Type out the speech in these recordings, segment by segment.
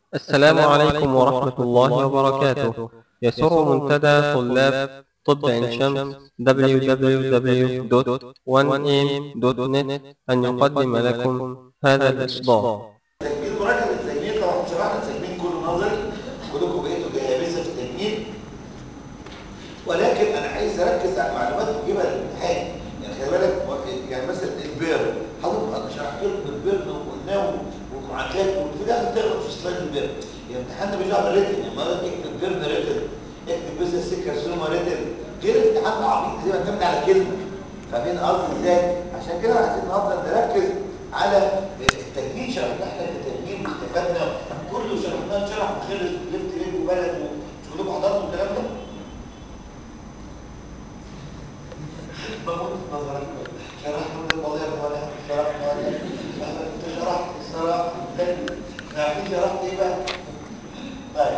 السلام عليكم ورحمة الله وبركاته يسر منتدى طلاب طب عين شمس www.1am.net أن يقدم لكم هذا الإصدار تجميل مراجعه التجميل طبعا شرحنا التجميل كله نظري كلكم بقيتوا جاهزه في التجميل ولكن انا عايز اركز على المعلومات وتجيبها للامتحان يعني خلي بالك يعني مثلا البير حضرتك شرحت لكم البير وقلناه ومعادلات وفي الاخر تغلط في سلايد البير الامتحان ده مش دعوه بالريتن يعني مرات اكتب بيرن ريتن اكتب بس السكر سوما ريتن غير الامتحان عبيط زي ما معتمد على كلمه فاهمين قصدي ازاي؟ عشان كده عايزين النهارده نركز على التجميل شرحنا احنا التجميل واستفدنا كله شرحناه شرح وخلص لفت ليك وبلد ومش كلكم حضرتوا الكلام ده؟ بموت في نظرك شرحت من المواضيع ولا شرحت ولا انت شرحت الصراحه عارفين شرحت ايه بقى؟ طيب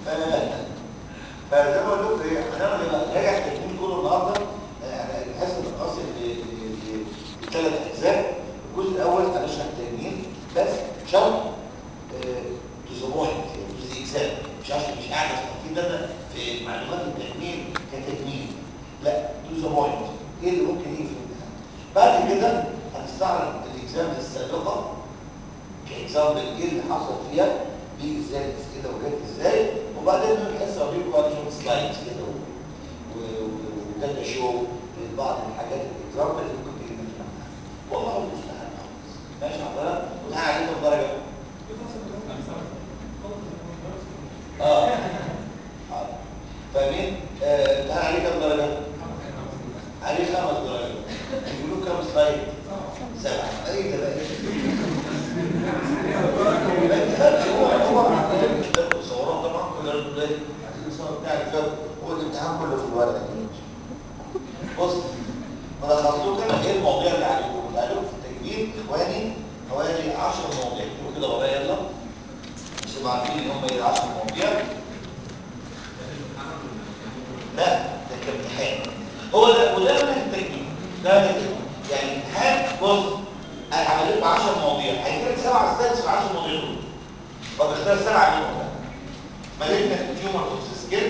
فزي ما قلت لكم ايه هنعمل ايه بقى؟ راجع التجميل كله النهارده نحس نقسم لثلاث اجزاء الجزء الاول هنشرح التجميل بس شرح تزوموها مش اجزاء مش عشان مش قاعد استفيد انا في معلومات التجميل كتجميل لا تزوموها ايه اللي ممكن يجي في الامتحان بعد كده هنستعرض الاجزام السابقه كاكزامبل ايه اللي حصل فيها دي ازاي الاسئله وجت ازاي وبعدين نحس اوريكم على شويه سلايدز كده وكده شو بعض الحاجات الاكزامبل اللي ممكن تيجي في الامتحان والله المستعان ماشي حضرتك وتعالى عليك بدرجه اه فاهمين آه تعالى عليك بدرجه عليه خمس درجات يقولوا كام سلايد سبعه ايه ده بقى هو هو صورات طبعا كل الولاد عايزين الصور بتاع الفيلم هو الامتحان كله في الورقه دي بص ملخصوه كده ايه المواضيع اللي عليكم اللي عليكم في التجميل اخواني حوالي 10 مواضيع اكتبوا كده ورايا يلا مش تبقوا عارفين ان هم ايه 10 مواضيع لا ده كامتحان هو ده وده من التجميل ده من التجميل يعني امتحان بص انا هعمل لكم 10 مواضيع هيجي لك سبعه ستاتس في 10 مواضيع دول وبختار سبعه منهم بقى مالجنا تيومر اوف سكين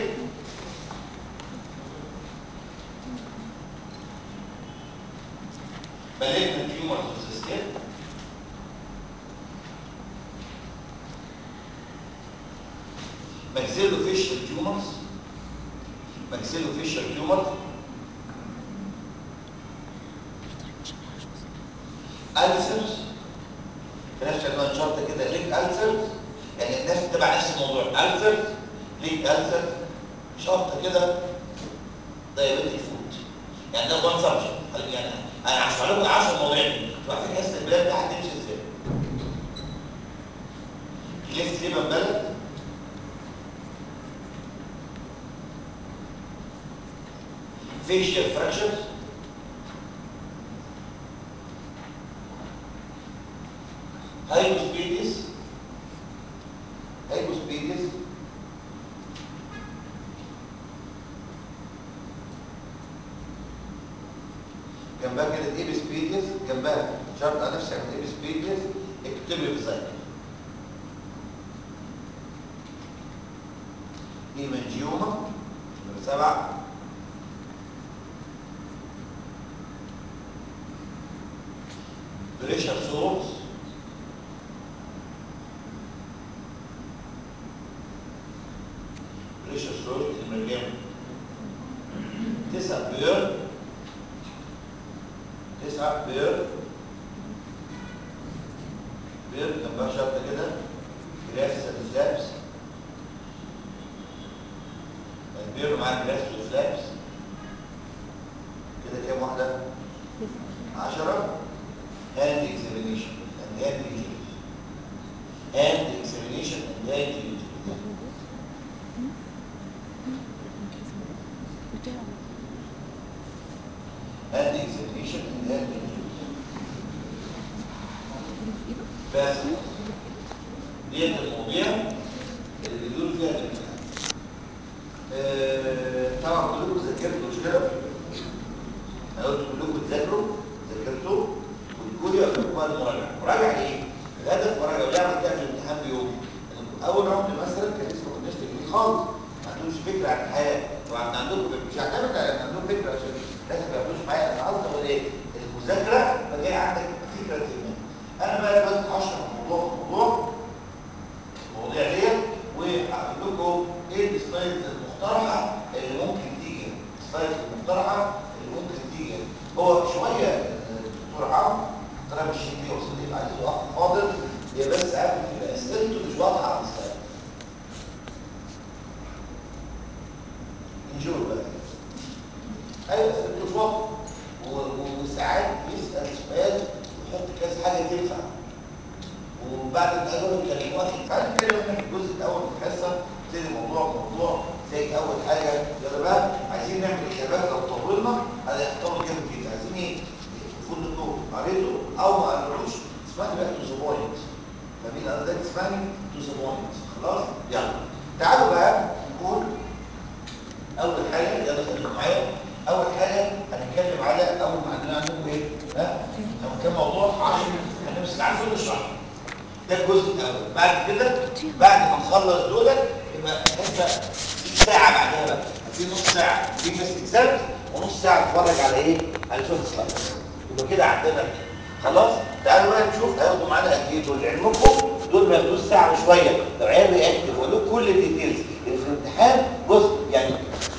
malignant tumors of the skin maxillofacial tumors maxillofacial tumors ulcers في نفس العنوان شرطه كده ليك ulcers يعني الناس تبع نفس الموضوع ulcers ليك ulcers شرطه كده diabetic food يعني ده وان سبجكت يعني انا هشرح لكم 10 مواضيع دي انتوا عارفين حس البلاد ده هتمشي ازاي ليفت ليبن بلد فيشيال فراكشرز هايبوسبيديس هايبوسبيديس جنبها كده ايبس بيديس جنبها شرط على نفسك من ايبس بيديس اكتبي في زيك ايمنجيوما نمرة سبعة بريشر سورس بريشر سورس نمرة كام؟ تسع بير تسعة بير بير جنبها شرطة كده جراس فلابس البير معاه جراس وفلابس كده كام واحدة؟ عشرة هاند اكزامينيشن اند هاند انجريز هاند اكزامينيشن اند هاند انجريز هاند اكزامينيشن اند هاند انجريز بس ديت المواضيع اللي بيدور فيها الامتحان آه، طبعا كلكم ذاكرتوا مش كده؟ انا قلت كلكم تذاكروا ذاكرتوا وتقولوا يا لكم بقى المراجعه، مراجعه ايه؟ الهدف مراجعه وليه عملت في الامتحان بيوم؟ اول راوند مثلا كان لسه ما كناش تجميل خالص ما عندهمش فكره عن الحياه وعند عندكم مش هعتمد على ان عندهم فكره عشان الناس ما بيعملوش معايا انا قصدي اقول ايه المذاكره فجاي عندك فكره ما انا بقى دلوقتي هشرح موضوع موضوع المواضيع ديت وهقول لكم ايه السلايدز المقترحه اللي ممكن تيجي السلايدز المقترحه اللي ممكن تيجي هو شويه الدكتور عمرو طلع مش دي وصل عايز وقت فاضل هي بس ساعات بتبقى اسئلته مش واضحه على السلايد نشوف بقى ايوه اسئلته مش واضحه وساعات يسال سؤال ويحط كذا حاجه تنفع وبعد ما قالوا الكلمات بعد كده احنا في الجزء الاول من الحصه نبتدي موضوع موضوع زي اول حاجه يلا بقى عايزين نعمل حسابات لو طولنا هنحتار جامد جدا عايزين ايه؟ المفروض انكم قريتوا او ما قريتوش اسمعني بقى تو ذا بوينت فاهمين قصدي اسمعني تو ذا بوينت خلاص يلا تعالوا بقى نقول اول حاجه يلا خليكم معايا اول حاجه هنتكلم على اول ما عندنا عندكم ايه؟ ها؟ كان موضوع 10 هنمسك عنه ونشرح ده الجزء الاول بعد كده بعد ما نخلص دول يبقى انت في ساعه بعدها بقى في نص ساعه في بس اكزام ونص ساعه نتفرج على ايه على شويه سلايدز يبقى كده عندنا خلاص تعالوا بقى نشوف هياخدوا معانا قد ايه دول علمكم دول ما ياخدوش ساعه وشويه لو عيال رياكتيف واقول لكم كل الديتيلز اللي في الامتحان بص يعني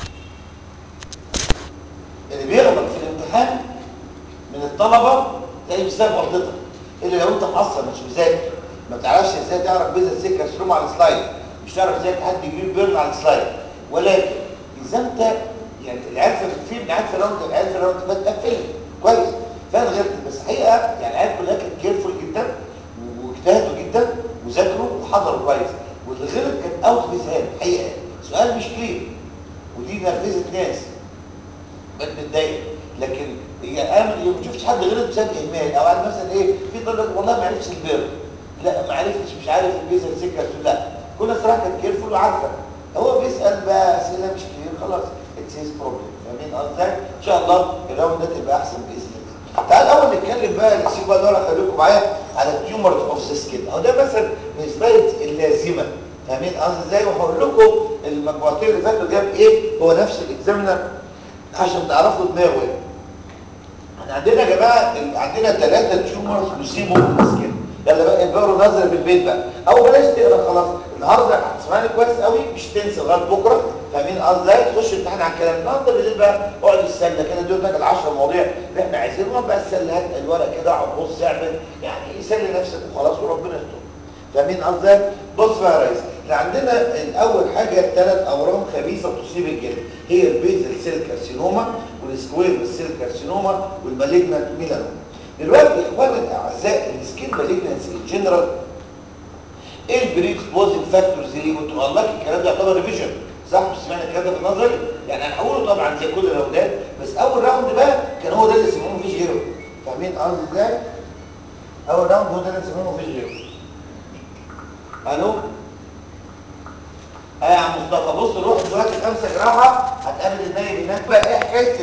اللي بيغلط في الامتحان من الطلبه تلاقيه بسبب غلطتك الا لو انت مقصر مش مذاكر ما تعرفش ازاي تعرف بيزا سكه سلوم على السلايد مش تعرف ازاي تحدي جرين بيرن على السلايد ولكن اذا انت يعني العيال في في عيال في الراوند العيال في الراوند فات قفلت كويس فانا غلطت بس حقيقه يعني العيال كلها كانت كيرفول جدا واجتهدوا جدا وذاكروا وحضروا كويس واللي غلط كان اوت اوف هاند حقيقه سؤال مش كلير ودي نرفزت ناس بقت متضايق لكن هي امن ما شفتش حد غلط بسبب اهمال او قال مثلا ايه في طالب والله ما عرفش البير لا ما عرفتش مش عارف البيزا سكه لا كل الصراحه كانت كيرفول وعارفه هو بيسال بقى اسئله مش كتير خلاص اتس هيز بروبلم فاهمين قصدي ان شاء الله الراوند ده تبقى احسن باذن الله تعال اول نتكلم بقى نسيب بقى دور خليكم معايا على التيومرز اوف ذا سكين اهو ده مثلا من السلايدز اللازمه فاهمين قصدي ازاي وهقول لكم المجموعتين اللي فاتوا جاب ايه هو نفس الاكزامنر عشان تعرفوا دماغه ايه احنا عندنا يا جماعه عندنا ثلاثه تيومرز يصيبوا السكين يلا بقى انبهروا نظر في البيت بقى او بلاش تقرا خلاص النهارده هتسمعني كويس قوي مش تنسى لغايه بكره فاهمين قصدي ازاي تخش امتحان على الكلام النهارده بالليل بقى اقعد السله كده دول لك ال10 مواضيع اللي احنا عايزينهم بقى السله هات الورق كده اقعد بص اعمل يعني سلي نفسك وخلاص وربنا يستر فاهمين قصدي بص بقى يا ريس احنا عندنا الاول حاجه ثلاث اورام خبيثه تصيب الجلد هي البيزل سيل كارسينوما والسكوير سيل كارسينوما والمالجنانت ميلانوما دلوقتي يا اخواني الاعزاء السكين مالجنانسي ان جنرال ايه البريكسبوزنج فاكتورز اللي كنت والله الكلام ده يعتبر ريفيجن صح مش سمعنا الكلام ده في النظري يعني انا هقوله طبعا زي كل الراوندات بس اول راوند بقى كان هو ده اللي سموه مفيش غيره فاهمين قصدي ازاي اول راوند هو ده اللي سموه مفيش غيره الو اه يا عم مصطفى بص روح دلوقتي خمسه جراحه هتقابل النايب هناك بقى ايه حكايه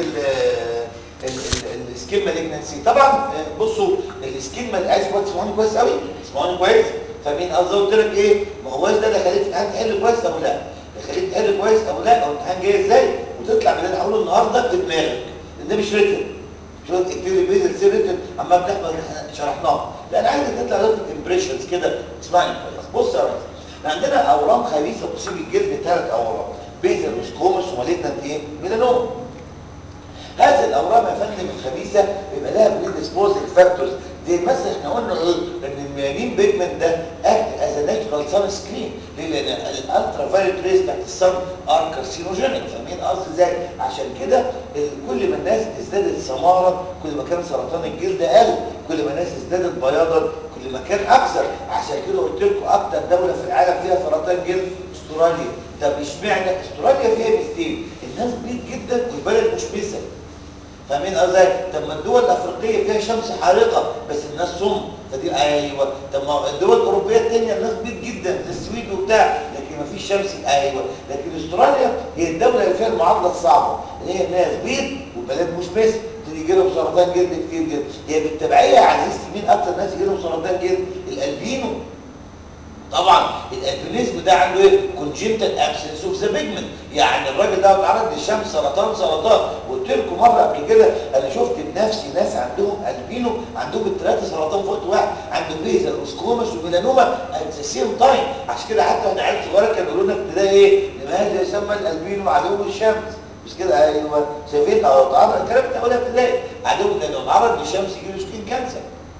السكين مالجنسي طبعا بصوا السكين مال عايز تسمعوني كويس قوي تسمعوني كويس فاهمين قصدي قلت لك ايه ما هوش ده اللي خليك الامتحان تحل كويس او لا اللي خليك تحل كويس او لا او الامتحان جاي ازاي وتطلع من اللي هقوله النهارده في دماغك لان ده مش ريتن شويه اكتيري بيزل سي ريتن اما بتحفظ شرحناه لا انا عايزك تطلع لك امبريشنز كده تسمعني كويس بص يا ريس عندنا اورام خبيثه تصيب الجلد ثلاث اورام بيزل وسكومس ومالجنانت ايه ميلانوما هذه الاورام يا فندم الخبيثه بيبقى لها بريدسبوزنج فاكتورز زي مثلا احنا قلنا ايه ان الميلانين بيجمنت ده اكت از ناتشورال سان سكرين ليه لان الالترا فايولت ريز بتاعت الصن ار كارسينوجينيك فاهمين قصدي ازاي عشان كده كل ما الناس ازدادت سماره كل ما كان سرطان الجلد قل كل ما الناس ازدادت بياضا كل ما كان اكثر عشان كده قلت لكم اكتر دوله في العالم فيها سرطان جلد استراليا طب اشمعنى استراليا فيها ميزتين الناس بيض جدا والبلد مشمسه فاهمين ازاي طب ما الدول الافريقيه فيها شمس حارقه بس الناس صم فدي ايوه طب ما الدول الاوروبيه الثانيه الناس بيض جدا زي السويد وبتاع لكن ما فيش شمس ايوه لكن استراليا هي الدوله اللي فيها المعادله الصعبه اللي هي الناس بيض والبلد مشمسه تيجي يجي لهم سرطان جلد كتير جدا هي بالتبعيه يا عزيزتي مين اكتر ناس يجي لهم سرطان جلد الالبينو طبعا الالبينيزم ده عنده ايه كونجنتال ابسنس اوف ذا بيجمنت يعني الراجل ده اتعرض للشمس سرطان سرطان قلت لكم مره قبل كده انا شفت بنفسي ناس عندهم البينو عندهم الثلاثه سرطان في وقت واحد عنده بيزل وسكومس وميلانوما ات ذا سيم تايم عشان كده حتى واحنا عيال صغيره كانوا يقولوا لنا ابتدائي ايه لماذا يسمى الالبينو عدو الشمس مش كده ايوه شايفين اه اتعرض الكلام بتاع اولى ابتدائي عدو لانه اتعرض للشمس يجي له سكين كانسر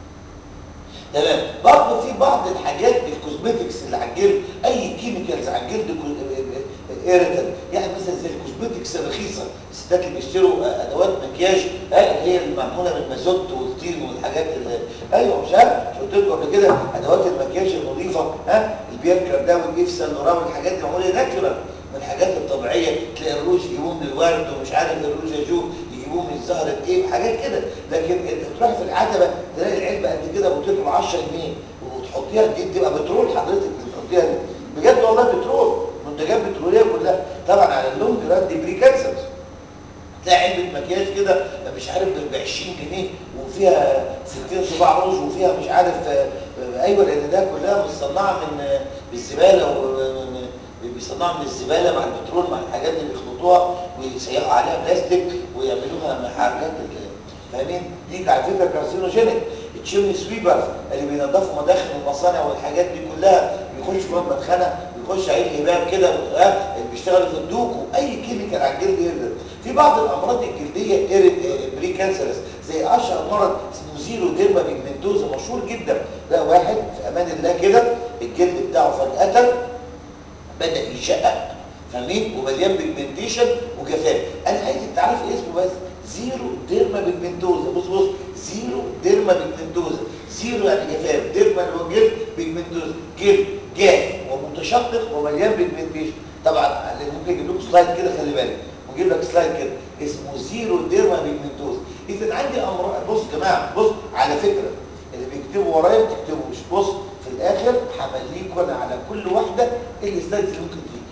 تمام برضه في بعض الحاجات الكوزمتكس اللي على الجلد اي كيميكالز على الجلد ايريتال يعني مثلا زي الكوزمتكس الرخيصه الستات اللي بيشتروا ادوات مكياج اللي هي المعموله من مازوت والطين والحاجات اللي ايوه مش عارف مش قلت لكم قبل كده ادوات المكياج النظيفه ها البيركر ده والجيفسن والراوي الحاجات دي معموله ناتشورال من الحاجات الطبيعيه تلاقي الروج يجيبوه من الورد ومش عارف الروج يجوه يجيبوه من زهره ايه وحاجات كده لكن انت تروح في العتبه تلاقي العلبه قد كده بتطلع 10 جنيه وتحطيها دي تبقى بترول حضرتك اللي بتحطيها دي بجد والله بترول منتجات بتروليه كلها طبعا على اللونج ران دي بري كانسر تلاقي علبه مكياج كده مش عارف ب 20 جنيه وفيها 60 صباع روج وفيها مش عارف ايوه لان ده كلها مصنعه من بالزباله ومن بيصنعوا من الزباله مع البترول مع الحاجات اللي بيخلطوها ويسيقوا عليها بلاستيك ويعملوها حاجات فاهمين دي على فكره كارسينوجينيك التشيمني سويبرز اللي بينظفوا مداخل المصانع والحاجات دي كلها بيخش جوه المدخنه بيخش عليه الهباب كده اللي بيشتغل في الدوكو اي كيميكال على الجلد يقدر في بعض الامراض الجلديه بري كانسرس زي اشهر مرض اسمه زيرو ديرما بيجمنتوزا مشهور جدا ده واحد في امان الله كده الجلد بتاعه فجاه بدأ يشقق فاهمين ومليان بيجمنتيشن وجفاف انا عايزك تعرفي اسمه بس زيرو ديرما بيجمنتوزا بص بص زيرو ديرما بيجمنتوزا زيرو يعني جفاف ديرما اللي هو جلد بيجمنتوزا جلد جاف ومتشقق ومليان بيجمنتيشن طبعا ممكن اجيب لكم سلايد كده خلي بالك واجيب لك سلايد كده اسمه زيرو ديرما بيجمنتوزا اذا عندي امراض بص يا جماعه بص على فكره اللي بيكتبوا ورايا ما تكتبوش بص في الاخر همليكم انا على كل واحده ايه السلايدز اللي ممكن تيجي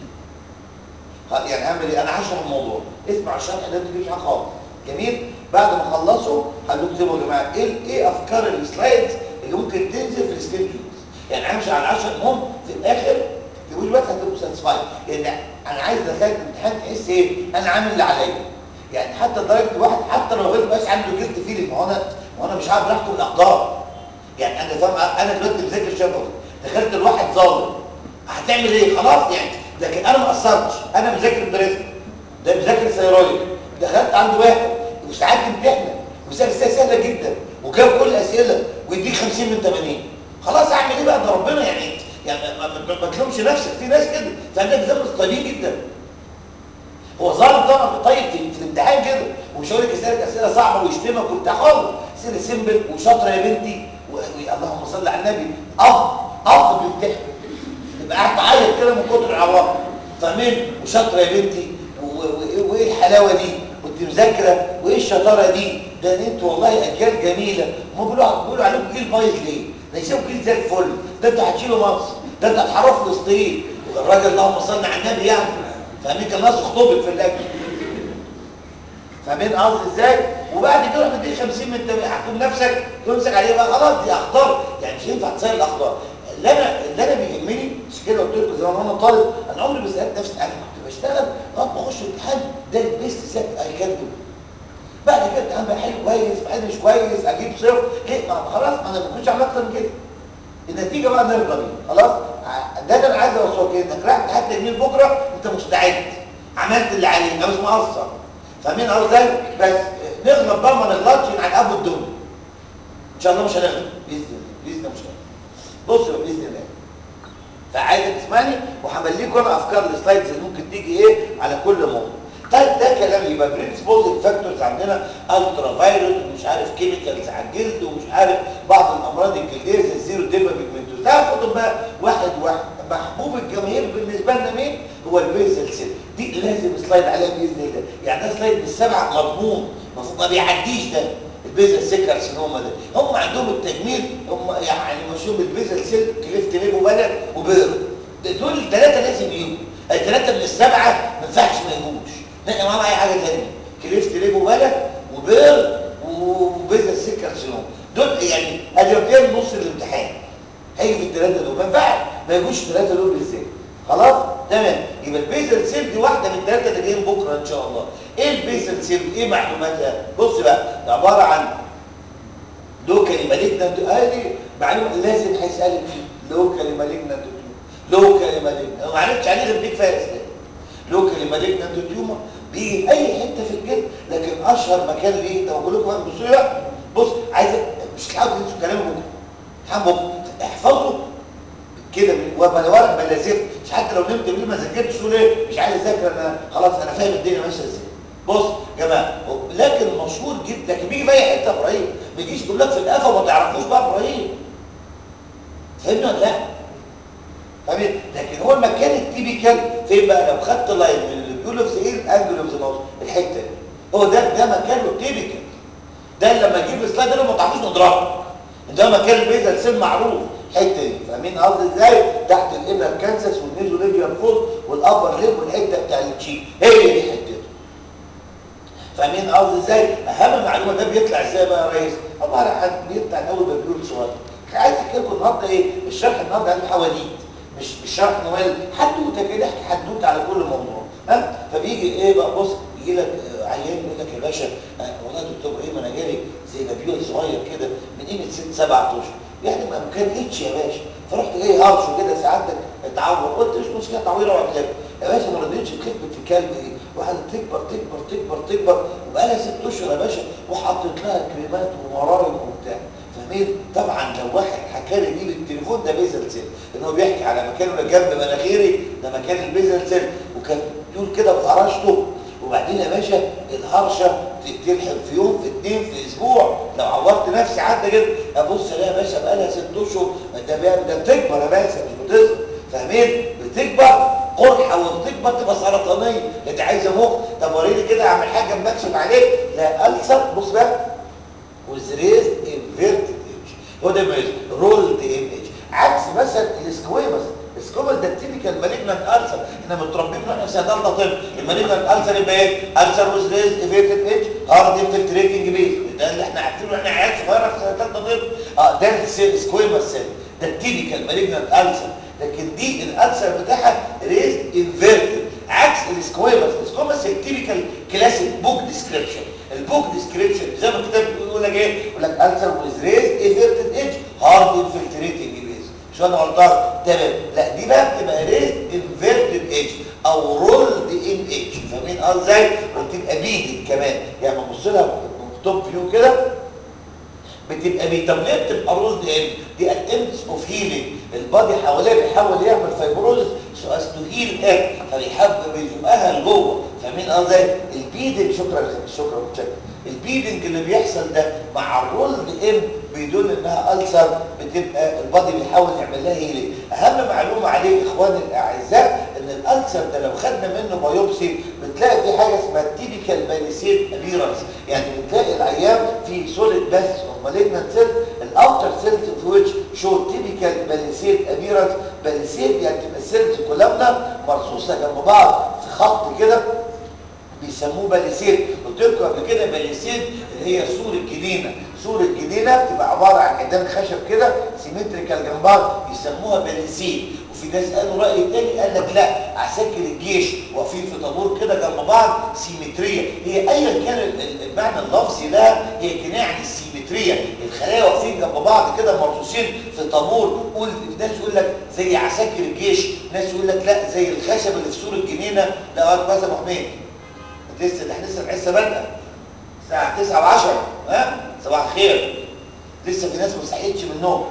يعني اعمل ايه انا هشرح الموضوع اسمع الشرح ده ما تجيبش حاجه خالص جميل بعد ما اخلصه هقول لكم اكتبوا يا جماعه ايه ايه افكار السلايدز اللي ممكن تنزل في السكيدجولز يعني همشي على 10 المهم في الاخر تقول لي بس هتبقوا ساتسفايد لان انا عايز دخلت الامتحان تحس ايه انا عامل اللي عليا يعني حتى درجه واحد حتى لو غير بس عنده جلد فيلم ما هو انا ما انا مش عارف احكم الاقدار يعني انا فاهم انا دلوقتي بذاكر شفوي دخلت لواحد ظالم هتعمل ايه خلاص يعني لكن انا ما قصرتش انا مذاكر بريزم ده مذاكر سيرويد دخلت عند واحد وساعات امتحنا وسال اسئله سهله جدا وجاوب كل الاسئله ويديك 50 من 80 خلاص اعمل ايه بقى ده ربنا يعني يعني ما تلومش نفسك في ناس كده فعندك زمن طيبين جدا هو ظالم طبعا طيب في, في الامتحان كده ومش هقول لك يسالك اسئله صعبه ويشتمك وبتاع خالص اسئله سيمبل وشاطره يا بنتي اللهم صل على النبي اب اب بيمتحن تبقى قاعد تعيط كده من كتر العواقب فاهمين وشاطره يا بنتي وايه الحلاوه دي وانت مذاكره وايه الشطاره دي ده انتوا والله اجيال جميله هم بيقولوا بيقولوا عليكم جيل بايظ ليه ده يسيبوا جيل زي الفل ده انتوا هتشيلوا مصر ده انتوا هتحرروا فلسطين الراجل اللهم صل على النبي يعني فاهمين كان ناس خطوبت في اللجنه فاهمين قصدي ازاي وبعد كده مديك 50 من التمام هتكون نفسك تمسك عليه بقى خلاص دي اخطار يعني مش ينفع تصير الاخطار اللي انا اللي انا بيهمني مش كده قلت لكم زمان وانا طالب انا عمري ما سالت نفسي انا كنت بشتغل لغايه ما اخش الامتحان ده البيست سيت اي كان دو بعد كده الامتحان بقى حلو كويس بعد مش كويس اجيب صفر ليه ما خلاص ما انا ما كنتش عملت اكتر من كده النتيجه بقى نرضى بيها خلاص ده اللي انا عايز اوصله كده انك رايح امتحان تجميل بكره انت مستعد عملت اللي عليك انا مش مقصر فاهمين قصدي بس نغلط بقى ما نغلطش عن ابو الدنيا ان شاء الله مش هنغلط باذن الله باذن الله مش هنغلط بصوا باذن الله فعايزك تسمعني وهمليكم انا افكار السلايدز اللي ممكن تيجي ايه على كل موضوع طيب ده كلام يبقى بريدسبوزنج فاكتورز عندنا الترا فايروس ومش عارف كيميكالز على الجلد ومش عارف بعض الامراض الجلديه زي الزيرو ديما بيجمنتوز تاخدهم بقى واحد واحد محبوب الجماهير بالنسبه لنا مين هو البيزل سيل دي لازم سلايد عليها باذن الله يعني ده سلايد من السبعه مضمون ما بيعديش ده البيزل سيل كارسينوما ده هم عندهم التجميل هم يعني مشهور بالبيزل سيل كليفت ليبو بلد وبيرو دول الثلاثه لازم يجوا الثلاثه من السبعه ما ينفعش ما يجوش نقي معاهم اي حاجه ثانيه كليفت ليبو بلد وبير وبيزل سيل كارسينوما دول يعني ادي نص الامتحان هيجي في الثلاثه دول ما ينفعش ما يجوش تمام يبقى البيزل سيل دي واحده من الثلاثه اللي جايين بكره ان شاء الله ايه البيزل سيل ايه معلوماتها بص بقى ده عباره عن لوكالي مالجنانت ادي معلومه لازم هيسالك فيه لوكالي مالجنانت لوكالي مالجنانت ما عرفتش عليه غير دي كفايه اسلام لوكالي مالجنانت تيومر بيجي في اي حته في الجسم لكن اشهر مكان ليه ده بقول لكم بقى بصوا لي بقى بص عايز مش تحاول تنسوا كلامي بكره حام بكره احفظه كده وانا ورق بلازف مش حتى لو نمت بالليل ما ذاكرتش تقول ايه مش عايز اذاكر انا خلاص انا فاهم الدنيا ماشيه ازاي بص يا جماعه لكن مشهور جدا لكن بيجي في اي حته ابراهيم ما يجيش يقول لك في القفا وما تعرفوش بقى ابراهيم فاهمني ولا لا فاهمين لكن هو المكان التيبيكال فين بقى لو خدت لاين من اللي بيقولوا في ايه الانجل اوف ذا ماوس الحته دي هو ده ده مكانه التيبيكال ده لما اجيب السلايد ده ما تعرفوش نضربه ده مكان البيزل سيل معروف الحته دي فاهمين قصدي ازاي تحت الانر كانسس والنيزو ريجيال فولد والابر ليب والحته بتاع التشيك هي دي حتته فاهمين قصدي ازاي اهم معلومه ده بيطلع ازاي بقى يا ريس عباره عن بيطلع اول ما بيقول صغير عايز احكي لكم النهارده ايه الشرح النهارده عن حواديت مش مش شرح نوال حدوته كده احكي حدوته على كل موضوع ها فبيجي ايه بقى بص يجي لك عيان يقول لك يا باشا والله يا دكتور ابراهيم انا جالي زي نبيول صغير كده من قيمه ست سبع اشهر يعني ما كان اتش يا باشا فرحت جاي هرشه كده سعادتك اتعور قلت مش مشكله تعويره ولا يا باشا ما رضيتش تخف في كلب ايه وقعدت تكبر تكبر تكبر تكبر وبقى لها ست اشهر يا باشا وحطيت لها كريمات ومراهم وبتاع فاهمين طبعا لو واحد حكى لي دي بالتليفون ده بيزل سيل ان هو بيحكي على مكانه اللي جنب مناخيري ده مكان البيزل سيل وكان يقول كده وهرشته وبعدين يا باشا الهرشه تلحق في يوم في اثنين في اسبوع لو عورت نفسي عدى كده ابص الاقي يا باشا بقى لها ست اشهر ده ده بتكبر يا باشا مش بتصغر فاهمين بتكبر قرحه وبتكبر تبقى سرطانيه انت عايزه مخ طب وريني كده اعمل حاجه بكشف عليك لا السر بص بقى وزريز انفيرتد ايج هو ده ماشي رولد ام اتش عكس مثلا السكويمس السكومس ده التيبيكال مالجنانت السر احنا متربيين واحنا في سنه ثالثه طب المالجنانت السر يبقى ايه السر وزريز انفيرتد ايج هارد انفلتريتنج بيز ده اللي احنا عارفينه واحنا عيال صغيره في سنه ثالثه طب اه ده السكويمس سيل ده التيبيكال مالجنانت السر لكن دي الالسر بتاعها ريز انفيرتد عكس السكويمس السكويمس التيبيكال كلاسيك بوك ديسكريبشن البوك ديسكريبشن زي ما الكتاب بيقول لك ايه يقول لك السر ويز ريز انفيرتد ايدج هارد انفلتريتنج بيز مش انا غلطان تمام لا دي بقى بتبقى ريز انفيرتد ايدج او رولد ان ايدج فاهمين اه ازاي وبتبقى بيدد كمان يعني لما تبص لها توب فيو كده بتبقى بي طب ليه بتبقى رولد ان دي الامس اوف هيلينج البادي حواليها بيحاول يعمل فايبروز سو از تو هيل ات فبيحب بيزقها لجوه فاهمين اه ازاي البيدنج شكرا شكرا متشكر البيدنج اللي بيحصل ده مع الرولد ان بيدل انها ألسر بتبقى البادي بيحاول يعمل لها هيلينج اهم معلومه عليه اخواني الاعزاء ان الألسر ده لو خدنا منه بايوبسي بتلاقي في حاجه اسمها تيبيكال باليسيد ابيرنس يعني بتلاقي العيان في سوليد بس اوف مالجنانت سيل الاوتر سيلز في ويتش شو تيبيكال باليسيد ابيرنس باليسيد يعني تبقى السيلز كلها مرصوصه جنب بعض في خط كده بيسموه باليسيد قلت لكم قبل كده باليسيد اللي هي سور الجنينه سور الجنينه بتبقى عباره عن عيدان خشب كده سيمتريكال جنب بعض يسموها باليسيد وفي ناس قالوا راي تاني قال لك لا عساكر الجيش واقفين في طابور كده جنب بعض سيمتريه هي ايا كان المعنى اللفظي لها هي كنايه عن السيمتريه الخلايا واقفين جنب بعض كده مرصوصين في طابور قول ناس يقول لك زي عساكر الجيش ناس يقول لك لا زي الخشب اللي في سور الجنينه لا بس ابو حميد لسه ده احنا لسه الحصه بادئه الساعه 9 و10 ها صباح الخير لسه في ناس ما صحيتش من النوم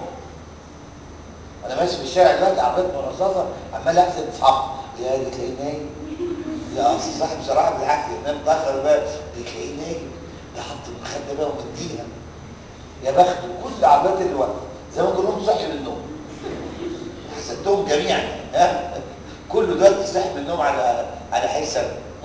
انا ماشي في الشارع دلوقتي عربيه مرصصه عمال احسب اصحابي يا دي تلاقيه نايم يا اصل صاحبي بصراحه بالعافيه نام متاخر بقى دي تلاقيه نايم ده حط المخده بقى ومديها يا بخت كل عربيات اللي واقفه زي ما كلهم صحي من النوم حسبتهم جميعا ها كله دلوقتي صحي من النوم على على حساب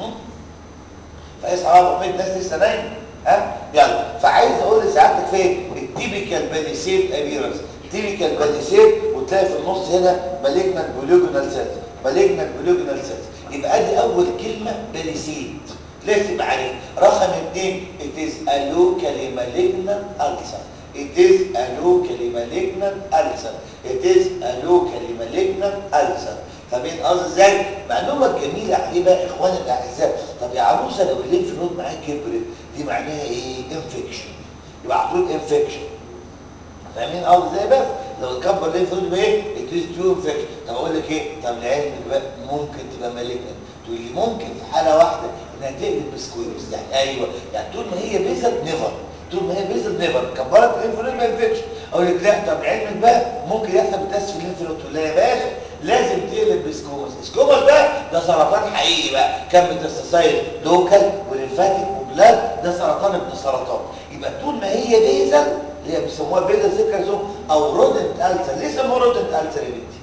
فاصحى ابو حميد الناس لسه نايمه ها يلا فعايز اقول لسعادتك فين التيبيكال باليسيد ابيرنس تيبيكال باليسيد وتلاقي في النص هنا مالجنال بوليجونال سيلز مالجنال بوليجونال سيلز يبقى ادي اول كلمه باليسيد لازم تبقى عارف رقم اثنين it is a locally malignant ulcer it is a locally malignant ulcer it is a locally malignant ulcer فاهمين قصدي ازاي معلومه جميله عليه بقى اخواني الاعزاء طب يا عروسه لو الليمف نود معاك كبرت دي معناها ايه انفكشن يبقى على طول انفكشن فاهمين قصدي ازاي بس لو كبر الليمف نود يبقى ايه اتيز تو انفكشن طب اقول لك ايه طب لعلمك بقى ممكن تبقى مالجنت تقول لي ممكن في حاله واحده انها تقلب بسكويرز يعني ايوه يعني طول ما هي بيزل نيفر طول ما هي بيزل نيفر كبرت الليمف نود ما انفكشن اقول لك لا طب لعلمك بقى ممكن يحصل بتاس في الليمف نود تقول لي يا باشا لازم تقلب بسكومس سكومس ده ده سرطان حقيقي بقى كان ميتاستاسايد لوكال وليمفاتيك وبلاد ده سرطان ابن سرطان يبقى طول ما هي بيزل اللي هي بيسموها بيزل سيكرزوم او رودنت السر ليه سموها رودنت السر يا بنتي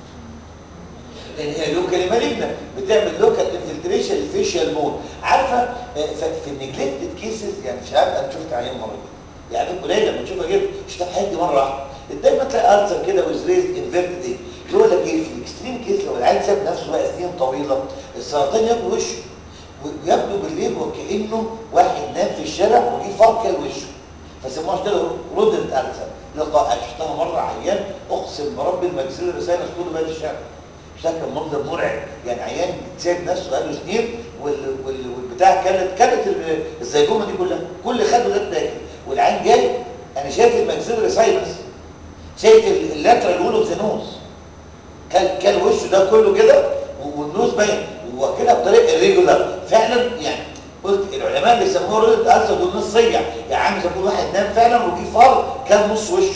لان هي لوكال مالجنا بتعمل لوكال انفلتريشن الفيشيال مود عارفه في النجلكتد كيسز يعني مش عارف انا شفت عيان مره يعني قليل لما تشوفها كده شفتها في حياتي مره واحده دايما تلاقي السر كده وزريز انفيرتد ايه يقول لك ايه في الاكستريم كيس لو العيان ساب نفسه بقى سنين طويله السرطان ياكل وشه ويبدو بالليل وكانه واحد نام في الشارع وجه فرق كل وشه فسموها كده رودنت السر لقاء شفتها مره عيان اقسم برب المجزله رساله كله بقى في الشارع ده كان منظر مرعب يعني عيان ساب نفسه بقاله سنين وال... وال... والبتاع كانت كانت الزيجومه دي كلها كل خده ده اتاكل والعيان جاي انا شايف المجزله ساينس شايف اللاترال وول اوف ذا نوز كان كان وشه ده كله كده والنوز باين وكده بطريقه ريجولار فعلا يعني قلت العلماء اللي سموه رودة ألسر دول نص صيع يعني عامل زي واحد نام فعلا وجي فار كان نص وشه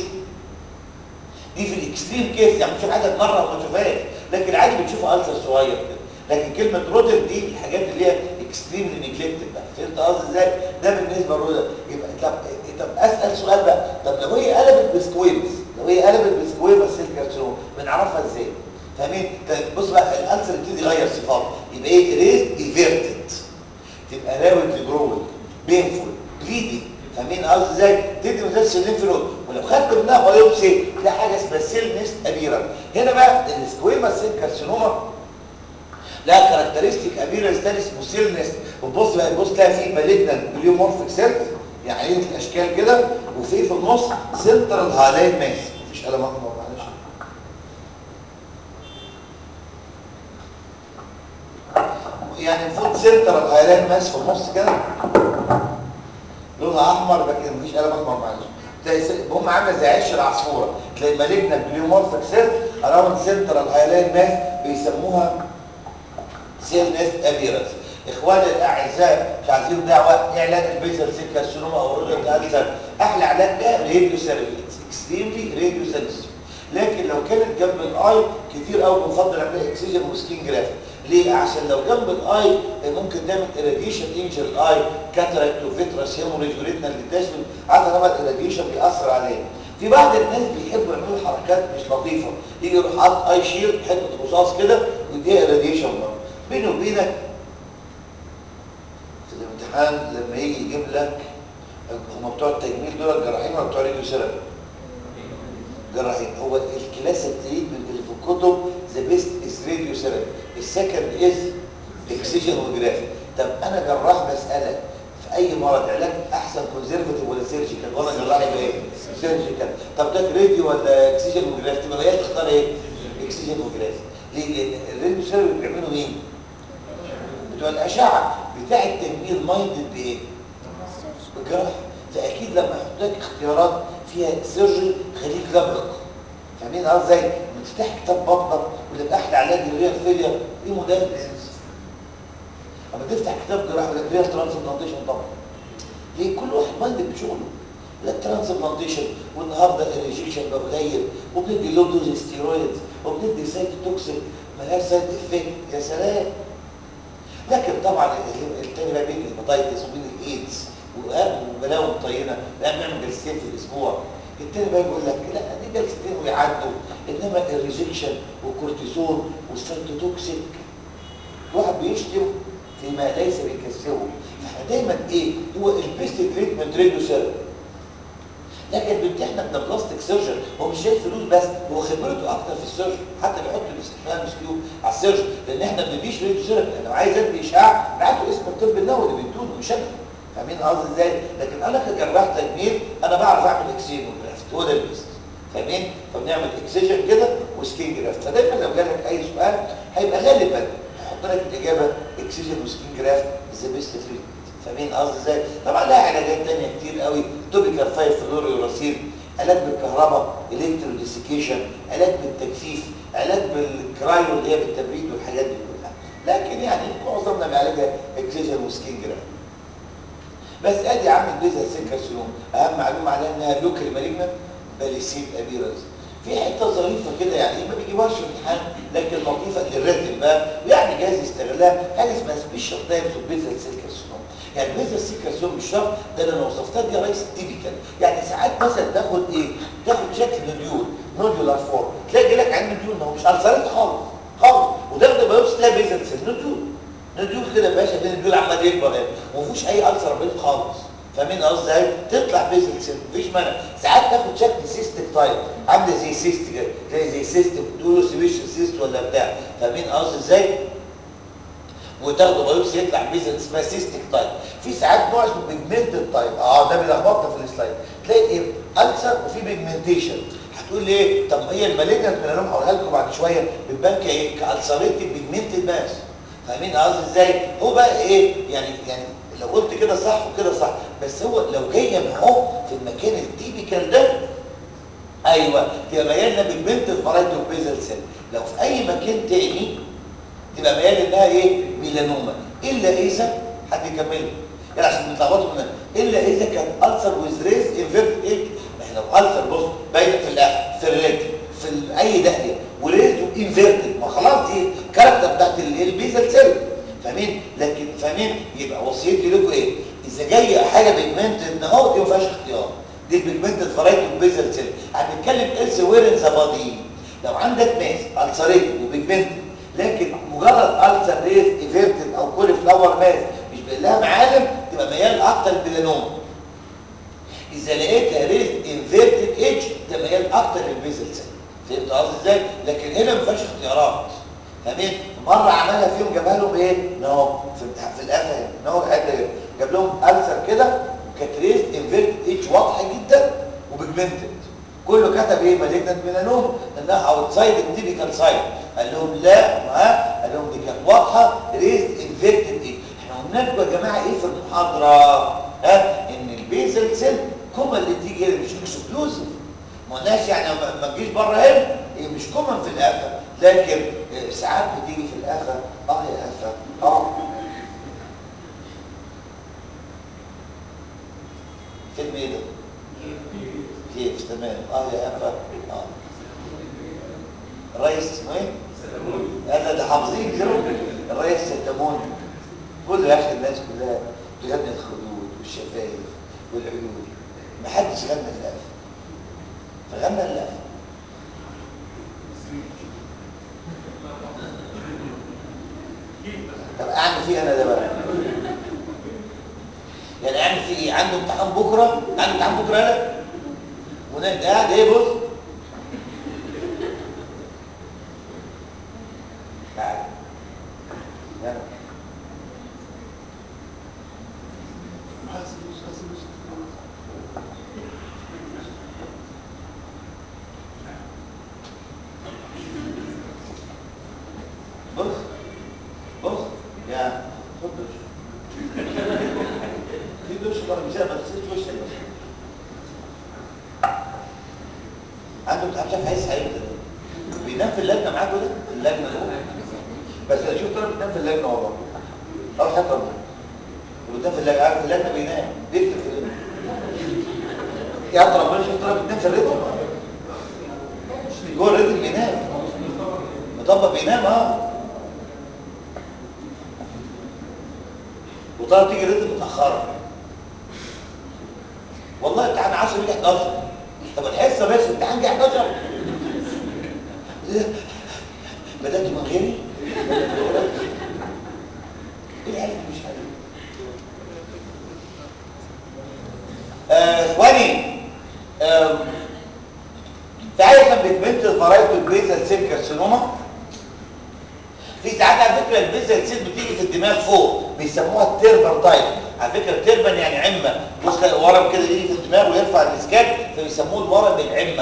دي في الاكستريم كيس يعني بتشوف حاجه مره وما تشوفهاش لكن عادي بتشوفها ألسر صغير كده لكن كلمه رودل دي الحاجات اللي هي اكستريم نيجلكتد بقى فهمت قصدي ازاي ده بالنسبه للرودل يبقى طب طب اسال سؤال بقى طب لو هي قلبت بسكويبس لو هي قلبت بسكويبس سيل كارسينوم بنعرفها ازاي فاهمين طيب بص بقى الالسر يبتدي يغير صفاته يبقى ايه ريز ايفيرتد تبقى راود لجروي بينفول بليدنج فاهمين قصدي ازاي تدي مثال سيلين نود ولو خدت منها بايوبسي تلاقي حاجه اسمها سيل نست ابيرا هنا بقى السكويما سيل كارسينوما لها كاركترستيك ابيرا ثاني اسمه سيل نست وتبص بقى تبص تلاقي فيه مالجنال بليومورفيك سيلز يعني عينه الاشكال كده وفي في النص سنترال هالاين ماس مفيش قلم احمر معلش يعني المفروض سنترال هالاين ماس في النص كده لونها احمر لكن مفيش قلم احمر معلش تلاقي هم عامله زي عش العصفوره تلاقي مالجنال بليومورفيك سيل اراوند سنترال هالاين ماس بيسموها سيل نست ابيرنس اخواني الاعزاء مش عايزين دعوه ايه علاج البيزل سيل كارسينوما او رودنت السر احلى علاج ده راديو ثيرابي اكستريملي راديو سنسيتيف لكن لو كانت جنب الاي كتير قوي بنفضل نعمل اكسجين وسكين جراف ليه عشان لو جنب الاي ممكن نعمل اراديشن انجر الاي كاتراكت وفيتراس هيموريج وريتنال ديتاشمنت هذا طبعا الاراديشن بيأثر عليه في بعض الناس بيحبوا يعملوا حركات مش لطيفه يجي يروح حاطط اي شيل حته رصاص كده ويديها اراديشن برضه بيني وبينك في الامتحان لما يجي يجيب لك هم بتوع التجميل دول الجراحين ولا بتوع راديو ثيرابي جراحين هو الكلاس التريتمنت اللي في الكتب ذا بيست از راديو ثيرابي السكند از اكسجين وجراف طب انا جراح بسالك في اي مرض علاج احسن كونزرفتيف ولا سيرجيكال وانا جراح يبقى ايه سيرجيكال طب ده راديو ولا اكسجين وجراف تبقى هي تختار ايه اكسجين وجراف ليه لان الراديو ثيرابي بيعملوا مين بتوع الاشعه بتاع التجميل مايندد بايه بالجراح فاكيد لما يحط لك اختيارات فيها سيرجري خليك لبق فاهمين اه ازاي لما تفتح كتاب بطنك ولا احلى علاج الريال فيلير ايه مدرس اما تفتح كتاب جراحه ولا ريال ترانسبلانتيشن طبعا ليه كل واحد مايندد بشغله لا ترانسبلانتيشن والنهارده الريجيكشن بقى قليل وبندي لو دوز ستيرويدز وبندي سايد توكسيك ملهاش سايد افكت يا سلام لكن طبعا التاني بقى بين الهيباتيتس وبين الايدز وبلاوي طينه لا بنعمل جلستين في الاسبوع التاني بقى يقول لك لا دي جلستين ويعدوا انما الريجكشن والكورتيزون والسيرتوتوكسيك الواحد بيشتم فيما ليس بيكسبه فاحنا دايما ايه هو البيست تريتمنت راديو ثيرابي لكن بيمتحنك ده بلاستيك سيرجن هو مش شايل فلوس بس هو خبرته اكتر في السيرجن حتى بيحط الاستشفاء مش كيو على السيرجن لان احنا ما بنديش راديو ثيرابي انا لو عايز ادي اشعاع بعته اسم الطب النووي اللي بيدونه مش انا فاهمين قصدي ازاي لكن انا كجراح تجميل انا بعرف اعمل اكسجين وجرافت هو ده البيست فاهمين فبنعمل اكسجين كده وسكين جرافت فدايما لو جالك اي سؤال هيبقى غالبا هحط لك الاجابه اكسجين وسكين جرافت ذا بيست تريتمنت فاهمين قصدي ازاي طبعا لها علاجات ثانيه كتير قوي توبيكال 5 فلوريوراسيل علاج بالكهرباء الكتروديسيكيشن علاج بالتجفيف علاج بالكرايو اللي هي بالتبريد والحاجات دي كلها لكن يعني معظمنا بيعالجها اكسجين وسكين جرافت بس ادي يا عم البيزا سينكارسينوم اهم معلومه عليها انها لوكال مالجنت باليسيد ابيرنس في حته ظريفه كده يعني ما بيجيبهاش في الامتحان لكن لطيفه للراتب بقى ويعني جايز يستغلها حاجه اسمها سبيشال تايبس اوف بيزا سينكارسينوم يعني بيزا سينكارسينوم مش شرط ده اللي انا وصفتها دي يا ريس تيبيكال يعني ساعات مثلا تاخد ايه تاخد شكل نوديول نوديولار فورم تلاقي لك عين نوديول ما هو مش السريت خالص خالص وتاخد بايوبسي تلاقي بيزا سيل نوديول نوديول كده يا باشا بين النوديول عمال يكبر يعني وما فيهوش اي السر بيض خالص فاهمين قصدي ازاي تطلع بيزل سيل مفيش مانع ساعات تاخد شكل سيستك تايب عامله زي سيست كده زي زي سيست بتقولوا سبيشال سيست ولا بتاع فاهمين قصدي ازاي وتاخدوا بايوبسي يطلع بيزل اسمها سيستك تايب في ساعات نوع اسمه بيجمنتد تايب اه ده بيلخبطنا في السلايد تلاقي ايه السر وفي بيجمنتيشن هتقول لي ايه طب هي المالجنت ميلانوم هقولها لكم بعد شويه بتبان كايه كالسريتد بيجمنتد ماس فاهمين قصدي ازاي هو بقى ايه يعني يعني لو قلت كده صح وكده صح بس هو لو جايه معاه في المكان التيبيكال ده ايوه تبقى مياله بيجمنت فرايتو بيزل سيل لو في اي مكان تاني تبقى ميال انها ايه ميلانوما الا اذا حد يكمل يعني عشان نتلخبطوا منها الا اذا كان السر ويز ريز انفيرت ايه احنا لو السر بص باينه في الاخر في الرجل في ال- اي داهيه وريز انفيرتد ما خلاص دي الكاركتر بتاعت ال- البيزل سيل فاهمين لكن فاهمين يبقى وصيتي لكم ايه اذا جايه حاجه بيجمنتد اهو دي ما فيهاش اختيار دي بيجمنتد فرايتو بيزل سيل هنتكلم ايلس وير ان ذا بادي لو عندك ماس السريت وبيجمنتد لكن مجرد السر ريز ايفيرتد او كولي فلاور ماس مش بيقول لها معالم تبقى ميال اكتر للميلانوما اذا لقيتها ريز انفيرتد ايدج ده ميال اكتر للبيزل سيل فهمت قصدي ازاي لكن هنا ما فيهاش اختيارات فاهمين مره عملها فيهم جابها لهم ايه نو في امتحان في الاخر يعني نو حته جاب لهم السر كده وكانت ريز انفيرتد ايدج واضحه جدا وبيجمنتد كله كتب ايه مالجنت ميلانوم انها اوتسايد التيبيكال سايد قال لهم لا ها قال لهم دي كانت واضحه ريز انفيرتد ايه احنا قلنا لكم يا جماعه ايه في المحاضره ها ان البيزل سيل كومن اللي تيجي هنا مش اكسكلوزيف ما قلناش يعني ما ما تجيش بره هنا هي مش كومن في الاخر لكن آه، ساعات بتيجي في الاخر اه يا افا اه فيلم ايه ده؟ كيف تمام اه يا افا اه الرئيس اسمه ايه؟ هذا ده حافظين كده الرئيس ستمون كل يا اخي الناس كلها تغني الخدود والشفايف والعيون ما حدش غنى اللاف فغنى اللاف طب اعمل فيه انا ده بقى يعني اعمل فيه ايه عنده امتحان بكره عنده امتحان بكره لا ونقعد قاعد ايه بص تعال يلا بص بص يا خد دش في دش بره مش انا بس وش بس عنده امتحان شاف عايز هيبدا بينام في اللجنه معاكوا ده اللجنه دول بس انا شفت انا بينام في اللجنه والله او حتى ربنا وبينام في اللجنه عارف اللجنه بينام بيكتب في اللجنه يا عبد ربنا شفت انا بتنام في الريتم جوه الريتم بينام مطبق بينام اه وطالب تيجي ريتم متاخره والله امتحان 10 بيجي 11 طب الحصه بس امتحان جه 11 بدات من غيري ايه العلم مش عارف آه، اخواني آم، في عايزه بيجمنت الفرايتو البيزل سيل كارسينوما في ساعات على فكره البيزل سيل بتيجي في الدماغ فوق بيسموها التيربر تايب على فكره التيربن يعني عمه بص تلاقي ورم كده يجي في الدماغ ويرفع الاسكان فبيسموه الورم العمه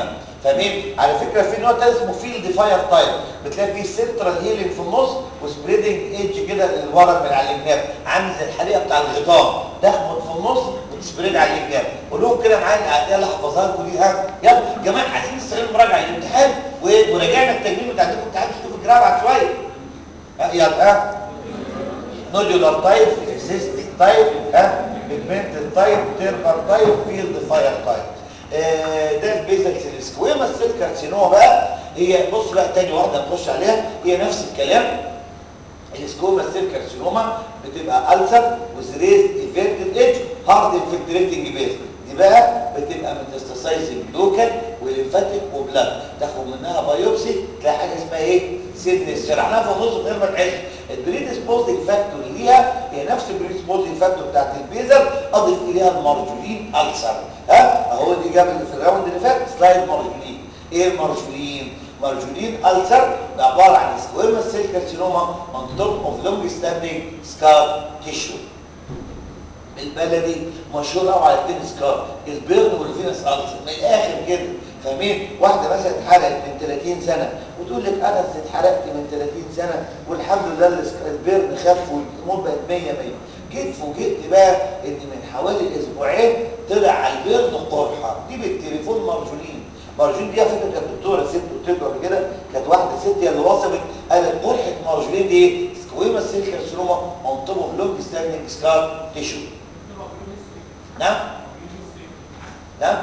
فاهمين على فكره في نوع تاني اسمه فيلد فاير تايب بتلاقي فيه سنترال هيلينج في النص وسبريدنج ايدج كده للورا من على الجناب عامل زي الحريقه بتاع الغيطان تخبط في النص وتسبريد على الجناب قول لهم كده معايا يلا حفظها لكم دي ها يلا يا جماعه عايزين نستغل مراجعه الامتحان وراجعنا التجميل بتاع عندكم امتحان تشوفوا الجراحه بعد شويه ها يلا ها نودولار تايب سيستيك تايب ها بيجمنتد تايب تيربر تايب فيلد فاير تايب آه ده البيزل سيلسكويما السيل كارسينوما بقى هي بص بقى تاني واحده نخش عليها هي نفس الكلام السكوما السيل كارسينوما بتبقى ألسر وزريز ايفيرتد ايدج هارد انفلتريتنج بيز دي بقى بتبقى ميتاستاسايزنج لوكال وليمفاتيك وبلاد تاخد منها بايوبسي تلاقي حاجه اسمها ايه سيدنس شرحناها في النص من غير ما تعيش البريدسبوزنج فاكتور ليها هي نفس البريدسبوزنج فاكتور بتاعت البيزر اضيف اليها المارجولين ألسر ها اهو دي جاب في الراوند اللي فات سلايد مارجولين ايه المارجولين مارجولين ألسر ده عباره عن سكويما سيل كارسينوما on top of long standing scar tissue البلدي مشهور قوي على الاثنين سكار البيرن والفينس ألسر من الاخر كده فاهمين واحده مثلا اتحرقت من 30 سنه وتقول لك انا اتحرقت من 30 سنه والحمد لله البيرن خف والامور بقت 100 100 جيت فوجئت بقى ان من حوالي اسبوعين طلع على البيرن قرحه دي بالتليفون مرجولين مرجولين دي على فكره كانت دكتوره ست قلت لكم قبل كده كانت واحده ست هي اللي وصفت قالت قرحه مرجولين دي ايه؟ سكويما سيل كارسينوما اون توب اوف لونج ستاندنج سكار تيشو نعم نعم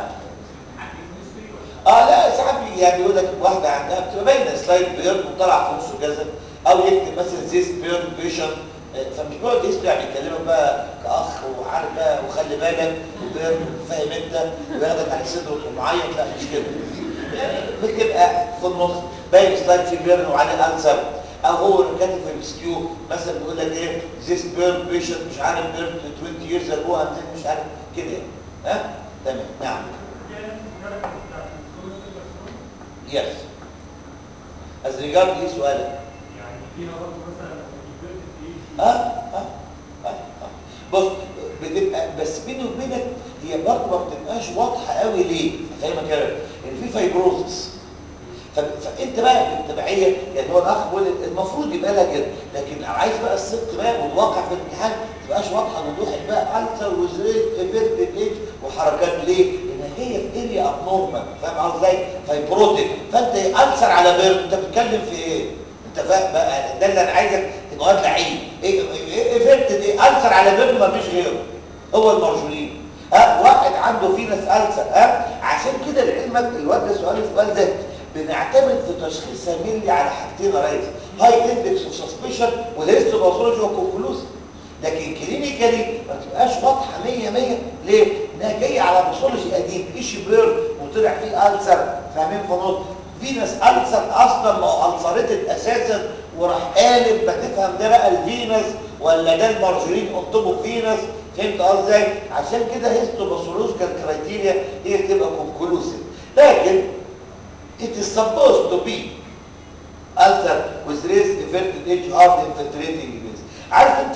اه لا ساعات يعني يقول لك واحده عندها بتبقى باينه سلايد بيرن وطلع في نصه كذا او يكتب مثلا زيس بيرن بيشن فمش بيقعد يسمع بيكلمك بقى كاخ وعارف بقى وخلي بالك وبيرن فاهم انت وياخدك على صدره ومعيط لا مش كده يعني بتبقى في النص باين سلايد في بيرن وعليه انسر او هو كاتب في السكيو مثلا بيقول لك ايه زيس بيرن بيشن مش عارف بيرن 20 years ago and مش عارف كده يعني ها تمام نعم يس از ريجارد ليه سؤالك يعني في نظر مثلا اه اه اه اه بص بتبقى بس بيني وبينك هي برضه ما بتبقاش واضحه قوي ليه فاهمك يا ان في فايبروزس فانت بقى بالتبعيه يعني هو الاخ بيقول المفروض يبقى لها كده لكن لو عايز بقى الصدق بقى والواقع في الامتحان ما تبقاش واضحه وضوح بقى التر وزريت ايفيرت ايج وحركات ليه؟ لان هي في اريا ابنورمال فاهم قصدي ازاي؟ فايبروتيك فانت السر على بيرد انت بتتكلم في ايه؟ انت فاهم بقى ده اللي انا عايزك تبقى واد لعيب ايه ايفيرت ايه؟ السر على بيرد ما فيش غيره هو المرجولين ها واحد عنده فينس السر ها عشان كده لعلمك الواد ده سؤال سؤال ذكي بنعتمد في تشخيصها مينلي على حاجتين يا ريس هاي اندكس اوف سسبشن والهيستوباثولوجي والكونكلوزيف لكن كلينيكالي ما تبقاش واضحه 100 100 ليه؟ انها جايه على باثولوجي قديم ايش بيرن وطلع فيه السر فاهمين في نص فينس السر اصلا ما هو السرتد اساسا وراح قالب ما تفهم ده بقى الفينس ولا ده المارجرين انطبوا فينس فهمت قصدي ازاي؟ عشان كده هيستوباثولوجيكال كرايتيريا هي تبقى كونكلوسيف لكن it is supposed to be ulcer with raised inverted edge hard infiltrating base عارف انت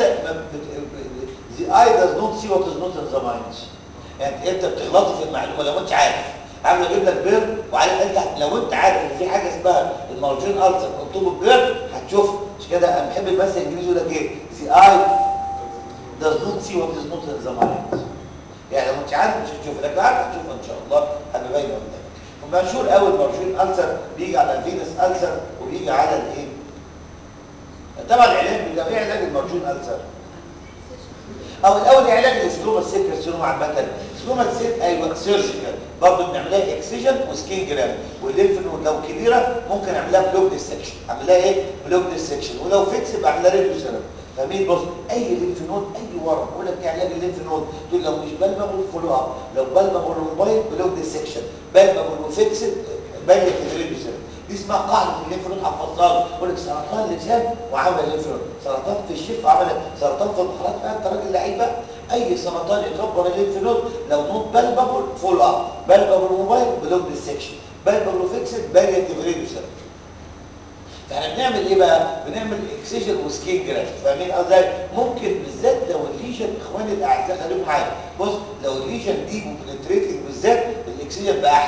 the eye does not see what is not in the mind يعني انت بتغلطي في المعلومه لو انت عارف عامل اجيب لك بير وعلى انت لو انت عارف ان في حاجه اسمها المارجين السر مكتوب البير هتشوفها مش كده انا بحب المثل الانجليزي يقول لك ايه the eye does not see what is not in the mind يعني لو انت عارف مش هتشوفها لكن عارف هتشوفها ان شاء الله هبقى باينه قدامك مشهور قوي المارجين ألسر بيجي على الفينس ألسر وبيجي على الايه طبعا العلاج بيبقى ايه علاج المارجين ألسر او الاول علاج السكروما السيل كارسينوما عامه السكروما السيل ايوه سيرجيكال برضه بنعملها اكسجن وسكين جرام والليمف نود لو كبيره ممكن نعملها بلوك ديسكشن اعملها ايه بلوك ديسكشن ولو فيكس بعملها ريديو سيرم فاهمين بص اي ليمف نود اي ورم بقول لك علاج الليمف نود تقول لو مش بالبابل فولو اب لو بالبابل موبايل بلوك ديسكشن بالبابل وفيكس بالك ريديو سيرم دي اسمها قاعده الليمف نود حفظتها يقول لك سرطان اللسان وعمل الليمف نود سرطان في الشفه وعمل سرطان في البحرات بقى انت راجل لعيب بقى اي سرطان يكبر الليمف نود لو نود بالبابل فولو اب بالبابل موبايل بلوك ديسكشن بالبابل وفيكس بالك ريديو سيرم فاحنا بنعمل ايه بقى بنعمل اكسجن وسكين جراف فاهمين قصدي ممكن بالذات لو الليجن اخواني الاعزاء خليكم معايا بص لو الليجن دي بنتريتنج بالذات الاكسجن بقى احسن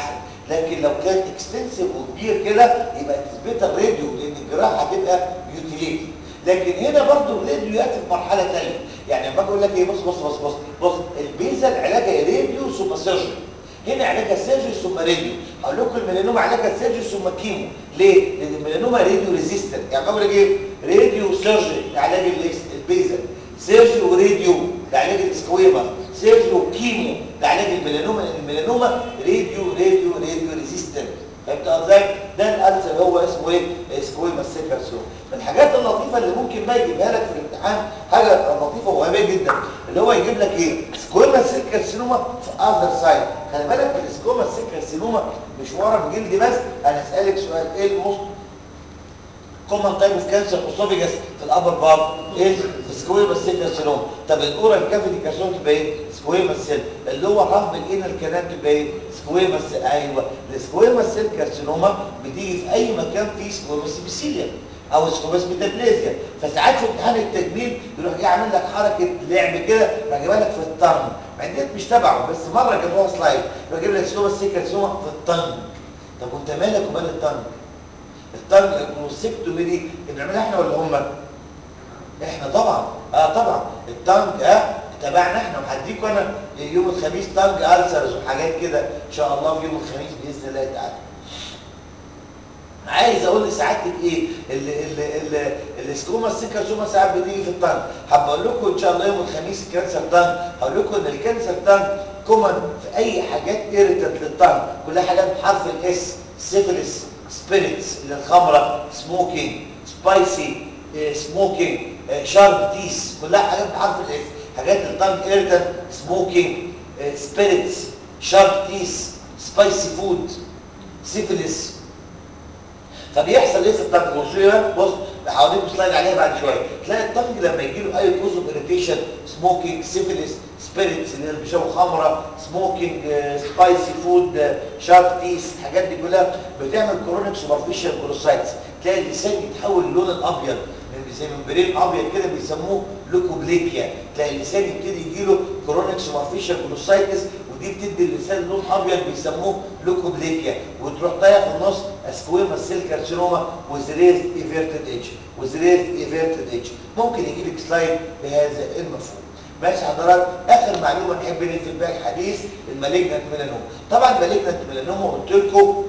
لكن لو كان اكستنسيف وكبير كده يبقى تثبيت الراديو لان الجراحه هتبقى يوتيليتي لكن هنا برضو الراديو ياتي في مرحله ثانيه يعني لما اقول لك ايه بص بص بص بص بص البيزل علاجها راديو ثم سيرجري هنا علاجها سيرجري ثم راديو هقول لكم الميلانوما علاجها سيرجري ثم كيمو ليه لان الميلانوما راديو ريزيستنت يعني بقول لك ايه راديو سيرجري علاج البيزل سيرجري وراديو لعلاج الاسكويما سيرجري وكيمو لعلاج الميلانوما لان الميلانوما راديو راديو راديو ريزيستنت فهمت قصدي ده الالسر اللي هو اسمه ايه سكويما سيكارسيوم من الحاجات اللطيفه اللي ممكن ما يجيبها لك في الامتحان حاجه لطيفه وهميه جدا اللي هو يجيب لك ايه سكويما سيكارسينوما في اذر سايد خلي بالك السكويما سيكارسينوما مش ورم جلدي بس انا اسالك سؤال ايه الموست كومن تايب اوف كانسر اسوفيجاس في الابر بار ايه سكويما سيكارسينوما طب الاورال كافيتي كارسينوما تبقى ايه سكويما سيل اللي هو الرحم الانال كانال تبقى ايه سكويما سيل ايوه السكويما سيل كارسينوما بتيجي في اي مكان فيه سكويما سيبيسيليا او سكوباس ميتابليزيا فساعات في امتحان التجميل يروح جاي عامل لك حركه لعب كده راح جايبها لك في الطن مع ان ديت مش تبعه بس مره جابوها سلايد يروح جايب لك سكوباس سيكارسينوما في الطن طب وانت مالك ومال الطن الطن الكونسكتومي دي بنعملها احنا ولا هم احنا طبعا اه طبعا الطنج اه تبعنا احنا وهديكوا انا يوم الخميس طنج السرز وحاجات كده ان شاء الله في يوم الخميس باذن الله تعالى عايز اقول لسعادتك ايه السكوما السكرسوما ساعات بتيجي في الطن هبقول لكم ان شاء الله يوم الخميس الكانسر طن هقول لكم ان الكانسر طن كومن في اي حاجات ايريتنت للطن كلها حاجات بحرف الاس سيفلس سبيريتس للخمره سموكينج سبايسي سموكينج شارب تيس كلها حاجات بحرف الاس حاجات الطن ايريتنت سموكينج سبيريتس شارب تيس سبايسي فود سيفلس فبيحصل ايه في الطنج بصوا بص هوريكم سلايد عليها بعد شويه تلاقي الطنج لما يجي له اي كوز اوف اريتيشن سموكينج سيفيلس سبيريتس اللي بيشربوا خمره سموكينج سبايسي فود شارب تيس الحاجات دي كلها بتعمل كرونيك سوبرفيشال كولوسايتس تلاقي اللسان يتحول للون الابيض زي ممبرين ابيض كده بيسموه لوكوبليكيا تلاقي اللسان يبتدي يجي له كرونيك سوبرفيشال كولوسايتس ودي بتدي اللسان لون ابيض بيسموه لوكوبليكيا وتروح طايح في النص اسكويما سيل كارسينوما وزريز ايفيرتد ايدج وزريز ايفيرتد ايدج ممكن يجي لك سلايد بهذا المفهوم ماشي حضرات اخر معلومه نحب نقفل بيها الحديث المالجنت ميلانوما طبعا المالجنت ميلانوما قلت لكم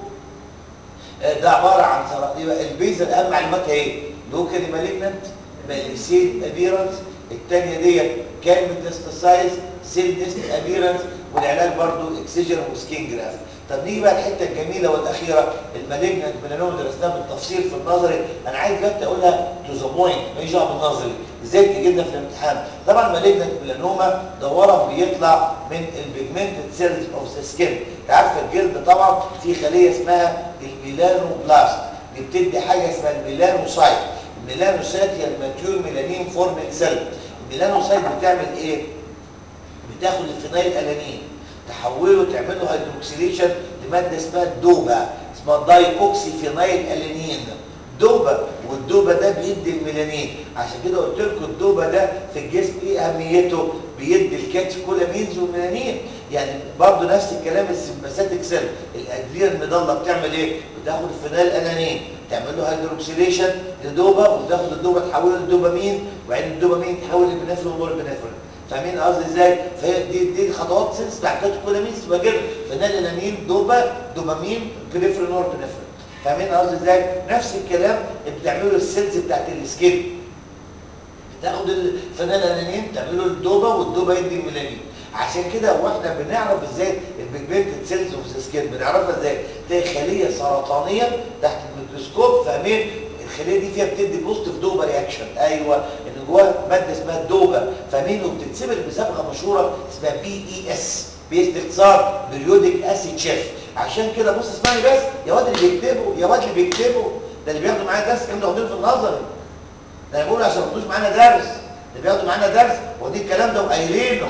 ده عباره عن سرطان البيزا اهم معلوماتها ايه لوكالي مالجنت ماليسيل ابيرنس الثانيه ديت كان ميتاستاسايز سيل ديست ابيرنس والعلاج برضو اكسجين وسكين جراف طب نيجي بقى الحته الجميله والاخيره المالجنت ميلانوما درسناها بالتفصيل في النظري انا عايز دلوقتي اقولها تو ذا بوينت ماليش دعوه بالنظري ازاي تجي لنا في الامتحان طبعا المالجنت ميلانوما ده ورم بيطلع من البيجمنتد سيلز اوف ذا سكين انت عارف الجلد طبعا في خليه اسمها الميلانوبلاست دي بتدي حاجه اسمها الميلانوسايت الميلانوسايت هي الماتيور ميلانين فورميل سيل الميلانوسايت بتعمل ايه بتاخد الفينايل الانين تحوله تعمله هيدروكسيليشن لماده اسمها الدوبا اسمها داي اوكسي فينايل الانين دوبا والدوبا ده بيدي الميلانين عشان كده قلت لكم الدوبا ده في الجسم ايه اهميته بيدي الكاتيكولامينز والميلانين يعني برضه نفس الكلام السمباثيك سيل الادريه المضله بتعمل ايه بتاخد الفينايل الانين تعمل له هيدروكسيليشن لدوبا وتاخد الدوبا تحوله لدوبامين وبعدين الدوبامين تحول لبنفرين ونوربنفرين فاهمين قصدي ازاي فهي دي دي الخطوات سنس بتاع الكاتيكولامين تبقى كده فينايل الانين دوبا دوبامين بريفرين ونوربنفرين فاهمين قصدي ازاي نفس الكلام بتعمله السيلز بتاعت السكين تاخد الفينايل الانين تعمله الدوبا والدوبا يدي الميلانين عشان كده واحنا بنعرف ازاي البيجمنتد سيلز اوف ذا سكين بنعرفها ازاي تلاقي خليه سرطانيه تحت الميكروسكوب فاهمين الخليه دي فيها بتدي بوزيتيف دوبا رياكشن ايوه ان جواها ماده اسمها الدوبا فاهمين وبتتسبب بصبغه مشهوره اسمها بي اي اس بي اس اختصار بريودك اسيد شيف عشان كده بص اسمعني بس يا واد اللي بيكتبوا يا واد اللي بيكتبوا ده اللي بياخدوا معايا درس كانوا واخدين في النظري ده انا بقول عشان ما تاخدوش معانا درس اللي بياخدوا معانا درس واخدين الكلام ده وقايلينه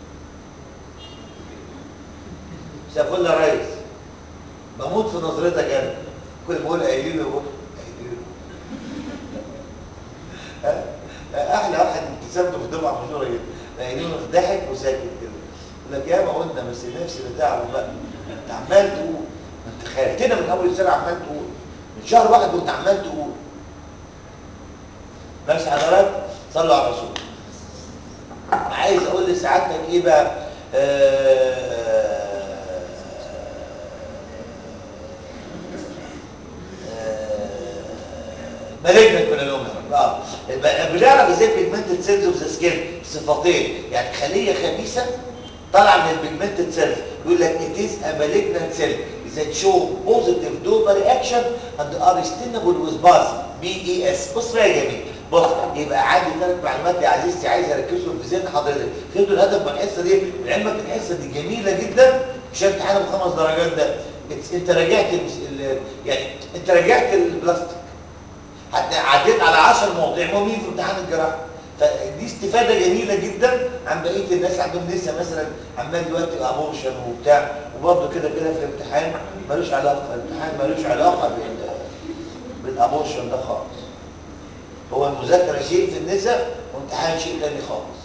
مساء الفل يا ريس بموت في نظرتك انا كل ما اقول قايلينه بقول احلى واحد ابتسامته في الدفعه مشهوره جدا قايلينه ضحك وساكت كده يقول لك يا ما قلنا بس نفسي بتاعه بقى انت عمال تقول انت خيلتنا من اول السنه عمال تقول من شهر واحد كنت عمال تقول ماشي حضرتك صلوا على الرسول عايز اقول لسعادتك ايه بقى مالجنت ميلانوما اه بنعرف ازاي البيجمنتد سيلز اوف ذا سكين صفتين يعني خليه خبيثه طالعه من البيجمنتد سيلز يقول لك it is a malignant cell that show positive Dopa reaction and are extendable with buzz BES بص بقى يا جميل بص يبقى عندي ثلاث معلومات يا عزيزتي عايز اركزهم في ذهن حضرتك فهمتوا الهدف من الحصه دي لعلمك الحصه دي جميله جدا مش امتحان بخمس درجات ده انت راجعت ال... يعني انت راجعت البلاستيك حتى عديت على 10 مواضيع مهمين في امتحان الجراحه فدي استفاده جميله جدا عن بقيه الناس عندهم لسه مثلا عمال دلوقتي ابورشن وبتاع وبرده كده كده في الامتحان ملوش علاقه الامتحان ملوش علاقه بال بالابورشن ده خالص هو المذاكره شيء في النساء وامتحان شيء تاني خالص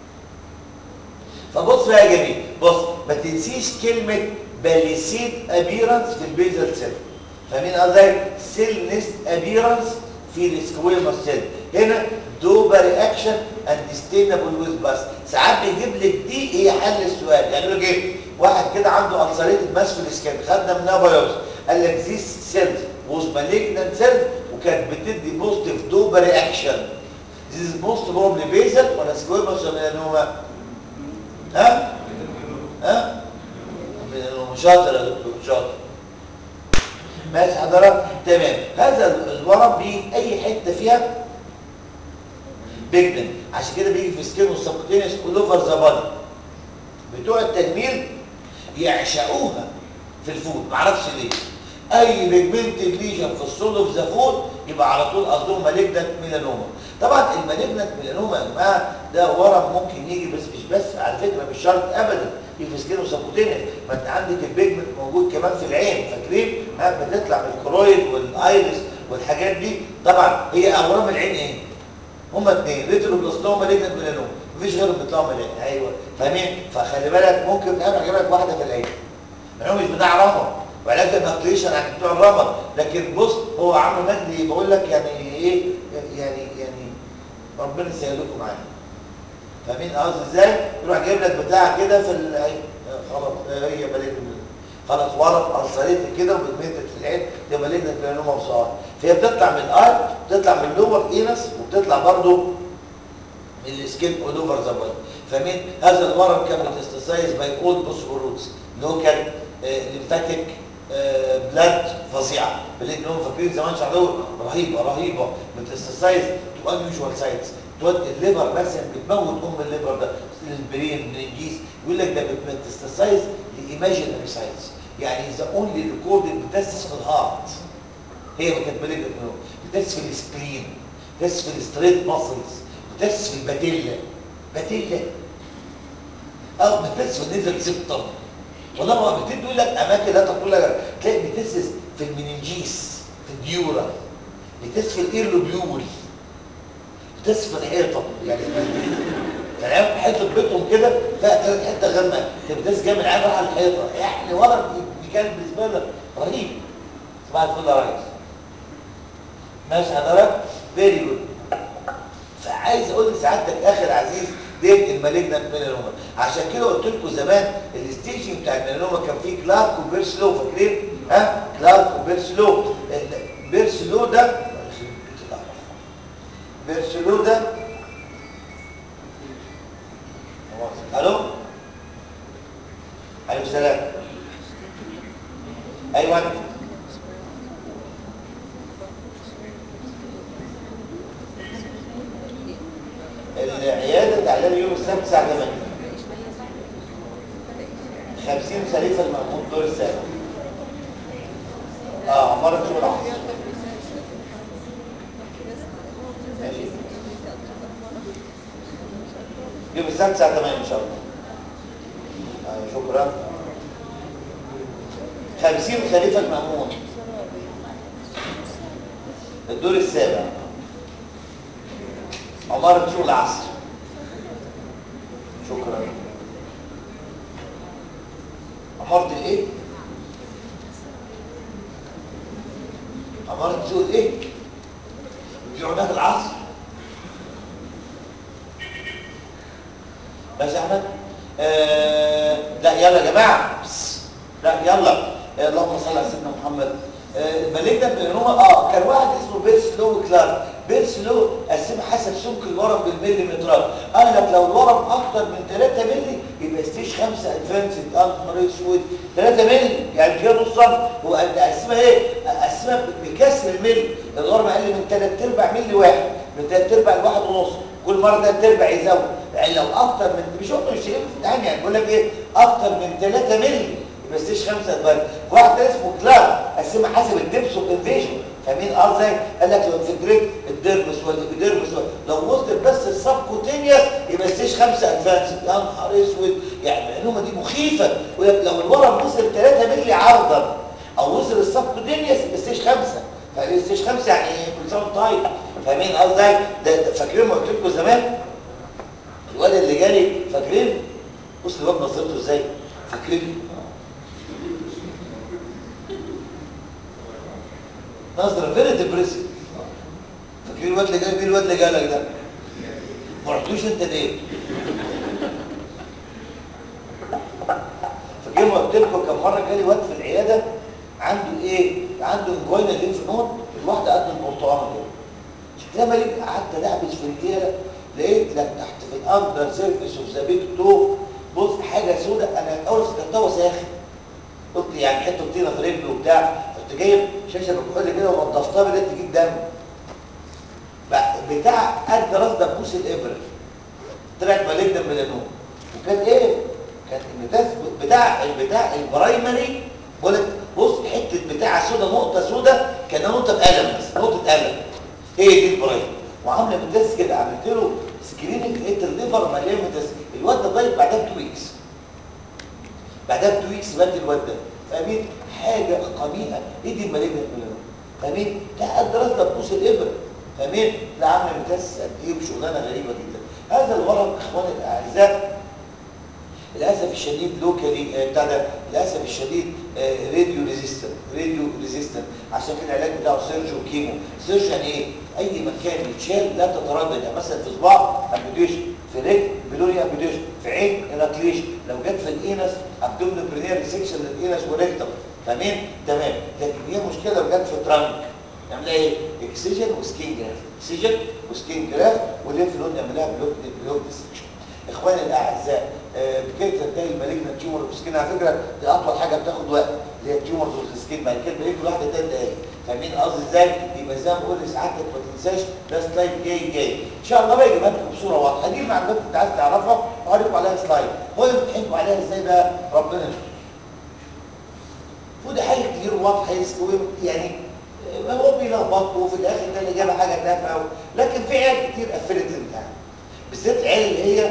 فبص بقى يا جميل بص ما تنسيش كلمه باليسيد ابيرنس في البيزل سيل فاهمين قصدي سيل نست ابيرنس في السكويموس سيل هنا دوبا رياكشن اند ستينبل ويز باس ساعات بيجيب لك دي هي حل السؤال يعني يقول لك ايه واحد كده عنده السريتد ماس في السكان خدنا منها بايوبسي قال لك ذيس سيلز was malignant cells وكانت بتدي بوزيتيف دوبا رياكشن This is most probably basal ولا سكويموس ولا ميلانوما ها ها ميلانوما شاطر يا دكتور شاطر ماشي حضرتك تمام هذا الورم بيجي في اي حته فيها بيجمنت عشان كده بيجي في سكين والسبكوتينيوس كل اوفر ذا بادي بتوع التجميل يعشقوها في الفود معرفش ليه اي بيجمنت ليجن في السول اوف ذا فود يبقى على طول قصدهم مالجنت ميلانوما طبعا المالجنت ميلانوما يا جماعه ده ورم ممكن يجي بس مش بس على فكره مش شرط ابدا يجي في سكين وسبكوتينيوس ما انت عندك البيجمنت موجود كمان في العين فاكرين ها بتطلع من الكرويد والايرس والحاجات دي طبعا هي اورام العين ايه هما اثنين ريتروبلاستوما مالجنت ميلانوما مفيش غيرهم بيطلعوا من العين ايوه فاهمين فخلي بالك ممكن انا اجيب لك واحده في العين هو مش بتاع رمض وعلاج النقليشن عن بتوع الرمض لكن بص هو عمرو مجدي بقول لك يعني ايه يعني يعني ربنا يسهلكم معايا فاهمين قصدي ازاي يروح جايب لك بتاع كده في العين خلاص هي مالجنت خلاص ورم السريت كده وبتمتت في العين تبقى مالجنت ميلانوما بصار فهي بتطلع من الاي بتطلع من اللور اينس وبتطلع برضو من السكين اول اوفر ذا بودي فاهمين هذا الورم كان ميتاستاسايز باي اول بوسفوروتس لوكال ليمفاتيك بلاد فظيعه بلاد لهم فاكرين زمان شعرهم رهيبه رهيبه ميتاستاسايز تو انيوجوال سايتس تودي الليفر مثلا بتموت ام الليفر ده البرين الانجيز يقول لك ده بتستسايز لايماجينري سايتس يعني ذا اونلي ريكوردد بتسس في الهارت هي ما كانت مالجنت منه بتسس في السبلين بتسس في الستريت ماسلز بتسس في الباتيلا باتيلا او بتسس في النيزل سيبتم والله ما بتدي يقول لك اماكن لا تقول لك تلاقي بتسس في المننجيس في الديورا بتسس في الايرلوبيول بتسس في الحيطه يعني يعني حته بيتهم كده فيها ثلاث حته غامقه بتسس جامد عين راح على الحيطه يعني ورم دي كان بالنسبه لك رهيب صباح الفل يا ريس ماشي حضرتك فيري جود فعايز اقول لسعادتك اخر عزيز ديت المالجنت ميلانوما عشان كده قلت لكم زمان الستيجنج بتاع الميلانوما كان فيه كلارك وبيرسلو فاكرين ها كلارك وبيرسلو بيرسلو ده بيرسلو ده الو عليكم السلام ايوه العياده تعلم يوم السبت الساعه 8 50 خليفه المأمون دور السابع اه عمارة شغل العصر ماشي يوم السبت الساعه 8 ان شاء الله آه شكرا 50 خليفه المأمون الدور السابع عمارة سوق العصر شكرا عمارة الايه عمارة سوق ايه؟ بيبيعوا في العصر ماشي يا احمد آه لا يلا يا جماعه بس. لا يلا آه اللهم صل على سيدنا محمد آه المالجنت ميلانوما اه كان واحد اسمه بيرس لو كلارك بيرس لو قسمها حسب سمك الورم بالمليمترات قال لك لو الورم اكتر من 3 مللي يبقى ستيج 5 ادفانسد اه نهار اسود 3 مللي يعني كده نص سم هو قسمها ايه؟ قسمها بكسر الملي الورم اقل من 3 ارباع ملي واحد من 3 ارباع لواحد ونص كل مره 3 ارباع يزود يعني لو اكتر من مش هم مش شايفين في الامتحان يعني بيقول لك ايه اكتر من 3 مللي يبقى ستيج 5 ادفانسد واحد تاني اسمه كلارك قسمها حسب الدبس والانفيجن فاهمين اه ازاي قال لك لو انفجريت الديرمس والابيديرمس لو وصلت بس السبكوتينيوس يبقى ستيج 5 ادفانس يا نهار اسود يعني المعلومه دي مخيفه لو الورم وصل 3 مللي عرضا او وصل السبكوتينيوس يبقى ستيج 5 فايه ستيج 5 يعني ايه كل سنه طيب فاهمين اه ازاي ده, ده فاكرين ما قلت لكم زمان الواد اللي جالي فاكرين بص الواد نظرته ازاي فاكرين نظرة فيري ديبريسيف فاكرين الواد اللي جاي مين الواد اللي جالك ده ما رحتوش انت ليه فاكرين ما قلت لكم كم مره جالي واد في العياده عنده ايه عنده انجوينا لينف نود الواحده قد البرتقانه كده شكلها مليك قعدت دعبس في رجليها لقيت لك تحت في الاندر سيرفيس اوف ذا بيج تو بص حاجه سوداء انا اول افتكرتها وساخن قلت يعني حته طينه في رجله وبتاع كنت جايب شاشه بكحول كده ونضفتها بدات تجيب دم بتاع قد راس دبوس الابره طلعت مالجنا ميلانوم وكان ايه كان المتاز بتاع بتاع البرايمري بقول لك بص حته بتاع سودا نقطه سودا كان نقطه قلم بس نقطه قلم هي دي البرايمري وعامله متاز كده عملت له سكريننج لقيت الليفر مليان متاز الواد ده طيب بعدها بتو ويكس بعدها بتو ويكس مات الواد ده فاهمين حاجه قميئه ايه دي المالجنت ميلانوم فاهمين ده قد راس دبوس الابره فاهمين ده عامل متاس قد ايه وشغلانه غريبه جدا هذا الورم اخواني الاعزاء للاسف الشديد لوكالي بتاع ده للاسف الشديد راديو ريزيستنت راديو ريزيستنت عشان كده العلاج بتاعه سيرجي وكيمو سيرجي يعني ايه اي مكان يتشال لا تتردد يعني مثلا في صباع امبيديشن في رجل بلوري امبيديشن في عين اناكليشن لو جت في الانس ابدومن برينير سيكشن للانس وريكتم فاهمين تمام لكن هي مشكله لو جت في ترانك نعمل ايه اكسجن وسكين جراف اكسجن وسكين جراف وليف لون نعملها بلوك بلوك ديسكشن اخواني الاعزاء بكده تنتهي المالجنا تيومر اوف سكين على فكره دي اطول حاجه بتاخد وقت اللي هي التيومر اوف سكين بعد كده بقيت واحده ثلاث دقايق فاهمين قصدي ازاي يبقى زي ما بقول لسعادتك ما تنساش ده سلايد جاي جاي ان شاء الله بقى يجيبها لكم بصوره واضحه دي المعلومات اللي انت عايز تعرفها وهوريكم عليها سلايد هو اللي بتحكوا عليها ازاي بقى ربنا يستر ودي حاجه كتير واضحه يعني هو بيلخبط وفي الاخر ده اللي جاب حاجه تافهه لكن في عيال كتير قفلت الامتحان بالذات العيال اللي هي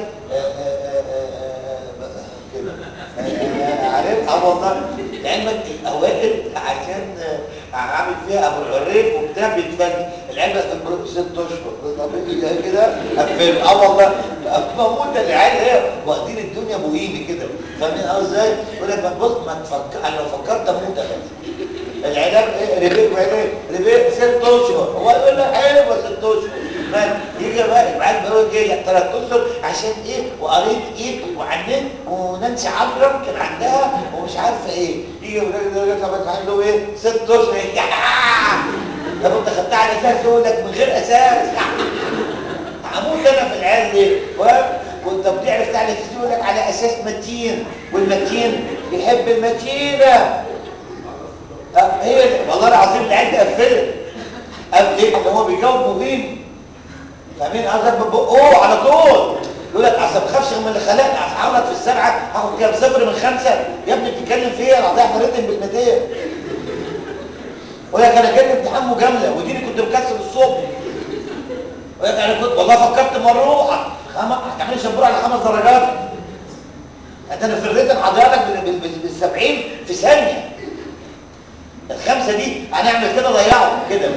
كده عارف اه والله لعلمك الاوائل عشان عامل فيها ابو العريف وبتاع بيتفل العلبه في البروك ست اشهر كده قفلوا اه والله بموت العيال هي واخدين الدنيا بوهيمي كده فاهمين اه ازاي؟ يقول لك بص ما تفكر انا لو فكرت اموت العلاج ايه ريبير وعلاج ريبير ست اشهر هو يقول لك حلوه ست اشهر يجي بقى العيال بيقول جاي ثلاث اشهر عشان ايه وقريت ايه وعننت ونانسي عجرم كان عندها ومش عارفه ايه يجي الراجل ده يقول لك عنده ايه ست اشهر طب انت خدتها على اساس يقول لك من غير اساس هموت انا في العيال دي وانت بتعرف تعرف يقول لك على اساس متين والمتين بيحب المتينه هي والله العظيم العيال دي قفلت قبل ايه ان هو بيجاوب مهم فاهمين قصدك ببقه على طول يقول لك اصل ما تخافش من اللي خلقني هحاولك في السبعه هاخد كام صفر من خمسه يا ابني بتتكلم في ايه انا هضيع مرتين بالمتين يقول لك انا جايب امتحان مجامله وديني كنت مكسل الصبح يقول لك انا كنت والله فكرت مروحه هتعملي شبوره على خمس درجات انت انا في الريتم هضيع لك بال 70 في ثانيه الخمسه دي هنعمل كده ضيعهم كده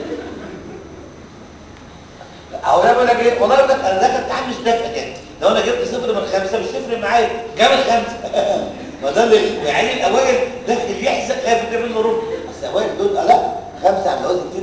او ده بيقول لك ايه والله يقول لك انا داخل امتحان مش دافع يعني لو انا جبت صفر من خمسه مش تفرق معايا جاب الخمسه ما ده اللي يعني الاوائل داخل يحزق خايف يجيب منه ربع بس الاوائل دول لا خمسه عند وزن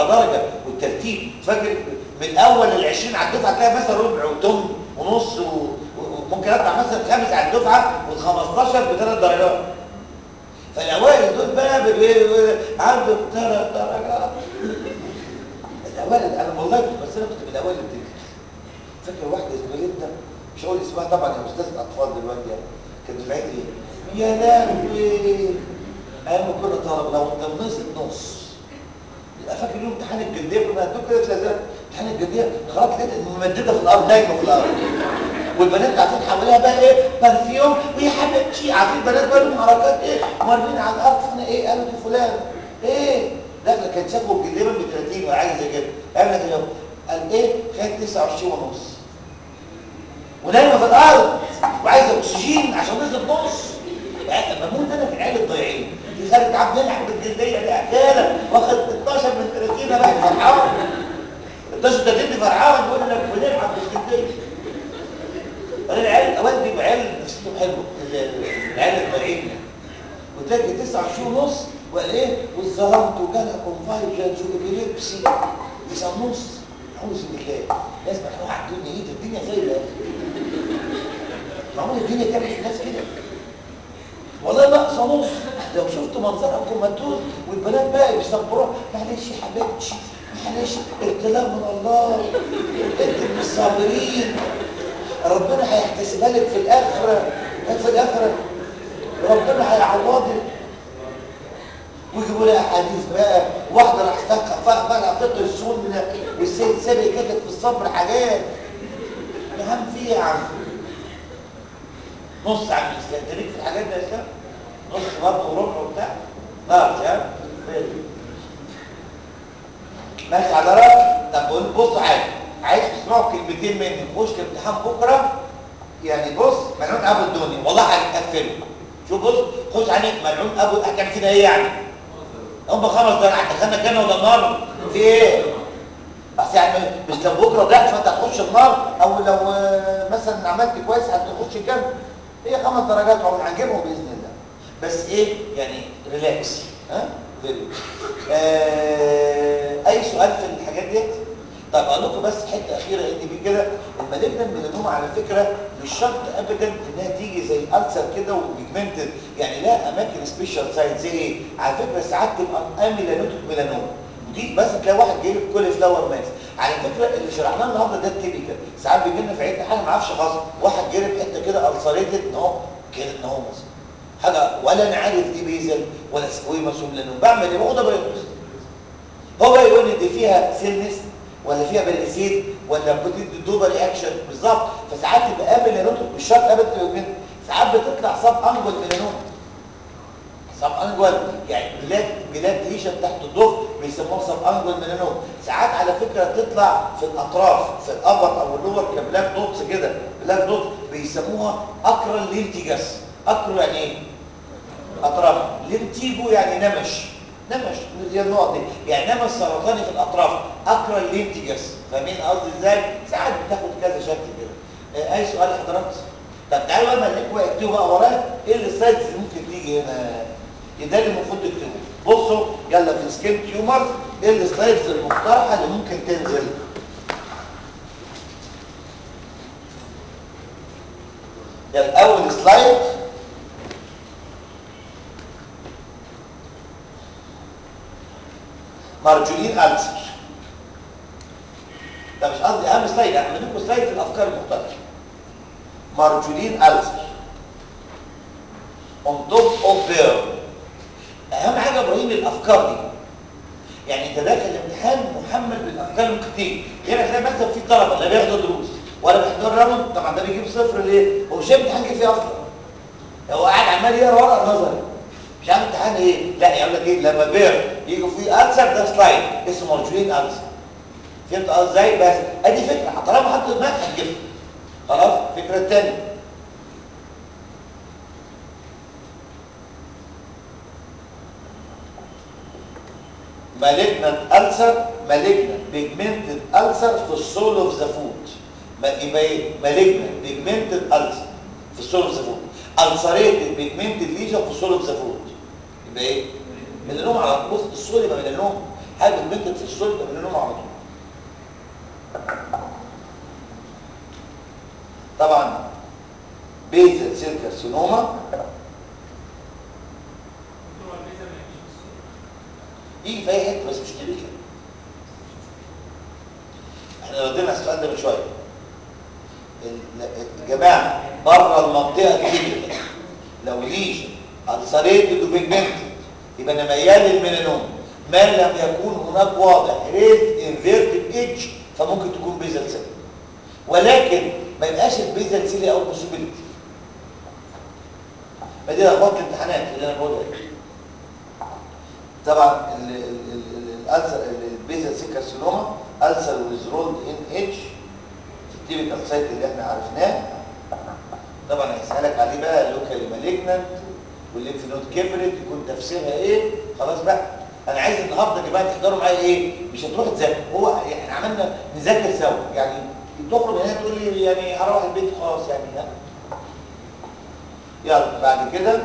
درجه والترتيب فاكر من اول ال 20 على الدفعه تلاقي مثلا ربع وتم ونص و- وممكن اطلع مثلا خامس على الدفعه وال15 بثلاث درجات فالاوائل دول بقى ب- ب- عنده ثلاث درجات الاوائل انا والله بس انا كنت من الاوائل اللي بتنجح فاكر واحده زميلتنا مش هقول اسمها طبعا يا استاذه اطفال دلوقتي يعني كانت دفعتي ايه يا لهوي ايام ما كنا طلبه لو لو نزل نص يبقى فاكر يوم امتحان الجلديه كنا هندوك كده ثلاثات امتحان الجلديه خلاص لقيت ممدده في الارض نايمه في الارض والبنات قاعدين حواليها بقى ايه برفيوم ويا حبيبتي عارفين البنات بقى لهم حركات ايه مرمين على الارض فانا ايه قالوا دي فلان ايه داخله كانت شافوا الجلديه ب 30 ولا حاجه زي كده قال لك اليوم قال ايه خدت 29 ونص ونايمه في الارض وعايزه اكسجين عشان نزل نص يعني بموت انا في العيال الضايعين دي خالد عبد يلعب بالجلديه دي احيانا واخد 12 من 30 بقى فرحان 12 30 فرحان بيقول انك بنلعب بالجلديه انا العيال الاوائل بيبقى عيال نفسيتهم حلوه العيال الضايعين وتلاقي 29 ونص وقال ايه والظلمت وجالها كونفايجنز وابيليبسي 9 ونص اعوذ بالله لازم اروح على الدنيا ايه ده الدنيا غير يا اخي معقول الدنيا تعمل في الناس كده والله ناقصه نص لو شفت منظرها كوماتوز والبنات بقى بيصبروها معلش يا حبيبتي معلش ابتلاء من الله انت من الصابرين ربنا هيحتسبها لك في الاخره في الاخره ربنا هيعوضك ويجيبوا لها حديث بقى واحده راح فقه بقى فقه السنه والسيد سابق كتب في الصبر حاجات يا عم في إيه يا عم نص عن الاسلام انت ليك في الحاجات دي يا اسلام نص برضه وربع وبتاع لا مش عارف ماشي على رأيك طب بقول بصوا حاجه عايز تسمعوا كلمتين مني خش الامتحان بكره يعني بص ملعون ابو الدنيا والله هنقفله شوف بص خش عليك ملعون ابو هتعمل فينا ايه يعني هم خمس دقايق هتدخلنا جنه ولا النار في ايه بس يعني مش لو بكره ضعت فانت هتخش النار او لو آه، مثلا عملت كويس هتخش الجنه هي خمس درجات عمر هنجيبهم باذن الله بس ايه يعني ريلاكس ها فيري آه اي سؤال في الحاجات ديت طب اقول لكم بس حته اخيره ان بيه كده المالجنان ميلانوما على فكره مش شرط ابدا انها تيجي زي السر كده وبيجمنتد يعني لها اماكن سبيشال سايت زي ايه على فكره ساعات تبقى اميلانوتيك ميلانوما ودي بس تلاقي واحد جاي لك كل فلاور ماس على فكره اللي شرحناه النهارده ده التيبيكال ساعات بيجي لنا في عيادة حاجه ما اعرفش خاص واحد جاي لك حته كده السريتد ان هو كده ان هو مثلا حاجه ولا انا عارف دي بيزل ولا سكويمس ولا بعمل ايه باخدها بايوبسي هو بقى يقول لي دي فيها سيلنس ولا فيها بلاسيد ولا بتدي دوبا رياكشن بالظبط فساعات تبقى قابل لنوتك مش شرط قابل تبقى ساعات بتطلع سب انجل ميلانوما سب انجل يعني بلاد بلاد ليشن تحت الضفر بيسموها سب انجل ميلانوما ساعات على فكره تطلع في الاطراف في الابر او اللور كبلاك دوتس كده بلاك دوت بيسموها اكرال لينتيجاس اكرو يعني ايه اطراف لينتيجو يعني نمش نمش دي النقط دي يعني نمش سرطاني في الاطراف اكرا لينتيجس فاهمين قصدي ازاي ساعات بتاخد كذا شكل كده آه، اي سؤال لحضرتك طب تعالوا بقى ملك بقى اكتبوا بقى ورايا ايه السلايدز اللي ممكن تيجي هنا ده اللي المفروض تكتبوه بصوا يلا في السكين تيومر ايه السلايدز المقترحه اللي ممكن تنزل يلا اول سلايد مارجولين ألسر ده مش قصدي اهم سلايد انا هعمل لكم سلايد الافكار المختلفه مارجولين ألسر on top of bear اهم حاجه ابراهيم الافكار دي يعني انت داخل الامتحان محمل بالافكار اللي ممكن تيجي غير هتلاقي مثلا في طلبه لا بياخدوا دروس ولا بيحضروا راوند طبعا ده بيجيب صفر ليه؟ هو مش شايف امتحان جه فيه اصلا هو قاعد عمال يقرا ورق نظري مش عارف امتحان ايه لا يقول لك ايه لما بير يجوا فيه انسر ده سلايد اسمه مرجوين انسر فهمت قصدي ازاي بس ادي فكره طالما حط دماغك هتجيبها خلاص الفكره الثانيه malignant ulcer malignant pigmented ulcer في السول اوف ذا فود يبقى ايه malignant pigmented ulcer في السول اوف ذا فود ulcerated pigmented lesion في السول اوف ذا فود يبقى ايه ميلانوم على بص السول يبقى ميلانوم حاجه بنت في الصلب ميلانوما على طول طبعا بيزل سيل كارسينوما يجي في اي حته بس مش كبير احنا ردينا على السؤال ده من شويه ال- الجماعه بره المنطقه الكبيره لو ليش السريتد وبيجمنتد يبقى انا ميال للميلانوم ما لم يكون هناك واضح ريز انفيرتد اتش فممكن تكون بيزل سيل ولكن ما يبقاش البيزل سيل او بوسيبيليتي فدي لخبطه الامتحانات اللي انا بقولها دي. طبعا ال- ال- ال- الالسر البيزل سيل كارسينوما السر ويز رولد ان اتش في التيبيكال سايت اللي احنا عرفناه طبعا هيسالك عليه بقى لوكال مالجنانت والليمف نود كبرت يكون تفسيرها ايه خلاص بقى انا عايز النهارده يا جماعه تحضروا معايا ايه مش هتروحوا تذاكروا هو احنا عملنا نذاكر سوا يعني تخرج من هنا تقول لي يعني هروح البيت خلاص يعني لا يلا بعد كده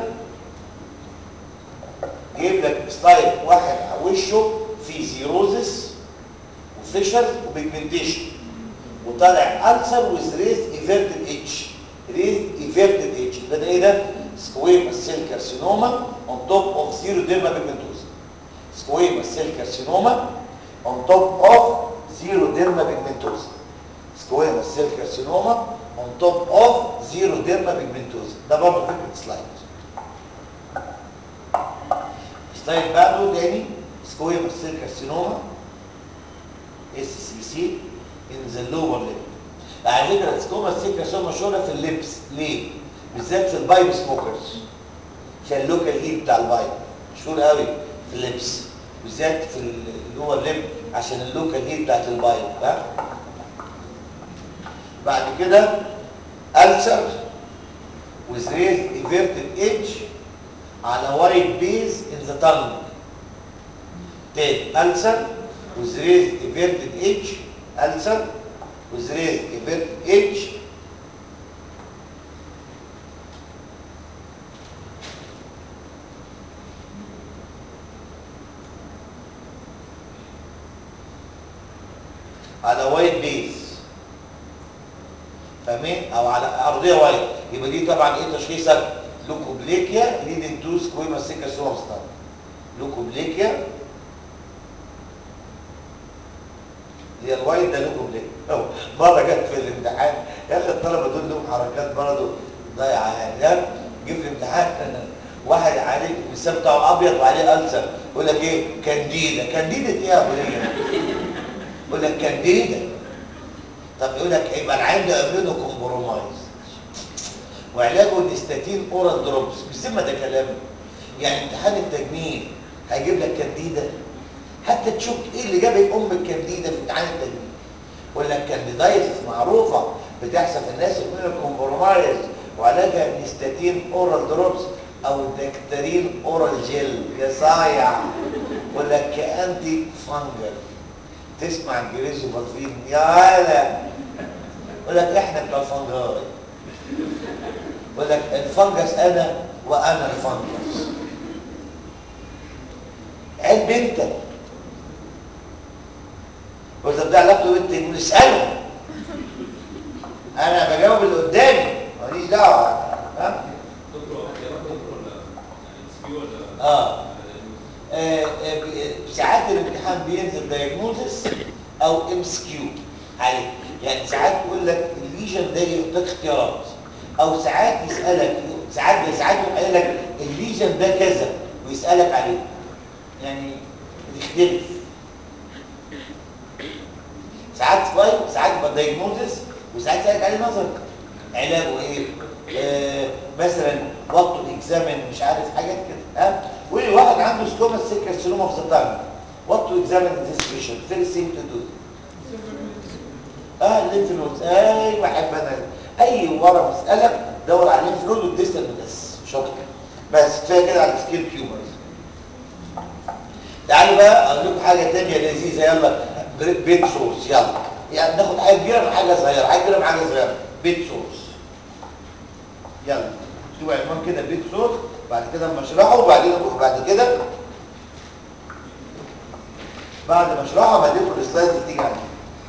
جايب لك سلايد واحد وشه فيه زيروزس وفيشر وبيجمنتيشن وطالع ألسر ويز ريز ايفيرتد اتش ريز ايفيرتد اتش يبقى ده ايه ده؟ سكويما سيل كارسينوما اون توب اوف زيرو ديرما بيجمنتوز سكويما سيل كارسينوما اون توب اوف زيرو ديرما بيجمنتوز سكويما سيل كارسينوما اون توب اوف زيرو ديرما بيجمنتوز ده برضه فكره سلايد سلايد بعده تاني سكويما سيل كارسينوما اس سي سي ان ذا لور ليب على فكره السكوما سيل كارسينوما مشهوره في اللبس ليه؟ بالذات في البايب سموكرز عشان اللوكال هيت بتاع البايب مشهور قوي في اللبس بالذات في اللور ليب عشان اللوكال هيت بتاعت البايب ها بعد كده ألسر with raised inverted edge على وايت بيز in the tongue تاني ألسر with raised inverted edge ألسر with raised inverted edge على وايت بيز فاهمين او على ارضيه وايت يبقى دي طبعا ايه تشخيصك لوكوبليكيا ليدنج تو سكويما سيكا سومستان لوكوبليكيا هي الوايت ده لوكوبليكيا أهو، مره جت في الامتحان يا اخي الطلبه دول لهم حركات برضه ضايعه يعني لا جه في الامتحان واحد عليه اللسان بتاعه ابيض وعليه ألسر يقول لك ايه كانديدا كانديدا ايه يا ابو ليه يقول لك كانديدا طب يقول لك يبقى العين ده اميونو كومبرومايز وعلاجه الاستاتين اورال دروبس بالذمه ده كلام يعني امتحان التجميل هيجيب لك كانديدا حتى تشوف ايه اللي جاب ام الكانديدا في امتحان التجميل ولا الكانديدايتس معروفه بتحصل في الناس اميونو كومبرومايز وعلاجها الاستاتين اورال دروبس او الدكترين اورال جيل يا صايع ولا كانتي فانجل تسمع انجليزي بطرين يا هلا يقول لك احنا بتوع الفنجاي يقول لك الفنجس انا وانا الفنجس عيب انت واذا ده علاقته بنت يقول اساله انا بجاوب اللي قدامي ماليش دعوه ها دكتور اختيارات دكتور ولا يعني اس بي ولا اه آه، آه، ب- ساعات الامتحان بينزل دايجنوزس او ام اس كيو عليه يعني ساعات يقول لك الليجن ده يديك اختيارات او ساعات يسالك ساعات ساعات يقول قايل لك الليجن ده كذا ويسالك عليه يعني بتختلف ساعات سبايك ساعات يبقى دايجنوزس وساعات يسالك عليه نظري علاجه ايه آه مثلا وقت اكزامن مش عارف حاجات كده ها واحد عنده ستوما سيكر سيلوما في الطن وقت اكزامن ذيس بيشنت فيري سيم تو دو اه الليمف نودز ايوه احب انا اي ورم اسالك دور على الليمف نود والديستال بس شاطر بس كفايه كده على السكيل تيومرز تعالوا بقى اقول لكم حاجه ثانيه لذيذه يلا بريد بيت سورس يلا يعني ناخد حاجه كبيره من حاجه صغيره حاجه كبيره من حاجه صغيره بيت سورس يلا اكتبوا عنوان كده بيت سورس بعد كده اما اشرحه وبعدين بعد كده بعد ما اشرحها بديكم السلايد اللي تيجي عليها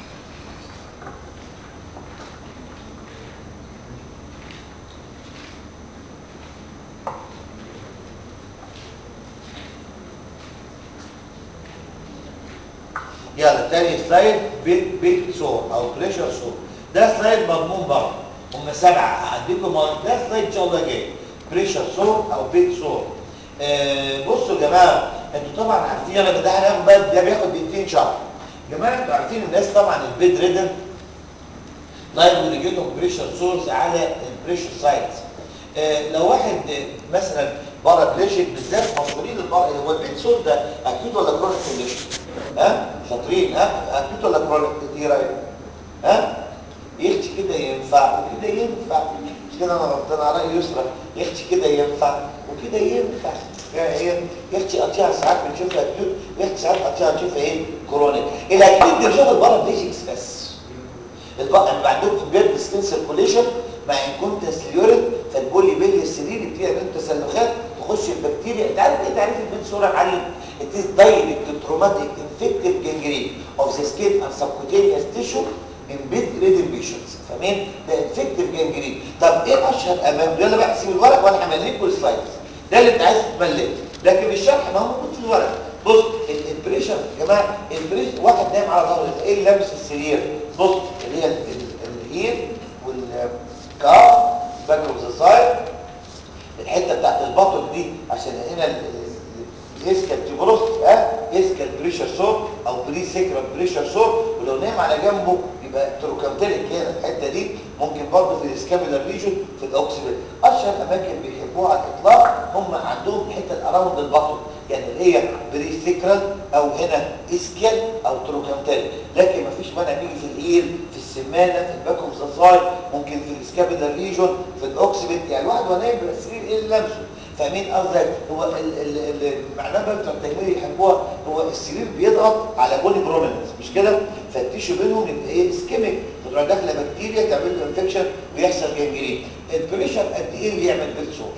يلا تاني سلايد بيت بيت سور او بريشر سور ده سلايد مضمون برضه هم سبعه هديكم ده سلايد ان شاء الله جاي بريشر سور او بيت سور آه بصوا يا جماعه انتوا طبعا عارفين انا ده هناخد بقى ده بياخد دقيقتين شهر يا جماعه انتوا عارفين الناس طبعا البيد ريدن لايف ريجيتهم بريشر سورس على البريشر سايتس آه لو واحد آه، مثلا بره بليشك بالذات مشهورين البره هو البيت سور ده اكيد ولا كرونيك كونديشن ها شاطرين ها اكيد ولا كرونيك ايه رايك ها يختي كده ينفع وكده ينفع مش كده انا غلطان على راي يسرى يختي كده ينفع وكده ينفع هي يختي قطيعه ساعات بنشوفها اكيوت يختي ساعات قطيعه نشوفها ايه كرونيك الاكيوت دي بنشوفها بره بليشكس بس البقى يبقى عندهم امبيرد سكين سيركوليشن مع انكونتس ليورين فالبولي بيلي السريري بتعمل تسلخات تخش البكتيريا انت عارف ايه تعريف البيت صوره معلم it is direct traumatic infective gangrene of the skin and subcutaneous tissue in bed ridden patients فاهمين ده infective gangrene طب ايه اشهر امام يلا بقى سيب الورق وانا هملي لكم السلايدز ده اللي انت عايز تمليه لكن الشرح ما هو موجود في الورق بص ال- البريشر يا جماعه البريشر واحد نايم على ظهره ايه اللي لابس السرير بص اللي هي ال- ال- الهيل والكاف باك اوف ذا سايد الحته بتاعت البطن دي عشان هنا ال- ال- الاسكال تيبروس ها اسكال بريشر سور او بري سيكرال بريشر سور ولو نايم على جنبه يبقى تروكانتيليك هنا الحته دي ممكن برضه في الاسكابيلار ريجن في الاوكسيبيل اشهر اماكن بيحبوها على الاطلاق هم عندهم الحته اراوند البطن يعني اللي هي بري سيكرال او هنا اسكال او تروكانتيليك لكن مفيش مانع نيجي في الايل في السمانه في الباك اوف ذا سايد ممكن في الاسكابيلار ريجن في الاوكسيبيل يعني الواحد وهو نايم بالسرير ايه اللي لمسه فاهمين قصدي هو ال- ال- ال- المعنى بقى بتوع التجميل يحبوها هو السرير بيضغط على بولي بروميننس مش كده فالتيشو بينهم يبقى ايه اسكيميك تروح داخله بكتيريا تعمل له انفكشن ويحصل جنجرين البريشر قد ايه اللي يعمل بيت سور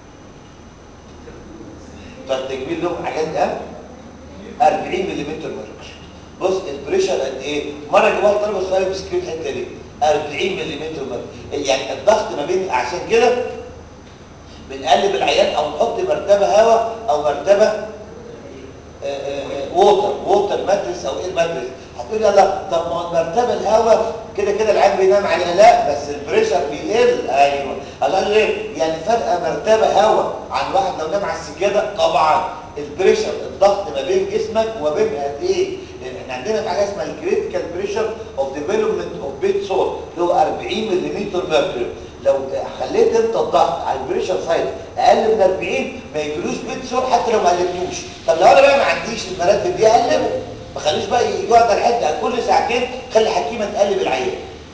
بتوع التجميل لهم حاجات اهم 40 ملم مركز بص البريشر قد ايه مره جوه طلب السؤال بسكرين الحته دي 40 ملم مركز يعني الضغط ما بين عشان كده بنقلب العيان او نحط مرتبه هواء او مرتبه ووتر ووتر ماتريس او ايه الماتريس هتقول لي لا طب ما هو المرتبه الهواء كده كده العيان بينام عليها لا بس البريشر بيقل ايوه قال ليه يعني فرق مرتبه هواء عن واحد لو نام على السجاده طبعا البريشر الضغط ما بين جسمك وما بين قد ايه لان احنا عندنا في حاجه اسمها الكريتيكال بريشر اوف ديفلوبمنت اوف بيت سور اللي هو 40 ملم ميركوري لو خليت انت الضغط على البريشر سايد اقل من 40 ما يجيلوش بيت سور حتى لو ما قلبتوش طب لو انا بقى ما عنديش المراتب دي اقلبه ما خليش بقى يقعد على الحته كل ساعتين خلي حكيمه تقلب العيان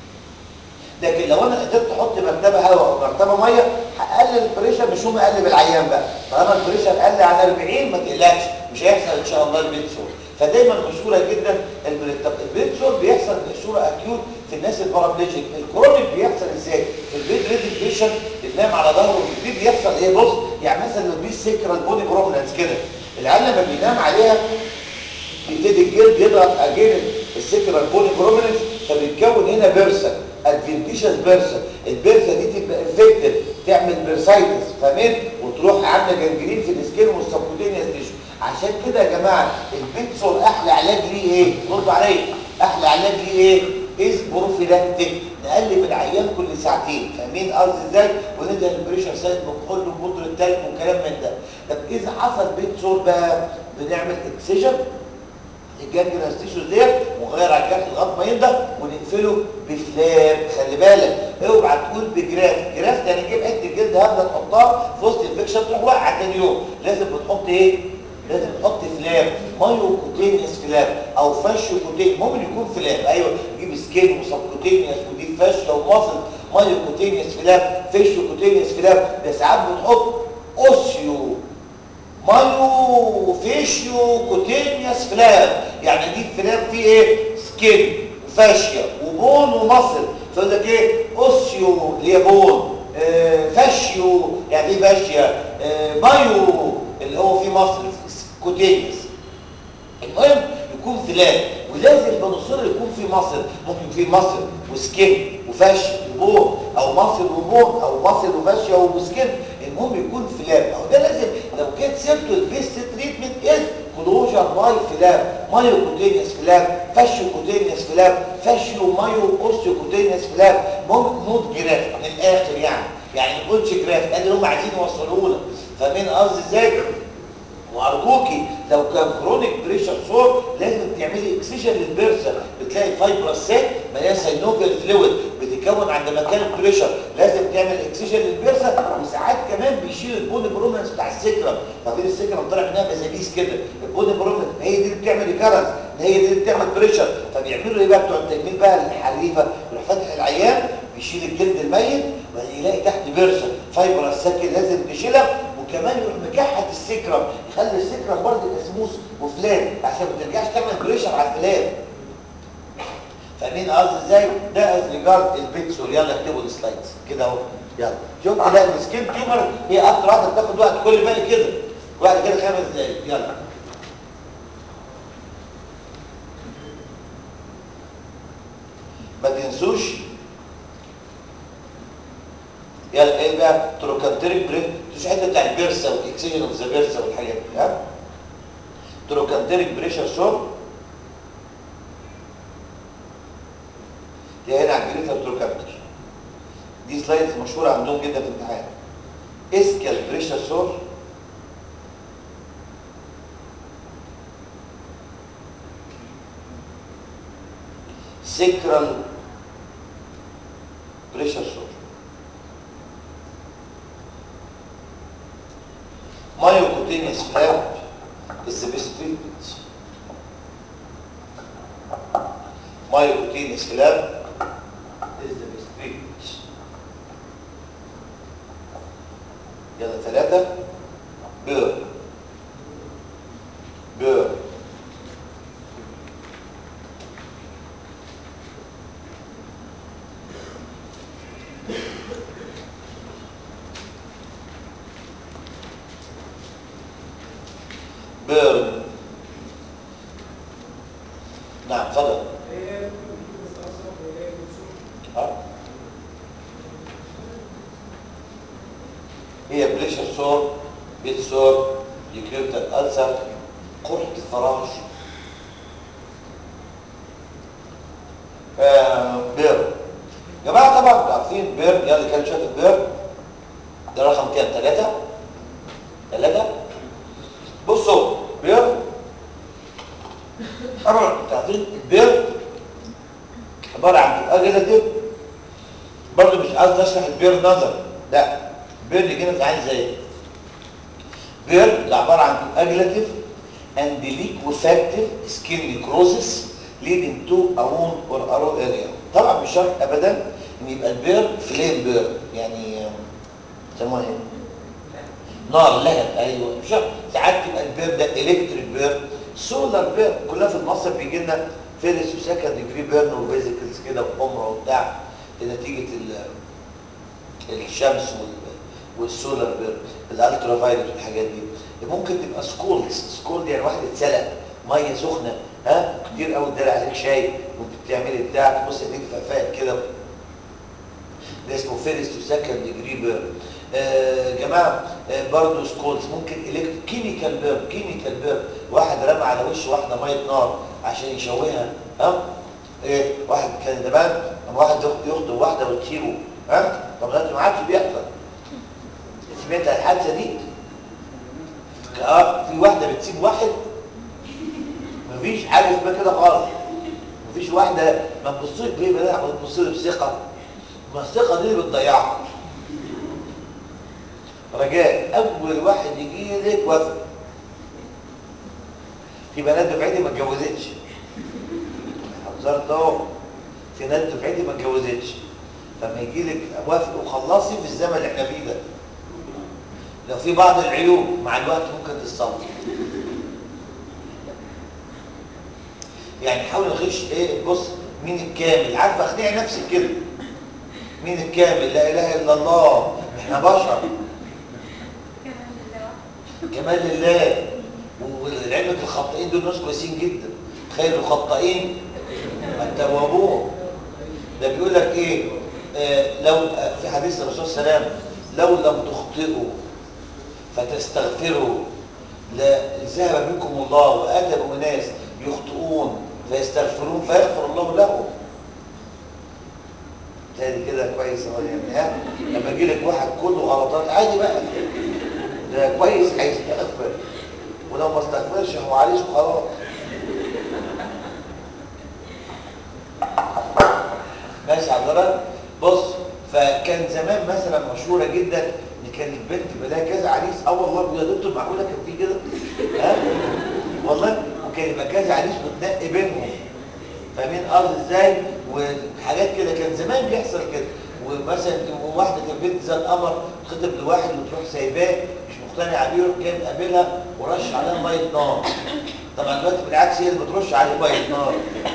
لكن لو انا قدرت احط مرتبه هواء او مرتبه ميه هقلل البريشر مش هم اقلب العيان بقى طالما البريشر قل عن 40 ما تقلقش مش هيحصل ان شاء الله البيت سور فدايما مشهوره جدا البريد طب البيت سور بيحصل بصوره اكيوت في الناس البارابليجيك الكرونيك بيحصل ازاي البيت ريدنج بيشنت بتنام على ظهره دي بيحصل ايه بص يعني مثلا لو دي سكرال بوني بروبلمز كده العيال لما بينام عليها بيبتدي الجلد يضغط اجين السكرال بوني بروبلمز فبيتكون هنا بيرسا ادفنتيشس بيرسا البيرسا دي تبقى انفكتد تعمل بيرسايتس فاهمين وتروح عامله جنجرين في السكين والسبكوتينيوس تيشو عشان كده يا جماعه البيكسور احلى علاج ليه ايه ردوا عليا احلى علاج ليه ايه از بروفيلاكتيك نقلب العيان كل ساعتين فاهمين قصدي ازاي وندي البريشر سايد بكحول وبودره تلج وكلام من ده طب اذا حصل بيت سور بقى بنعمل اكسجن الجانجرينس تيشوز ديت ونغير على الجرح لغايه ما ينضف ونقفله بفلاب خلي بالك اوعى تقول بجراف جراف يعني تجيب حته جلد هبله تحطها في وسط الانفكشن تروح واقعه تاني يوم لازم بتحط ايه لازم تحط فلاب مايو كوتينيوس فلاب او فاشيو كوتين ممكن يكون فلاب ايوه تجيب سكين وسبكوتينيوس ودي فاشيا ومصل مايو كوتينيوس فلاب فاشيو كوتينيوس فلاب ده ساعات بنحط اوسيو مايو فيشيو كوتينيوس فلاب يعني دي فلاب فيه ايه سكين وفاشيا وبون ومصل فيقول لك ايه اوسيو اللي هي بون آه فاشيو يعني في فاشيا آه مايو اللي هو فيه مصل كوتينيوس المهم يكون فلات ولازم بنصر يكون في مصل ممكن في مصل وسكين وفش وبون او مصل وبون او مصل وفش وسكين المهم يكون فلات او ده لازم لو كانت سيرته البيست تريتمنت از كلوجر ماي فلاب مايو كوتينيوس فلاب فاشيو كوتينيوس فلاب فاشيو مايو اوستيو كوتينيوس فلاب المهم نوت جراف من الاخر يعني يعني ما نقولش جراف ده اللي هم عايزين يوصلوه لك فاهمين قصدي ازاي وارجوكي لو كان كرونيك بريشر سور لازم تعملي اكسجين للبرسه بتلاقي فايبروسات مليان ساينوفيال فلويد بتتكون عند مكان البريشر لازم تعمل اكسجين للبرسه وساعات كمان بيشيل البون برومنس بتاع السكرم ففين السكرم طالع منها بزابيس كده البون برومنس هي دي اللي بتعمل ريكارنس هي دي اللي بتعمل بريشر فبيعملوا ايه بقى بتوع التجميل بقى الحريفه يروح فاتح العيان بيشيل الجلد الميت وبعدين يلاقي تحت برسه فايبروسات لازم تشيلها وكمان يروح مكحت السكرم يخلي السكرم برضه يبقى سموث وفلات عشان ما ترجعش تعمل بريشر على الفلات فاهمين قصدي ازاي ده از ريجارد البيكسول يلا اكتبوا السلايدز كده اهو يلا شفت لا السكين تيومر هي اكتر واحده بتاخد وقت كل بالي كده وقت كده خمس دقايق يلا ما تنسوش يلا ايه بقى تروكانتريك بريك مش حته بتاع البرسه والاكسجين اوف ذا بيرسا والحاجات دي ها تروكانتريك بريشر سور دي هنا على الجريتر تروكانتر دي سلايدز مشهوره عندهم جدا في الامتحان اسكال بريشر سور سيكرال بريشر سور myocutaneous flap is the best treatment. Myocutaneous flap is the best treatment. يلا ثلاثة بير بير بيرن نعم تفضل آه. هي بريشر سور بيت سور يكريبتال ألسر قرحة الفراش آه بير جماعة طبعا انتوا عارفين بير يلا كان شايف البير ده رقم كام ثلاثة ثلاثة بصوا بير طبعا انتوا عارفين البير عبارة عن أجلتين برضه مش قصدي اشرح البير نظر لا بير اللي كده بتعمل زي بير ده عبارة عن أجلتيف and liquefactive skin necrosis leading to a wound or arrow area طبعا مش شرط ابدا ان يبقى البير فليم بير يعني يسموها ايه نار لهب ايوه مش شرط ساعات تبقى البير ده الكتريك بير سولار بير كلها في المصرف بيجي لنا فيرس وسكند ديجري بيرن وفيزيكلز كده وحمره وبتاع نتيجه الشمس وال والسولار بير الالترا فايلوت والحاجات دي ممكن تبقى سكولز سكولد يعني واحد اتسلق ميه سخنه ها كتير قوي ادالي عليك شاي وانت بتعملي بتاع تبص ايديك فقفال كده ده اسمه فيرست وسكند ديجري بير آه جماعه آه برضه سكولز ممكن الكتريك كيميكال بير كيميكال بير واحد رمى على وش واحده ميه نار عشان يشويها ها ايه واحد كان زمان لما واحد يخطب واحده وتسيبه ها طب ده ما عادش بيحصل سمعت الحادثه دي اه في واحده بتسيب واحد مفيش حاجه اسمها كده خالص مفيش واحده ما تبصيش ليه بقى ما تبصيش بثقه ما الثقه دي اللي بتضيعها رجاء اول واحد يجي لك وافق في بنات دفعتي ما اتجوزتش حذرت اهو في ناس دفعتي ما اتجوزتش فما يجي لك وافق وخلصي في الزمن اللي احنا فيه ده لو في بعض العيوب مع الوقت ممكن تصلح يعني حاول نغش ايه بص مين الكامل عارفه اقنعي نفسك كده مين الكامل لا اله الا الله احنا بشر كمال لله ولعلمك الخطئين دول ناس كويسين جدا خير الخطائين التوابون ده بيقول لك ايه آه لو آه في حديث الرسول صلى الله عليه وسلم لو لم تخطئوا فتستغفروا لذهب منكم الله واتى باناس يخطئون فيستغفرون فيغفر الله لهم تاني كده كويس اهو يعني ها لما يجي لك واحد كله غلطات عادي بقى ده كويس هيستغفر ولو ما استغفرش هو عليه خلاص ماشي حضرتك بص فكان زمان مثلا مشهوره جدا ان كان البنت بلاقي كذا عريس اه والله يا دكتور معقوله كان في كده ها والله وكان يبقى كذا عريس وتنقي بينهم فاهمين قصدي ازاي وحاجات كده كان زمان بيحصل كده ومثلا واحده كانت بنت زي القمر تخطب لواحد وتروح سايباه مش مقتنعه بيه يروح جاي مقابلها ورش عليها ميه نار طبعا دلوقتي بالعكس هي اللي بترش عليه ميه نار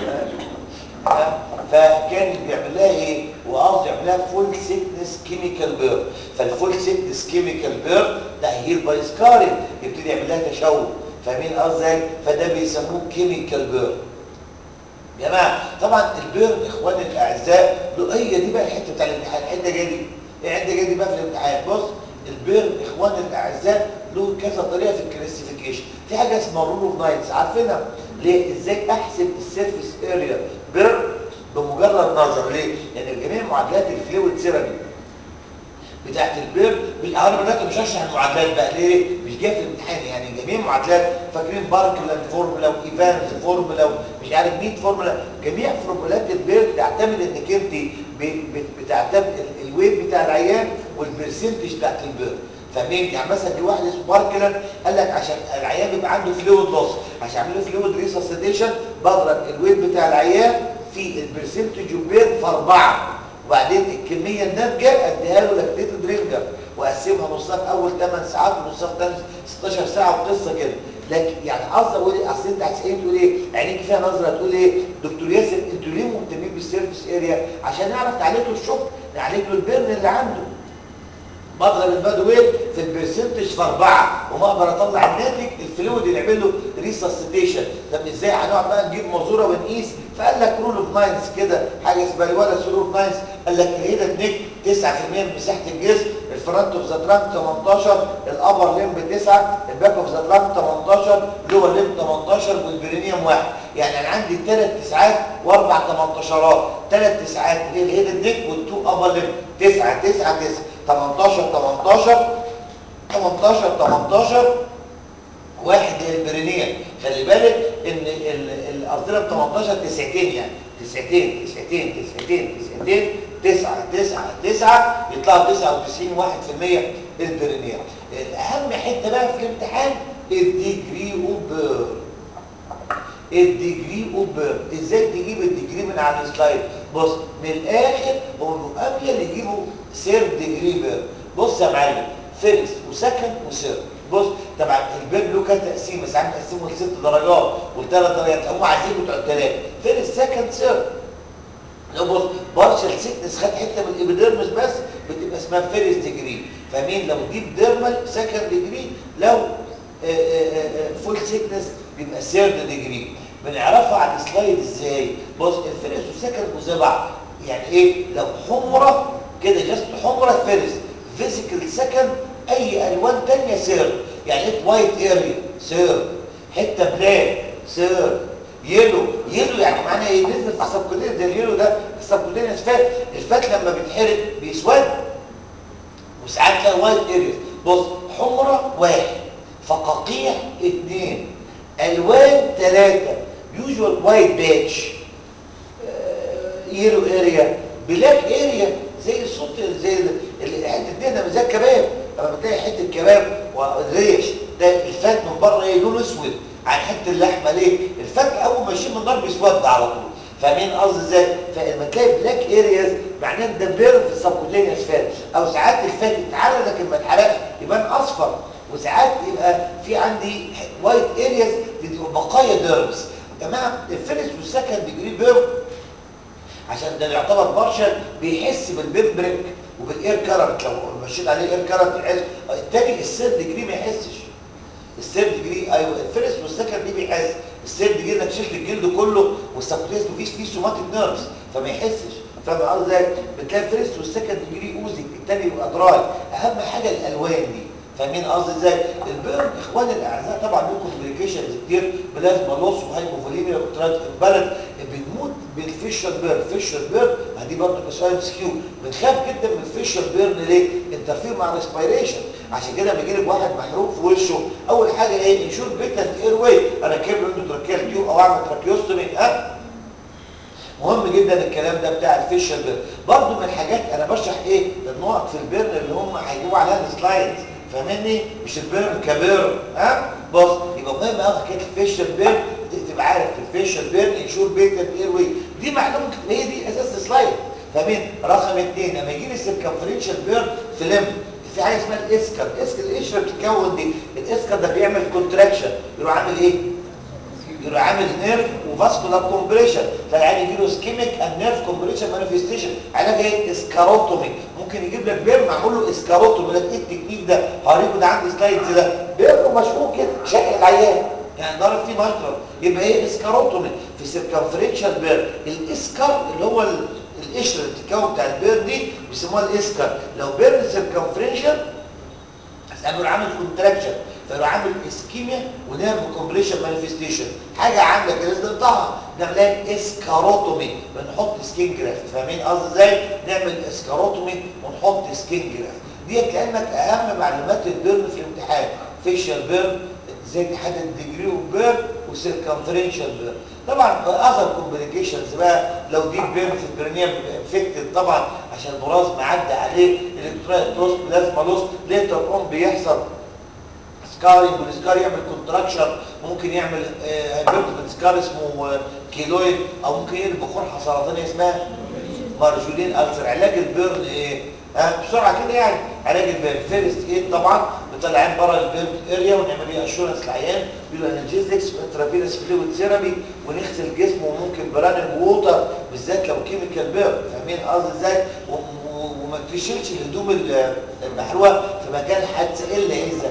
فكان بيعمل لها ايه وقصد يعمل لها فول سيكنس كيميكال بير فالفول سيكنس كيميكال بير تاهيل باي سكارين يبتدي يعمل لها تشوه فاهمين قصدي فده بيسموه كيميكال بير جماعه طبعا البير اخواني الاعزاء له هي دي بقى الحته بتاع الامتحان الحته جايه دي الحته جايه دي بقى في الامتحان بص البير اخواني الاعزاء له كذا طريقه في الكلاسيفيكيشن في حاجه اسمها رول اوف نايتس عارفينها ليه ازاي احسب السيرفيس اريا بير بمجرد نظر ليه لان جميع معادلات الفلويد سيرابي بتاعت البير مش انا دلوقتي مش هشرح المعادلات بقى ليه مش جايه في الامتحان يعني جميع معادلات فاكرين باركلاند فورمولا وايفانز فورمولا ومش عارف 100 فورمولا جميع فورمولات البير بتعتمد انك انت بتعتمد الويت بتاع العيان والبرسنتج بتاعت البير فاهمين يعني مثلا في واحد اسمه باركلاند قال لك عشان العيان بيبقى عنده فلويد لوس عشان اعمل له فلويد ريسسيتيشن بضرب الويت بتاع العيان في البرسنتج بير في اربعه وبعدين الكميه الناتجه اديها له لاكتيتد رينجر واقسمها نصها في اول 8 ساعات ونصها في ثاني 16 ساعه وقصه كده لكن يعني قصدي اقول ايه اصل انت هتسالني تقول ايه عينيك فيها نظره تقول ايه دكتور ياسر انتوا ليه مهتمين بالسيرفيس اريا عشان نعرف نعالج له الشغل نعالج له البرن اللي عنده بضرب الباد ويت في البرسنتج في اربعه وما اقدر اطلع الناتج الفلويد اللي يعمل له ريسسيتيشن طب ازاي هنقعد بقى نجيب مزوره ونقيس فقال لك رول اوف ناينز كده حاجه اسمها الولا رول اوف ناينز قال لك الهيدا نيك 9% من مساحه الجسم الفرونت اوف ذا ترانك 18 الابر ليمب 9 الباك اوف ذا ترانك 18 لور ليمب 18 والبرينيوم 1 يعني انا عندي ثلاث تسعات واربع 18 ثلاث تسعات اللي هي الهيدا نيك والتو ابر ليمب 9 9 9 18 18 18 18 واحد البرينيا خلي بالك ان الارضيه ب 18 تسعتين يعني تسعتين تسعتين تسعتين تسعتين تسعة تسعة تسعة يطلعوا 99 واحد في المية البرينيا الاهم حته بقى في الامتحان الديجري اوبر الديجري اوبر ازاي تجيب الديجري من على السلايد بص من الاخر هو اميل يجيبوا سير ديجري بير بص يا معلم فيرست وسكند وسير بص طبعا البير له كذا تقسيم ساعات بيقسموا لست درجات والثلاث درجات هم عايزين بتوع الثلاثه فيرست سكند سير لو بص بارشل سيكنس خد حته من الابيديرمس بس بتبقى اسمها فيرست ديجري فاهمين لو ديب ديرمال سكند ديجري لو فول سيكنس بيبقى سيرد ديجري بنعرفها على السلايد ازاي بص الفيرست والسكند زي بعض يعني ايه لو حمره كده جست حمره فيرست فيزيكال سكند اي الوان تانية سير يعني ايه وايت اريا سير حته بلاك سير يلو يلو يعني معناه ايه نزل في السبكوتين زي اليلو ده السبكوتين الفات الفات لما بيتحرق بيسود وساعات تلاقي وايت اريا بص حمره واحد فقاقيع اثنين الوان ثلاثه يوجوال وايت باتش يلو اريا بلاك اريا زي الصوت زي حته دهنه زي الكباب لما بتلاقي حته كباب والريش ده الفات من بره ايه لونه اسود عن حته اللحمه ليه الفات اول ما يشيل من النار بيسود على طول فاهمين قصدي ازاي فلما تلاقي بلاك ارياز معناه ده بير في السبكوتينيوس فات او ساعات الفات اتعرى لكن ما اتحرقش يبان اصفر وساعات يبقى في عندي وايت ارياز بتبقى بقايا ديرمز يا جماعه الفيرست والسكند ديجري بير عشان ده يعتبر بارشل بيحس بالبيمبريك وبالاير كارنت لو مشيت عليه اير كارنت يحس التاني السير ديجري ما يحسش السير ديجري ايوه الفيرست والسكند دي بيحس السيل دي انك شلت الجلد كله والسبكوتينس مفيش فيه سوماتيك نيرفز فما يحسش فاهم قصدي ازاي بتلاقي فيرست والسكند ديجري اوزي التاني يبقى دراي اهم حاجه الالوان دي فاهمين قصدي ازاي البيرن اخواني الاعزاء طبعا له كومبليكيشنز كتير بلازما لوس وهايبوفوليميا وكترات البلد بنموت بالفيشر بيرن فيشر بيرن ما دي برضه سؤال سكيو بنخاف جدا من الفيشر بيرن ليه انترفير مع الريسبيريشن عشان كده لما يجي لك واحد محروق في وشه اول حاجه ايه انشور بيتنت اير واي انا كيب عنده تراكيال تيوب او اعمل تراكيوستومي ها مهم جدا الكلام ده بتاع الفيشر بيرن برضه من الحاجات انا بشرح ايه النقط في البيرن اللي هم هيجيبوا عليها السلايدز فاهمني مش البيرن كبيرن ها بص يبقى مهم قوي حكايه الفيشر بيرن تبقى عارف الفيشر بيرن انشور بيتنت اير واي دي معلومه هي دي اساس السلايد فاهمين رقم اثنين لما يجي لي السيركمفرنشال بيرن في لم في حاجه اسمها الاسكر الاسكر القشره بتتكون دي الاسكر ده بيعمل كونتراكشن يروح عامل ايه يروح عامل نيرف وفاسكولار كومبريشن فالعيان يجي له سكيميك اند نيرف كومبريشن مانيفستيشن علاج ايه اسكاروتومي ممكن يجيب لك بير معمول له اسكاروتومي لك ايه التكنيك ده هوريكم ده عندي سلايدز ده بير مشهور كده شكل العيان يعني ضرب فيه مايكرو يبقى ايه اسكاروتومي في سيركمفرنشال بير الاسكر اللي هو القشره اللي بتتكون بتاع البير دي بيسموها الاسكر لو بير سيركمفرنشال هيعمل عامل كونتراكشن فيروح عامل اسكيميا ونيرف كومبريشن مانيفستيشن حاجه عامله كده لازم نقطعها نعملها اسكاروتومي بنحط سكين جرافت فاهمين قصدي ازاي نعمل اسكاروتومي ونحط سكين جرافت ديت لانك اهم معلومات البيرن في الامتحان فيشال بيرن ازاي تحدد ديجري اوف بيرن وسيركمفرنشال بيرن طبعا اذر كومبليكيشنز بقى لو دي بيرن في البرنيم بيبقى انفكتد طبعا عشان البراز معدي عليه الكترولايت بلازما لوس ليتر اون بيحصل سكارينج والسكار يعمل كونتراكشن ممكن يعمل هايبرتيف سكار اسمه كيلويد او ممكن يقلب بقرحه سرطانيه اسمها مارجولين السر علاج البيرن ايه ها بسرعه كده يعني علاج البيرن فيرست ايد طبعا بنطلع بره البيرن اريا ونعمل ايه اشورنس العيان بيقولوا انالجيزكس وانترافينس فلويد ثيرابي ونغسل جسمه وممكن برانب ووتر بالذات لو كيميكال بيرن فاهمين قصدي ازاي وما تشيلش الهدوم المحروقه في مكان حادثه الا اذا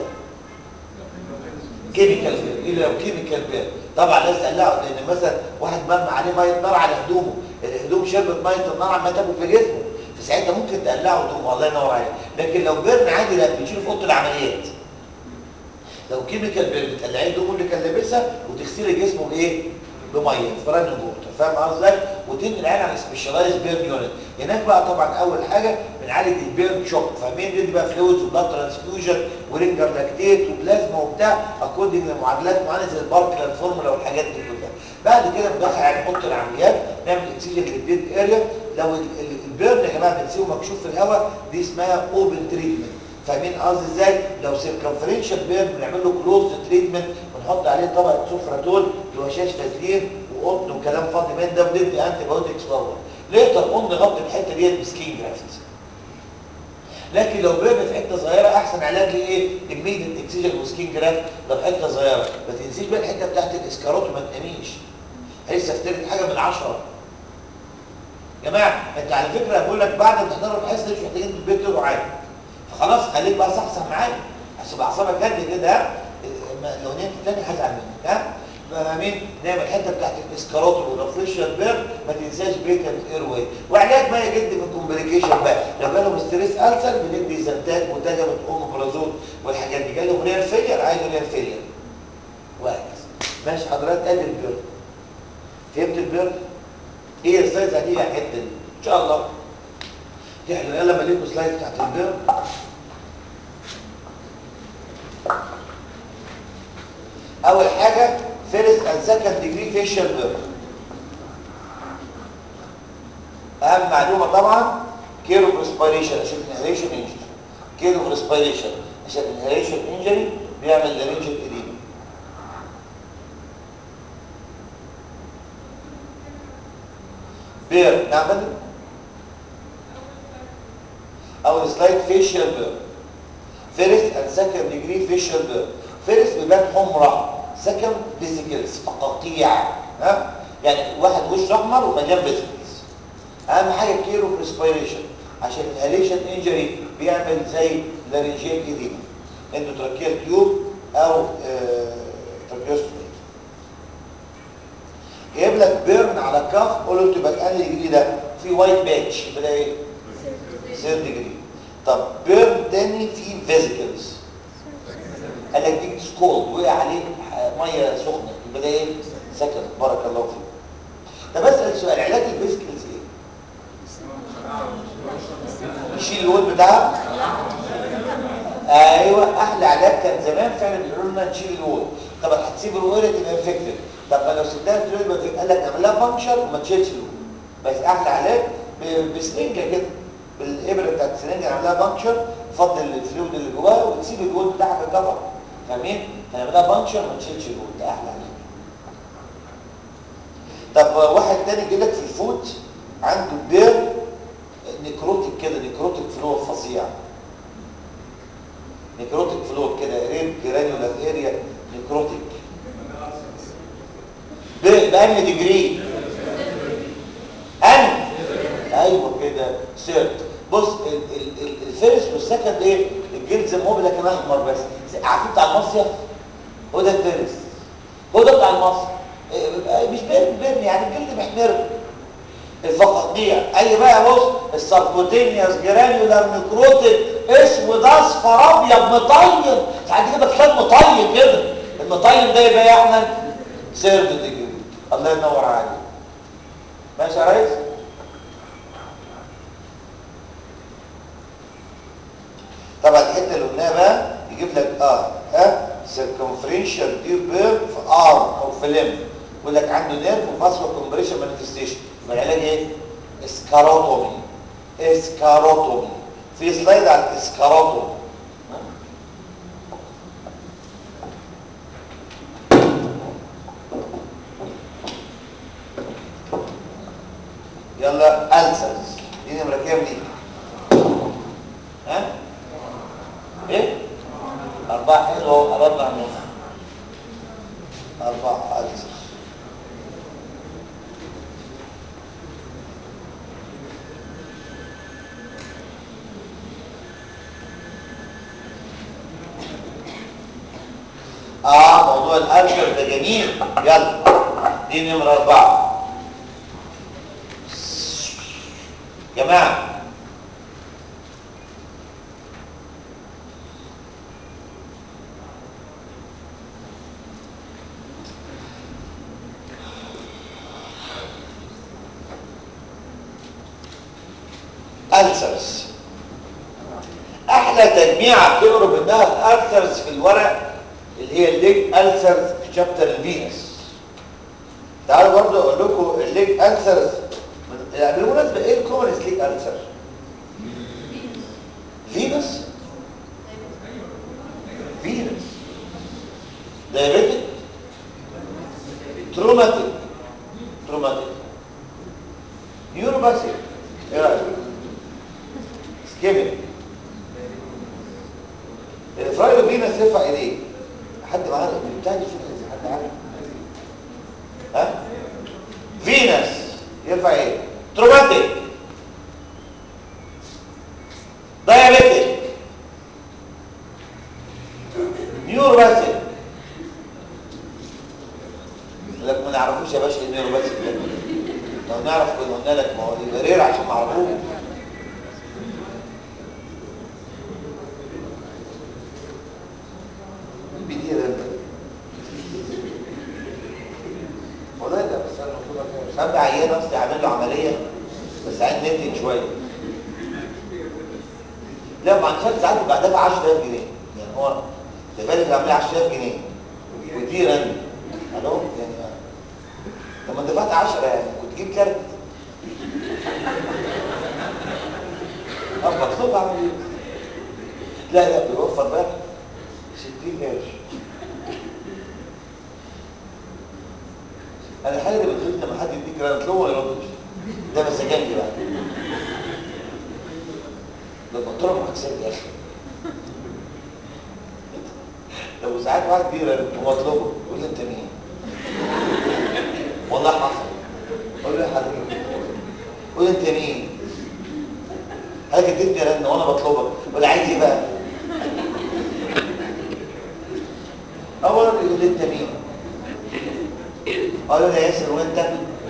كيميكال بير الا لو كيميكال بير طبعا لازم تقلعه لان مثلا واحد مرمى عليه ميه نار على هدومه الهدوم شربت ميه النار عماله تاكل في جسمه فساعتها ممكن تقلعه هدومه الله ينور عليك لكن لو بيرن عادي لا بتشيله في اوضه العمليات لو كيميكال بير بتقلعيه هدومه اللي كان لابسها وتغسلي جسمه بايه بميه فران ووتر فاهم قصدي وتنقل العين على سبيشالايز بيرن يونت هناك بقى طبعا اول حاجه بنعالج البيرن شوك فاهمين دي بقى فلويدز وبلاد ترانسفيوجن ورينجر لاكتيت وبلازما وبتاع اكوردنج لمعادلات معينه زي الباركلر فورمولا والحاجات دي كلها بعد كده بندخل على اوضه العمليات نعمل اكسجين للديد اريا لو البيرن يا جماعه بنسيبه مكشوف في الهواء دي اسمها اوبن تريتمنت فاهمين قصدي ازاي لو سيركمفرنشال بيرن بنعمل له كلوز تريتمنت ونحط عليه طبقه سفراتول وشاش تزليل وقطن وكلام فاضي من ده وندي انتي بايوتكس بره ليه طب نغطي الحته ديت بسكين جرافت لكن لو بيرن في حته صغيره احسن علاج لايه الميديت اكسجين وسكين جرافت لو حته صغيره ما تنسيش بقى الحته بتاعت الاسكاروت وما تناميش لسه افترض حاجه من عشرة يا جماعه انت على فكره بقول لك بعد ما تحضروا الحصه مش محتاجين في البيت تقروا عادي فخلاص خليك بقى صحصح معايا عشان اعصابك جد كده ها لو نمت تاني هزعل منك ها فاهمين نعمل الحته بتاعت الاسكاروت والرفريشر بير ما تنساش بريتال اير واي وعلاج بقى جد في الكومبليكيشن بقى لو جالهم ستريس السر بندي زنتات متاجمه اومبرازول والحاجات دي جالهم ريال فيلير عايز ريال فيلير وهكذا ماشي حضرتك ادي البير فهمت البير ايه السلايدز هتيجي على الحته دي ان شاء الله احنا يلا مليكوا سلايد بتاعت البير اول حاجه فيرست اند سكند ديجري فيشال بيرن اهم معلومه طبعا كير اوف ريسبيريشن عشان انهيليشن انجري كير اوف ريسبيريشن عشان انهيليشن انجري بيعمل لارنجال اديما بير نعمل اول سلايد فيشال بيرن فيرست اند سكند ديجري فيشال بيرن فيرست بيبان حمراء سكند فيزيكلز تقطيع ها يعني واحد وش احمر ومليان فيزيكلز اهم حاجه كير اوف ريسبيريشن عشان الهاليشن انجري بيعمل زي لارنجيال ايديما اندوتراكيال تيوب او تراكيوستومي جايب لك بيرن على كف قول له انت بقى انهي ديجري ده في وايت باتش يبقى ده ايه ثيرد ديجري طب بيرن تاني في فيزيكلز قال لك دي سكولد وقع عليه ميه سخنه يبقى ده ايه سكن بارك الله فيك طب اسال سؤال علاج الفيزيكلز ايه يشيل الوول بتاعها ايوه احلى علاج كان زمان فعلا بيقولوا لنا نشيل الوول طب هتسيب الوول تبقى انفكتد طب ما لو سبتها تقول قال لك نعمل لها فانكشن وما تشيلش الوول بس احلى علاج ب- بسرنجه كده بالابره بتاعت السرنجه نعملها فانكشن تفضل الفلويد اللي جواها وتسيب الوول بتاعها في الكفر فاهمين؟ هنعملها فانكشن وما تشيلش الوول ده احلى علاج طب واحد تاني يجي لك في الفوت عنده بير نيكروتيك كده نيكروتيك فلو فظيع نيكروتيك فلو كده ريد جرانيولار اريا نيكروتيك ب- بأنهي ديجري ان ايوه كده سيرت بص ال- ال- ال- الفيرست والسكند ايه الجلد زي ما هو لكن احمر بس عارفين بتاع المصيف هو ده الفيرست هو ده بتاع المصيف إيه، مش بيرن بيرن يعني الجلد محمر الفقاقيع اي بقى بص السبكوتينيوس جرانيولار نيكروتيك اسود اصفر ابيض مطين ساعات كده كلام مطين كده المطين ده يبقى يا احمد سيرد ديجري الله ينور عليك ماشي يا ريس طبعا الحته اللي قلناها بقى يجيب لك اه ها سيركمفرنشال دير بير في ارم او في لم يقول لك عنده نيرف وفاسكو كومبريشن مانيفستيشن يبقى العلاج ايه اسكاروتومي اسكاروتومي في سلايد على الاسكاروتومي يلا ألسرز دي نمرة كام دي؟ ها؟ ايه؟ أربعة حلو اهو قربنا على النص أربعة ألسرز اه موضوع الألسر ده جميل يلا دي نمرة أربعة جماعة ألسرز أحلى تجميعة بتقرب منها الألسرز في الورق اللي هي الليج ألسرز في شابتر الفينس تعالوا برضه أقول لكم الليج ألسرز يعني بالمناسبة إيه الكومنس ليج ألسر؟ فينس فينس دايابيتك تروماتيك تروماتيك نيوروباثيك ايه رايك سكيميك الفرايدو فينس يرفع ايديه حد معاه بتاعي شوف حد عارف ها فينس يرفع ايه تروماتيك دايابيتك نيوروباثيك لك ما نعرفوش يا باشا ايه نيوروباثيك ده لو نعرف كنا قلنا لك ما هو يبقى رير عشان نعرفوه بدي ده والله ده بس انا المفروض ساعات عيان اصلي عامل له عمليه بس عايز نتن شويه لا ما عندش ساعات بيبقى دافع 10000 جنيه يعني هو ده بالك عامل 10000 جنيه ودي رن الو يعني طب ما انت دفعت 10 يعني كنت جيب كارت اه مطلوب اعمل ايه لا لا بيوفر بقى 60 قرش انا الحاجه اللي بتخليني لما حد يديك رن اطلبه ما يردش ده مسكنجي بقى ده بطلب مكسب يا اخي لو ساعات واحد بيرن ومطلوبه يقول لي انت مين والله حصل قول له يا حبيبي قول انت مين حضرتك اديتني رن وانا بطلبك ولا عايز ايه بقى اولا يقول لي انت مين قالوا لي يا ياسر وانت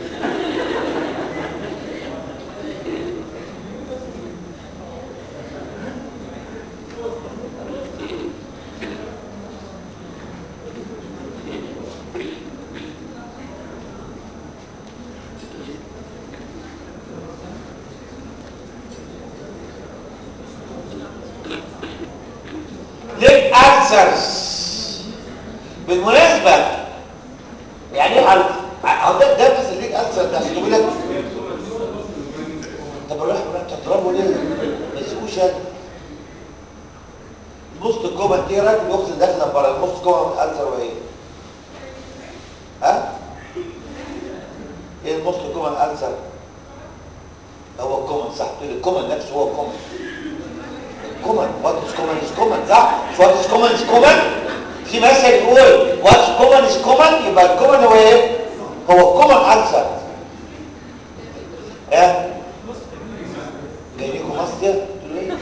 ليك ألسرز بالمناسبة يعني ايه ألسر؟ عندك درس الليك ألسر ده عشان يقول لك طب الروح بقى تضربه ليه؟ ما يسيبوش يعني البوست كومن ايه رايك في البوكس اللي داخله بره البوست كومن ألسر وايه؟ ها؟ ايه البوست كومن ألسر؟ هو الكومن صح تقول الكومن نفسه هو الكومن كومن وات از كومن از كومن صح مش وات از كومن از كومن في مثل يقول وات كومن از كومن يبقى الكومن هو ايه هو الكومن انسر ها جاي لكم مصدر تقولوا ايه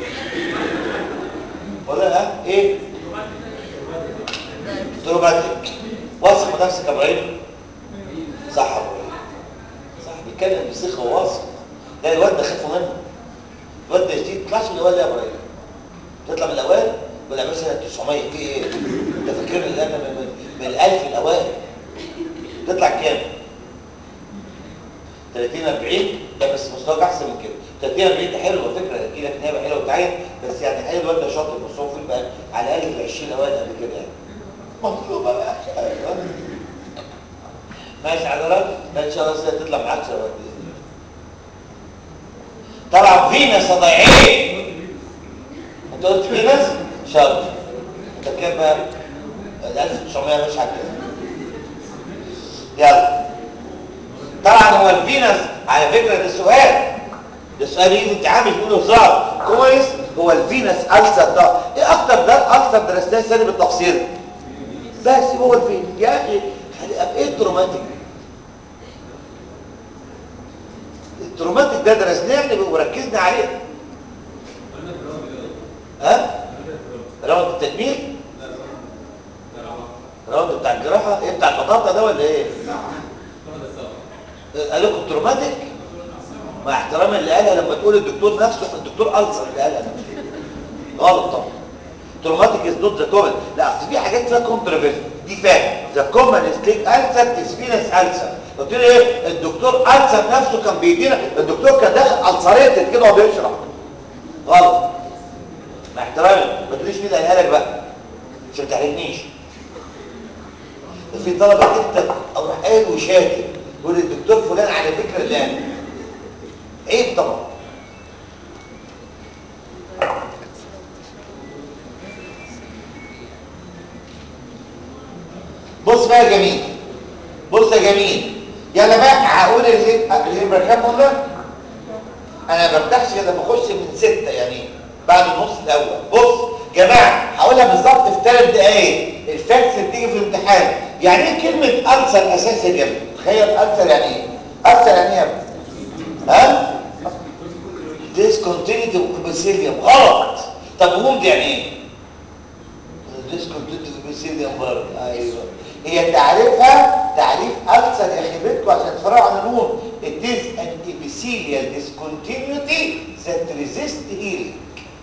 ولا ها ايه دروماتيك واثق من نفسك يا ابراهيم صح يا ابراهيم صح بيتكلم بصيغه واثق لا الواد ده خافوا منه الواد ده جديد طلعش من الاول يا ابراهيم تطلع من الاوائل ولا مثلا 900 في ايه انت فاكرني ان انا من, من الالف الاوائل تطلع كام 30 40 ده بس مستواك احسن من كده 30 40 ده حلو على فكره هتجي لك نيابه حلوه وتعين بس يعني حلو الواد ده شاطر بس هو المفروض بقى على الاقل في ال 20 الاوائل قبل كده يعني مطلوبه بقى أيوة. ماشي حضرتك ان شاء الله السنه تطلع معاك شباب باذن الله طبعا فينس ضايعين انت قلت فينس شاطر انت كام بقى ال 1900 مش عارف يلا طبعا هو الفينس على فكره ده سؤال ده سؤال يجي امتحان مش بيقولوا صعب كويس هو الفينس ألسر ده ايه اكتر ده ألسر درسناه السنه بالتفصيل بس هو الفين يا اخي هتبقى ايه التروماتيك التروماتيك ده درسناه احنا وركزنا عليه ها راوند التجميل راوند بتاع الجراحه ايه بتاع البطاطا ده ولا ايه قال لكم تروماتيك مع احترامي اللي قالها لما تقول الدكتور نفسه الدكتور ألسر اللي قالها نفسه غلط طبعا تروماتيك از نوت ذا كومن لا اصل في حاجات فيها كونتروفيرسي دي فاهم ذا كومن ستيك ألسر از فينس ألسر قلت له ايه الدكتور ألسر نفسه كان بيدينا الدكتور كان داخل ألسريتد كده وهو بيشرح غلط مع احترامي ما تقوليش مين اللي قالها لك بقى عشان ما تحرجنيش في طلبه انت اروح قايل وشاتم يقول الدكتور فلان على فكره اللي قال عيب طبعا بص بقى يا جميل بص يا جميل يلا بقى هقول اللي اللي كام قلنا انا ما برتاحش كده بخش من ستة يعني بعد النص الاول بص جماعه هقولها بالظبط في ثلاث دقايق الفاكس بتيجي في الامتحان يعني ايه كلمه ألسر اساسا يا ابني تخيل ألسر يعني ايه ألسر يعني ايه يا ابني ها discontinuity epithelium غلط طب ووند يعني ايه discontinuity epithelium برضه ايوه هي تعريفها تعريف ألسر يا خبرتكم عشان تفرقوا عن الوند it is an epithelial discontinuity that resist healing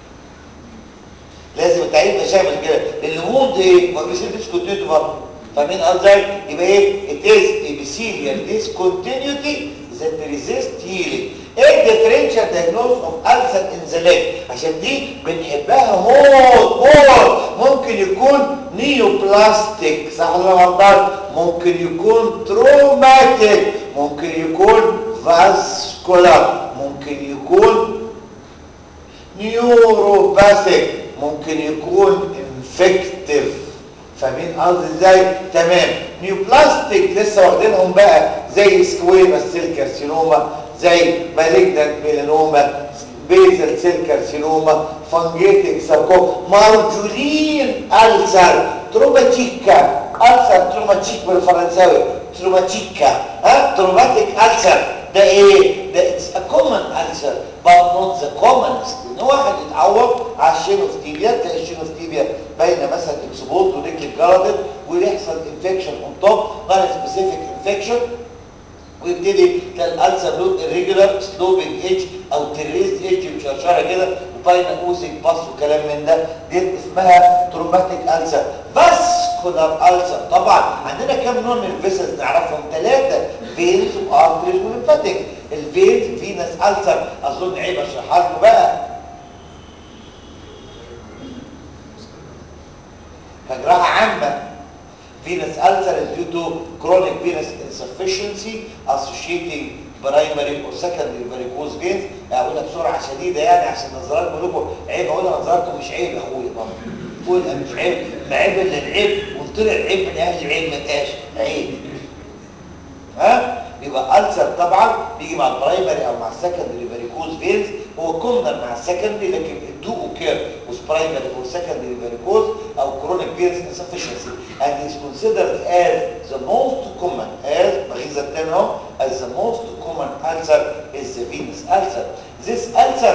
لازم التعريف يبقى شامل كده لان الوند ايه ما بيصير discontinuity برضه فاهمين قصدي يبقى ايه it is epithelial discontinuity that resist healing ايه الديفرنشال دايجنوز اوف ألسر ان ذا ليج عشان دي بنحبها موت موت ممكن يكون نيوبلاستيك صح ولا غلطان ممكن يكون تروماتيك ممكن يكون فاسكولار ممكن يكون نيوروباثيك ممكن يكون انفكتيف فاهمين قصدي ازاي تمام نيوبلاستيك لسه واخدينهم بقى زي سكويما سيل كارسينوما زي مالجنت ميلانوما بيزل سيل كارسينوما فانجيتك ساركوما مارجولين ألسر تروماتيكا ألسر تروماتيك بالفرنساوي تروماتيكا ها تروماتيك ألسر ده ايه ده اتس ا كومن ألسر but not the commonest ان واحد يتعور على الشينوفتيبيا تلاقي الشينوفتيبيا باينه مثلا اكسبوز ورجل جلطت ويحصل انفكشن اون توب نون سبيسيفيك انفكشن سلوبنج ايدج او تريز ايدج مشرشره كده وباين اوسك باس وكلام من ده دي اسمها تروماتيك السر فاسكولار السر طبعا عندنا كام نوع من الفيسز نعرفهم ثلاثه فينز وارتريز وليمفاتيك الفينز فينس السر اظن عيب اشرحها لكم بقى كجراحه عامه venous ulcer is due to chronic venous insufficiency associating primary or secondary varicose veins اقولها بسرعه شديده يعني عشان نظرات لكم عيب اقولها نظراتكم مش عيب يا اخويا طبعا قول مش عيب ما عيب الا العيب وطلع عيب من اهل العيب ما بقاش عيب ها يبقى ألسر طبعا بيجي مع البرايمري او مع السكندري فاريكوز فينز هو كومنر مع السكندري لكن الدو اوكير with primary or secondary varicose او chronic venous insufficiency and is considered as the most common as بغيزة التاني اهو as the most common ulcer is the venous ulcer this ulcer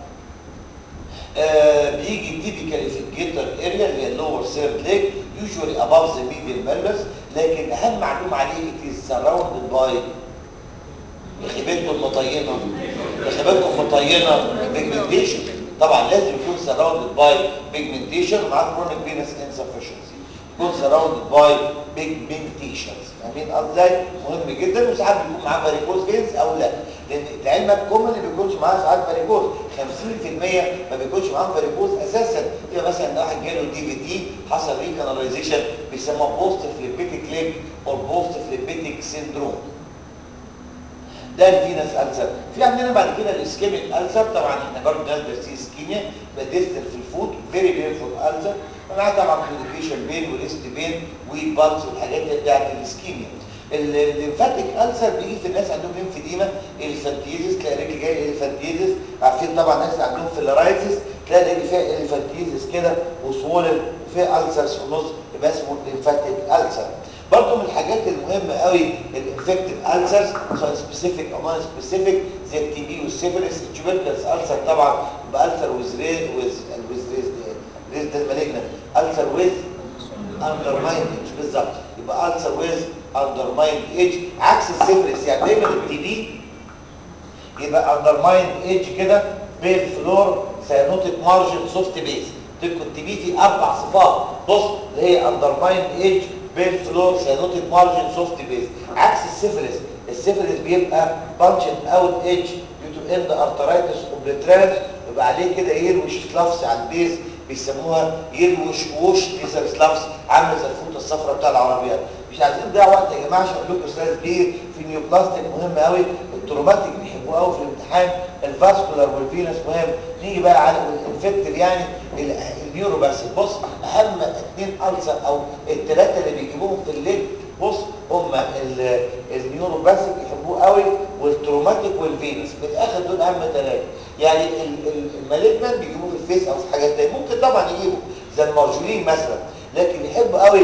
آه بيجي typically في الجيتر اريا اللي هي اللور سيرد ليج usually above the medial pelvis لكن اهم معلومه عليه it is surrounded by يا خيبتكم مطينه يا خيبتكم مطينه pigmentation طبعا لازم يكون surrounded by pigmentation مع chronic venous insufficiency يكون surrounded by pigmentations فاهمين قصدي مهم جدا وساعات بيكون معاه فاريكوز فينز او لا لان لعلمك كومن اللي بيكونش معاه ساعات فاريكوز 50% ما بيكونش معاه فاريكوز اساسا يبقى مثلا ده واحد جاله دي في دي حصل ريكاناليزيشن بيسموها بوست فليبيتيك ليج او بوست فليبيتيك سيندروم ده الفينس ألسر في عندنا بعد كده الاسكيميك ألسر طبعا احنا برضه ناس بس اسكيميا بديستر في الفود فيري بينفول ألسر ومعاه طبعا كوديفيشن بين وريست بين والبالس والحاجات اللي بتاعت الاسكيميا الليمفاتيك ألسر بيجي في الناس عندهم ليمفيديما الفانتيزيس تلاقي رجل جاي الفانتيزيس عارفين طبعا الناس اللي عندهم فيلارايتس تلاقي رجل فيها الفانتيزيس كده وسوولن وفيها ألسرز في النص يبقى اسمه ليمفاتيك ألسر برضه من الحاجات المهمه قوي الانفكتيف ألسرز سواء سبيسيفيك او نون سبيسيفيك زي التي بي والسيفيلس التوبركلس ألسر طبعا يبقى ألسر ويز ريز ويز ويز ريز ريز ده المالجنت ألسر ويز اندرمايند ايدج بالظبط يبقى ألسر ويز اندرمايند ايدج عكس السيفيلس يعني دايما التي بي يبقى اندرمايند ايدج كده بيل فلور سيانوتيك مارجن سوفت بيس تكون التي بي في اربع صفات بص اللي هي اندرمايند ايدج بين فلور سيانوتيك مارجن سوفت بيز عكس السيفلس السيفلس بيبقى بانشن اوت ايدج ديو تو اند ارترايتس اوبليترانس يبقى عليه كده يروش سلافس على البيز بيسموها يروش ووش ليزر سلافس عامله زي الفوطه الصفراء بتاع العربيات مش عايزين نضيع وقت يا جماعه عشان اقول لكم استاذ كبير في نيوبلاستيك مهم قوي التروماتيك بيحبوه قوي في الامتحان الفاسكولار والفينس مهم نيجي بقى على الانفكتيف يعني النيورو بس بص اهم اثنين ألسر او الثلاثه اللي بيجيبوهم في الليل بص هم النيورو باسك يحبوه قوي والتروماتيك والفينس من الاخر دول اهم ثلاثه يعني المالجمان بيجيبوه في الفيس او في حاجات تانية ممكن طبعا يجيبوا زي المارجولين مثلا لكن يحبوا قوي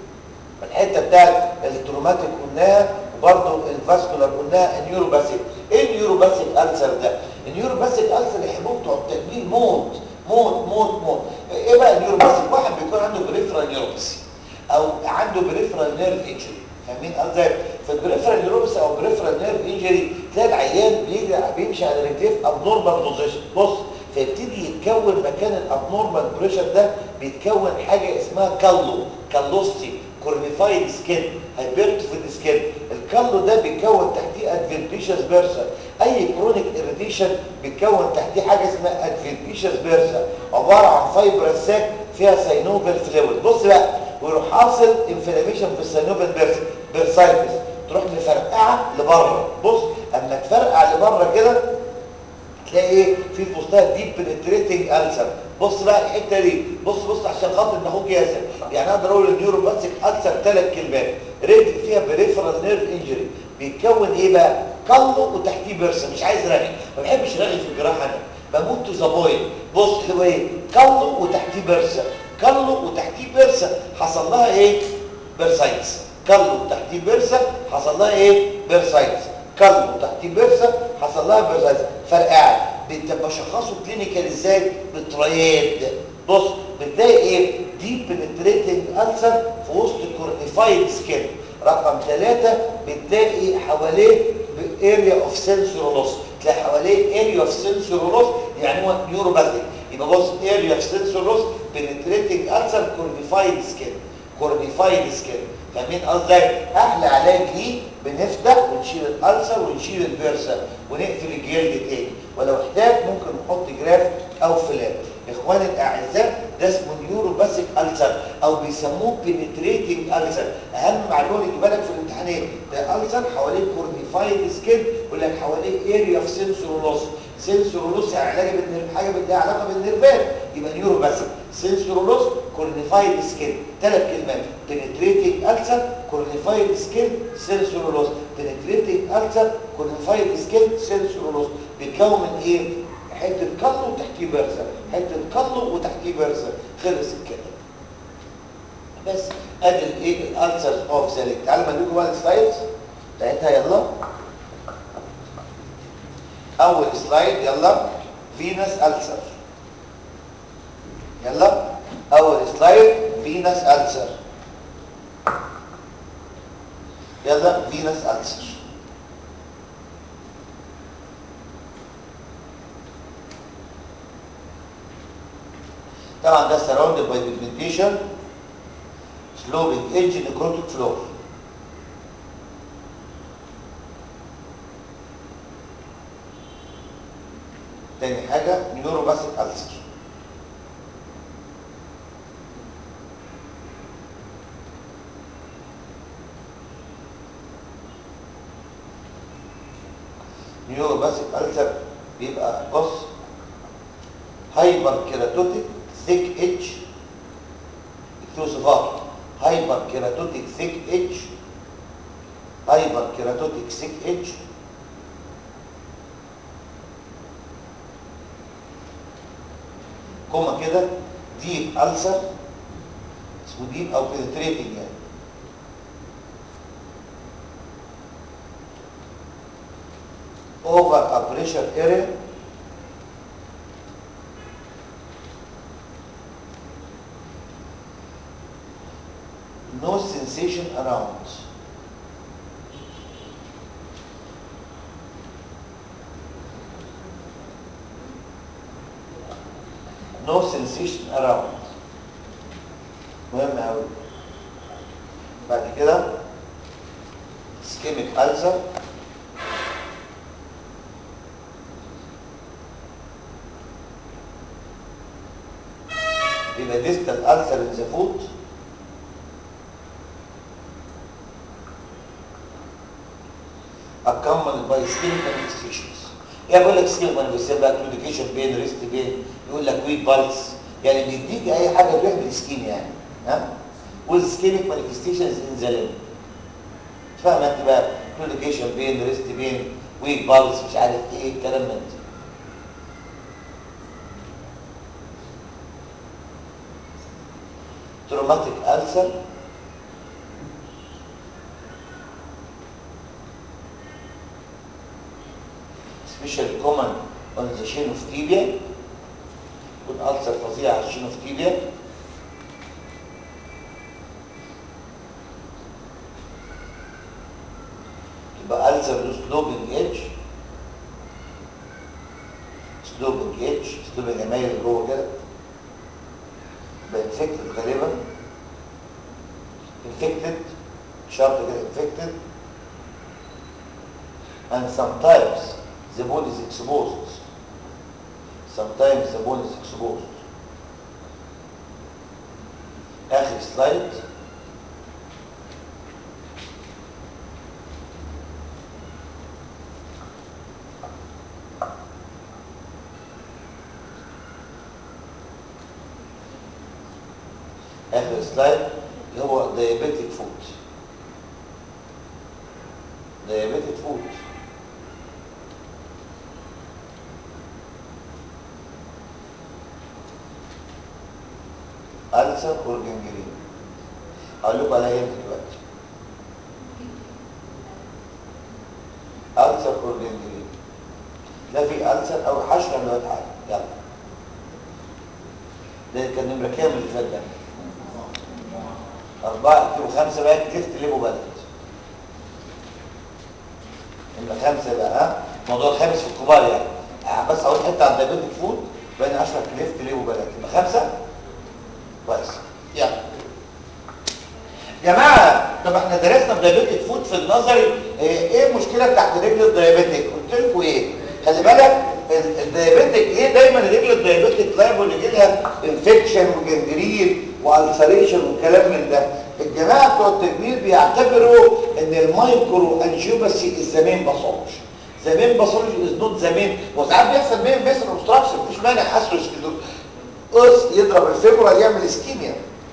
الحته بتاعت التروماتيك قلناها وبرضه الفاسكولار قلناها النيوروباسيك ايه النيوروباسيك ألسر ده النيوروباسيك ألسر يحبوه بتوع التجميل موت موت موت موت ايه بقى النيوروباسيك واحد بيكون عنده بريفرال نيوروباسي او عنده بريفرال نيرف انجري فاهمين قصدي فالبريفرال نيوروباسي او بريفرال نيرف انجري تلاقي العيان بيجي بيمشي على رجليه في ابنورمال بوزيشن بص فيبتدي يتكون مكان الابنورمال بريشر ده بيتكون حاجه اسمها كالو كالوستي كورنيفايد سكين هايبرتوفيد سكين الكالو ده بيتكون تحتيه ادفنتيشس بيرسا اي كرونيك اريتيشن بيتكون تحتيه حاجه اسمها ادفنتيشس بيرسا عباره عن فايبرس ساك فيها ساينوفيل فلويد بص بقى ويروح حاصل انفلاميشن في الساينوفيل بيرسا بيرسايتس تروح مفرقعه لبره بص اما تفرقع لبره كده تلاقي ايه في في وسطها ديب بنتريتنج ألسر بص بقى الحته دي بص بص عشان خاطر ان اخوك ياسر يعني اقدر اقول النيوروباسيك ألسر ثلاث كلمات رجل فيها بريفرال نيرف انجري بيتكون ايه بقى كالو وتحتيه بيرسا مش عايز رغي ما بحبش رغي في الجراحه انا بموت تو ذا بوينت بص اللي هو ايه كالو وتحتيه بيرسا كالو وتحتيه بيرسا حصل لها ايه بيرسايتس كالو وتحتيه بيرسا حصل لها ايه بيرسايتس كالو وتحتيه بيرسا حصل لها بيرسايتس فرقعت بشخصه كلينيكال ازاي بالترياد بص بتلاقي ايه ديب بنتريتنج ألسر في وسط كورنيفايد سكين رقم ثلاثة بتلاقي حواليه اريا اوف سنسور لوس تلاقي حواليه اريا اوف سنسور لوس يعني هو نيوروباثيك يبقى بص اريا اوف سنسور لوس بنتريتنج السر كورنيفايد سكين كورنيفايد سكين فاهمين قصدي احلى علاج ليه بنفتح ونشيل الالسر ونشيل البرسه ونقفل الجلد تاني ولو احتاج ممكن نحط جراف او فلاب اخواني الاعزاء ده اسمه نيوروباثيك السر او بيسموه بنتريتنج السر اهم معلومه اللي يجيبها لك في الامتحانات ده السر حواليه كورنيفايد سكين يقول لك حواليه اريا اوف سنسور لوس سنسور لوس يعني علاج بالنر... حاجه لها علاقه بالنرفات يبقى نيوروباثيك سنسور لوس كورنيفايد سكين ثلاث كلمات بنتريتنج السر كورنيفايد سكين سنسور لوس بنتريتنج السر كورنيفايد سكين سنسور لوس بيتكون من ايه حته كلو وتحتيه برزه حته كلو وتحتيه برزه خلص الكلام بس ادي الايه الالسرز اوف ذلك تعالوا اديكم بقى السلايدز بتاعتها يلا اول سلايد يلا فينس السر يلا اول سلايد فينس السر يلا فينس السر طبعا ده surrounded by pigmentation sloping edge necrotic floor تاني حاجة نيوروباسيك ألسر نيوروباسيك ألسر بيبقى بص هايبر كيراتوتيك ثيك اتش اكتبوا صفات هايبر كيراتوتيك ثيك اتش هايبر كيراتوتيك ثيك اتش كوما كده ديب ألسر اسمه ديب او بنتريتنج يعني over a pressure area no sensation around no sensation around مهم قوي بعد كده ischemic ulcer يبقى distal ulcer in the foot accompanied by ischemic manifestations يعني بقول لك ischemic manifestation بقى claudication pain wrist pain يقول لك weak pulse يعني بيديك اي حاجه بيعمل اسكيم يعني ها والسكيميك مانيفستيشنز ان ذا ليمب فاهم انت بقى كلوديكيشن بين ريست بين ويك بالز مش عارف ايه الكلام من ده تروماتيك ألسر especially common on the chain of tibia يكون ألسر فظيع على الشين اوف تيبيا يبقى ألسر له سلوبنج ايدج سلوبنج ايدج سلوبنج امايل اللي جوه كده يبقى انفكتد غالبا infected شرط كده infected and sometimes the body is exposed sometimes the bone is exposed اخر سلايد اخر سلايد اللي هو diabetic foot diabetic foot ألسر والجنجرين أقول لكم على ايه دلوقتي ألسر والجنجرين لا في ألسر أو حشرة من الوقت يلا ده كان نمرة كام اللي فات ده؟ أربعة كيلو خمسة بقى كتير تلبوا بلد نمرة خمسة بقى ها الموضوع الخامس في الكبار يعني آه، بس اقول حته عن دايبيتك فود بين اشهر كليفت ليه وبلد يبقى خمسه كويس يلا جماعه طب احنا درسنا الدايبيتك فود في النظري ايه إيه المشكله بتاعت رجل الدايبيتك قلت لكم ايه خلي بالك ال- الدايبيتك ليه دايما رجل الدايبيتك لايبل يجي لها انفكشن وجنجرين والسريشن والكلام من ده الجماعه بتوع التجميل بيعتبروا ان المايكرو انجيوباسي الزمين باثولوجي زمان باثولوجي از نوت زمان وساعات بيحصل بين فيسل اوبستراكشن مفيش مانع حاسه قص يضرب الفيبرال يعمل اسكيميا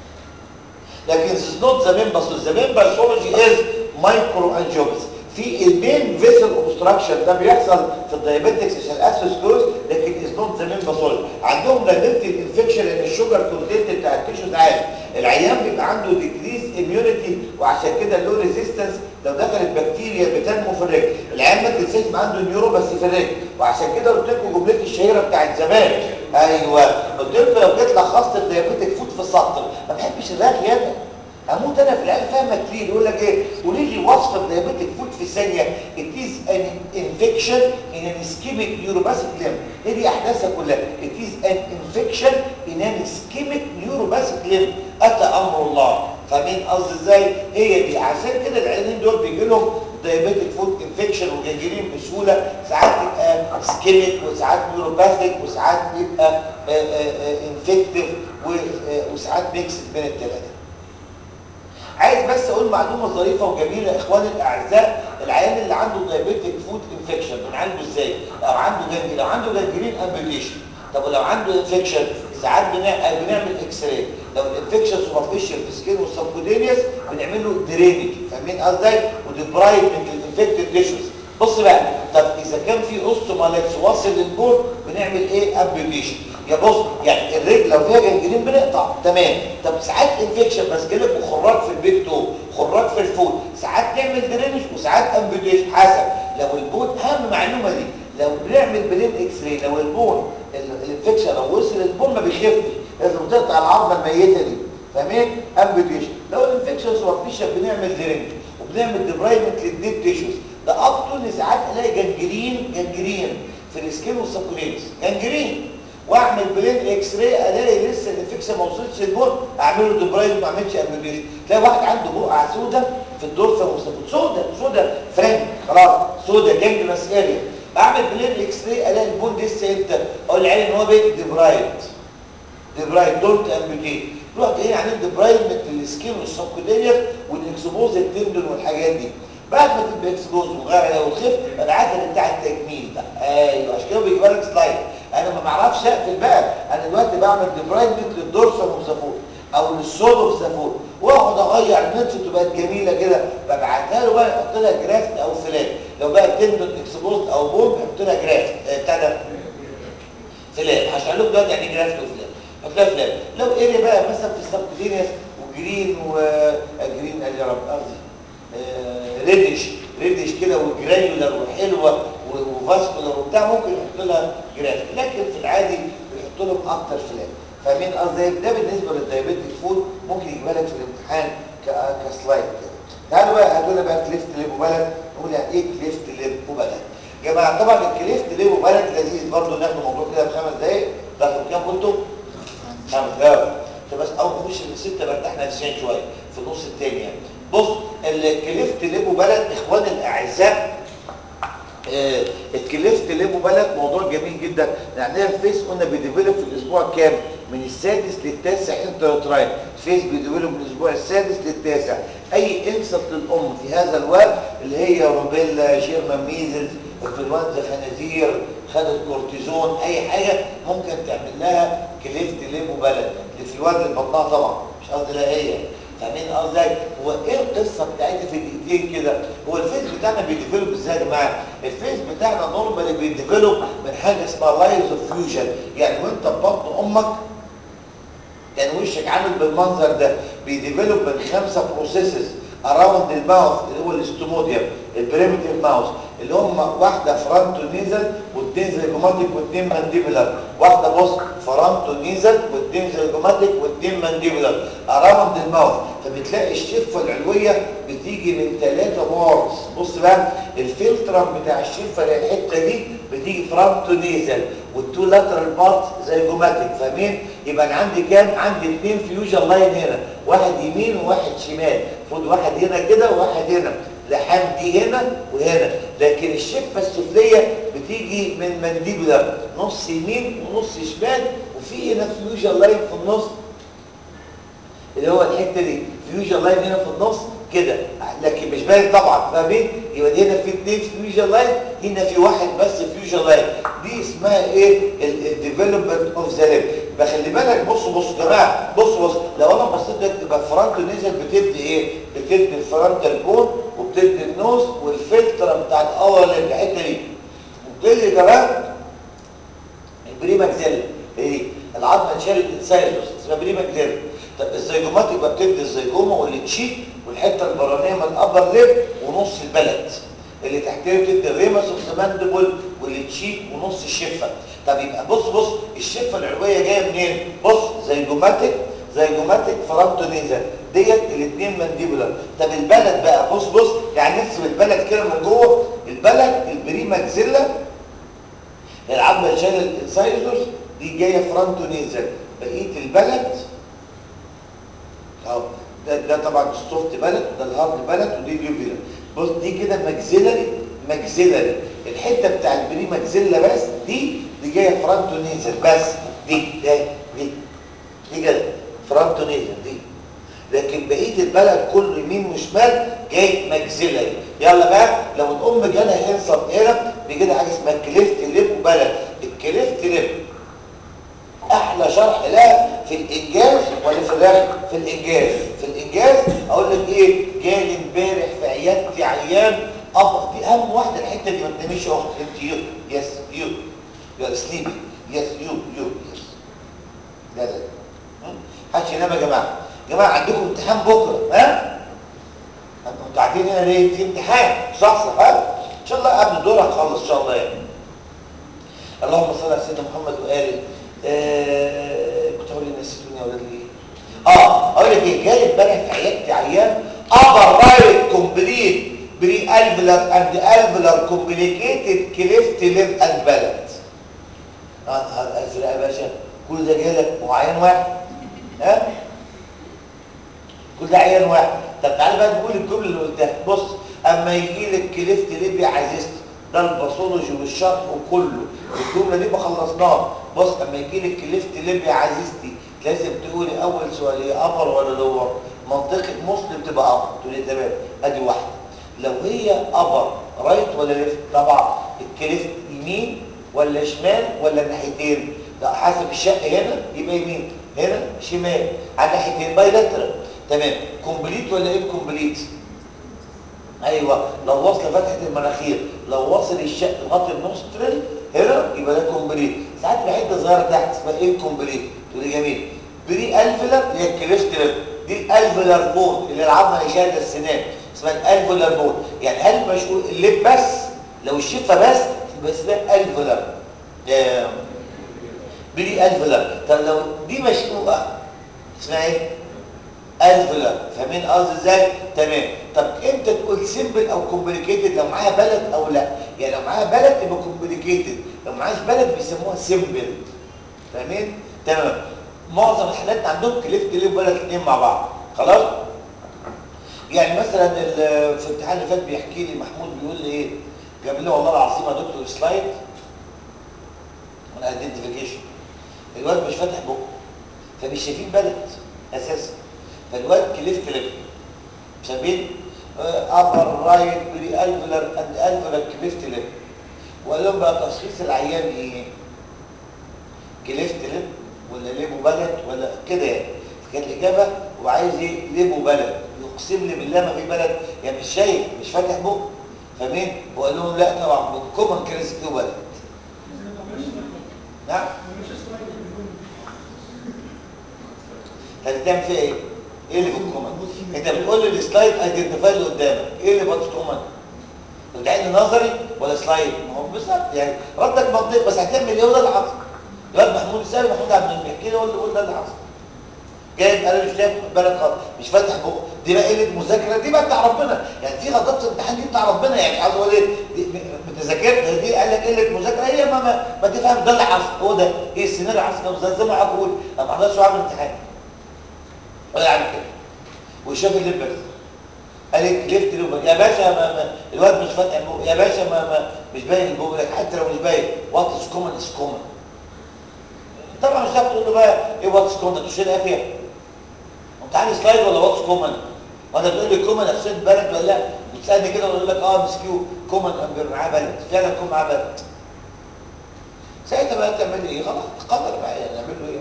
لكن this is not the main pathology. The main pathology is microangiopathy. في البين فيسل اوبستراكشن ده بيحصل في الدايابيتكس عشان الاسوسكلوز لكن از نوت ذا مين باثولوجي عندهم دايبيتك انفكشن لان الشوجر كونتنت بتاع التيشوز عالي العيان بيبقى عنده ديكريز اميونيتي وعشان كده اللو ريزيستنس لو دخلت بكتيريا بتنمو في الرجل العيان ما تنساش ما عنده نيورو بس في الرجل وعشان كده قلت لكم جملتي الشهيره بتاعت زمان ايوه قلت لكم لو جيت لخصت الدايابيتك فود في السطر ما بحبش الرغي انا اموت انا في العيال فاهمه كتير يقول لك ايه قولي لي وصف الدايابيتك فود في ثانيه it is an infection in an ischemic neuropathic limb هي دي احداثها كلها it is an infection in an ischemic neuropathic limb اتى امر الله فاهمين قصدي ازاي هي دي عشان كده العيانين دول بيجي لهم دايابيتك فود انفكشن وجنجرين بسهوله ساعات يبقى سكيميك وساعات نيوروباثيك وساعات بيبقى انفكتيف وساعات ميكس بين الثلاثه عايز بس اقول معلومه ظريفه وجميله اخواني الاعزاء العيان اللي عنده دايابيتك فود انفكشن بنعالجه ازاي لو عنده جنج لو عنده جنجرين امبيوتيشن طب ولو عنده انفكشن ساعات بنع- بنعمل اكس راي لو الانفكشن سوبرفيشال في سكين وسبكودينيوس بنعمل له درينج فاهمين قصدي وديبرايفمنت للانفكتد تيشوز بص بقى طب اذا كان في اوستومالاكس واصل للبول بنعمل ايه امبيوتيشن يا بص يعني الرجل لو فيها جنجرين بنقطع تمام طب ساعات انفكشن بس جالك وخراج في البيك تو خراج في الفول ساعات نعمل درينج وساعات امبيوتيشن حسب لو البون اهم معلومه دي لو بنعمل بلين اكس راي لو البون ال- الانفكشن لو وصل البون ما بيخفش لازم تقطع العظمه الميته دي فاهمين امبيوتيشن لو الانفكشن سوبرفيشال بنعمل درينج وبنعمل ديبرايمنت للديب تيشوز ده اب تو ساعات الاقي جنجرين جنجرين في السكين والسبكولينس جنجرين واعمل بلين اكس راي الاقي لسه الانفكشن ما وصلتش البون اعمل له ديبرايد ما اعملش امبيوتيشن تلاقي واحد عنده بقعه سودا في الدورسال والسبكول سودا سودا فرانك خلاص سودا جانجلس اريا اعمل بلين اكس راي الاقي البون لسه امتى اقول للعيان ان هو بيت ديبرايد ديبرايد دونت امبيوتيت روح جايين عاملين ديبرايدمنت للسكين والسبكولينس والاكسبوز التندون والحاجات دي بعد ما تبقى اكسبوز وغير وتخف العدد بتاع التجميل بقى ايوه عشان كده بيجيب لك سلايد انا ما بعرفش اقفل بقى انا دلوقتي بعمل ديبرايدمنت للدورسال وسافور او للسودو وسافور واقعد اغير النتف تبقى جميله كده ببعتها له بقى احط لها جرافت او فلان لو بقى تندون اكسبوز او بوم احط لها جرافت آه، بتاع ده فلان هشرح لكم دلوقتي يعني ايه جرافت وفلان حط لها فلان لو اريا بقى مثلا في السبكوتينيوس وجرين وجرين قال يا رب قصدي آه، ريدش ريدش كده وجرانيولر وحلوه و- وفاسكولار وبتاع ممكن يحط لها جرافت لكن في العادي بيحط لهم اكتر فلان فاهمين قصدي ده بالنسبه للدايابيتك فود ممكن يجيبها لك في الامتحان ك- كسلايد كده تعالوا بقى هاتوا لنا بقى كليفت ليب وبلد نقول يعني ايه كليفت ليب وبلد يا جماعه طبعا الكليفت ليب وبلد لذيذ برضه ناخد الموضوع كده بخمس دقايق تاخد كام كنتوا؟ خمس دقايق فبس اول ما نخش في السته بقى ارتحنا نفسيا شويه في النص الثاني يعني بص الكليفت ليب وبلد اخواني الاعزاء آه، الكليفت ليبو بلد موضوع جميل جدا عندنا الفيس قلنا بيديفلوب في الاسبوع كام من السادس للتاسع انترتراين الفيس بيديفلوب من الاسبوع السادس للتاسع اي انسلت للام في هذا الوقت اللي هي روبيلا شيرمان ميزلز انفلونزا خنازير خدت كورتيزون اي حاجه ممكن تعمل لها كليفت ليبو بلد اللي في الواد اللي بطنها طبعا مش قصدي لا هي فاهمين قصدي هو ايه القصه بتاعتها في دقيقتين كده هو الفيس بتاعنا بيديفلوب ازاي يا جماعه الفيس بتاعنا نورمالي بيديفلوب من حاجه اسمها لايز اوف فيوجن يعني وانت في بطن امك كان وشك عامل بالمنظر ده بيديفلوب من خمسه بروسيسز اراوند الماوث اللي هو الاستوموديوم البريمتيف ماوث اللي هم واحده فرونتو نيزل واثنين زيجوماتيك واثنين مانديبولار واحده بص فرونتو نيزل واثنين زيجوماتيك واثنين مانديبولار اراوند الماوث فبتلاقي الشفه العلويه بت- بتيجي من ثلاثة بارز بص بقى الفلترم بتاع الشفه الحته دي بتيجي فرونتو نيزل والتو لاترال بارت زي جوماتيك فاهمين يبقى انا عندي كام عندي اثنين فيوجن لاين هنا واحد يمين وواحد شمال المفروض واحد هنا كده وواحد هنا لحام دي هنا وهنا لكن الشفه السفليه بتيجي من منديبولار نص يمين ونص شمال وفي هنا فيوجن لاين في النص اللي هو الحته دي فيوجن لاين هنا في النص كده لكن مش باين طبعا فاهمين يبقى دي هنا في اثنين فيوجن لاين هنا في واحد بس فيوجن لاين دي اسمها ايه الديفلوبمنت اوف ذا ليب يبقى خلي بالك بصوا بصوا يا جماعه بصوا بصوا لو انا بصيت لك يبقى فرونت نزل بتدي ايه بتدي الفرونتال بون وبتدي النوز والفلتر بتاع الاول الحته دي وبتدي كمان البريماكسيلا ايه العظمه شال الانسايزوس اسمها بريماكسيلا طب الزيجومات يبقى بتدي الزيجوما والتشيك والحته البرانيه من الابر ليب ونص البلد اللي تحتيه بتدي الريمس اوف ذا ماندبل والتشيك ونص الشفه طب يبقى بص بص الشفه العلويه جايه منين بص زيجوماتيك زيجوماتيك فرونتونيزا ديت الاثنين مانديبولار طب البلد بقى بص بص يعني نرسم البلد كده من جوه البلد البريماكسيلا العظمه اللي شايله الانسايزوس دي جايه فرونتونيزا بقيه البلد اهو ده ده طبعا السوفت بلد ده الهارد بلد ودي اليوفيلا بص دي كده ماكسيلري ماكسيلري الحته بتاع البري ماكسيلا بس دي دي جايه فرونتو نيزل بس دي دي دي دي كده فرونتو نيزل دي لكن بقيه البلد كله يمين وشمال جاي ماكسيلري يلا بقى لو الام جالها انصب هنا بيجي لها حاجه اسمها كليفت ليب وبلد الكليفت ليب احلى شرح لها في الانجاز ولا في الرغم في الانجاز في الانجاز اقول لك ايه جالي امبارح في عيادتي عيان اب دي اهم واحده الحته دي ما تناميش اهو انت يو يس يو يو ار سليبي يس يو يو يس لا لا محدش ينام يا جماعه يا جماعه عندكم امتحان بكره ها انتوا قاعدين هنا ليه في امتحان صح صح ها ان شاء الله قبل الدور هنخلص ان شاء الله يعني اللهم صل على سيدنا محمد واله آه كنت هقول لي نسيتوني يا ولاد ليه اه اقول لك ايه جالي امبارح في عيادتي عيان ابر رايت كومبليت بري الفلر اند الفلر كومبليكيتد كليفت ليف اند بالانس اه نهار ازرق يا باشا كل ده جالك وعيان واحد ها كل ده عيان واحد طب تعالى بقى نقول الجمله اللي قلتها بص اما يجي لك كليفت ليف يا عزيزتي ده الباثولوجي والشرح وكله الجمله دي ما خلصناها بص اما يجي لك كليفت ليب يا عزيزتي لازم تقولي اول سؤال هي ابر ولا لور منطقه مسلم تبقى ابر تقولي تمام ادي واحده لو هي ابر رايت ولا ليفت طبعا الكليفت يمين ولا شمال ولا ناحيتين لا حسب الشق هنا يبقى يمين هنا شمال على ناحيتين بايلاترال تمام كومبليت ولا ايه كومبليت ايوه لو وصل فتحه المناخير لو وصل الشق لغايه النوسترل هنا يبقى ده كومبليت ساعات في حته صغيره تحت اسمها ايه كومبليت تقولي جميل بري الفلر هي الكليفتر دي الالفلر بون اللي العظمه اللي شايله السنان اسمها الالفلر بون يعني هل مشغول الليب بس لو الشفه بس يبقى اسمها الفلر آه بري الفلر طب لو دي مشقوقه اسمها ايه الفلر فاهمين قصدي ازاي تمام طب امتى تقول سيمبل او كومبليكيتد لو معاها بلد او لا يعني لو معاها بلد يبقى كومبليكيتد لو معاهاش بلد بيسموها سيمبل فاهمين تمام معظم الحالات عندهم كليفت ليه بلد الاثنين مع بعض خلاص يعني مثلا في الامتحان اللي فات بيحكي لي محمود بيقول لي ايه جاب لي والله العظيم يا دكتور سلايد من ايدنتيفيكيشن الواد مش فاتح بقه فمش شايفين بلد اساسا فالواد كليفت ليفت شايفين ابر رايت بري الفلر اند الفلر كليفت ليفت وقال لهم بقى تشخيص العيان ايه كليفت ليفت ولا ليبو بلد ولا كده يعني كانت الاجابه وعايز ايه ليبو بلد يقسم لي بالله ما في بلد يعني مش شايف مش فاتح بقه فاهمين وقال لهم لا طبعا كومن كلاسيكيو بلد نعم هتعمل فيها ايه ايه اللي في الكومن انت بتقول لي السلايد ايدنتيفاي اللي قدامك ايه اللي بطل كومن بتعمل نظري ولا سلايد ما هو بالظبط يعني ردك منطق بس هتعمل ايه وده اللي حصل الواد محمود السالم محمود عبد المنعم بيحكي لي ولا ده اللي حصل جايب انا مش شايف بالك خالص مش فاتح بقه دي بقى قله مذاكره دي بقى بتاع ربنا يعني في غلطات في الامتحان دي بتاع ربنا يعني عاوز اقول ايه دي متذاكر دي قال لك قله مذاكره هي ما ما, ما تفهم ده اللي حصل هو ده ايه السيناريو حصل زي زي ما اقول انا ما حضرتش واعمل امتحان ولا اعمل كده وشاف اللي بس قال لك ليفت لوبر يا باشا ما ما الواد مش فاتح البوق يا باشا ما, ما مش باين البوق لك حتى لو مش باين وات از كومن از كومن طبعا مش هتعرف تقول له بقى ايه وات از كومن تخش لها فيها انت عامل سلايد ولا واتس كومن وانا بتقول لي كومن افسد بلد ولا لا بتسالني كده واقول لك اه مسكيو كومن امبير معاه بلد فعلا كومن معاه بلد ساعتها بقى تعمل ايه خلاص قدر بقى يعني نعمل له ايه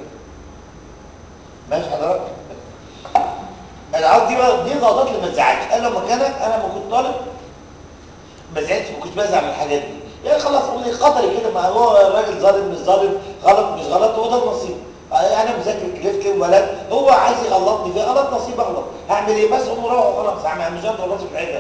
ماشي حضرتك العرض دي بقى دي غلطات اللي ما تزعلش قال له مكانك انا لما كنت طالب ما زعلتش ما كنتش بزعل من الحاجات دي يعني خلاص قولي قدري كده ما هو الراجل ظالم مش ظالم غلط مش غلط هو ده النصيب انا مذاكر كليف كليف ولد هو عايز يغلطني فيه غلط نصيب اغلط هعمل ايه بس اقوم اروح وخلاص هعمل مش هضرب راسي في الحته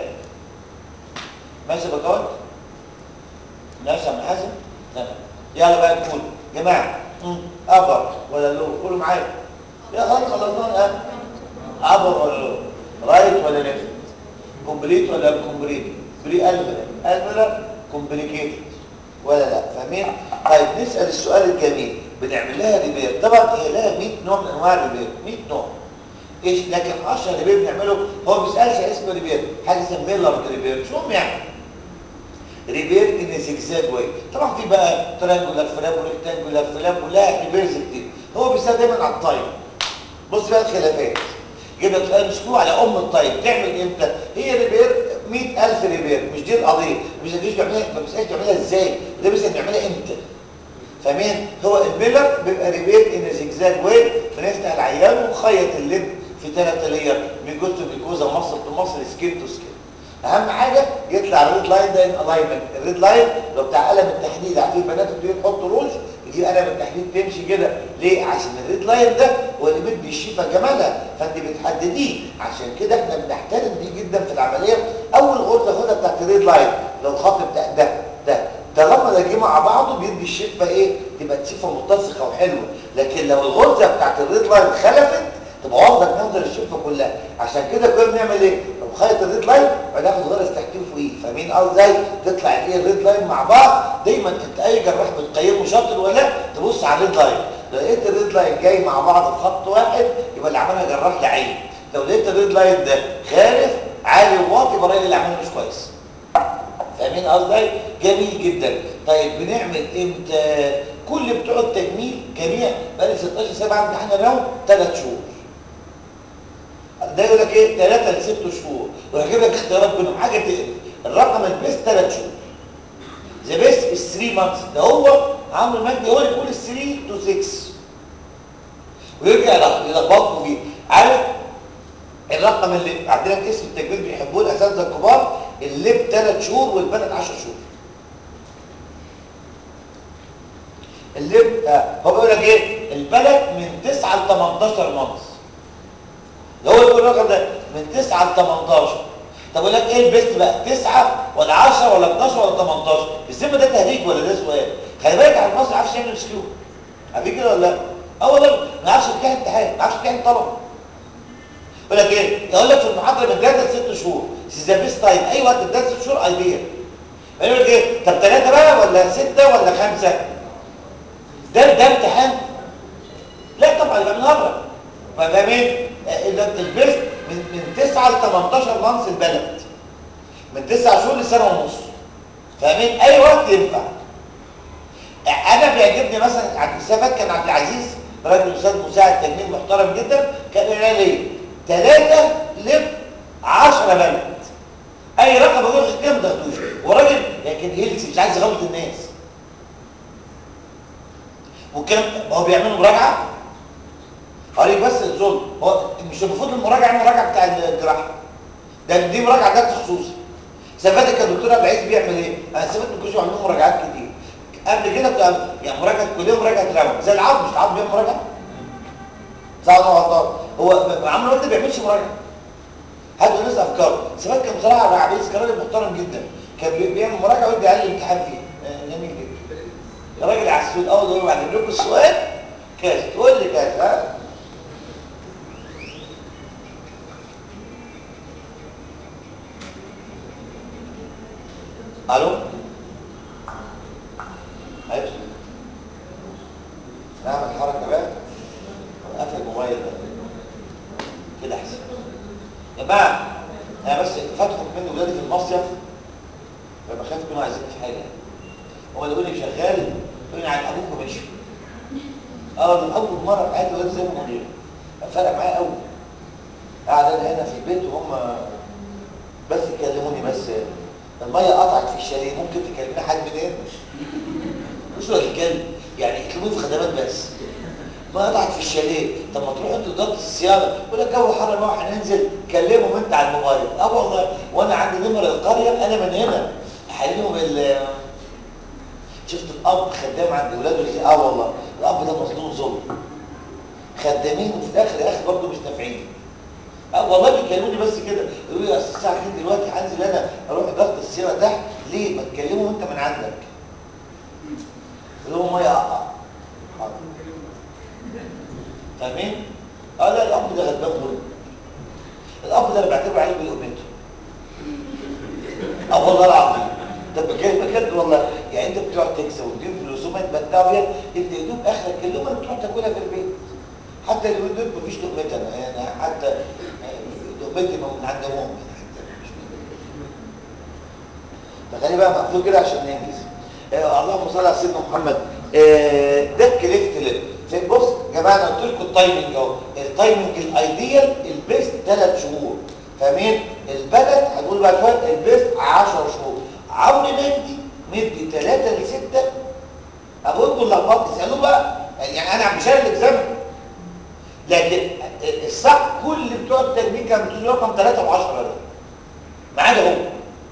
ماشي يا بكوان ماشي يا عم حازم تمام يلا بقى نقول يا جماعه ابر ولا لو قولوا معايا يا خلاص خلصنا ها ابر ولا لو رايت ولا ليفت كومبليت ولا كومبليت بري الفر الفر كومبليكيتد ولا لا فاهمين طيب نسال السؤال الجميل بنعمل لها ريبير طبعا هي لها 100 نوع من انواع الريبير 100 نوع ايش لكن اشهر ريبير بنعمله هو ما بيسالش اسم ريبير حاجه اسمها ميلر ريبير شو هم يعني ريبير ان زجزاج واي طبعا في بقى ترانجولار فلاب وريكتانجولار فلاب ولها ريبيرز كتير هو بيسال دايما على التايم بص بقى الخلافات يجيب لك سؤال مسكوه على ام التايم تعمل امتى هي ريبير 100000 ريبير مش دي القضيه مش هتجيش بيعملها ما بيسالش بيعملها ازاي ده بيسال بيعملها امتى فاهمين هو الميلر بيبقى ريبيت ان زجزاج واي بنفتح العيان ونخيط اللب في ثلاث لير ميكوزا ميكوزا مصر تو مصر سكين تو سكين اهم حاجه يطلع الريد لاين ده ان الاينمنت الريد لاين لو بتاع قلم التحديد عارفين البنات بتيجي تحط روج يجيب قلم التحديد تمشي كده ليه عشان الريد لاين ده هو اللي بيدي الشفا جمالها فانت بتحدديه عشان كده احنا بنحترم دي جدا في العمليه اول غرزه خدها بتاعت الريد لاين لو الخط بتاع ده ده طالما ده جه مع بعضه بيدي الشفه ايه تبقى الشفه متسقه وحلوه لكن لو الغرزه بتاعت الريد لاين خلفت تبقى واخده منظر الشفه كلها عشان كده كنا بنعمل ايه بنخيط الريد لاين وناخد غرز تحتيه وفوقيه فاهمين ازاي تطلع الايه الريد لاين مع بعض دايما انت اي جراح بتقيمه شاطر ولا لا تبص على الريد لاين لو لقيت الريد لاين جاي مع بعض في خط واحد يبقى اللي عملها جراح لعين لو لقيت الريد لاين ده خالف عالي وواطي يبقى الراجل اللي عمله مش كويس فاهمين قصدي جميل جدا طيب بنعمل امتى كل بتوع التجميل جميع بقالي 16 سنه بعمل امتحان الراوند 3 شهور ده يقول لك ايه 3 ل 6 شهور وهجيب لك اختيارات بينهم حاجه تقرف الرقم البيست 3 شهور ذا بيست از 3 مانثس ده هو عمرو مجدي هو اللي بيقول 3 تو 6 ويرجع يلخبطوا فيه عارف الرقم اللي عندنا في اسم التجميل بيحبوه الاساتذه الكبار اللب 3 شهور والبنات 10 شهور اللب آه. هو بيقول لك ايه البلد من 9 ل 18 مانث ده هو يقول الرقم ده من 9 ل 18 طب اقول لك ايه البيست بقى 9 ولا 10 ولا 12 ولا 18 السم ده تهريج ولا ده سؤال خلي بالك على المصري ما عارفش يعمل سكيو عارفين كده ولا لا اه والله ما عارفش يمتحن امتحان ما عارفش يمتحن طلبه يقول لك ايه يقول لك في المحاضره من 3 ل 6 شهور ذا بيست تايم اي وقت ده 6 شهور ايديا يقول لك ايه طب 3 بقى ولا 6 ولا 5 ده ده امتحان لا طبعا يبقى بنهرب فاهمين البيست من من 9 ل 18 مانس البلد من 9 شهور لسنه ونص فاهمين اي وقت ينفع انا بيعجبني مثلا عبد السفات كان عبد العزيز راجل استاذ مساعد تجميل محترم جدا كان قال لي ثلاثه لب 10 بلد اي رقم اقول لك كده ما تاخدوش وراجل لكن هيلثي مش عايز يغلط الناس وكان هو بيعملوا مراجعه قال بس الظلم هو مش المفروض المراجعه المراجعه بتاع الجراحه ده دي مراجعه درس خصوصي سفاتك يا دكتور عبد العزيز بيعمل ايه انا سافرت ما كنتش بعمل مراجعات كتير قبل كده كنت يعني مراجعه كليه مراجعه راوند زي العظم مش العظم بيعمل مراجعه صح ولا غلطان هو عمرو وقت ما بيعملش مراجعه حد الناس افكار سفات كان بصراحه عبد العزيز كان راجل محترم جدا كان بيعمل مراجعه ويدي على الامتحان فيه جميل جدا راجل عسول اول يوم بعد لكم السؤال كاس تقول لي كاس ها جماعه انا بس فاتكم منه ولادي في المصيف فما خاف منه عايزين في حاجه هو اللي يقول لي شغال يقول لي عن ابوك ومشي اه ده اول مره في حياتي ولاد زي ما مدير فرق معايا قوي قاعد انا هنا في البيت وهم بس يكلموني بس الميه قطعت في الشاليه ممكن تكلميني حد منين مش ولا الكلب يعني يكلموني في خدمات بس ما قطعت في الشاليه طب ما تروح انت ضبط الصيانه يقول لك جو حر بقى هننزل كلمهم انت على الموبايل اه والله وانا عندي نمر القريه انا من هنا احللهم ال شفت الاب خدام عند اولاده اللي اه والله الاب ده مظلوم ظلم خدامين وفي الاخر يا اخي برضه مش نافعين اه والله بيكلموني بس كده يقولوا لي اصل الساعه 2 دلوقتي هنزل انا اروح ضغط الصيانه تحت ليه ما تكلمهم انت من عندك يقول لهم ميه اقطع حاضر فاهمين؟ اه لا الاب ده غلبان ظلم الاب ده انا بعتبره عيل بالامته اه والله العظيم طب بجد بجد والله يعني انت بتقعد تكسب وتجيب فلوس وما تبدعوا فيها انت يا دوب اخرك كلهم اللي بتروح تاكلها في البيت حتى اليومين دول مفيش لقمتي انا يعني حتى لقمتي من عند امهم حتى مش فخلي بقى مقفول كده عشان ننجز آه اللهم صل على سيدنا محمد آه ده كليفت ليب بص يا جماعه انا قلت لكم التايمنج اهو التايمنج الايديال البيست ثلاث شهور فاهمين البلد هنقول بقى شويه البيست 10 شهور عمرو مدي مدي 3 ل 6 اقول لكم لخبطت اسالوه بقى يعني انا مش انا اللي بذنب لكن الصح كل بتوع التجميل كانوا بتقول رقم 3 و10 ده ما عدا هو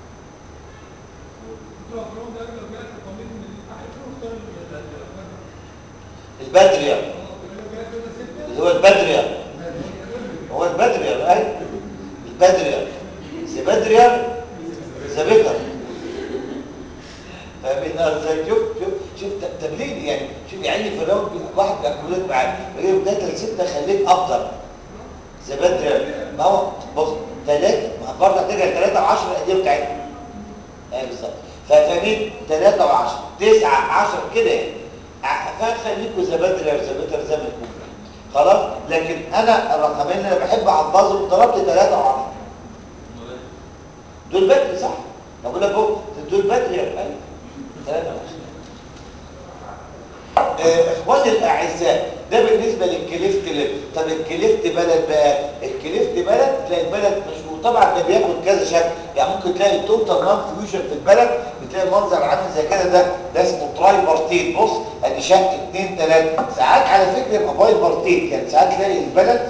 البدري اللي هو البدري هو البدري اي البدري البدري زبيطه فاهمين ازاي شوف شوف شوف تبليل يعني شوف يعني في الراوند واحد بياكلك معاه بيقول ده ثلاثه خليك افضل زبادري ما هو بص ثلاثه برضه هترجع ثلاثه و10 القديمه بتاعتهم ايه بالظبط فاهمين 3 و10 9 10 كده يعني فخليكوا زبادري او زبادر زي ما تكون خلاص لكن انا الرقمين اللي انا بحب احفظهم ضربت 3 و10 دول بدري صح بقول لك اهو دول بدري يا ايوه 3 و10 اخواني الاعزاء ده بالنسبه للكليفت لب طب الكليفت بلد بقى الكليفت بلد تلاقي البلد مشهور طبعا ده بياخد كذا شكل يعني ممكن تلاقي التوتال نون فيوجن في البلد بتلاقي المنظر عامل زي كده ده ده اسمه تراي بارتيت بص ادي شكل 2 3 ساعات على فكره يبقى باي بارتيت يعني ساعات تلاقي البلد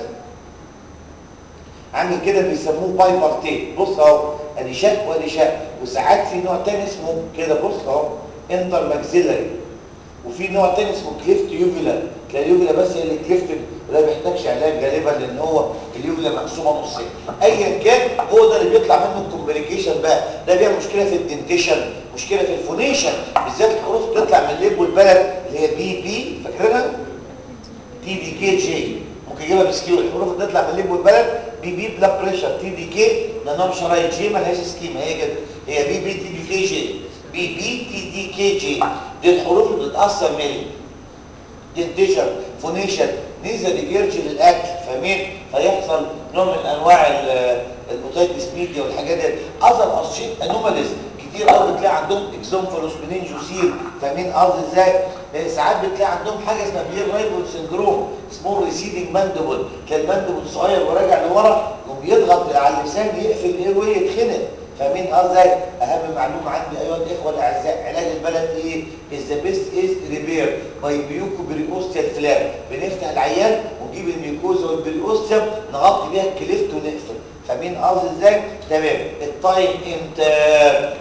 عامل كده بيسموه باي بارتيت بص اهو ادي شق وادي شق وساعات في نوع تاني اسمه كده بص اهو انتر ماكسيلري وفي نوع تاني اسمه كليفت يوفيلا تلاقي اليوفيلا بس هي اللي كليفت ولا بيحتاجش علاج غالبا لان هو اليوفيلا مقسومه نصين ايا كان هو ده اللي بيطلع منه الكومبليكيشن بقى ده بيها مشكله في الدنتيشن مشكله في الفونيشن بالذات الحروف بتطلع من الليب والبلد اللي هي بي بي فاكرينها تي بي كي جي ممكن يجيبها بسكيو الحروف اللي بتطلع من الليب والبلد بي بي بلا بريشر تي بي كي نظام شرايط جي مالهاش سكيما هي كده هي بي بي تي بي كي جي بي بي تي دي كي جي دي الحروف اللي بتتاثر من دنتيشن فونيشن نزل جيرج للاكل فاهمين فيحصل نوع من انواع الاوتيتس ميديا والحاجات دي اذر اشياء انوماليز كتير قوي بتلاقي عندهم اكزوم فلوسبينين جوسيل فاهمين قصدي ازاي ساعات بتلاقي عندهم حاجه اسمها بير رايبل سندروم اسمه ريسيدنج ماندبل تلاقي الماندبل صغير وراجع لورا يقوم يضغط على اللسان يقفل الاير واي يتخنق فاهمين قصدي اهم معلومه عندي ايها الاخوه الاعزاء علاج البلد ايه از ذا بيست از ريبير باي بيوكو بريوستيال فلاب بنفتح العيان ونجيب الميكوزا والبريوستيوم نغطي بيها الكليفت ونقفل فاهمين قصدي ازاي تمام التايم امتى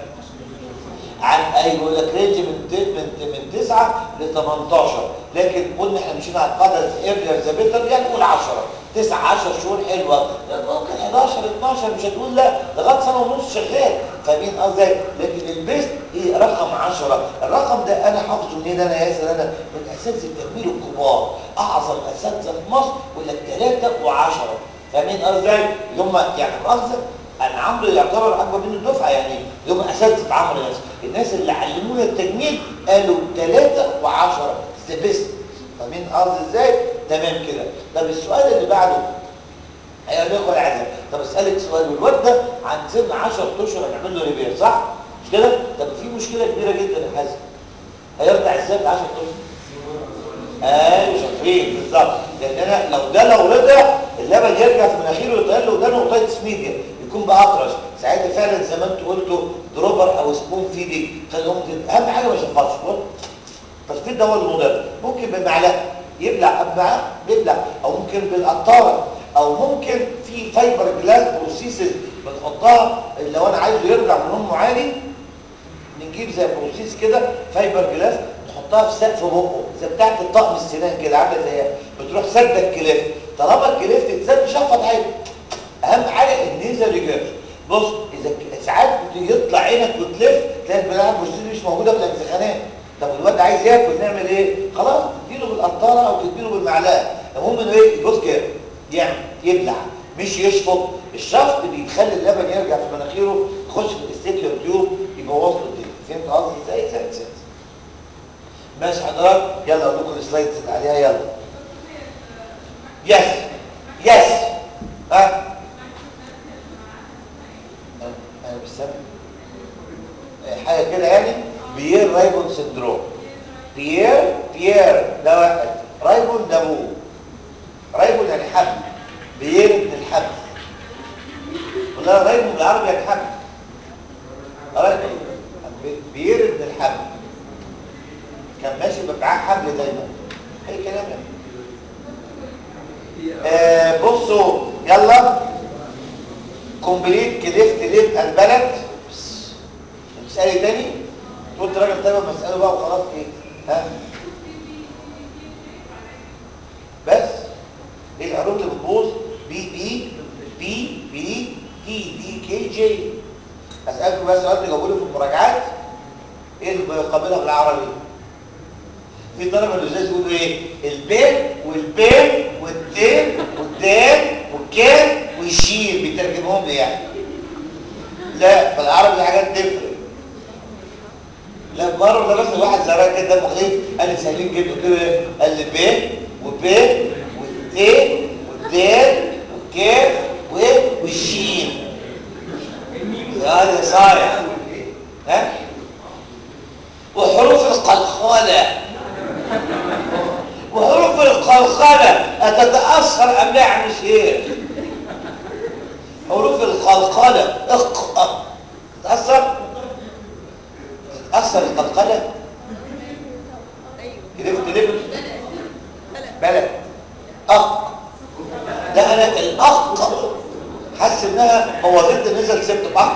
عن اي بيقول لك رينج من من من 9 ل 18 لكن قلنا احنا مشينا على القاعده ايرلير ذا بيتر يعني نقول 10 9 10 شهور حلوه ممكن 11 12 مش هتقول لا لغايه سنه ونص شغال فاهمين قصدي لكن البيست ايه رقم 10 الرقم ده انا حافظه منين انا ياسر انا من اساتذه التجميل الكبار اعظم اساتذه في مصر يقول لك 3 و10 فاهمين قصدي اللي هم يعني مؤاخذه انا عمرو يعتبر اكبر منه الدفعه يعني اللي هم اساتذه عمرو نفسه الناس اللي علمونا التجميل قالوا 3 و10 ذا بيست فاهمين قصدي ازاي تمام كده طب السؤال اللي بعده هيعمل لك ولا عذاب طب اسالك سؤال والواد ده عن سن 10 اشهر هنعمل له ريبير صح مش كده طب في مشكله كبيره جدا يا حازم هيرجع ازاي ب 10 اشهر ايوه شاطرين بالظبط لان انا لو ده لو رجع اللبن يرجع في مناخيره ويتقال له ده نقطه ميديا يكون بقى اطرش ساعتها فعلا زي ما انتوا قلتوا دروبر او سبون فيدنج خليهم اهم حاجه ما يشفطش التشفيط ده هو المضر ممكن بمعلقه يبلع معاه بيبلع او ممكن بالقطاره او ممكن في فايبر جلاس بروسيسز بنحطها لو انا عايزه يرجع من امه عادي بنجيب زي بروسيس كده فايبر جلاس نحطها في سقف بقه زي بتاعه الطقم السنان كده عامله زي بتروح سده الكليف طالما الكليف تتسد شفط عادي اهم حاجه النيزل ريجيرش بص اذا ساعات يطلع عينك وتلف تلاقي البلاعه البروسيس مش موجوده في الاجزخانات طب الواد عايز ياكل نعمل ايه خلاص تديله بالقطاره او تديله بالمعلقه المهم انه ايه يبص كده يعمل يبلع مش يشفط الشفط بيخلي اللبن يرجع في مناخيره يخش في الاستيكيور تيوب يبوظ له الدنيا فهمت قصدي ازاي سهل سهل ماشي حضرتك يلا اقول لكم السلايدز اللي عليها يلا يس يس ها انا مش سامع حاجه كده يعني بيير رايبون سندروم بيير بيير ده واحد رايبون ده ابوه رايبون يعني حبل بيير ابن الحبل ولا رايبون بالعربي يعني حبل رايبون بيير ابن الحبل كان ماشي معاه حبل دايما اي كلام يعني آه بصوا يلا كومبليت كليفت ليف البلد تسالي تاني قلت راجل تابع مساله بقى وخلاص ايه ها بس ايه الحروف اللي بتبوظ بي بي بي بي تي دي كي جي اسالكم بس سؤال تجاوبوا لي في المراجعات ايه اللي بيقابلها بالعربي في طلبه اللزاز يقولوا ايه البين والبين والتين والدال والكان والشين بيترجمهم لي يعني لا في العربي حاجات تفرق لا مره ده بس واحد زرع كده دمه خفيف قال لي سهلين جدا قلت له ايه قال لي ب وب والت والدال والكاف وايه والشين هذا صايع ها وحروف القلقله وحروف القلقله اتتاثر ام لا يعني شيء حروف القلقله اق تتاثر تتاثر القلقله كلمه كلمه بلد اق لا انا الاق حاسس انها بوظت نزل سبت اق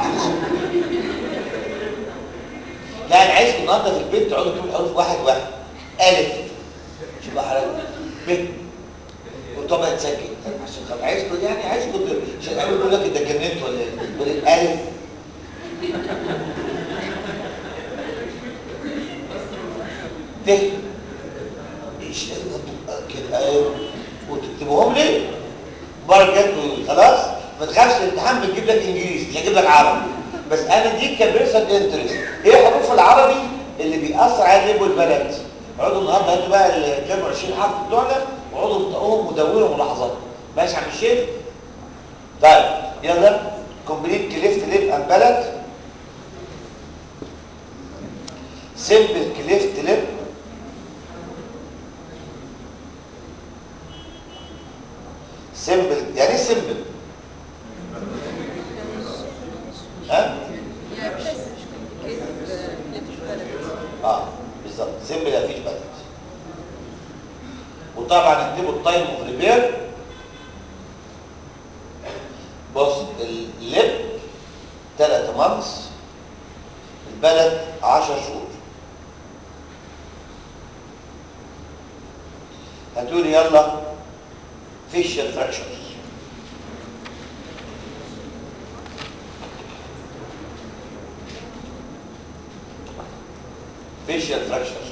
لا انا عايزكم النهارده في البيت تقعدوا تقولوا حروف واحد واحد الف شوف بقى حضرتك ب وطبعا تسجل عشان خاطر عايزكم يعني عايزكم عشان قالوا يقول لك انت اتجننت ولا ايه يقول لك الف ت ايش كده ايوه وتكتبوهم لي المره الجايه خلاص ما تخافش الامتحان بتجيب لك انجليزي مش هجيب لك عربي بس انا دي كبيرسون انترست ايه حروف العربي اللي بيأثر على الليب والبنات اقعدوا النهارده هاتوا بقى الكام 20 حرف بتوعنا واقعدوا انطقوهم ودونوا ملاحظات ماشي يا عم الشيخ طيب يلا كومبليت كليفت ليب ان بلد سيمبل كليفت ليب سيمبل يعني ايه سيمبل ها اه بالظبط سيمبل مفيش بدل وطبعا اكتبوا التايم اوف ريبير بص اللب 3 مانس البلد 10 شهور هتقولي يلا فيشل فراكشرز فيشل فراكشرز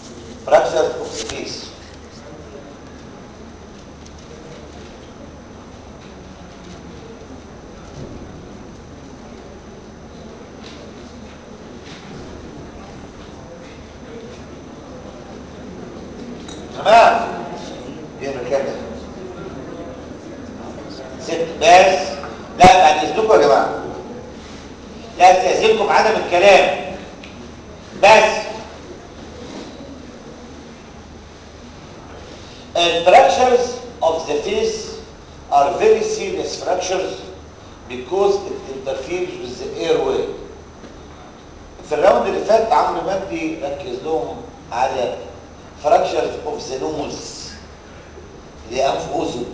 fracture of the face تمام يبقى كده ست بس لا بعد اذنكم يا جماعه لا استاذنكم عدم الكلام بس And fractures of the face are very serious fractures because it interferes with the airway. في الراوند اللي فات عمرو مجدي ركز لهم على fractures of the nose اللي هي انف اذن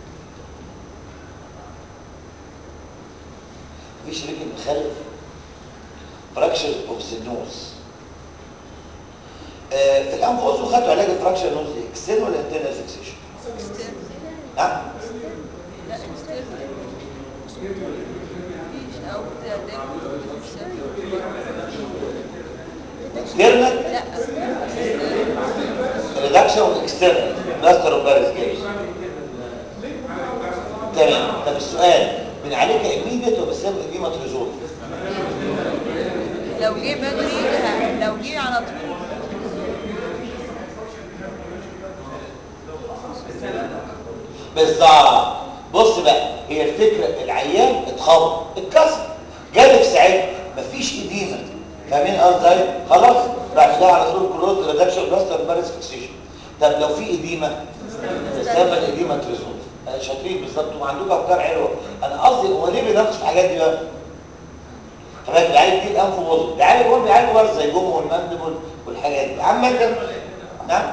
مفيش رجل مخلف fractures of the nose آه، في الانف اذن خدوا علاج الفراكشر نوز اكسترن ولا انترنال فيكسيشن؟ نعم لا external. مفيش أو ده ده اكسترنال لا ريدكشن واكسترنال بلاستر وبارز جيبس تمام طب السؤال بنعالجها ايميديت ولا بنسيبها ايديما تريزولف لو جه بدري ه- لو جه على طول بالظبط بص بقى هي الفكره العيان اتخبط اتكسر جالي في ساعتها مفيش اديمه فاهمين قصدي خلاص بعد كده على طول كلوز ريدكشن بلاستر بارز فيكسيشن طب لو في اديمه استنى الاديمه تريزولف آه، شاطرين بالظبط وعندكم افكار حلوه انا قصدي هو ليه بيناقش في الحاجات دي بقى فبقى بيعالج دي الانف ووزن بيعالج هو بيعالج برضه زي جوم والمندبل والحاجات دي عامه نعم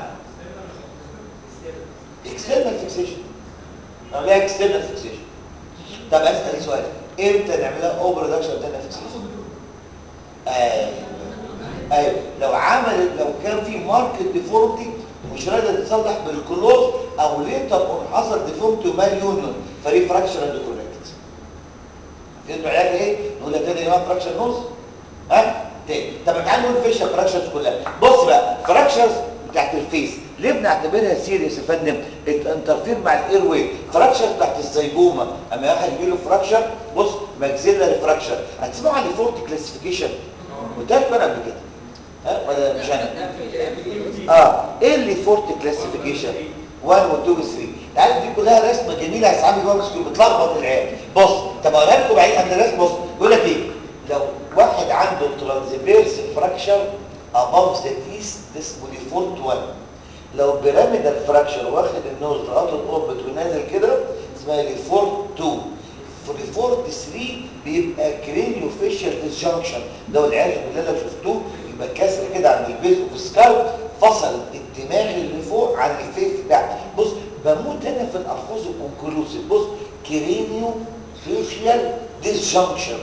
اكسترنال فيكسيشن نعملها اكسترنال فيكسيشن طب اسال سؤال امتى نعملها اوفر ريدكشن انترنال فيكسيشن ايوه ايوه لو عملت لو كان في ماركت ديفورمتي مش راضيه تتصلح بالكلوز او ليتر اون حصل ديفورمتي ومال يونيون فري فراكشر اند كوركت فهمتوا علاج ايه؟ نقول تاني يا جماعه فراكشر نص ها؟ تاني طب تعالوا نقول فيشر فراكشرز كلها بص بقى فراكشرز بتاعت الفيس ليه بنعتبرها سيريس يا فندم؟ الانترفير مع الاير واي فراكشر بتاعت الزيجوما اما واحد يجي له فراكشر بص ماكسيلاري فراكشر هتسمعوا عن الفورت كلاسيفيكيشن قلت لك انا قبل كده ها ولا مش انا؟ اه ايه اللي فورت كلاسيفيكيشن 1 و 2 و 3 العيال دي كلها رسمه جميله يا صحابي جوه مسكين بتلخبط العيال بص طب اقولها لكم بعيد عن الرسم بص يقول لك ايه لو واحد عنده ترانزفيرس فراكشر اباف ذا تيس اسمه ديفورت 1 لو بيراميدال فراكشر واخد النوز لغايه الاوربت ونازل كده اسمها ديفورت 2 في الفورت 3 بيبقى كرينيو فيشال ديسجنكشن ده والعياذ بالله لو شفتوه يبقى كسر كده عند البيز اوف سكالب فصل الدماغ اللي فوق عن الفيس بتاعته بص بموت انا في الالفاظ الكونكلوسيف بص كرينيو فيشال ديسجنكشن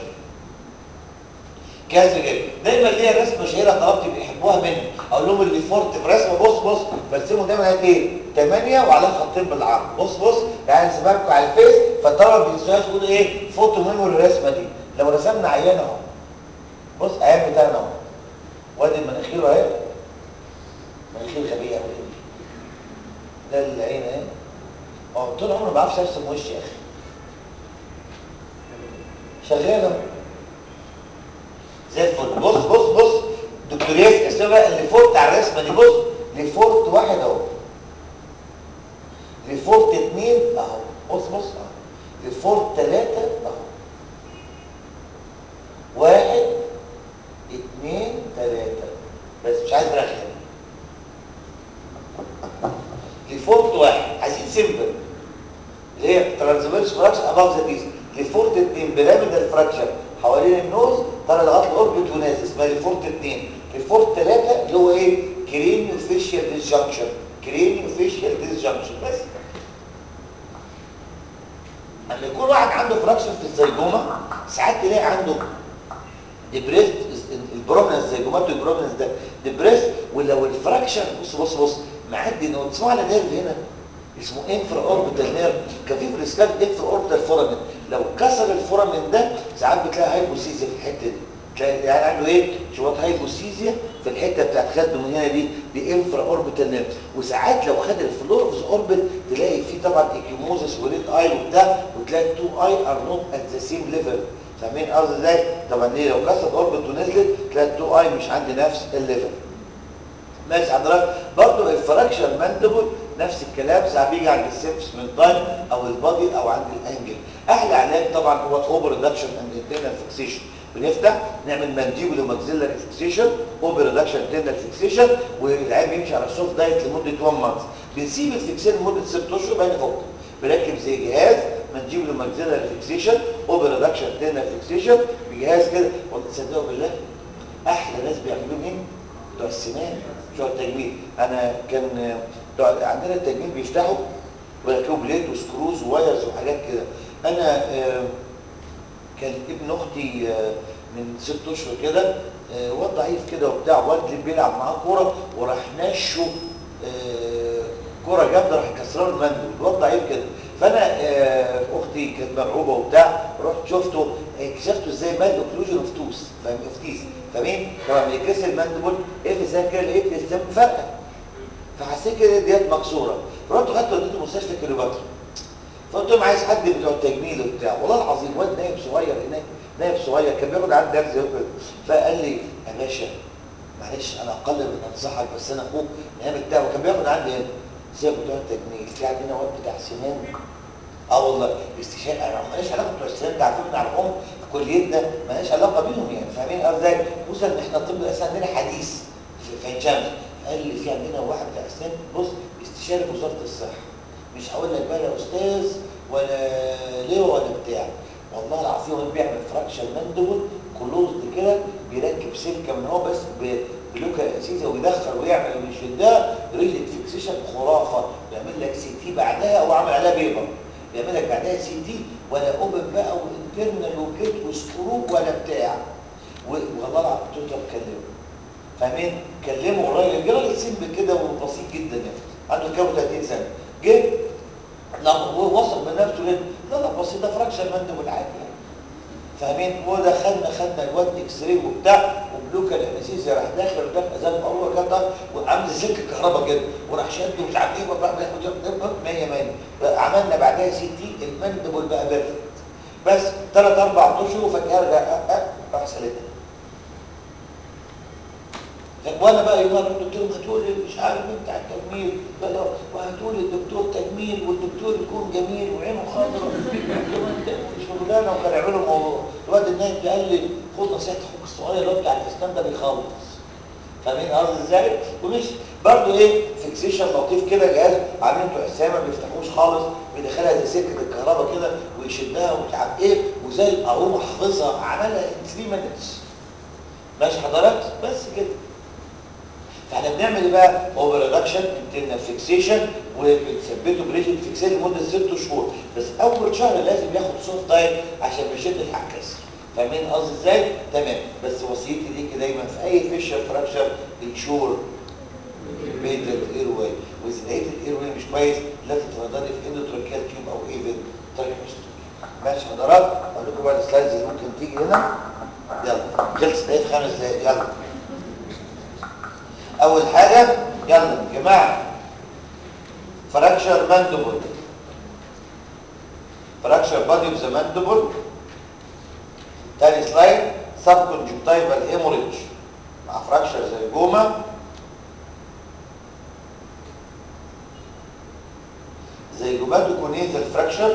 كذا كده دايما ليا رسمه شهيره طلبتي بيحبوها مني اقول لهم اللي فورت في رسمه بص بص برسمه دايما هات ايه 8 وعليه خطين بالعرض بص بص يعني سيبكوا على الفيس فالطلبه بينسوهاش يقولوا ايه فوتو ميموري الرسمه دي لو رسمنا عيان اهو بص عيان بتاعنا اهو وادي المناخير اهي مناخير غبيه قوي ده العين اهي اه طول عمري ما بعرفش ارسم وشي يا اخي شغال اهو زي الفل بص بص بص دكتور ياسر اسمها بقى اللي فورت على الرسمه دي بص لفورت واحد اهو لفورت اتنين اهو بص بص اهو لفورت تلاته اهو واحد اتنين تلاته بس مش عايز رخم لفورت واحد عايزين سيمبل اللي هي ترانزفيرس فراكشر اباف ذا بيس لفورت اتنين بيراميدال فراكشر حوالين النوز طالع لغايه الاوربت ونازل اسمها لفورت اتنين لفورت ثلاثه اللي هو ايه كرينيو فيشيال ديسجنكشن كرينيو فيشيال ديسجنكشن بس لما يكون واحد عنده فراكشر في الزيجوما ساعات تلاقي عنده ديبريست البرومنس زيجوماتو البرومنس ده ديبريست ولو الفراكشر بص بص بص معدي انه تسمعوا على نيرف هنا اسمه انفرا اوربيتال نيرف كان في بريسكال انفرا اوربيتال فورامين لو كسر الفورامين ده ساعات بتلاقي هايبوسيزيا في الحته دي تلاقي يعني عنده ايه شويه هايبوسيزيا في الحته بتاعت خده من هنا دي دي انفرا اوربيتال نيرف وساعات لو خد الفلورس اوربت تلاقي فيه طبعا ايكيموزس وريد اي وبتاع وتلاقي التو اي ار نوت ات ذا سيم ليفل فاهمين قصدي ازاي طبعا ليه لو كسر اوربت ونزلت تلاقي التو اي مش عند نفس الليفل ماشي حضرتك برضه الفراكشر ماندبل نفس الكلام ساعات بيجي عند السيبس من تايم او البادي او عند الانجل احلى علاج طبعا هو اوبر ريدكشن اند انترنال فيكسيشن بنفتح نعمل مانديبل وماكسيلاري فيكسيشن اوبر ريدكشن انترنال فيكسيشن والعيان بيمشي على السوفت دايت لمده 1 مانث بنسيب الفيكسين لمده 6 اشهر بعدين نفك بنركب زي جهاز مانديبل وماكسيلاري فيكسيشن اوبر ريدكشن انترنال فيكسيشن بجهاز كده والله تصدقوا بالله احلى ناس بيعملوه مين بتوع السنان بتوع التجميل انا كان بتوع عندنا التجميل بيفتحوا ويركبوا بليت وسكروز ووايرز وحاجات كده انا آه، كان ابن اختي آه، من ست اشهر كده آه، واد ضعيف كده وبتاع والدي بيلعب معاه كوره وراح نشه آه، كوره جامده راح كسران المندل الواد ضعيف كده فانا آه، اختي كانت مرعوبه وبتاع رحت شفته آه، اكتشفته ازاي مال اوكلوجن اوف توس فاهم افتيس فاهمين طبعا لما يكسر المندبل ايه في زي كده لقيت الاسلام فرقه فحسيت كده ديت مكسوره رحت خدته وديته مستشفى كليوباترا فقلت لهم عايز حد بتوع التجميل وبتاع والله العظيم واد نايم صغير هناك نايم صغير كان بياخد عندي درس يوم فقال لي يا باشا معلش انا اقل من انصحك بس انا اخوك نعمل بتاع وكان بياخد عندي هنا سيبك بتوع التجميل في عندنا واد بتاع سنان اه والله استشهاد انا ماليش علاقه بتوع السنان ده عارفين نعرفهم في كليتنا ماليش علاقه بيهم يعني فاهمين قصدي ازاي خصوصا ان احنا الطب الاسنان عندنا حديث في في عين شمس قال لي في عندنا واحد بتاع اسنان بص استشاري وزاره الصحه مش هقول لك بقى لا استاذ ولا ليه ولا بتاع والله العظيم هو بيعمل فراكشر ماندبل كلوزد كده بيركب سلكه من هو بس ب- بلوكا اسيزا ويدخل ويعمل ويشدها ريجيد فيكسيشن خرافه يعمل لك سي تي بعدها وعمل عليها بيبر يعمل لك بعدها سي تي ولا اوبن بقى وانترنال وبليت وسكرو ولا بتاع و- والله العظيم قلت له طب كلمه فاهمين كلمه الراجل جه راجل سيمبل كده وبسيط جدا يعني عنده كام 30 سنه جه لا هو وثق من نفسه جدا لا لا بسيط ده فراكشر مندب العادي يعني فاهمين ودخلنا خدنا الواد اكس راي وبتاع وبلوكا الانستيزيا راح داخل ودخل زي الاول كده وعامل سلك الكهرباء كده وراح شد ومش عارف ايه وبقى بياخد 100 100 عملنا بعدها سي تي المندبل بقى بيرفكت بس ثلاث اربع اشهر وفجاه رجع راح سالتها وانا بقى يوم رحت قلت لهم هاتوا لي مش عارف مين بتاع التجميل بقى وهاتوا لي الدكتور تجميل والدكتور يكون جميل وعينه خضراء شغلانه وكان يعملوا موضوع الواد النايم ده قال لي خد نصيحه اخوك الصغير اللي هو بتاع الاسنان ده بيخلص فاهمين قصدي ازاي؟ ومش برضه ايه فيكسيشن لطيف كده جهاز عاملين بتوع السامه ما بيفتحوش خالص بيدخلها زي سكه الكهرباء كده ويشدها ومش عارف ايه وزي القارومه حافظها عملها 3 مينتس ماشي حضرتك بس كده فاحنا بنعمل ايه بقى اوفر ريدكشن انترنال فيكسيشن وبنثبته بريجن فيكسيشن لمده ست شهور بس اول شهر لازم ياخد سوفت دايت عشان ما يشدش على الكسر فاهمين قصدي ازاي تمام بس وصيتي ليكي دايما في اي فيشر فراكشر انشور بيتل اير واي واذا لقيت الاير واي مش كويس لازم تفضلي في اندوتراكيال تيوب او ايفن تراكيوستومي ماشي حضرات اقول لكم بقى السلايدز اللي ممكن تيجي هنا يلا خلص دقايق خمس دقايق يلا اول حاجة يلا يا جماعة فراكشر ماندبل فراكشر بادي اوف ذا ماندبل تاني سلايد سب كونجكتيفال هيموريدج مع فراكشر زي جوما زي جوماتوكونيزال فراكشر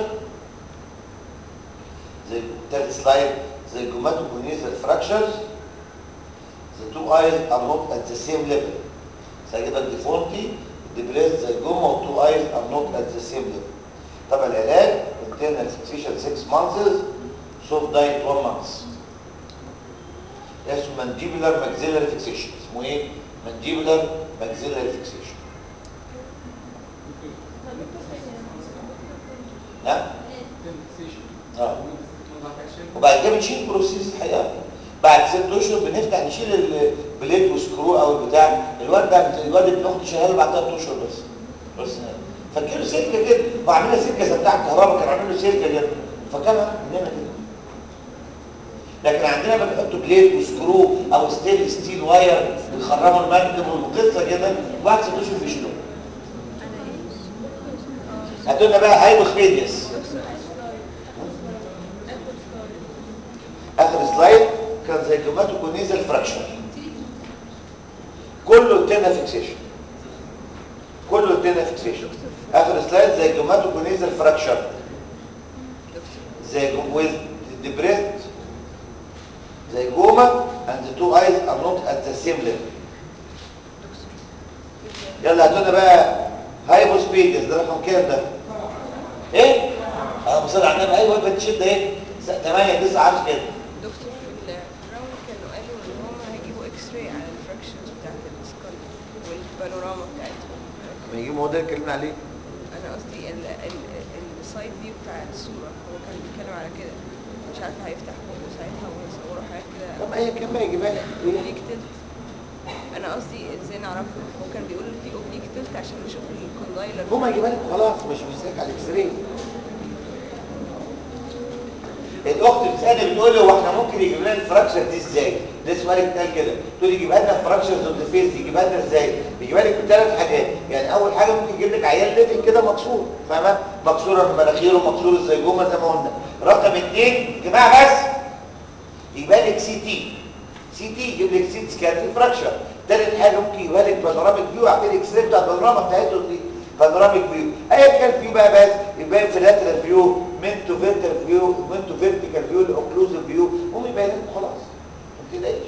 زي تالت سلايد زي جوماتوكونيزال فراكشرز the two eyes are not at the same level سيجيبك deformity depressed زي جمة و two eyes are not at the same level طبعا العلاج internal fixation 6 months soft diet 1 month اسمه mandibular maxillary fixation اسمه ايه؟ mandibular maxillary fixation نعم اه وبعد كده بنشيل بروسيس الحقيقه بعد ست اشهر بنفتح نشيل البليد وسكرو او البتاع الواد ده الواد ابن اختي شغال بعد ثلاث اشهر بس بس فكانوا سلكه كده وعاملين سلكه زي بتاع الكهرباء كانوا عاملين له سلكه كده فكان عندنا كده لكن عندنا بنحط بليد وسكرو او ستيل ستيل واير ويخرموا المكتب والقصه كده وبعد ست اشهر بيشيلوه هاتوا لنا بقى هايبوسبيديس اخر سلايد كان زي جوماتوكونيزال فراكشر كله تيرنا فيكسيشن كله تيرنا فيكسيشن اخر سلايد زي جوماتوجونيزال فراكشر زي with the breast زي جوما and the two eyes are not at the same level يلا هاتوا لنا بقى هايبوسبيدس ده رقم كام ده ايه اه بصير على النبي ايوه بتشد ايه 8 9 10 كده دكتور في الراوند كانوا قالوا ان هم هيجيبوا اكس راي على الفراكشنز بتاعت السكال والبانوراما بتاعتهم ما يجي هو ده اللي اتكلمنا عليه انا قصدي السايد فيو بتاع الصوره هو كان بيتكلم على كده مش عارفه هيفتح بقه ساعتها ويصوروا حاجات كده طب ما هي كان ما يجيبها لك ايه اوبليك تلت انا قصدي ازاي نعرفه هو كان بيقول في اوبليك تلت عشان نشوف الكوندايلر هو ما يجيبها لك خلاص مش مستنيك على الاكس راي الاخت بتسالني بتقول لي هو احنا ممكن يجيب لنا الفراكشر دي ازاي؟ ده سؤال اتقال كده تقول لي يجيبها لنا فراكشر اوف ذا فيس يجيبها لنا ازاي؟ بيجيبها لك بثلاث حاجات يعني اول حاجه ممكن يجيب لك عيال ليفل كده مكسور فاهمه؟ مكسوره مناخيره مكسور الزيجومه زي ما قلنا رقم اثنين يا جماعه بس يبقى لك سي تي سي تي يجيب لك سي سكان في فراكشر ثالث حاجه ممكن يبقى لك بانوراميك فيو اعمل اكس راي بتاع البانوراما بتاعته دي بانوراميك فيو ايا كان في بقى بس يبقى في لاترال فيو من تو فيرتيكال فيو من تو فيرتيكال فيو لاوكلوزيف فيو هم يبين لك خلاص ما تقلقش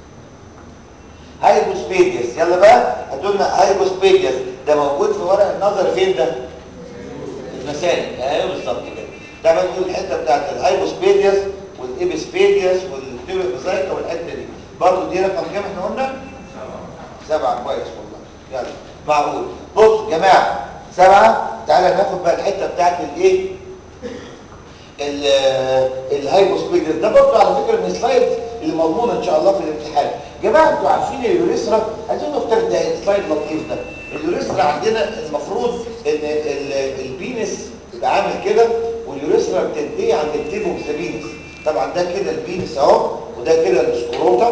هايبوسبيديس يلا بقى هاتوا لنا هايبوسبيديس ده موجود في ورق النظر فين ده المسالك ايوه بالظبط كده ده بقى نقول الحته بتاعت الهايبوسبيديس والابيسبيديس والتيوبيزايكا والحته دي برضه دي رقم كام احنا قلنا سبعه كويس والله يلا معقول بص يا جماعه سبعه تعالى ناخد بقى الحته بتاعت الايه الهايبوسبيديس ده برضه على فكره من السلايدز اللي مضمونه ان شاء الله في الامتحان يا جماعه انتوا عارفين اليوريثرا عايزين نفترض ده السلايد لطيف ده اليوريثرا عندنا المفروض ان ال- البينس يبقى عامل كده واليوريثرا بتنتهي عند التيب اوف ذا بينس طبعا ده كده البينس اهو وده كده السكروتم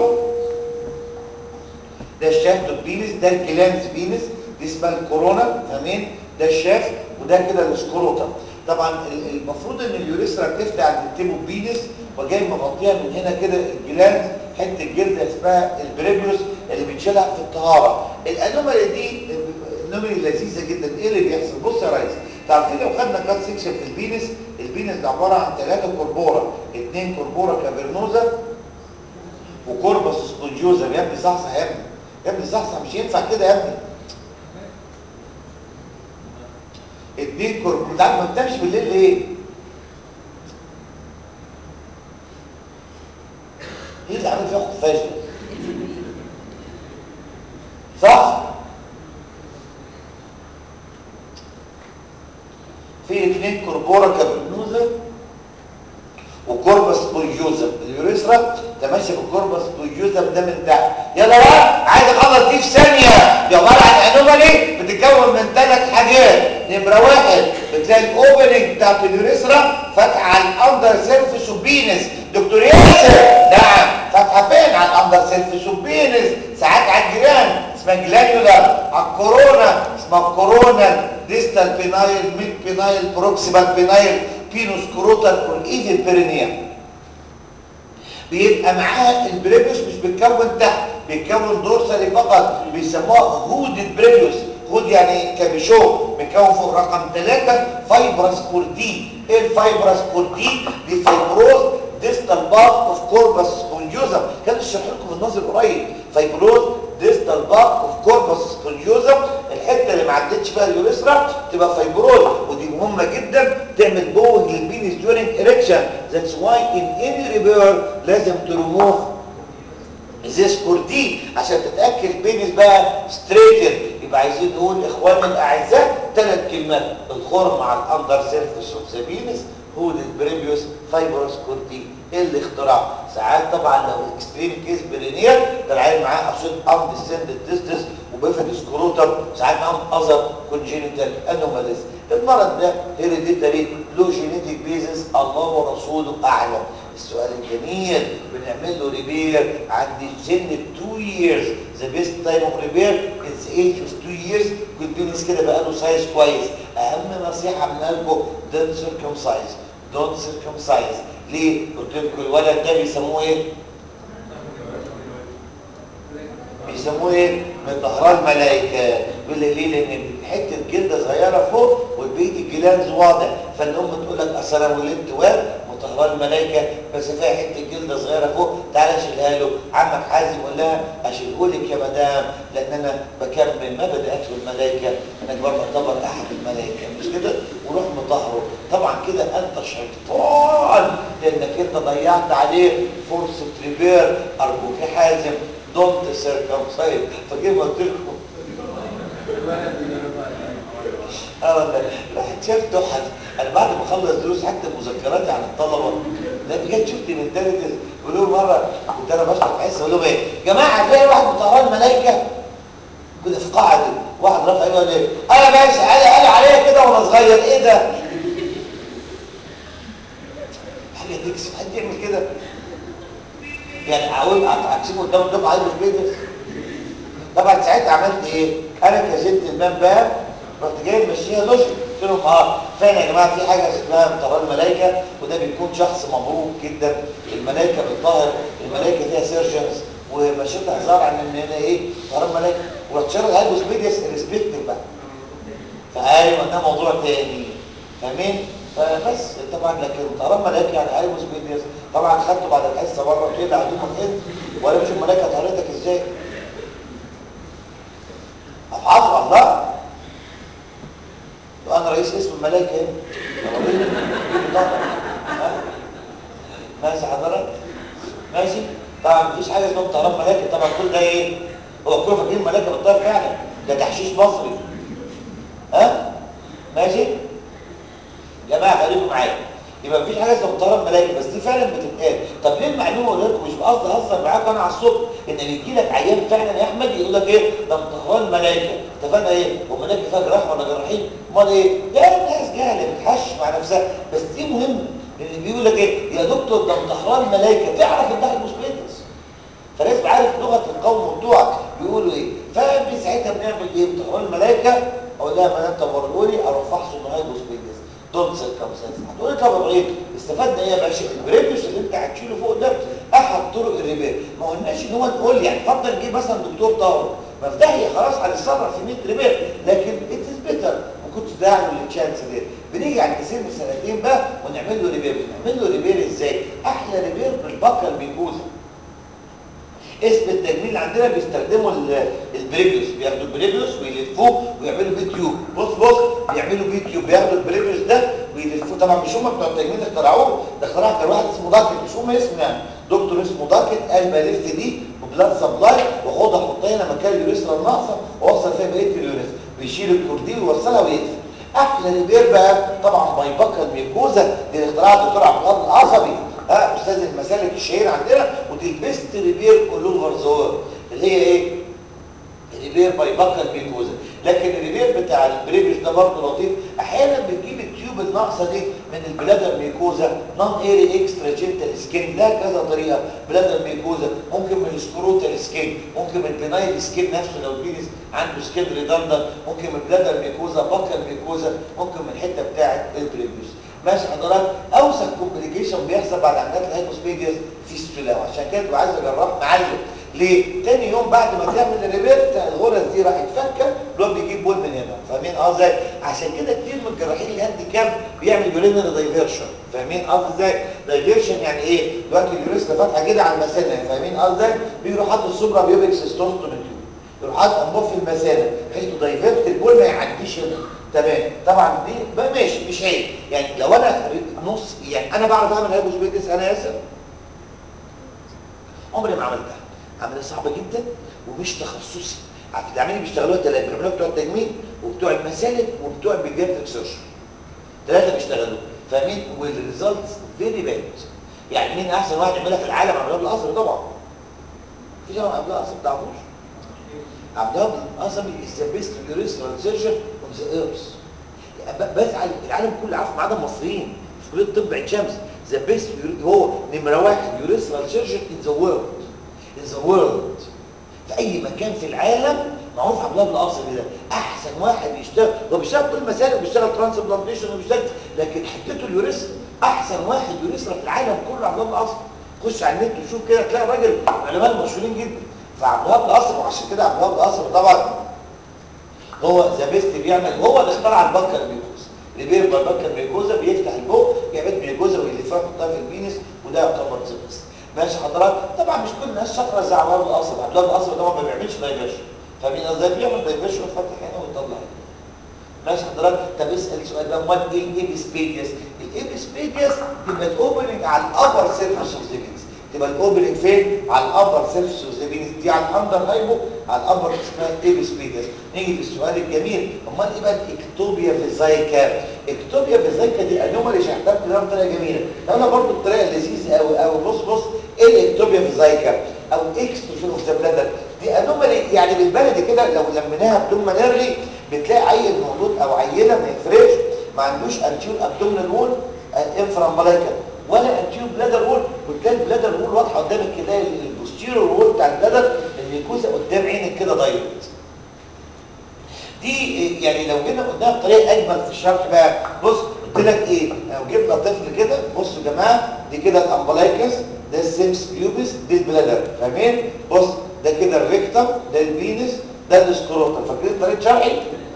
ده الشافت البينس ده الكلانز بينس دي اسمها الكورونا فاهمين ده الشافت وده كده السكروتم طبعا ال- المفروض ان اليوريثرا بتفتح عند التيبو بينس وجاي مغطيها من هنا كده الجلاند حته جلد اسمها البريبيوس اللي بنشيلها في الطهاره الانومالي دي انومالي لذيذه جدا ايه اللي بيحصل بص يا ريس تعرفين لو خدنا كات سيكشن في البينس البينس ده عباره عن ثلاثه كوربورا اثنين كوربورا كافرنوزا وكوربس سبونجوزا يا ابني صحصح يا ابني يا ابني صحصح مش ينفع كده يا ابني اتنين كوربورا انت عارف ما بتنامش بالليل ليه؟ ايه اللي عامل فيها خفاش ده؟ صح؟ في اتنين كوربورا كابرنوزا وكوربس بويوزم اليوريثرا تماشي بالكوربس بويوزم ده من تحت يلا بقى عايز اخلص دي في ثانيه دي عباره عن انومالي بتتكون من ثلاث حاجات نمره واحد بتلاقي الاوبننج بتاعت اليوريثرا فاتحه على الاندر سيرفيس وبينس دكتور ياسر نعم فاتحه فين على الاندر سيرفيس وبينس ساعات على الجيران اسمها جلانيولار على الكورونا اسمها كورونا ديستال بينايل ميد بينايل بروكسيمال بينايل بينوس كروتال والايفي بيرينيا بيبقى معاها البريبيوس مش بيتكون تحت بيتكون دورسالي فقط بيسموها هودد بريبيوس هود يعني كابيشو بيتكون فوق رقم ثلاثة فايبرس كوردين ايه الفايبرس كوردين دي فايبروز ديستال بارت اوف كوربس سبونجوزم كان اشرح لكم النظر قريب فايبروز ديستال بارت اوف كوربس سبونجوزم الحته اللي ما عدتش فيها اليوريثرا تبقى فايبروز ودي مهمه جدا تعمل بوج للبينس ديورنج اريكشن ذاتس واي ان اني ريبير لازم تريموف زيس كوردين عشان تتاكد البينس بقى ستريتن يبقى عايزين نقول اخواني الاعزاء ثلاث كلمات الخرم على الاندر سيرفيس اوف ذا بينس هو البريبيوس فايبروس كوردين ايه الاختراع ساعات طبعا لو اكستريم كيس برينيال ده العيل معاه اصيد ام ديسندد ديستس وبيفد سكروتم ساعات معاهم اذر كونجينيتال انوماليز المرض ده هيريديتاري لو جينيتيك بيزنس الله ورسوله اعلم السؤال الجميل بنعمل له ريبير عند سن 2 years ذا بيست تايم اوف ريبير از ايج اوف 2 years كل بينس كده بقى له سايز كويس اهم نصيحه من لكم دونت سيركمسايز دونت سيركمسايز ليه قلت لكم الولد ده بيسموه ايه بيسموه ايه من ظهران ملائكه يقول لي ليه لان حته جلده صغيره فوق والبيت الجلاند واضح فالام تقول لك اصل انا ولدت واد مطهران الملائكه بس فيها حته جلده صغيره فوق تعالى اشيلها له عمك حازم قول لها اشيله لك يا مدام لان انا بكمل ما بدات الملائكه انا بعتبر احد الملائكه مش كده وروح مطهره طبعا كده انت شيطان لانك انت ضيعت عليه فرصه ريبير ارجوك يا حازم دونت سيركمسايد فكيف قلت لكم اه والله الواحد شاف تحف انا بعد ما اخلص دروس حتى مذكراتي عن الطلبه ده بجد شفت منتاليتي بيقولوا مره كنت انا بشرح حصه اقول لهم ايه يا جماعه هتلاقي واحد مطهران ملائكه كده في قاعه كده واحد رافع ايده قال ايه انا ماشي قال قال عليا كده وانا صغير ايه ده حاجه تكسب حد يعمل كده يعني اقول اكسبه قدام الدفعه عايز كده طبعا ساعتها عملت ايه انا كزنت الباب باب رحت جاي ماشيها لوجيك قلت لهم اه فعلا يا جماعه في حاجه اسمها طهران الملائكه وده بيكون شخص مبروك جدا الملائكه بتطهر الملائكه فيها سيرجنز ومشيت هزار عن ان هنا ايه طهران الملائكه ورحت شارع الهايبوس ميدياس ريسبكتيف بقى فايوه ده موضوع تاني فاهمين فبس طبعا لكن طهران ملائكه يعني هايبوس ميدياس طبعا خدته بعد الحصه بره قلت له هدومك انت ولا مش الملائكه طهرتك ازاي افعال الله وانا رئيس اسم الملائكه هنا ماشي حضرتك ماشي طبعا مفيش حاجه اسمها طهران ملائكه طبعا كل ده ايه هو كله فاكرين الملائكه بتطير فعلا ده تحشيش مصري ها ماشي يا جماعه خليكم معايا يبقى مفيش حاجه اسمها طهران ملائكه بس دي فعلا بتتقال طب ليه المعلومه اقول لكم مش بقصد اهزر معاكم انا على الصبح ان بيجي لك عيان فعلا يا احمد يقول لك ايه ده طهران ملائكه اتفقنا ايه هو ملائكه فيها جراح ولا جراحين امال ايه ده ناس جهله بتحش مع نفسها بس دي مهمه لان بيقول لك ايه يا دكتور ده طهران ملائكه تعرف ان ده المسبيتس فلازم عارف لغه القوم بتوعك بيقولوا ايه ففي ساعتها بنعمل ايه طهران الملائكه اقول لها ما انت ورقولي اروح فحصه من هايبوس بيدس دونت سيركمسايز هتقولي طب يا ابراهيم استفدنا ايه يا باشا البريبيوس اللي انت هتشيله فوق ده احد طرق الريبير ما قلناش ان هو نقول يعني اتفضل نجيب مثلا دكتور طارق ما في داهيه خلاص هنتصرف في 100 ريبير لكن ات از بيتر ما كنتش داعي للتشانس دي بنيجي عند سن سنتين بقى ونعمل له ريبير بنعمل له ريبير ازاي احلى ريبير بالبكر بيكوزا اسم التجميل اللي عندنا بيستخدموا البريبيوس بياخدوا البريبيوس ويلفوه ويعملوا بيه تيوب بص بص بيعملوا بيه تيوب بياخدوا البريبيوس ده ويلفوه طبعا مش هم بتوع التجميل اخترعوه ده اخترعه كان واحد اسمه داركت مش هم اسمه يعني دكتور اسمه داركت قال بلف دي ببلاد سبلاي واخدها احطها هنا مكان اليوريثرا الناقصه واوصل فيها بقيه اليوريثرا بيشيل الكورديل ويوصلها ويقفل احلى ريبير بقى طبعا بايبكر ميكوزا دي اختراع الدكتور عبد القادر العصبي ها استاذ المسالك الشهير عندنا ودي البيست ريبير اول اوفر ذا اللي هي ايه ريبير باي بكر ميكوزا لكن الريبير بتاع البريبيوس ده برضه لطيف احيانا بتجيب التيوب الناقصه دي من البلادر ميكوزا نون ايري اكسترا جنتال سكين لا كذا طريقه بلادر ميكوزا ممكن من السكروتال سكين ممكن من البنايل سكين نفسه لو البينس عنده سكين ريدندر ممكن من البلادر ميكوزا بكر ميكوزا ممكن من الحته بتاعه البريبيوس ماشي حضرتك اوسخ كومبليكيشن بيحصل بعد عمليات الهايبوسبيديس فيستولا وعشان كده تبقى عايز جراح معلم ليه تاني يوم بعد ما تعمل الريبير الغرز دي راحت فكه اللي هو بيجيب بول من هنا فاهمين قصدي ازاي عشان كده كتير من الجراحين الهاندي كام بيعمل يورينري دايفيرشن فاهمين قصدي ازاي دايفيرشن يعني ايه دلوقتي اليوريثرا فاتحه كده على المثانه فاهمين قصدي ازاي بيروح حاطط السوبرا بيوبيك سيستوستومي تيوب يروح حاطط انبوب في المثانه بحيث دايفيرت البول ما يعديش هنا تمام طبعا دي بقى ماشي مش عيب يعني لو انا نص يعني انا بعرف اعمل هايبوسبيدس انا اسف عمري ما عملتها عمليه صعبه جدا ومش تخصصي عارف العمليه بيشتغلوها ثلاثه بيعملوها بتوع التجميل وبتوع المسالك وبتوع البيدياتريك سيرجن ثلاثه بيشتغلوا فاهمين والريزلتس فيري باد يعني مين احسن واحد يعملها في العالم عبد الله القصري طبعا في عبد الله القصري ما تعرفوش عبد الله القصري از ذا بيست يوريثرال سيرجن اون ذا ايرث بزعل العالم كله عارف ما عدا المصريين في كليه الطب عين شمس ذا بيست هو نمره واحد يوريثرال سيرجن ان ذا وورلد ان ذا وورلد في اي مكان في العالم معروف عبد الله بن القصري ده احسن واحد يشتغل هو بيشتغل كل المسالك بيشتغل ترانسبلانتيشن وبيشتغل لكن حتته اليوريثرا احسن واحد يوريثرا في العالم كله عبد الله بن القصري خش على النت وشوف كده تلاقي راجل علماء مشهورين جدا فعملوها بالقصر وعشان كده عملوها بالقصر طبعا هو ذا بيست بيعمل هو اللي اخترع البنكر ميكوزا اللي بيربى البنكر ميكوزا بيفتح البق يعمل ميكوزا ويلفها يحطها في البينس وده يعتبر زبست ماشي حضرتك طبعا مش كل الناس شاطره زي عملوها بالقصر عملوها بالقصر طبعا ما بيعملش دايفرشن فاهمين ازاي بيعمل دايفرشن ويفتح هنا ويطلع هنا ماشي حضرتك طب اسال سؤال بقى امال ايه الايبسبيديوس الايبسبيديوس تبقى الاوبننج على الابر سيرفيس اوف ذا بينس تبقى الاوبننج فين على الابر سيرفيس اوف ذا بينس دي على الاندر هايبو على الابر اسمها ايبسبيديوس نيجي للسؤال الجميل امال ايه بقى الاكتوبيا فيزايكا اكتوبيا فيزايكا دي انومالي شرحتها بطريقه بطريقه جميله انا برضو الطريقه اللذيذه قوي قوي بص بص ايه الاكتوبيا فيزايكا او اكستروفين اوف ذا بلادر دي انومالي يعني بالبلدي كده لو لميناها بدون ما نرغي بتلاقي عيل مولود او عيله ما يفرقش ما عندوش انتيور ابدومينال وول انفرامبلايكا ولا انتيور بلادر وول وتلاقي البلادر وول واضحه قدامك كده البوستيرور وول بتاع البلادر الميكوزا قدام عينك كده دايركت دي يعني لو جينا قلناها بطريقه اجمل في الشرح بقى بص قلت لك ايه لو جبنا طفل كده بصوا يا جماعه دي كده الامبلايكس ده السيمس بيوبس دي البلادر فاهمين بص ده كده الريكتم ده الفينس ده السكروتم فاكرين طريقه شرحي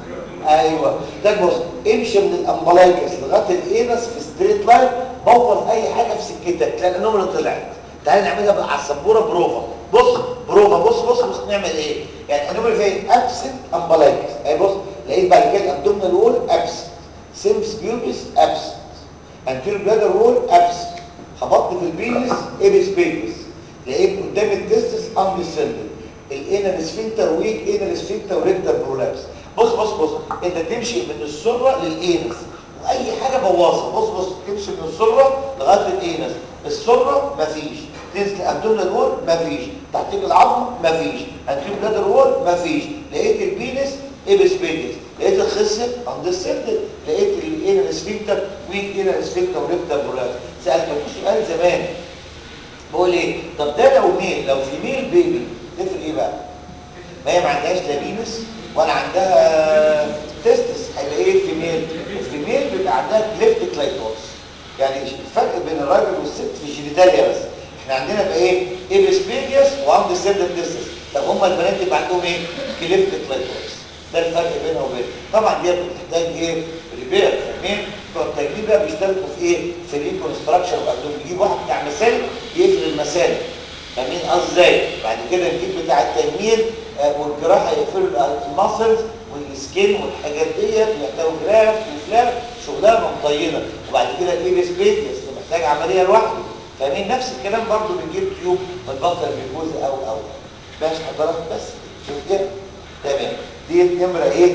ايوه ده بص امشي من الامبلايكس لغايه الانس في ستريت لاين بوظ اي حاجه في سكتك تلاقي النمره طلعت تعالى نعملها بقى على السبوره بروفا بص بروفا بص بص بص نعمل ايه يعني النمره فين ابسنت امبلايكس اهي بص لقيت بعد كده الابدومينال وول ابسنت سيمس بيوبس ابسنت انتير بلادر وول ابسنت خبطت في البينس ابس بيبس لقيت قدام التستس اندسندد الانال سفنتر ويك انال سفنتر ريكتر برولابس بص بص بص انت تمشي من السره للانس واي حاجه بوظها بص بص تمشي من السره لغايه الانس السره مفيش تنزل ابدومينال وول مفيش تحتيك العظم مفيش انتير بلادر وول مفيش لقيت البينس ابس بيدس لقيت الخصيه اندسندد لقيت الانال سفنتر ويك انال سفنتر ريكتر برولابس سالتك سؤال زمان بقول ايه طب ده لو ميل لو في ميل بيبي تفرق ايه بقى ما هي ما عندهاش لا بينس ولا عندها تستس هيبقى ايه في ميل في ميل بيبقى عندها كليفت كلايتورس يعني الفرق بين الراجل والست في الجينيتاليا بس احنا عندنا بقى ايه ايبسبيديوس وعند السيرد تستس طب هم البنات يبقى عندهم ايه كليفت كلايتورس ده الفرق بينها وبين طبعا دي بتحتاج ايه ريبير فاهمين بتوع التجميل بقى بيشتركوا في ايه في الريكونستراكشن وقبلهم يجيب واحد بتاع مسالك يقفل المسالك فاهمين قصدي ازاي بعد كده نجيب بتاع التجميل آه والجراحه يقفلوا الماسلز والسكين والحاجات ديت ويحتاجوا جراف وفلاب شغلانه مطينه وبعد كده الايبس بيديس محتاج عمليه لوحده فاهمين نفس الكلام برضو بنجيب تيوب البطل بالجزء او او ماشي حضرتك بس شوف كده تمام دي نمره ايه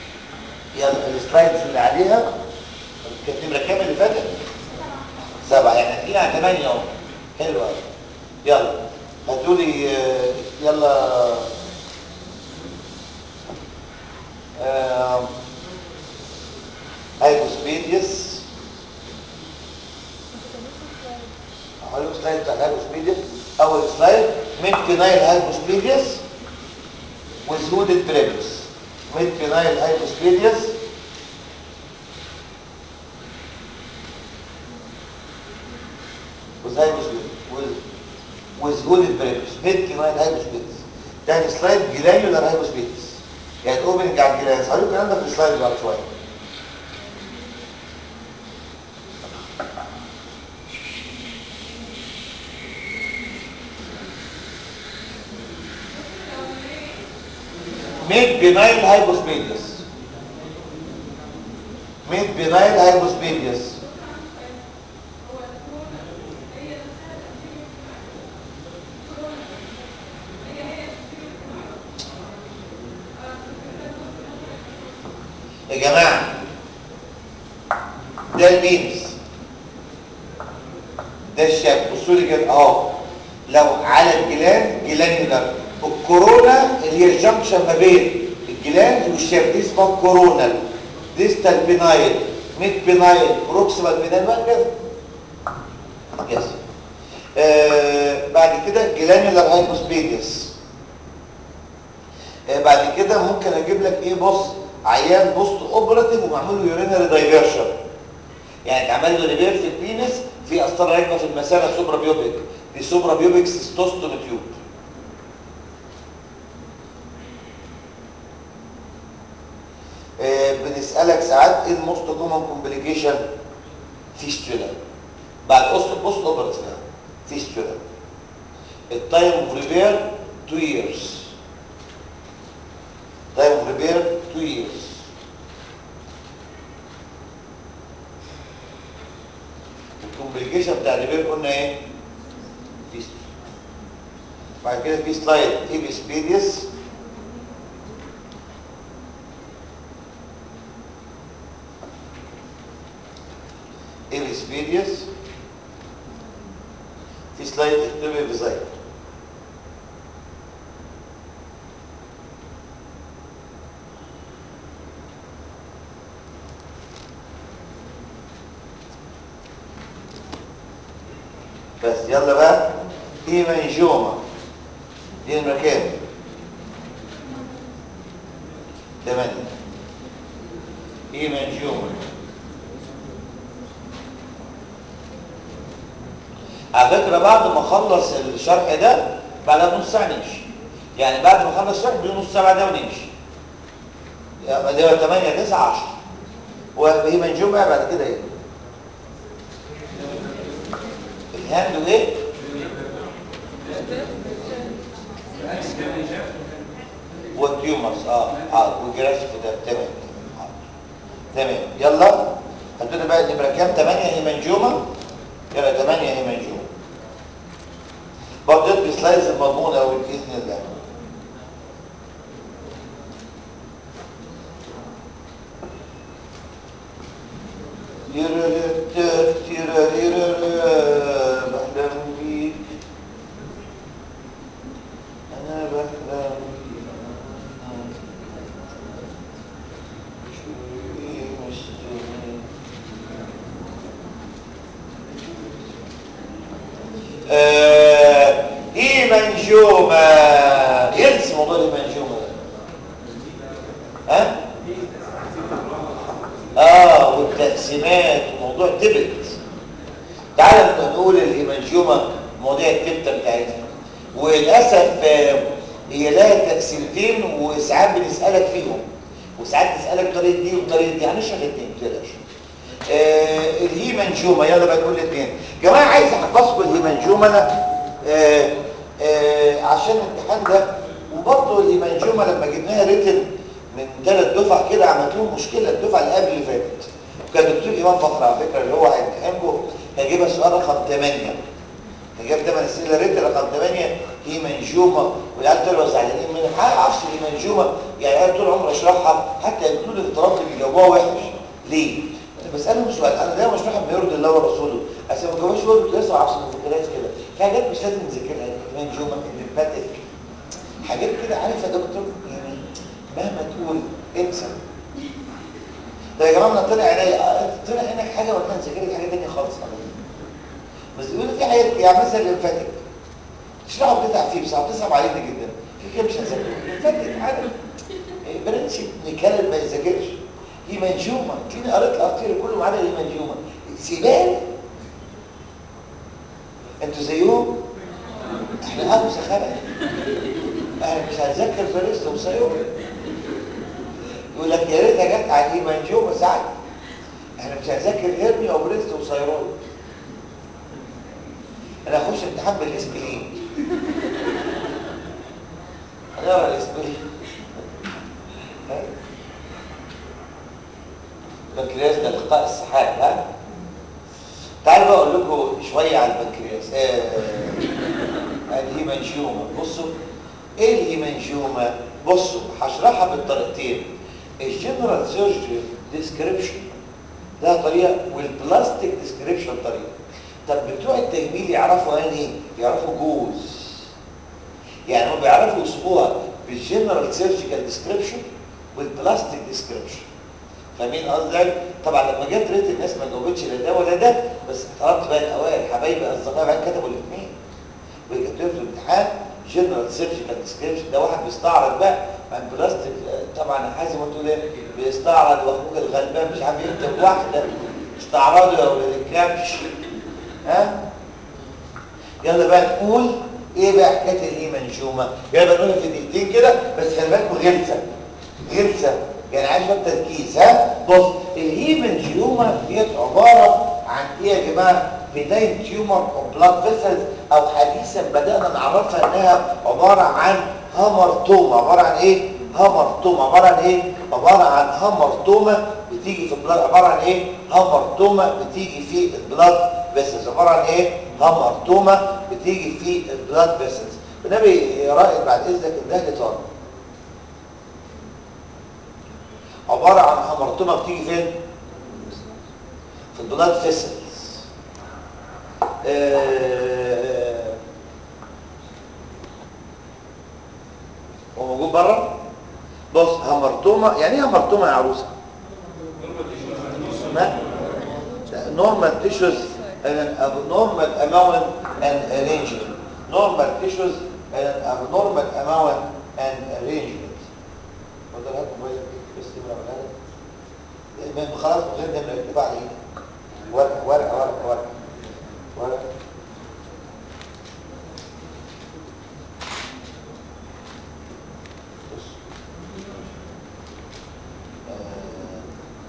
يلا السلايدز اللي عليها كانت نمره كام اللي فاتت سبعه يعني هتجينا على ثمانيه اهو حلو قوي يلا هاتوا لي يلا هايبوسبيديس اقول لكم سلايد بتاع الهايبوسبيديس اول سلايد ميد فينايل هايبوسبيديس وزهود بريبس ميد فينايل هايبوسبيديس وهايبوسبيديس وزهود بريبس ميد فينايل هايبوسبيديس تاني سلايد جلانيولار هايبوسبيديس يعني اوبننج على الجلانس هقول الكلام ده في السلايد بعد شويه mid benign hypospadias mid benign hypospadias يا جماعه ده البينس ده الشاب بصوا لي كده اهو لو على الجلان جلانيولار الكورونا اللي هي الجنكشن ما بين الجلاند والشاب دي اسمها كورونال ديستال بينايل ميد بينايل بروكسيمال بينايل بقى كده يس آه بعد كده جلانيولار هايبوسبيديس آه بعد كده ممكن اجيب لك ايه بص عيان بوست اوبراتيف ومعمول له يورينري دايفرشن يعني اتعمل له ريبير في البينس في اسطره راكبه في المثانه سوبرا بيوبيك دي سوبرا بيوبيك سيستوستوم تيوب بنسالك ساعات ايه الموست كومن كومبليكيشن فيستولا بعد اوست بوست اوبرتيف فيستولا التايم اوف ريبير 2 years تايم اوف ريبير 2 years الكومبليكيشن بتاع الريبير قلنا ايه فيستولا بعد كده في سلايد ايبسبيديس ايبسبيديس في سلايد اكتبه بزايد بس يلا بقى ايمانجوما دي المكان تمانية ايمانجوما على فكرة بعد ما اخلص الشرح ده بعد نص ساعة نمشي يعني بعد ما اخلص الشرح بنص ساعة ده ونمشي يبقى ده 8 9 10 وايمانجوما بعد كده ايه الهاند وايه والتيومرز اه اه والجراسف ده تمام آه. تمام يلا هاتوا بقى نبقى كام 8 هيمانجوما يلا 8 هيمانجوما برضه دي سلايدز المضمونه قوي باذن الله تيرا تيرا تيرا بحلم بيك انا بحلم بيك شوي مستني آه ايه منجومة ينسي موضوع المنجومة ده ها اه والتقسيمات وموضوع تبت تعال نقول الهيمانجوما مواضيع التبتة بتاعتها وللأسف آه، هي لها تقسيمتين وساعات بنسألك فيهم وساعات نسألك طريقة دي وطريقة دي هنشرح الاثنين ما تقلقش آه الهيمانجوما يلا بقى نقول الاثنين جماعة عايز احفظكم الهيمانجوما انا آه آه عشان الامتحان ده وبرضه الهيمانجوما لما جبناها ريتن من ثلاث دفع كده عملت لهم مشكله الدفعه اللي قبل اللي فاتت كان دكتور امام فخر على فكره اللي هو هيمتحنكم هيجيبها سؤال رقم 8 هيجيب 8 اسئله ريتن رقم 8 هيمانجوما والعيال طلعوا زعلانين منها ما اعرفش هيمانجوما يعني انا طول عمري اشرحها حتى يقولوا لي الافتراض اللي بيجاوبوها وحش ليه؟ انا بسالهم سؤال انا دايما بشرحها بما يرضي الله ورسوله اصل ما جاوبوش يقولوا لسه عبس المفكرات كده في حاجات مش لازم نذاكرها هيمانجوما الليمفاتيك حاجات كده عارف يا دكتور يعني مهما تقول انسى ده يا جماعه انا طلع عينيا طلع عينك حاجه ولا ذاكرت حاجه ثانيه خالص على بس بيقولوا في حاجات يعني مثلا الليمفاتيك تشرحوا بتتعب فيه بصراحه بتصعب علينا جدا في كده مش هنذاكر الليمفاتيك عارف برنسيب نكلم ما يذاكرش هي منجومه تلاقيني قريت الارتير كله ما عدا هي منجومه زباله انتوا زيهم احنا ابو سخابه احنا مش هنذاكر فارست وسيوم يقول لك يا ريتها جت على الايمانجيوما ساعات احنا مش هنذاكر هيرني او بريست وسيرون انا هخش امتحان بالاسبلين هنقرا الاسبلين ها؟ البنكرياس ده لقاء السحاب ها تعالوا بقى اقول لكم شويه على البنكرياس آه الهيمانجيوما بصوا ايه الهيمانجيوما بصوا هشرحها بالطريقتين الجنرال سيرجري ديسكريبشن ده طريقه والبلاستيك ديسكريبشن طريقه طب بتوع التجميل يعرفوا يعني ايه يعرفوا جوز يعني هم بيعرفوا يوصفوها بالجنرال سيرجيكال ديسكريبشن والبلاستيك ديسكريبشن فاهمين قصدي طبعا لما جت ريت الناس ما جاوبتش لا ده ولا ده بس طلبت بقى الاوائل حبايبي اصدقائي بقى كتبوا الاثنين وكتبوا في الامتحان جنرال سيرجيكال ديسكريبشن ده واحد بيستعرض بقى عن بلاستيك طبعا حازم تقول ايه بيستعرض واخوك الغلبان مش عارف يكتب واحده استعرضوا يا ولاد الكبش ها يلا بقى نقول ايه بقى حكايه الايه منجومه يلا بقى نقولها في دقيقتين كده بس خلي بالكم غلسه غلسه يعني عايز شويه تركيز ها بص الهيمنجيوما ديت عباره عن ايه يا جماعه بناين تيومر او بلاد فيسلز او حديثا بدانا نعرفها انها عباره عن هامرتوما عباره عن ايه هامرتوما عباره عن ايه عباره عن هامرتوما بتيجي في البلاد عباره عن ايه هامرتوما بتيجي في البلاد فيسلز عباره عن ايه هامرتوما بتيجي في البلاد فيسلز النبي رائد بعد اذنك الدهن طارق عبارة عن هامرتومة بتيجي فين؟ في البلاد فيسلز آه، هو موجود بره؟ بص هامرتومة يعني ايه هامرتومة يا عروسة؟ ما normal tissues and an abnormal amount and arrangement normal tissues and an abnormal amount and arrangement اتفضل هات موبايلك بس تمرة ولا لا خلاص من غير نمرة اكتبها على ايدك ورقة ورقة ورقة ورقة ورقة بص. آه.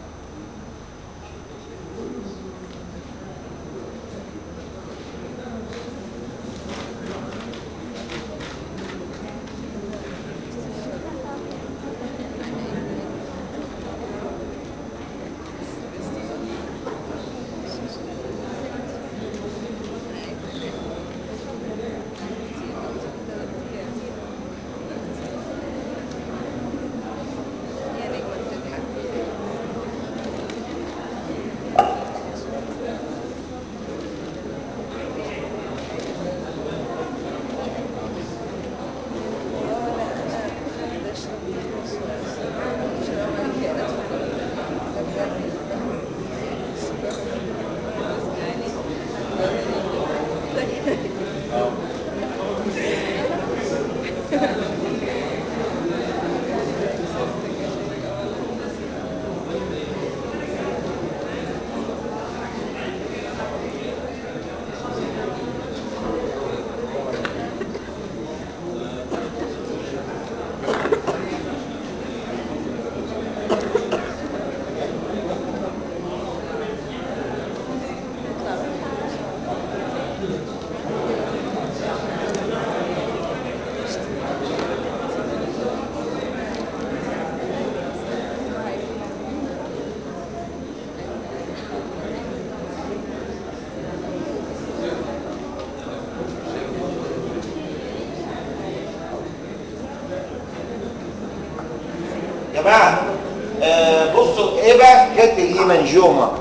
جماعة آه بصوا ايه بقى كانت الهيمانجيوما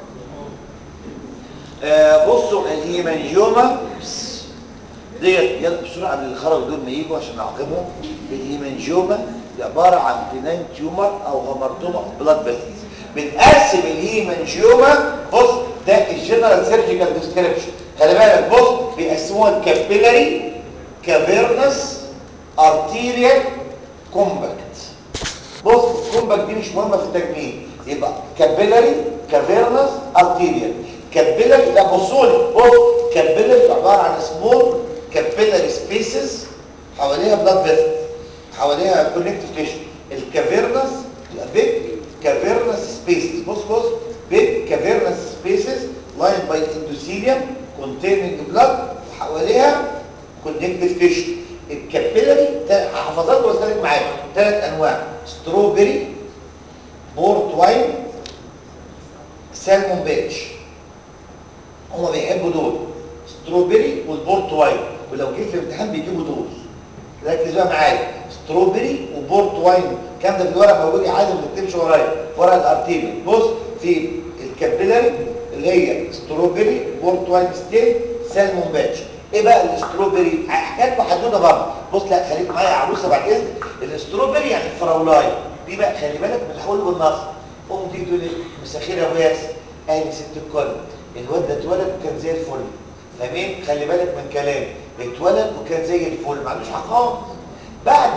آه بصوا الهيمانجيوما بس. ديت يلا بسرعة قبل الخرج دول ما يجوا عشان نعاقبهم الهيمانجيوما دي عبارة عن بناين تيومر او هامرتوما في بلاد فيسلز بنقسم الهيمانجيوما بص ده الجنرال سيرجيكال ديسكريبشن خلي بالك بص بيقسموها كابيلاري كافيرنس ارتيريال كومباكت بص الكومباكت دي مش مهمه في التجميل يبقى كابيلاري كافيرنس ارتيريال كابيلاري لا بصوا لي بص كابيلاري عباره عن سمول كابيلاري سبيسز حواليها بلاد فيسل حواليها كونكتيف تيشو الكافيرنس بيج كافيرنس سبيسز بص بص بيج كافيرنس سبيسز لاين باي اندوثيليوم containing blood وحواليها كونكتيف تيشو الكابيلاري حفظات وصلت معايا ثلاث انواع ستروبري بورت واين سالمون بيتش هما بيحبوا دول ستروبري والبورت واين ولو جيت في الامتحان بيجيبوا دول ركز بقى معايا ستروبري وبورت واين الكلام ده في الورق موجود يا عادل ما تكتبش ورايا ورق الارتيبل بص في الكابيلاري اللي هي ستروبري بورت واين ستيل سالمون باتش ايه بقى الاستروبري حاجات محدوده برضه بص لا خليك معايا يا عروسه بعد اذنك الاستروبري يعني الفراولاي دي بقى خلي بالك من الحول والنصر ام تيجي تقول لي مساخير يا ابو ياسر قال ست الكل الواد ده اتولد وكان زي الفل فاهمين خلي بالك من كلامي اتولد وكان زي الفل ما عندوش حق خالص بعد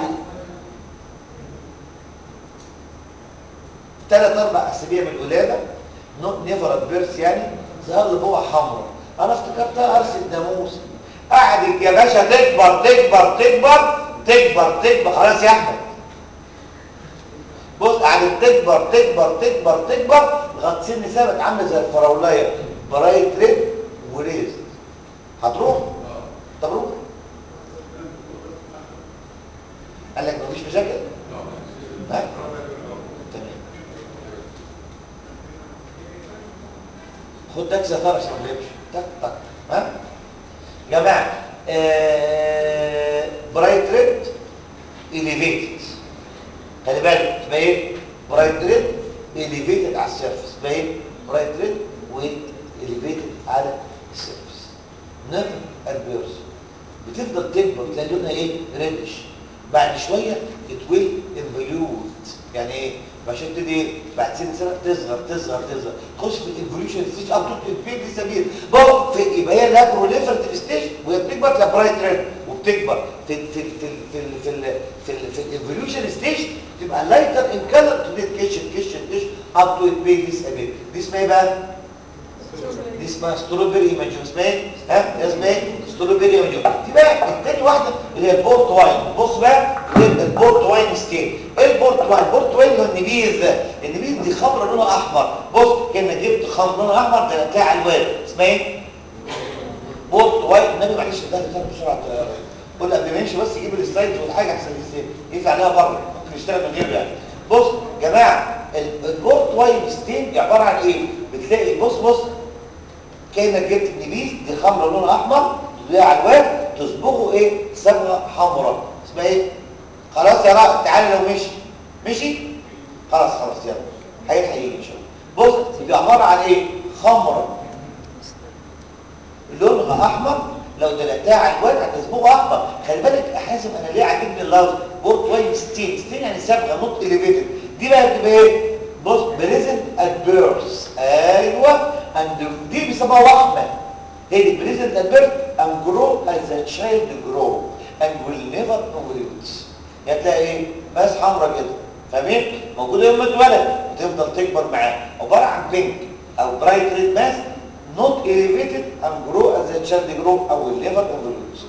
ثلاث اربع اسابيع من الولاده نيفرت بيرث يعني ظهر له بوع حمراء انا افتكرتها قرصه ناموس قعدت يا باشا تكبر تكبر تكبر تكبر تكبر خلاص يا احمد بص قعدت تكبر تكبر تكبر تكبر لغايه سن ثابت عامله زي الفراولايه برايت ريد وريز هتروح طب روح قال لك مفيش مشاكل ها تمام خد تاكسي يا طارق عشان ما يمشي تك تك ها جماعه آه برايت ريد اليفيتد خلي بالك اسمها ايه برايت ريد اليفيتد على السيرفس اسمها ايه برايت ريد واليفيتد على السيرفس نفر البيرس بتفضل تكبر تلاقي لونها ايه ريدش بعد شويه تتويل انفليوت يعني ايه عشان تبتدي ايه بعد سن سنه تصغر تصغر تصغر تخش في الانفوليوشن ستيج او تبتدي في سبيل بقى في يبقى هي لا بروليفرتيف ستيج وهي بتكبر تبقى برايت ريد وبتكبر في في في في في في في, في الانفوليوشن ستيج تبقى لايتر ان كلر تو كيشن كيشن كيشن اب تو بيبي سبيل دي اسمها ايه بقى دي اسمها ستروبري ايماجون اسمها ايه؟ ها اسمها ايه؟ ستروبري ايماجون دي بقى التاني واحده اللي هي البورت واين بص بقى اللي هي البورت واين ستين ايه البورت واين؟ البورت واين اللي هو النبيذ ده النبيذ دي خمره لونها احمر بص كانك جبت خمر لونها احمر ده بتاع الوان اسمها ايه؟ بورت واين النبي معلش ده ده بسرعه قول قبل ما يمشي بس يجيب السلايد والحاجه احسن يقفل عليها بره ممكن يشتغل من غيره يعني بص يا جماعه البورت واين ستين دي عباره عن ايه؟ بتلاقي بص بص كانك جبت النبيذ دي خمره لونها احمر تدويها على الواد تصبغه ايه صبغه حمراء اسمها ايه خلاص يا رائع تعالى لو مشي مشي خلاص خلاص يلا هيلحق يجي ان شاء الله بص دي عباره عن ايه خمره لونها احمر لو دلقتها على الواد هتصبغه احمر خلي بالك يا حازم انا ليه عاجبني اللفظ بورت واين ستين ستين يعني صبغه نوت اليفيتد دي بقى بتبقى ايه بص بريزنت ات بيرث ايوه اند دي بيسموها وحمه هي دي بريزنت ات بيرث and grow as the child grow and will never evolve يعني تلاقي ايه ماس حمراء كده فاهمين موجوده يوم ما اتولد وتفضل تكبر معاه عباره عن بينك او برايت ريد ماس not elevated and grow as the child grow او will never evolve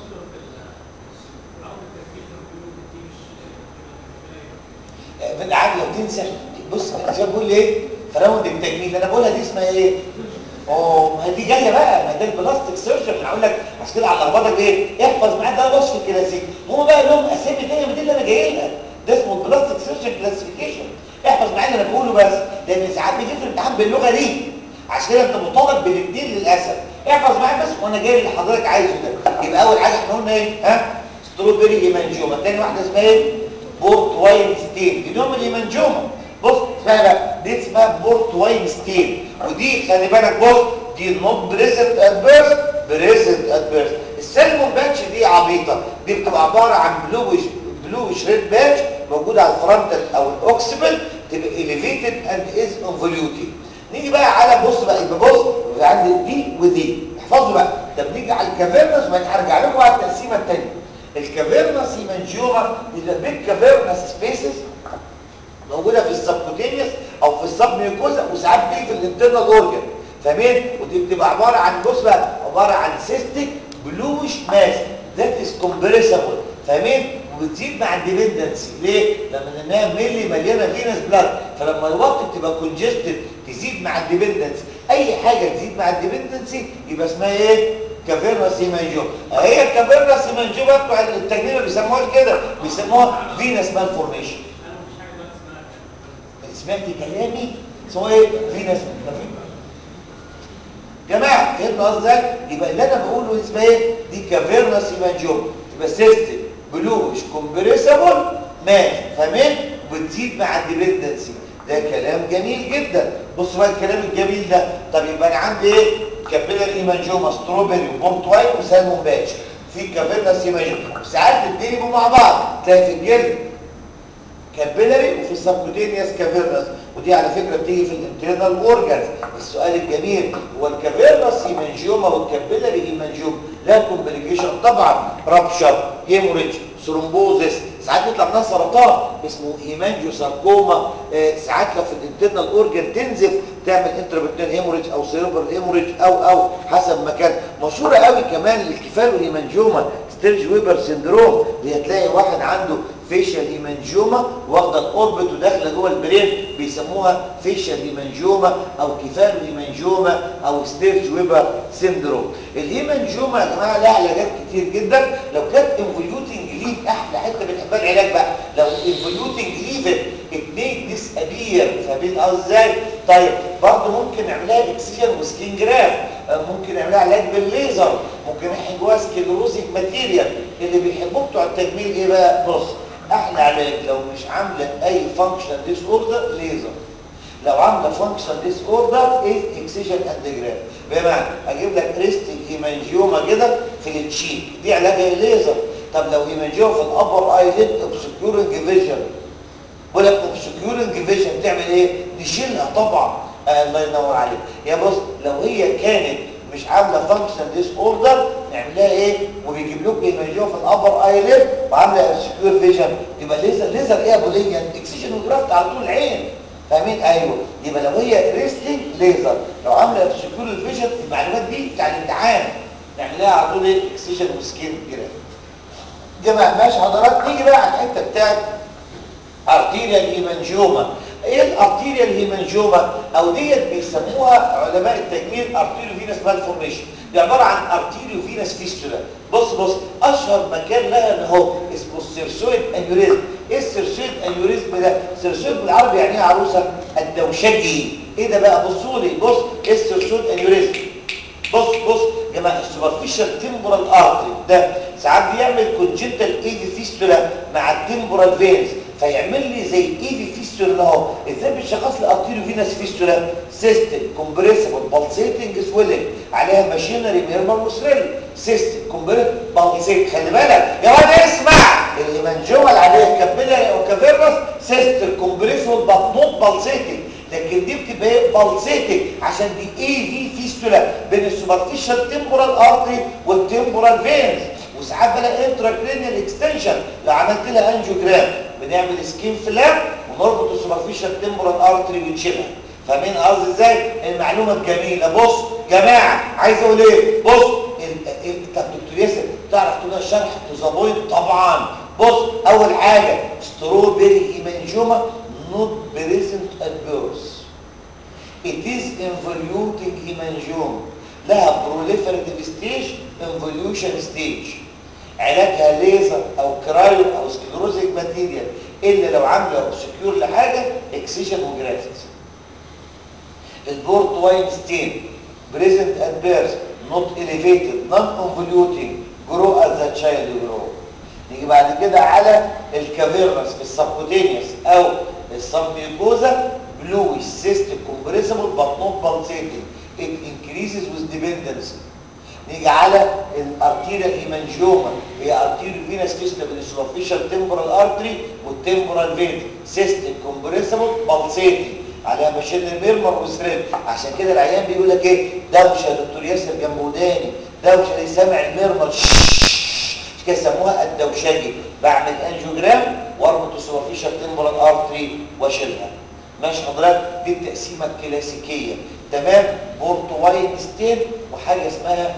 من عادي لو تنسى بص انا بقول لي ايه فراوند التجميل انا بقولها دي اسمها ايه اوه ما دي جايه بقى ما ده البلاستيك سيرجن انا هقول لك عشان كده على لخبطك ايه احفظ معايا ده وصف الكلاسيك هم بقى لهم اسامي تانيه من دي اللي انا جاي لها ده اسمه البلاستيك سيرجن كلاسيفيكيشن احفظ معايا اللي انا بقوله بس لان ساعات بيجي في الامتحان باللغه دي عشان كده انت مطالب بالاثنين للاسف احفظ معايا بس وانا جاي اللي حضرتك عايزه ده يبقى اول حاجه احنا قلنا ايه ها ستروبري ايمانجوما ثاني واحده اسمها ايه بورت واين ستين دي نوع من الايمانجوما بص اسمها بقى دي اسمها بورت واين ستين ودي خلي بالك بص دي نوت بريزنت ات بيرث بريزنت ات بيرث السلمون باتش دي عبيطه دي بتبقى عباره عن بلوش بلوش ريد باتش موجوده على الفرونتال او الاوكسيبل تبقى اليفيتد اند از انفوليوتد نيجي بقى على بص بقى يبقى بص عندي دي ودي احفظوا بقى طب نيجي على الكافيرنس وبعدين هرجع لكم على التقسيمه الثانيه الكافيرنس هيمانجيوما دي بيج كافيرنس سبيسز موجوده في السبكوتينيوس او في السبميوكوزا وساعات بتيجي في الانترنال اورجن فاهمين ودي بتبقى عباره عن بص بقى عباره عن سيستيك بلوش ماس ذات از كومبريسبل فاهمين وبتزيد مع الديبندنسي ليه لما لانها ميلي مليانه فينس بلاد فلما الوقت بتبقى كونجستد تزيد مع الديبندنسي اي حاجه تزيد مع الديبندنسي يبقى اسمها ايه كافيرنس هيمانجيوم هي الكافيرنس هيمانجيوم بتوع التجميل بيسموها كده بيسموها فينس مالفورميشن سمعت كلامي اسمه ايه فينس جماعه فهمنا قصدي يبقى اللي انا بقوله اسمها ايه دي كافيرنس هيمانجيوم يبقى سيستم بلوش كومبريسبل مات فاهمين وبتزيد مع الديبندنسي ده كلام جميل جدا بص بقى الكلام الجميل ده طب يبقى انا عندي ايه كابيلر ايمانجوما ستروبري وبورت واين وسالمون باتش في كافيرنس ايمانجوما ساعات الاثنين يبقوا مع بعض تلاقي في الجلد كابيلري وفي السبكوتينيوس كافيرنس ودي على فكره بتيجي في الانترنال اورجانز السؤال الجميل هو الكافيرنس ايمانجيوما والكابيلري ايمانجيوما لا كومبليكيشن طبعا رابشر هيموريدج ثرومبوزس ساعات يطلع منها سرطان اسمه هيمانجيو ساركوما آه ساعات لو في الانترنال اورجان تنزف تعمل انتربتين هيموريدج او سيربر هيموريدج او او حسب ما كان مشهوره قوي كمان الكفال والهيمانجوما ستيرج ويبر سندروم اللي هتلاقي واحد عنده فيشال هيمانجوما واخده الاوربت وداخله جوه البرين بيسموها فيشال هيمانجوما او كفال هيمانجوما او ستيرج ويبر سندروم الهيمانجوما يا جماعه لها علاجات كتير جدا لو كانت انفوليوتنج ليف احلى حته بنحبها العلاج بقى لو انفوليوتنج ليف اتنين ديس ابير فاهمين قصدي ازاي طيب برضه ممكن نعملها اكسجين وسكين جراف ممكن نعملها علاج بالليزر ممكن نحن جواها سكلروزيك ماتيريال اللي بيحبوه بتوع التجميل ايه بقى بص احلى علاج لو مش عامله اي فانكشن ديس اوردر ليزر لو عامله فانكشن ديس اوردر ايه اكسجين اند جراف بمعنى اجيب لك ريستنج هيمانجيوما كده في التشيك دي علاجها ليزر طب لو هيمانجيوما في الابر ايليد اوبسكيورنج فيجن بقول لك اوبسكيورنج فيجن تعمل ايه نشيلها طبعا آه الله ينور عليك يا بص لو هي كانت مش عامله فانكشن ديس اوردر نعملها ايه وبيجيب لكم ايماجيو في الابر ايليد وعامله سكيور فيجن يبقى ليزر ليزر ايه يا ابو ليا اكسجين وجرافت على طول العين فاهمين ايوه يبقى لو هي ريستنج ليزر لو عامله سكيور فيجن المعلومات دي بتاع الامتحان نعملها على طول ايه اكسجين وسكين جراف جماعه ماشي حضرات نيجي بقى على الحته بتاعت ارتيريال هيمانجيوما ايه الارتيريال هيمانجيوما او ديت بيسموها علماء التجميل ارتيريو فينس مالفورميشن دي عباره عن ارتيريو فينس فيستولا بص بص اشهر مكان لها ان هو اسمه السيرسويد انيوريزم ايه السيرسويد انيوريزم ده السيرسويد بالعربي يعني ايه عروسه الدوشجي ايه ده بقى بصوا لي بص ايه السيرسويد انيوريزم بص بص يا جماعه السوبرفيشال تمبورال ارتري ده ساعات بيعمل كونجنتال ايفي فيستولا مع التمبورال فينز فيعمل لي زي ايفي فيستولا اهو ازاي بيشخص لي ارتيريو فينس فيستولا سيستم كومبريسبل بالسيتنج سويلنج عليها ماشينري ميرمال وسريل سيستم كومبريسبل بالسيت خلي بالك يا واد اسمع المنجومه العاديه كابيلاري او كافيرنس سيستم كومبريسبل بات نوت بالسيتنج لكن دي بتبقى ايه بالسيتنج عشان دي اي في فيستولا بين السوبرفيشال تمبورال ارتري والتمبورال فينز وساعات بلاقي انتراكرينيال اكستنشن لو عملت لها انجيوجرام بنعمل سكين فلاب ونربط السوبرفيشال تمبورال ارتري ونشيلها فاهمين قصدي ازاي المعلومه الجميله بص جماعه عايز اقول ايه بص انت دكتور ياسر تعرف تقول الشرح تو ذا بوينت طبعا بص اول حاجه ستروبري هيمانجوما not present at birth it is involuting hemangioma لها proliferative stage involution stage علاجها ليزر او كرايو او سكلروزيك ماتيريال الا لو عامله سكيور لحاجه اكسيشن وجرافت البورت واين ستين بريزنت ات بيرث نوت elevated non convoluting grow as the child grow نيجي بعد كده على الكافيرنس في السبكوتينيوس او السبميوكوزا بلويش سيست كومبريسبل but not pulsating it increases with dependency نيجي على الارتيريال هيمانجيوما هي ارتيريال فينس فيستلا بين السوبرفيشال تمبورال ارتري والتمبورال فين سيستم كومبريسبل بالسيتنج عليها ماشين الميرمر وسريل عشان كده العيان بيقول لك ايه دوشه يا دكتور ياسر جنب وداني دوشه اللي سامع الميرمر كده سموها الدوشجي بعمل انجيوجرام واربط السوبرفيشال تمبورال ارتري واشيلها ماشي حضرتك دي التقسيمه الكلاسيكيه تمام بورتو واين ستين وحاجه اسمها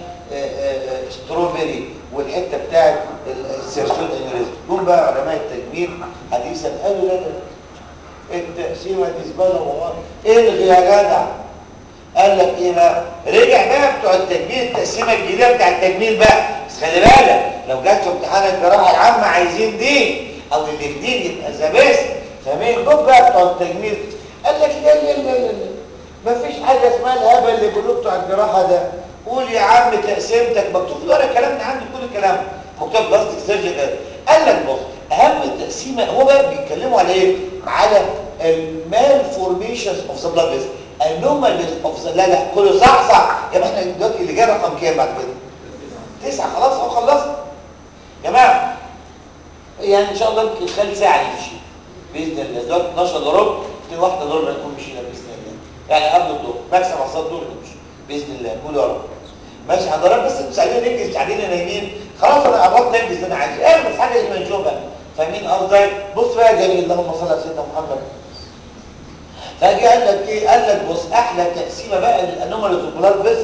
ستروبري والحته بتاعت السيرسون انيوريزم دول بقى علماء التجميل حديثا قالوا لا لا التقسيمه دي زباله والله الغي يا جدع قال لك ايه بقى رجع بقى بتوع التجميل التقسيمه الجديده بتاع التجميل بقى بس خلي بالك لو جت في امتحان الجراحه العامه عايزين دي او الاثنين يبقى ذا بيست فاهمين دول بقى بتوع التجميل قال لك لا لا لا لا ما فيش حاجه اسمها الهبل اللي بيقولوا بتوع الجراحه ده قول يا عم تقسيمتك مكتوب في ورقه كلام من عندي كل الكلام مكتوب بلاستيك سيرجيكال قال لك بص اهم التقسيمه هو بقى بيتكلموا على ايه على المال فورميشنز اوف ذا بلاد فيسل انوماليز اوف ذا لا لا كله صح صح يا ما احنا دلوقتي اللي جاي رقم كام بعد كده تسعه خلاص اهو خلصنا يا جماعه يعني ان شاء الله يمكن خلال ساعه نمشي باذن الله دلوقتي 12 الا ربع في واحده الا ربع نكون مشينا باذن الله يعني قبل الظهر ماكسيمم على الصلاه الظهر نمشي باذن الله قولوا يا رب ماشي حضرتك بس انتوا عايزين ننجز مش عايزين نايمين خلاص انا قربت انجز اللي انا عايزه اعمل بس حاجه اللي نشوفها فاهمين قصدي بص بقى يا جميل اللهم صل على سيدنا محمد فاجي قال لك ايه قال لك بص احلى تقسيمه بقى للانوماليز والبلاد فيسل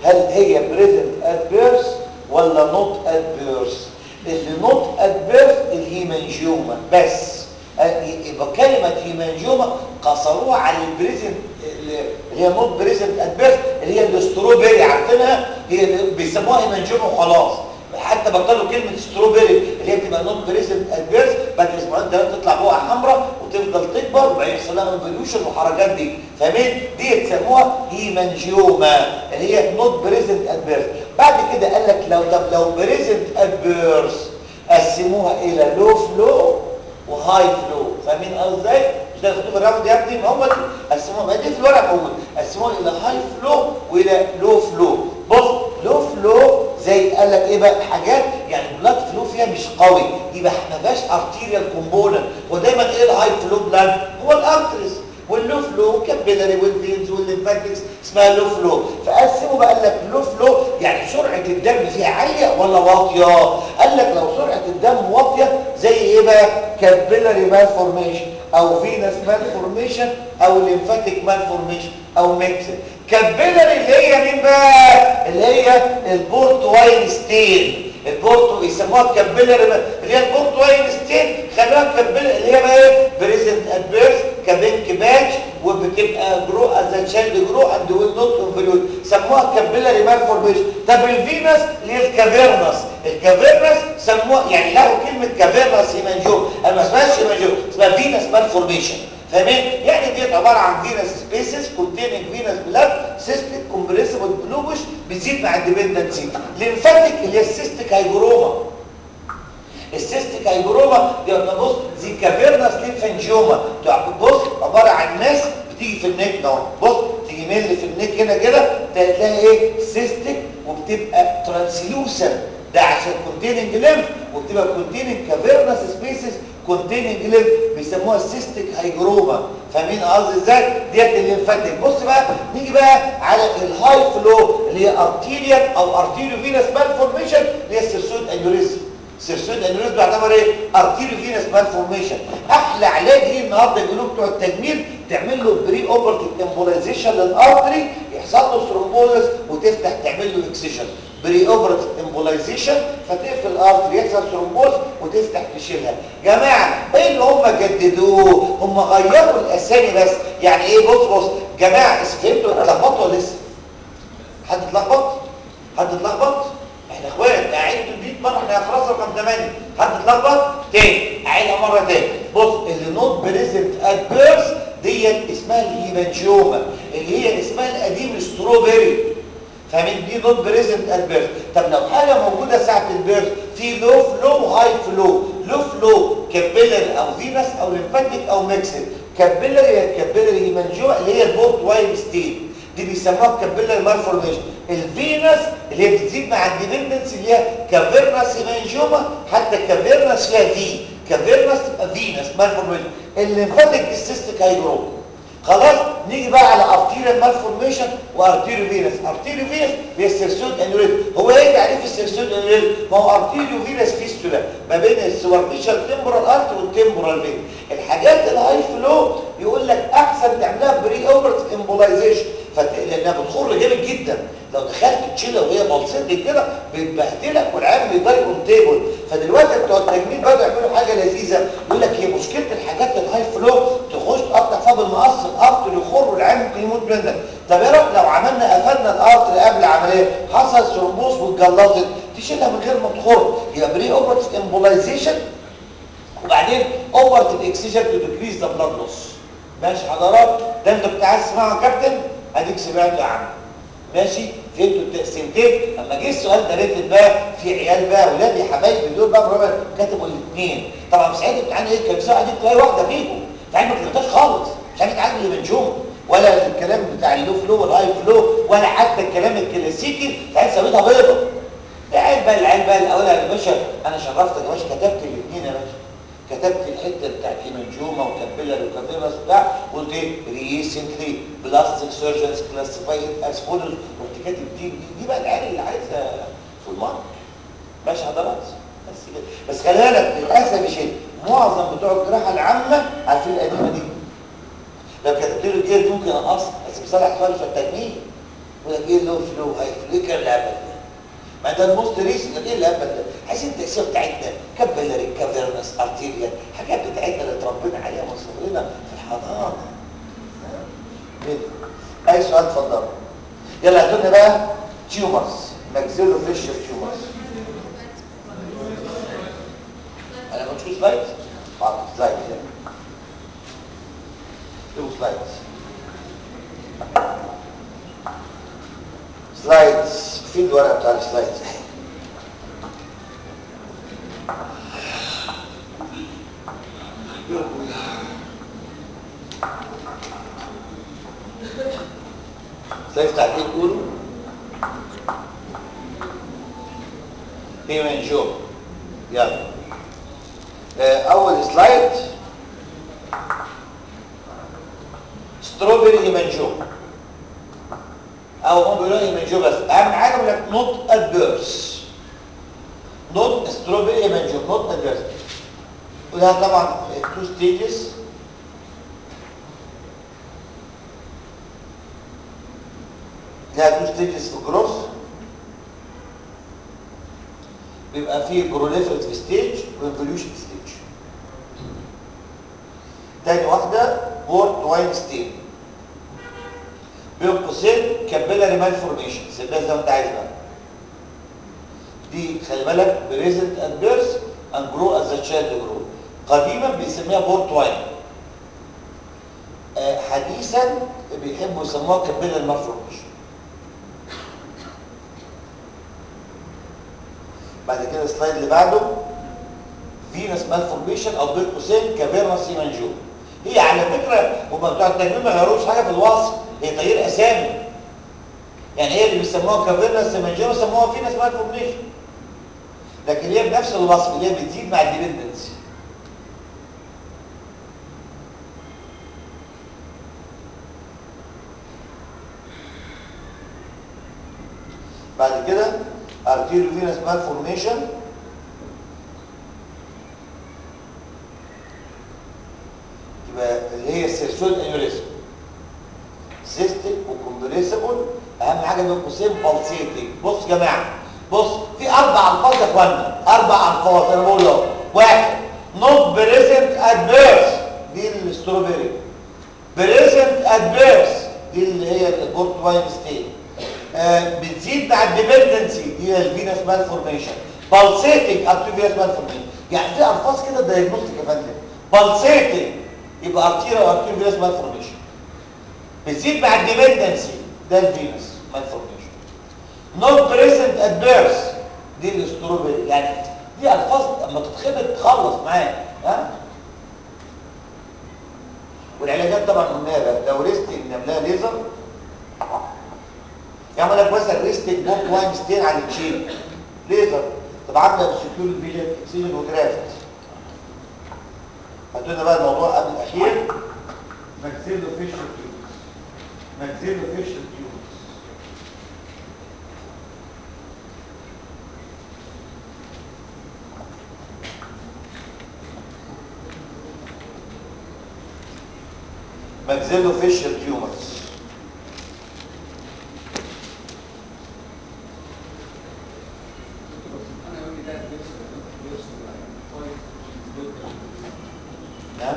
هل هي بريزنت ات بيرث ولا نوت ات بيرث اللي نوت ات بيرث الهيمانجيوما بس يبقى كلمة هيمانجيوما قصروها على البريزنت اللي هي نوت بريزنت ات بيرث اللي هي الاستروبيري عارفينها هي بيسموها هيمانجيوما وخلاص حتى بطلوا كلمة ستروبيري اللي هي بتبقى نوت بريزنت ات بيرث بعد اسبوعين ثلاثة تطلع بقى حمراء وتفضل تكبر وبعدين يحصل لها انفليوشن والحركات دي فاهمين؟ دي تسموها هيمانجيوما اللي هي نوت بريزنت ات بيرث بعد كده قال لك لو طب لو بريزنت ات بيرث قسموها الى لو فلو وهاي فلو فاهمين قصدي ازاي؟ مش ده خدوه في الراوند يا ابني ما هم قسموها ما دي في الورق موجود قسموها الى هاي فلو والى لو فلو بص لو فلو زي قال لك ايه بقى حاجات يعني البلاد فلو فيها مش قوي يبقى ما فيهاش ارتيريال كومبوننت ودايما ايه الهاي فلو بلاد هو الارتريز واللو فلو كابيلاري والفينز والليمفاتكس اسمها لو فلو فقسموا بقى قال لك لو فلو يعني سرعه الدم فيها عاليه ولا واطيه قال لك لو سرعه الدم واطيه زي ايه بقى كابيلاري مالفورميشن او فينس مالفورميشن او ليمفاتيك مالفورميشن او ميكس كابيلاري اللي هي مين بقى اللي هي البورت واين ستين البورتو يسموها كابيلاري اللي هي البورت واين ستين خلوها كابيلاري اللي هي بقى ايه بريزنت ات بيرث كبنك باتش وبتبقى جرو از تشايلد جرو اند ويل نوت انفلود سموها كابيلاري مالفورميشن طب الفينس اللي هي الكافيرنس الكافيرنس سموها يعني لقوا كلمه كافيرنس هيمانجيوم انا ما اسمهاش هيمانجيوم اسمها فينس مالفورميشن فاهمين يعني دي عباره عن فينس سبيسز كونتيننج فينس بلاد سيستيك كومبريسبل بلوبش بتزيد مع الديبندنسي ليمفاتيك اللي هي السيستيك هايجروما السيستيك هايجروما دي بص زي كافيرنس ليمفانجيوما بص عباره عن ناس بتيجي في النك ده بص تيجي ميل في النك هنا كده تلاقي ايه سيستيك وبتبقى ترانسلوسن ده عشان كونتيننج ليمف وبتبقى كونتيننج كافيرنس سبيسز كونتيننج ليمف بيسموها السيستيك هايجروما فاهمين قصدي ازاي ديت الليمفاتيك بص بقى نيجي بقى على الهاي فلو اللي هي ارتيريال او ارتيريو فينس مالفورميشن اللي هي السيرسود انيوريزم سيرسود انيوريزم بيعتبر ايه ارتيريو فينس مالفورميشن احلى علاج ليه النهارده يقولوا بتوع التجميل تعمل له بري اوبرتيف امبولايزيشن للارتري يحصل له ثرومبوزس وتفتح تعمل له اكسجن بري اوبرتيف امبولايزيشن فتقفل الارتري يحصل ثرومبوز وتفتح تشيلها جماعه ايه اللي هم جددوه هم غيروا الاسامي بس يعني ايه بص بص جماعه فهمتوا اتلخبطوا ولا لسه حد اتلخبط حد اتلخبط احنا اخوات اعيد البيت مره احنا خلاص رقم 8 حد اتلخبط تاني اعيدها مره تاني بص اللي نوت بريزنت ات بيرث ديت اسمها الهيمانجيوما اللي هي اسمها القديم ستروبري فاهمين دي نوت بريزنت ات بيرث طب لو حاجه موجوده ساعه البيرث في لو فلو وهاي فلو لو فلو كابيلاري او فينس او ليمفاتيك او ميكسد كابيلاري هي كابيلاري هيمانجيوما اللي هي البورت واين ستين دي بيسموها كابيلاري مالفورميشن الفينس اللي هي بتزيد مع الديبندنس اللي هي كافيرنس هيمانجيوما حتى كافيرنس فيها في كافيرنس تبقى فينس مالفورميشن الليمفاتيك السيستيك هيدروما خلاص نيجي بقى على ارتيريال مالفورميشن وارتيريو فينس ارتيريو فينس هي السيرسود انوريزم هو ايه تعريف السيرسود انوريزم ما هو ارتيريو فينس فيستولا ما بين السوبرفيشال تمبرال ارت والتمبرال فين الحاجات الهاي فلو يقول لك احسن تعملها بري اوبرت امبولايزيشن لانها بتخر جامد جدا لو دخلت تشيلها وهي بلصتك كده بتبهدلك والعيال بيضايقوا التيبل فدلوقتي بتوع التجميل بدأوا يعملوا حاجه لذيذه يقول لك هي مشكله الحاجات الهاي فلو تخش تقطع فيها بالمقص الارتر يخر والعيال ممكن يموت منك طب ايه رايك لو عملنا قفلنا الارتر قبل العمليه حصل ثرومبوز واتجلطت تشيلها من غير ما تخر يبقى بري اوبرتيف امبولايزيشن وبعدين اوبرتيف اكسجن تو ديكريز ذا بلاد لوس ماشي حضرات ده انت كنت عايز تسمعه يا كابتن اديك سمعته يا عم ماشي فهمتوا التقسيمتين اما جه السؤال ده ريتد بقى في عيال بقى ولادي حبايبي دول بقى بربع كتبوا الاثنين طبعا في ساعتها الامتحان ايه كان ساعه دي تلاقي واحده فيكم امتحان ما كتبتهاش خالص مش عارف تعالج اللي منجوم ولا الكلام بتاع اللو فلو والهاي فلو ولا حتى الكلام الكلاسيكي تعال سويتها بيضه العيال بقى العيال بقى الاول يا باشا انا شرفتك يا باشا كتبت الاثنين يا باشا كتبت الحته بتاعت هيمانجوما وكابيلاري وكافيرس بتاع قلت ايه ريسنتلي بلاستيك سيرجنز كلاسيفايد از فولر رحت كاتب دي دي, دي بقى العيال اللي عايزه في المارك ماشي حضرات بس كده بس خلي بالك للاسف الشديد معظم بتوع الجراحه العامه عارفين القديمه دي لو كتبت له ديت ممكن انقص بس بصالح خالص في التجميل يقول لك ايه اللو فلو هاي فلو ايه كان الهبل ده ما ده الموست ريسك ايه الهبل ده عايزين التقسيمه بتاعتنا كابيلاري كافيرنس ارتيريال حاجات بتاعتنا اللي اتربينا عليها من صغرنا في الحضانه كده اي سؤال اتفضل يلا هاتوا لنا بقى تيومرز ماكسيلو فيشر تيومرز انا ما مش سلايدز حاضر سلايدز يعني ايه سلايدز سلايدز في الورقه بتاع السلايدز سلايدز بتاعت ايه تقولوا هي جو يلا آه، اول سلايد ستروبري ايمانجو او هم بيقولوا ايمانجو بس اهم حاجه بيقول لك نوت ادفيرس نوت ستروبري ايمانجو نوت ادفيرس وده طبعا تو ستيجز لها تو ستيجز في الجروث بيبقى فيه بروليفريتيف ستيج وانفوليوشن ستيج تاني واحده بورت واين ستيج بين قوسين كابيلاري مالفورميشن سيبها زي ما انت عايز بقى دي خلي بالك بريزنت اند بيرث اند جرو از ذا تشايلد جرو قديما بيسميها بورت واين آه حديثا بيحبوا يسموها كابيلاري مالفورميشن بعد كده السلايد اللي بعده فينس مالفورميشن او بين قوسين كافيرنس سيمانجو هي على فكره هم بتوع التجميل ما غيروش حاجه في الوصف هي تغيير اسامي يعني هي اللي بيسموها كافيرنس سيمانجو بيسموها فينس مالفورميشن لكن هي بنفس الوصف اللي هي بتزيد مع الديبندنسي بعد كده arterial venous malformation يبقى اللي هي السيرسويد انيوريزم سيستيك وكومبريسبل اهم حاجه بين قوسين بالسيتنج بص يا جماعه بص في اربع الفاظ يا اخوانا اربع الفاظ انا بقول اهو واحد نوت بريزنت ات بيرث دي الستروبري بريزنت ات بيرث دي اللي هي البورت واين ستيت آه بتزيد مع الديبندنسي هي الفينس مالفورميشن بالسيتنج ارتيريال مالفورميشن يعني في الفاظ كده دايجنوستيك يا فندم بالسيتنج يبقى ارتيريال وارتيريال مالفورميشن بتزيد مع الديبندنسي ده الفينس مالفورميشن نوت بريزنت ات بيرث دي الاستروبري يعني دي الفاظ اما تتخبط تخلص معاك ها والعلاجات طبعا قلناها بقى لو ريستنج نعملها ليزر يعمل لك مثلا ريستنج بوك واين ستين على التشين ليزر طب عامله سكيور فيجن اكسجين وجرافت هاتوا بقى الموضوع قبل الاخير ماكسيلو فيشل تيوبس ماكسيلو فيشل تيوبس ماكسيلو فيشل تيومرز نعم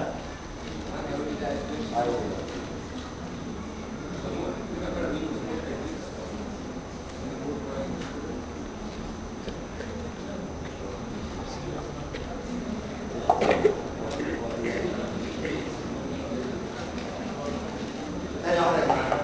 أيوة. ثانية واحدة يا جماعة.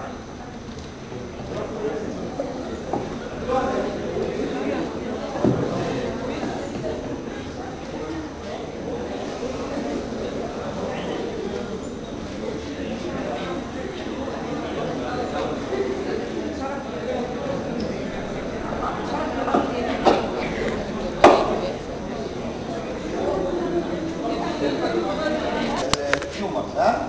التيومرز ها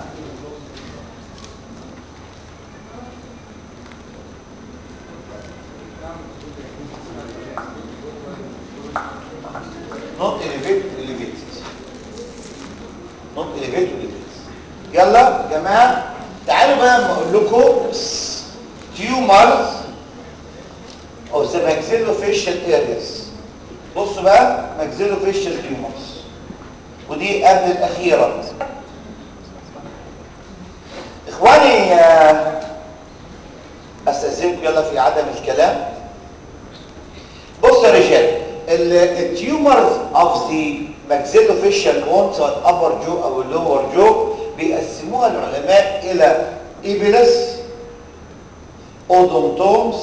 not elevate elevated not elevate elevated يلا يا جماعه تعالوا بقى اما اقول لكم tumors of the maxillofacial areas بصوا بقى maxillofacial tumors ودي قبل الأخيرة إخواني آه، أستأذنكم يلا في عدم الكلام بصوا يا رجال التيومرز اوف ذا maxillofacial bone سواء upper jaw او lower jaw بيقسموها العلماء الى ايبيلس اودونتومز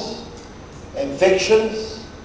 انفكشنز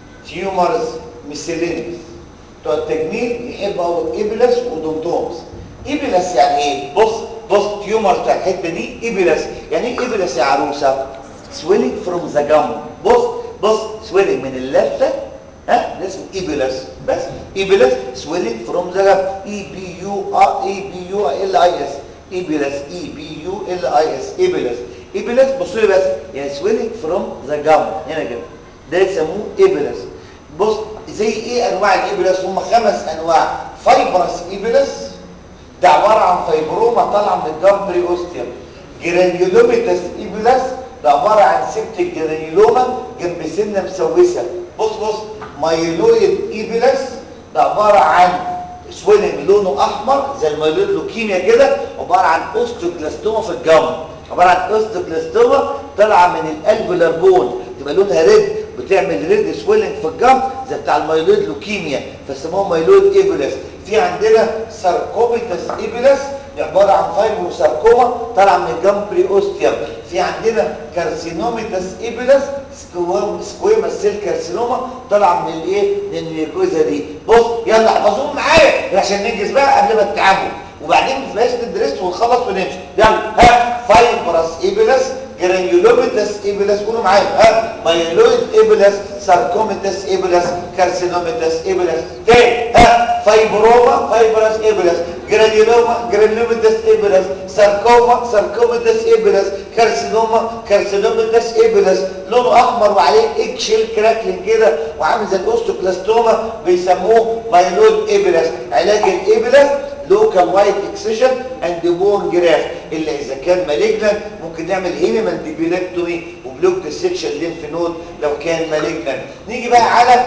تيومرز ميسيلينيس بتوع التجميل يحبوا قوي ايبيلس واودونتومز ايبيلس يعني ايه بص بص تيومر بتاع الحته دي ايبيلس يعني ايه ايبيلس يا عروسه سويلنج فروم ذا جام بص بص سويلنج من اللثه ها ده اسمه ايبيلس بس ايبيلس سويلنج فروم ذا جام اي بي يو ار اي بي يو ال اي اس ايبيلس اي بي يو ال اي اس ايبيلس ايبيلس بصوا لي بس يعني سويلنج فروم ذا جام هنا كده ده يسموه ايبيلس بص زي ايه انواع الايبيلس هم خمس انواع فايبرس ايبيلس ده عباره عن فايبروما طالعه من الجمبري اوستيوم جرانيولوميتاس ايبيلس ده عباره عن سبتك جرانيولوما جنب سنه مسوسه بص بص مايلويد ايبيلس ده عباره عن سويلنج لونه احمر زي المايلويد لوكيميا كده عباره عن اوستوكلاستوما في الجنب عباره عن اوستوكلاستوما طالعه من القلب للبون تبقى لونها ريد بتعمل ريد سويلنج في الجنب زي بتاع المايلويد لوكيميا فسموه مايلويد ايبيلس في عندنا ساركوميتاس ايبيلس دي عباره عن فايبروساركوما طالعه من الجمبري اوستيوم في عندنا كارسينوميتاس ايبيلس سكوام سكويما سيل كارسينوما طالعه من الايه من الميكوزا دي بص يلا احفظوهم معايا عشان ننجز بقى قبل ما تتعبوا وبعدين ما تبقاش ندرس ونخلص ونمشي يلا ها فايبرس ايبيلس جرانيولوميتاس ايبيلس قولوا معايا ها مايلويد ايبيلس ساركوميتاس ايبيلس كارسينوميتاس ايبيلس تاني ها فايبروما فايبرس ايبيلس جرانيولوما جرانيولوميتاس ايبيلس ساركوما ساركوميتاس ايبيلس كارسينوما كارسينوميتاس ايبيلس لونه احمر وعليه اكشيل كراكلين كده وعامل زي الاوستوكلاستوما بيسموه مايلويد ايبيلس علاج الايبيلس لوكال وايت اكسجن اند بون جراف الا اذا كان مالجنان ممكن نعمل هيميمانتيبيلكتومي وبلوك ديسكشن لينف نود لو كان مالجنان نيجي بقى على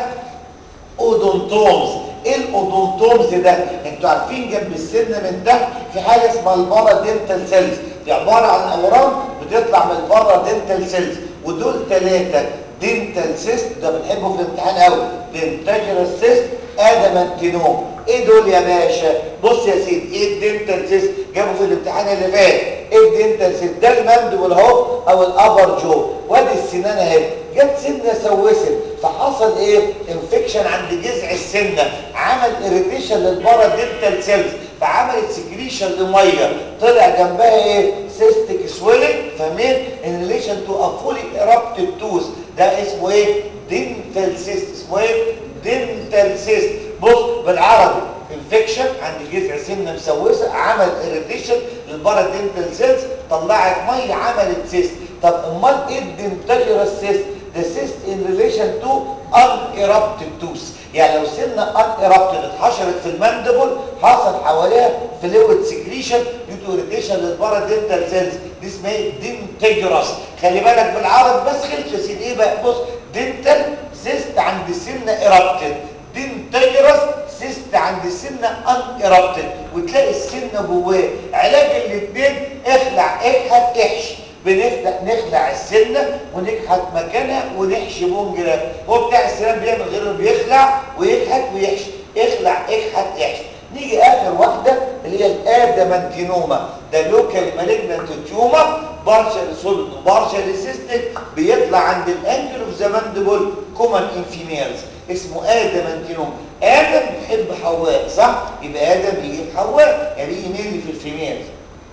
اودونتومز ايه الاودونتومز ده انتوا عارفين جنب السن من تحت في حاجه اسمها البارا دينتال سيلز دي عباره عن اورام بتطلع من البارا دينتال سيلز ودول ثلاثه دينتال سيست ده بنحبه في الامتحان قوي دينتاجرال سيست ادمانتينوم ايه دول يا باشا بص يا سيدي ايه الدنتال سيست جابوا في الامتحان اللي فات ايه الدنتال سيست ده المندبل اهو او الابر جو وادي السنان اهي جت سنه سوست فحصل ايه انفكشن عند جذع السنه عمل اريتيشن للبارا دنتال سيلز فعملت سكريشن لميه طلع جنبها ايه سيستيك سويلنج فاهمين ان ريليشن تو ا فولي ايرابتد توث ده اسمه ايه دنتال سيست اسمه ايه دنتال سيست بص بالعربي انفكشن عند جذع سنه مسوسه عمل اريتيشن للبارا دنتال سيلز طلعت ميه عملت سيست طب امال ايه الدنتاجرال سيست the cyst in relation to unerupted tooth يعني لو سنة unerupted اتحشرت في المندبل حصل حواليها فلويد سكريشن due to irritation للبارا دنتال سيلز دي اسمها ايه دنتاجرس خلي بالك بالعربي بس خلص يا سيدي ايه بقى بص دنتال سيست عند السنة erupted دنتاجرس سيست عند السنة unerupted وتلاقي السنة جواه علاج الاثنين اخلع اكحت احشي بنفتح نخلع السنه ونكحت مكانها ونحشي بون جراف هو بتاع السنان بيعمل غير إنه بيخلع ويكحت ويحشي اخلع اكحت احشي نيجي اخر واحده اللي هي الادمانتينوما ده لوكال مالجنانت تيومر بارشال سوليد وبارشال سيستيك بيطلع عند الانجل اوف ذا ماندبل كومن ان فيميلز اسمه ادمانتينوما ادم بيحب حواء صح يبقى ادم يجيب حواء يعني يجي ميلي في الفيميلز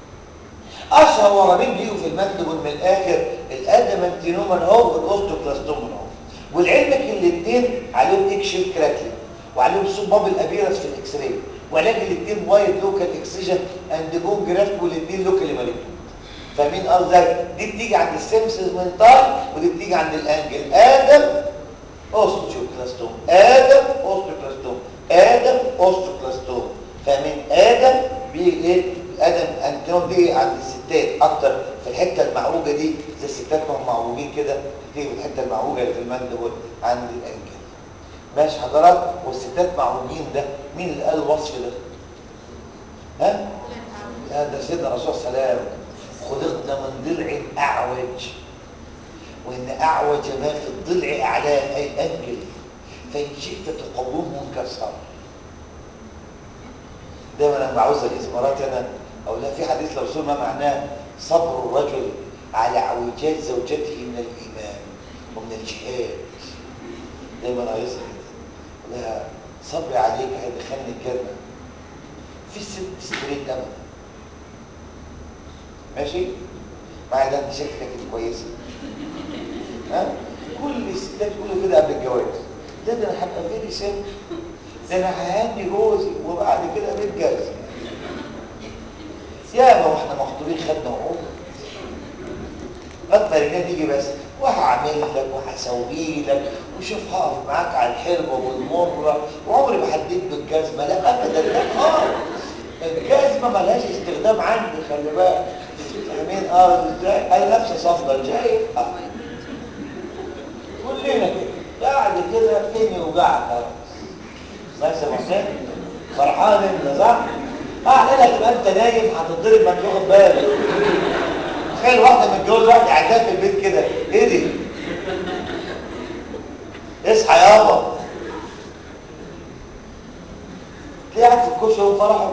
اشهر ورمين بيجوا في المندبل من الاخر الادمانتينوما اهو والاوستوكلاستوما اهو ولعلمك الاثنين عليهم اكشن كراكلين وعليهم صوب بابل ابيرس في الاكس راي وعلاج الاثنين وايد لوكال اكسجن اند بون جرافت والاثنين لوكال مالجنت فاهمين قصدي دي بتيجي عند السيمسز منتاي ودي بتيجي عند الانجل ادم اوستوكلاستوم ادم اوستوكلاستوم ادم اوستوكلاستوم فاهمين ادم بيجي ايه ادم انتينوم دي عند الستات اكتر في الحته المعوجه دي زي الستات ما هم معوجين كده تيجي الحته المعوجه اللي في المندبل عند الانكل ماشي حضرتك والستات معوجين ده مين اللي قال الوصف ده ها لا ده سيدنا الرسول صلى الله عليه وسلم خلقنا من ضلع اعوج وان اعوج ما في الضلع اعلاه اي انجل فان شئت تقومه انكسر دايما لما بعوز اقيس مراتي انا اقول لها في حديث لرسول ما معناه صبر الرجل على عوجات زوجته من الايمان ومن الجهاد دايما عايزها كده اقول لها صبري عليك هيدخلني الجنه في ست ستريت ابدا ماشي مع ده انت شكلك كويسه ها كل الستات يقولوا كده قبل الجواز ده ده انا هبقى فيري سيمبل ده انا ههني جوزي وبعد كده نتجوز يا ما احنا مخطوبين خدنا عقود قد ما تيجي بس وهعمل لك وهسوي لك وشوف هقف معاك على الحلوه والمره وعمري ما حددت بالجزمه لا ابدا لا اه الجزمه ملهاش استخدام عندي خلي بالك فاهمين اه ازاي انا نفسي صفدل جاي اه كلنا كده بعد كده فين يوجعك يا ريس ماشي يا محسن فرحان انت صح؟ اه لا لا تبقى انت نايم هتتضرب ما انت واخد بالك تخيل واحده متجوزه واحد قاعده في البيت كده ايه دي؟ اصحى يابا تلاقي قاعد في الكرسي وهو فرحه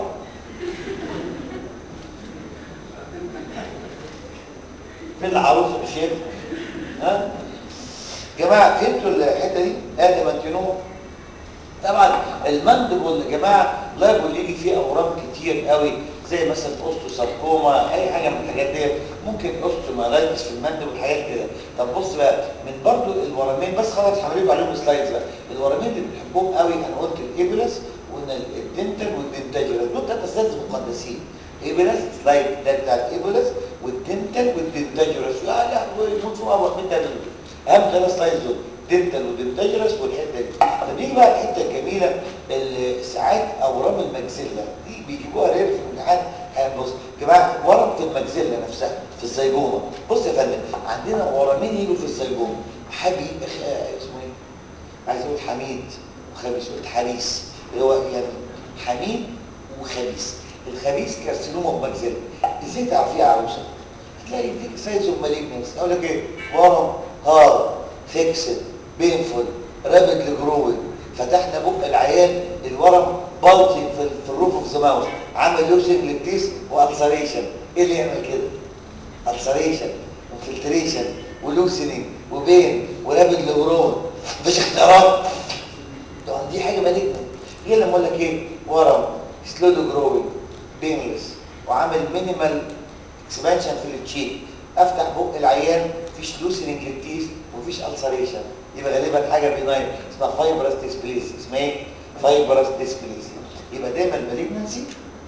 فين العروسه مش شايفها ها جماعه فهمتوا الحته دي ادي مانتينو طبعا المندبل يا جماعه لايبل يجي فيه اورام كتير قوي زي مثلا اوستوساركوما اي حاجه من الحاجات دي ممكن اوستومالايتس في المندبل حاجات كده طب بص بقى من برضو الورمين بس خلاص هعمل عليهم سلايدز بقى الورمين اللي بنحبهم قوي انا قلت الايبلس وقلنا الدنتال والدنتاجرس دول ثلاث سلايدز مقدسين ايبلس سلايد ده بتاع الايبلس والدنتال والدنتاجرس يا لا ويموت فوق ابو من ده اهم ثلاث سلايدز دول دنتال ودنتاجرس والحته دي فدي بقى الحته الجميله اللي ساعات اورام المجزله دي بيجيبوها رير في الامتحان بص يا جماعه ورم في المجزله نفسها في الزيجومه بص يا فندم عندنا ورمين يجوا في الزيجومه حبي اسمه ايه عايز اقول حميد وخبيث قلت حبيس اللي هو يعني حميد وخبيث الخبيث كارسينوما ومجزله ازاي تعرفيه يا عروسه هتلاقي يديك سايز اوف مالجنس اقول لك ايه ورم هارد فيكسد بينفول رابيدلي جروينج فتحنا بق العيان الورم بالتي في, في الروف اوف ذا ماوث عمل لوسنج للتيس والسريشن ايه اللي يعمل كده السريشن وفلتريشن ولوسننج وبين ورابيدلي جروينج مفيش اختيارات طبعا دي حاجه مالجنت غير لما اقول لك ايه ورم سلولو جروينج بينلس وعامل مينيمال اكسبانشن في التشيك افتح بق العيان مفيش لوسننج للتيس ومفيش السريشن يبقى غالبا حاجه بيناين اسمها فايبرس ديسبليسي اسمها ايه فايبرس ديسبليسي يبقى دايما المالجنسي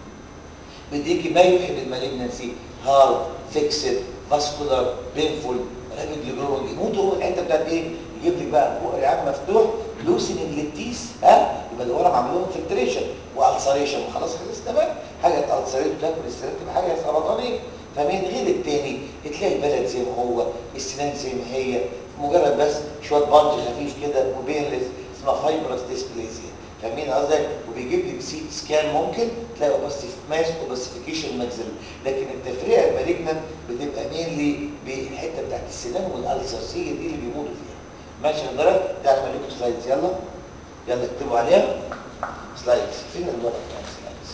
بيديكي ما يوحي بالمالجنسي هارد فيكسد فاسكولار بينفول رابيدلي جروينج يموتوا هو الحته بتاعت ايه يجيب لك بقى بق العيان مفتوح لوسننج للتيس ها يبقى الورم عامل لهم فلتريشن والسريشن خلاص خلصنا بقى حاجه السريت تاكل السريت تبقى حاجه سرطانيه فمين غير التاني تلاقي البلد زي ما هو السنان زي ما هي مجرد بس شويه بانج خفيف كده وبينلس اسمها فايبرس ديسبليزيا فاهمين قصدي وبيجيب لك سي سكان ممكن تلاقي اوبستيف ماس اوبستيفيكيشن ماكسيل لكن التفرقه المالجنت بتبقى مينلي بالحته بتاعت السنان والالسرز هي دي اللي بيموتوا فيها ماشي حضرتك تعالى لكم سلايدز يلا يلا اكتبوا عليها سلايدز فين الورق بتاع السلايدز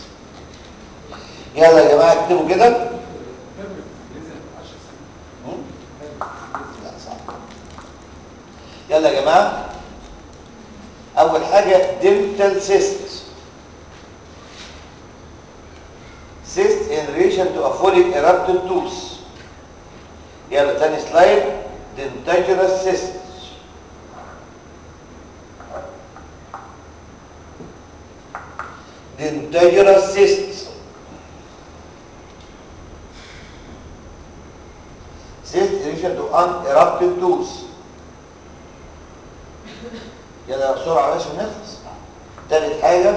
يلا يا جماعه اكتبوا كده لا صح يلا يا جماعه اول حاجه dental cyst cyst in relation to a fully erupted tooth يلا تاني سلايد dentagerous cyst dentagerous cyst cyst in relation to unerupted tooth يلا بسرعه يا باشا نخلص تالت حاجه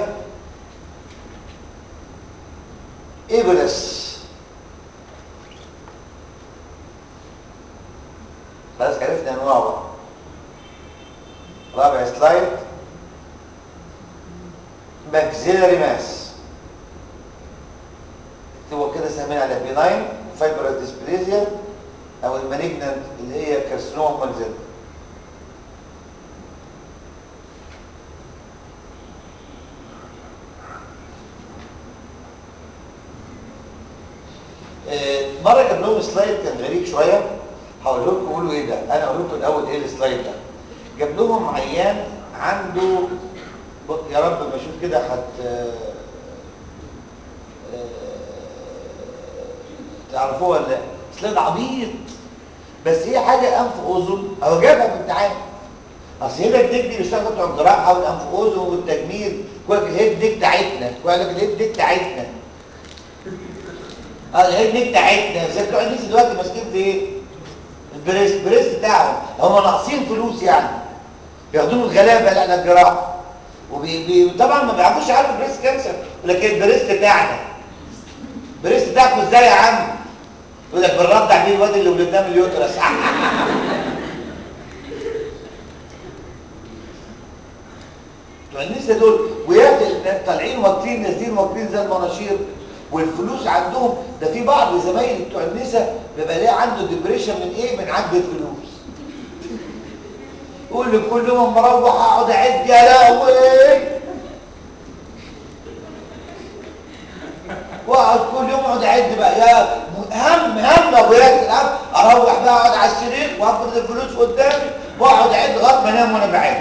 ابرس خلاص عرفنا انواعه رابع سلايد ماكسيلاري ماس هو كده سمينا على بيناين فايبرس ديسبليزيا او المالجنانت اللي هي كارسينوما مالزيلا آه، مره جاب لهم سلايد كان غريب شويه هقول لكم قولوا ايه ده انا اقول لكم الاول ايه السلايد ده جاب لهم عيان عنده ب- يا رب ما اشوف كده هت آه، آه، تعرفوه ولا لا سلايد عبيط بس هي حاجه انف اذن او جابها في امتحان اصل هنا الديك دي بيشتغل بتوع الجراحه والانف اذن والتجميل كويس الهيد دي بتاعتنا كويس الهيد دي بتاعتنا اه الهيد دي بتاعتنا زي بتوع الناس دلوقتي ماسكين في ايه؟ البريست البريست بتاعهم هم ناقصين فلوس يعني بياخدوه من الغلابه لا على الجراحه وطبعا ما بيعرفوش يعالجوا بريست كانسر لكن البريست بتاعنا البريست بتاعكم ازاي يا عم؟ يقول لك بنرضع بيه الواد اللي ولدناه من اليوترس بتوع النسا دول وياخد طالعين واكلين نازلين واكلين زي المناشير والفلوس عندهم ده في بعض زمايلي بتوع النسا بيبقى ليه عنده ديبريشن من ايه من عد الفلوس يقول لي كل يوم مروح اقعد اعد يا لهوي واقعد كل يوم اقعد اعد بقى يا هم هم ابو ياسر الاب اروح بقى اقعد على السرير وافرض الفلوس قدامي واقعد اعد لغايه ما انام وانا بعد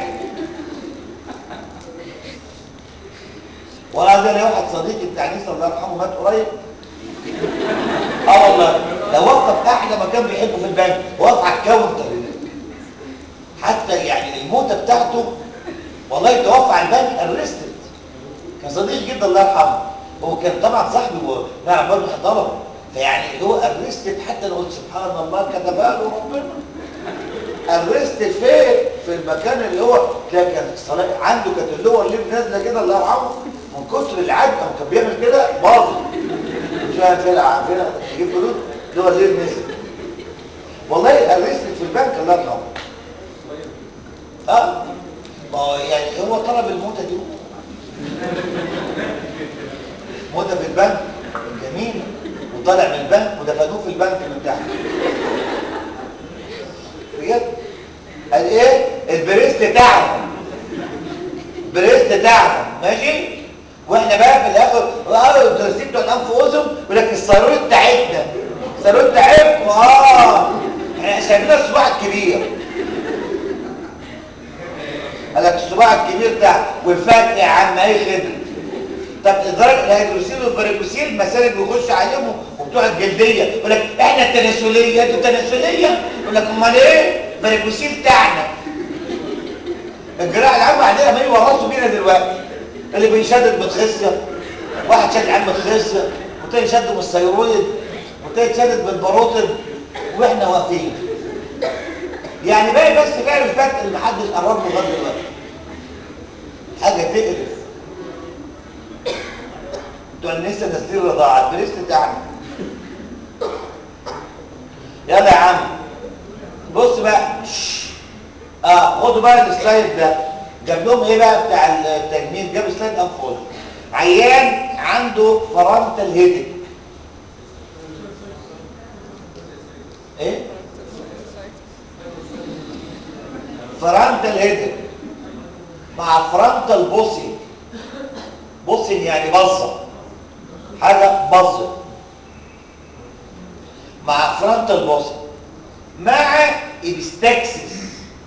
وهذا لي واحد صديقي بتاع نيسا الله يرحمه مات قريب اه والله ده وقف احلى مكان بيحبه في البنك وقف على الكاونتر حتى يعني الموتة بتاعته والله توفى على البنك ارستد كان صديق جدا الله يرحمه هو كان طبعا صاحبي ونعم برضه حضره فيعني اللي هو ارستد حتى انا قلت سبحان الله كتبها له ربنا ارستد فين في المكان اللي هو تلاقي كان الصلاه عنده كانت اللي هو اللي نازله كده الله يرحمه من كتر العد او كان بيعمل كده باظ مش عارف فين عارفين يجيب فلوس اللي هو الليل نزل والله ارستد في البنك الله يرحمه اه ما هو يعني هو طلب الموتة دي موتة في البنك جميل وطلع من البنك ودفنوه في البنك من تحت بجد قال ايه البريست بتاعنا البريست بتاعنا ماشي واحنا بقى في الاخر اه الدراسين بتوع الانف واذن يقول لك الصاروخ بتاعتنا الصاروخ بتاعتكم اه احنا سايبين الصباع الكبير قال لك الصباع الكبير ده والفتح يا عم اي خدمه طب ادراك الهيدروسيل والفاريكوسيل مسالك بيخش عليهم وبتوع الجلديه يقول لك احنا التناسليه انتوا التناسليه يقول لك امال ايه فاريكوسيل بتاعنا الجراحه العامه عندنا عمالين يورثوا بينا دلوقتي اللي بيشدد بالخصيه واحد شد عم الخصيه والتاني شد من الثيرويد والتاني شدد بالبروتين واحنا واقفين يعني باقي بس فعل الفتح اللي محدش قرب له لغايه دلوقتي حاجه تقرف بتوع النسا نازلين رضاعه البريست بتاعنا يلا يا عم بص بقى شش. اه خدوا بقى السلايد ده جاب لهم ايه بقى بتاع التجميل جاب سلايد انفول عيان عنده فرنتال هيدك ايه فرنتال هيدك مع فرنتال بوسي بوسي يعني بصه حاجه بصه مع فرنتال بوسي مع ابستكسس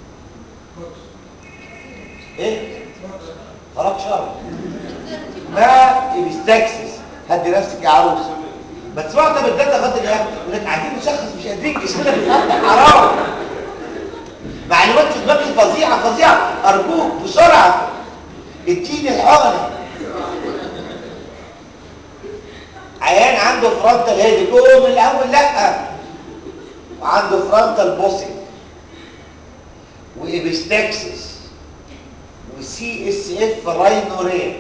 ايه فرق شر مع ابستكسس هدي نفسك يا عروس ما تسمعوا طب الداتا خد الايه يقول لك قاعدين نشخص مش قادرين جسمنا بيتقطع حرام معلومات في دماغي فظيعه فظيعه ارجوك بسرعه اديني الحقنه عيان عنده فرونتال هيدك هو من الاول لا وعنده فرونتال بوسي وابستكسس وسي اس اف راينوريا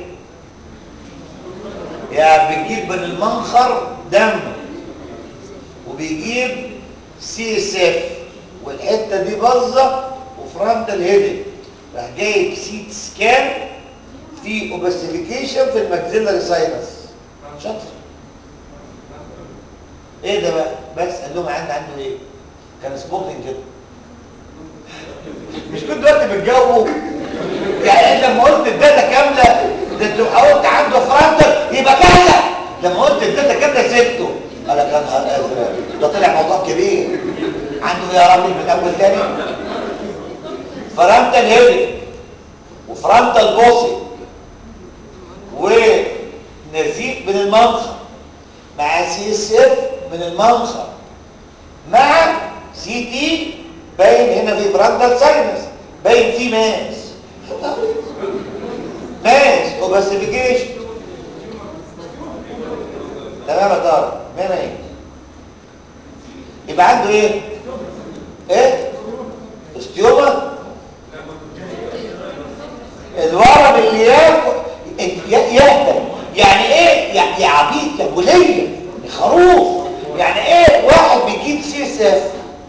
يعني بيجيب من المنخر دم وبيجيب سي اس اف والحته دي باظه وفرونتال هيدنج راح جايب سيت سكان في اوبستيفيكيشن في الماكسيلاري ساينس شاطر ايه ده بقى بس قال لهم عنده عنده ايه كان سموكينج كده مش كنت دلوقتي بتجاوبوا يعني انت لما قلت الداتا كامله ده انت حاولت عنده فرونتال يبقى كذا لما قلت الداتا كامله سبته قال لك يا نهار ازرق ده طلع موضوع كبير عنده يا راجل من اول تاني فرونتال هيدنج وفرونتال بوسي ونزيف من المنخر مع سي اس اف من المنخر مع سي تي باين هنا في فرونتال ساينس باين في ماس ماس اوباسيفيكيشن تمام يا طارق مين ايه يبقى عنده ايه ايه استيوما الورم اللي ياكل يهدم يعني ايه يعني يا عبيط يا وليه يا خروف يعني ايه واحد بيجيب سي اس اف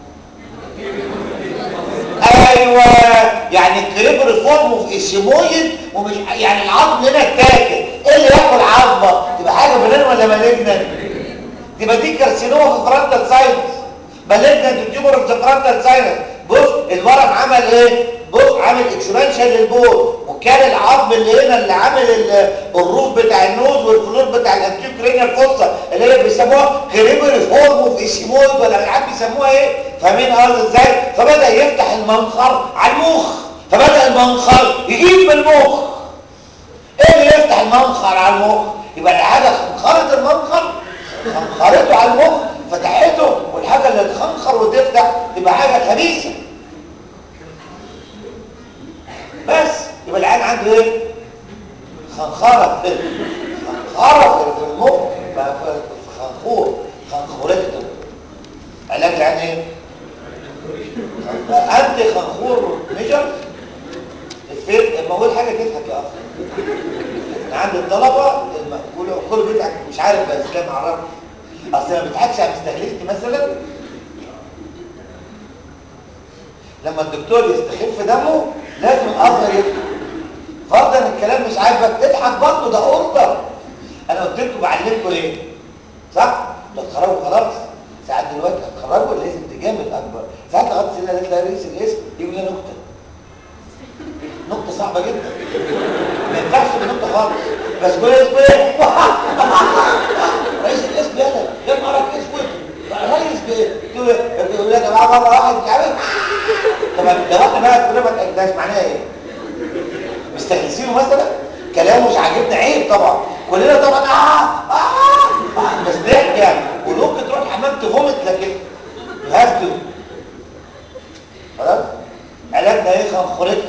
ايوه يعني الكريبر فورم في السيمويد ومش يعني العظم هنا اتاكل ايه اللي ياكل عظمه تبقى حاجه بنان ولا مالجنان تبقى دي كارسينوما في فرونتال ساينس مالجنان تيومر في فرونتال ساينس بص الورم عمل ايه بص عامل اكسبانشن للبول وكان العظم اللي هنا اللي عامل الروف بتاع النوز والفلور بتاع الانتيوكرينيال فوسا اللي هي بيسموها كريبر فورم في اسيمويد ولا العاب بيسموها ايه فاهمين قصدي ازاي فبدا يفتح المنخر على المخ فبدا المنخر يجيب من المخ ايه اللي يفتح المنخر على المخ يبقى الحاجه خنخرت المنخر خنخرته على المخ فتحته والحاجه اللي تخنخر وتفتح تبقى حاجه خبيثه بس يبقى العين عنده ايه خنخره في خنخره في المخ بقى في خنخور خنخورته علاج العين ايه انت خنخور ميجر الفيل لما اقول حاجه تضحك يا اخي انا عند الطلبه كل كل بيضحك مش عارف بس كام اعرف اصل ما بيضحكش على مستهلكتي مثلا لما الدكتور يستخف دمه لازم الاخر يضحك فرضا الكلام مش عاجبك تضحك برضه ده اوردر انا قلت لكم بعلمكم ليه صح تتخرجوا خلاص ساعات دلوقتي هتخرجوا لازم تجامل اكبر ساعات لغايه سنه لازم رئيس الاسم يقول لي نكته نقطه صعبه جدا ما ينفعش نقطه خالص بس كل اسم ايه رئيس الاسم يلا يا نهارك اسود رئيس بيقول لك يا جماعه مره واحد مش عارف طب لو احنا بقى كلنا ما تاكدناش معناها ايه مستخلصينه مثلا كلامه مش عاجبنا عيب طبعا كلنا طبعا آه آه آه بس ضحك يعني وممكن تروح الحمام تفومت لكن هافتو خلاص علاجنا ايه خنخرتكم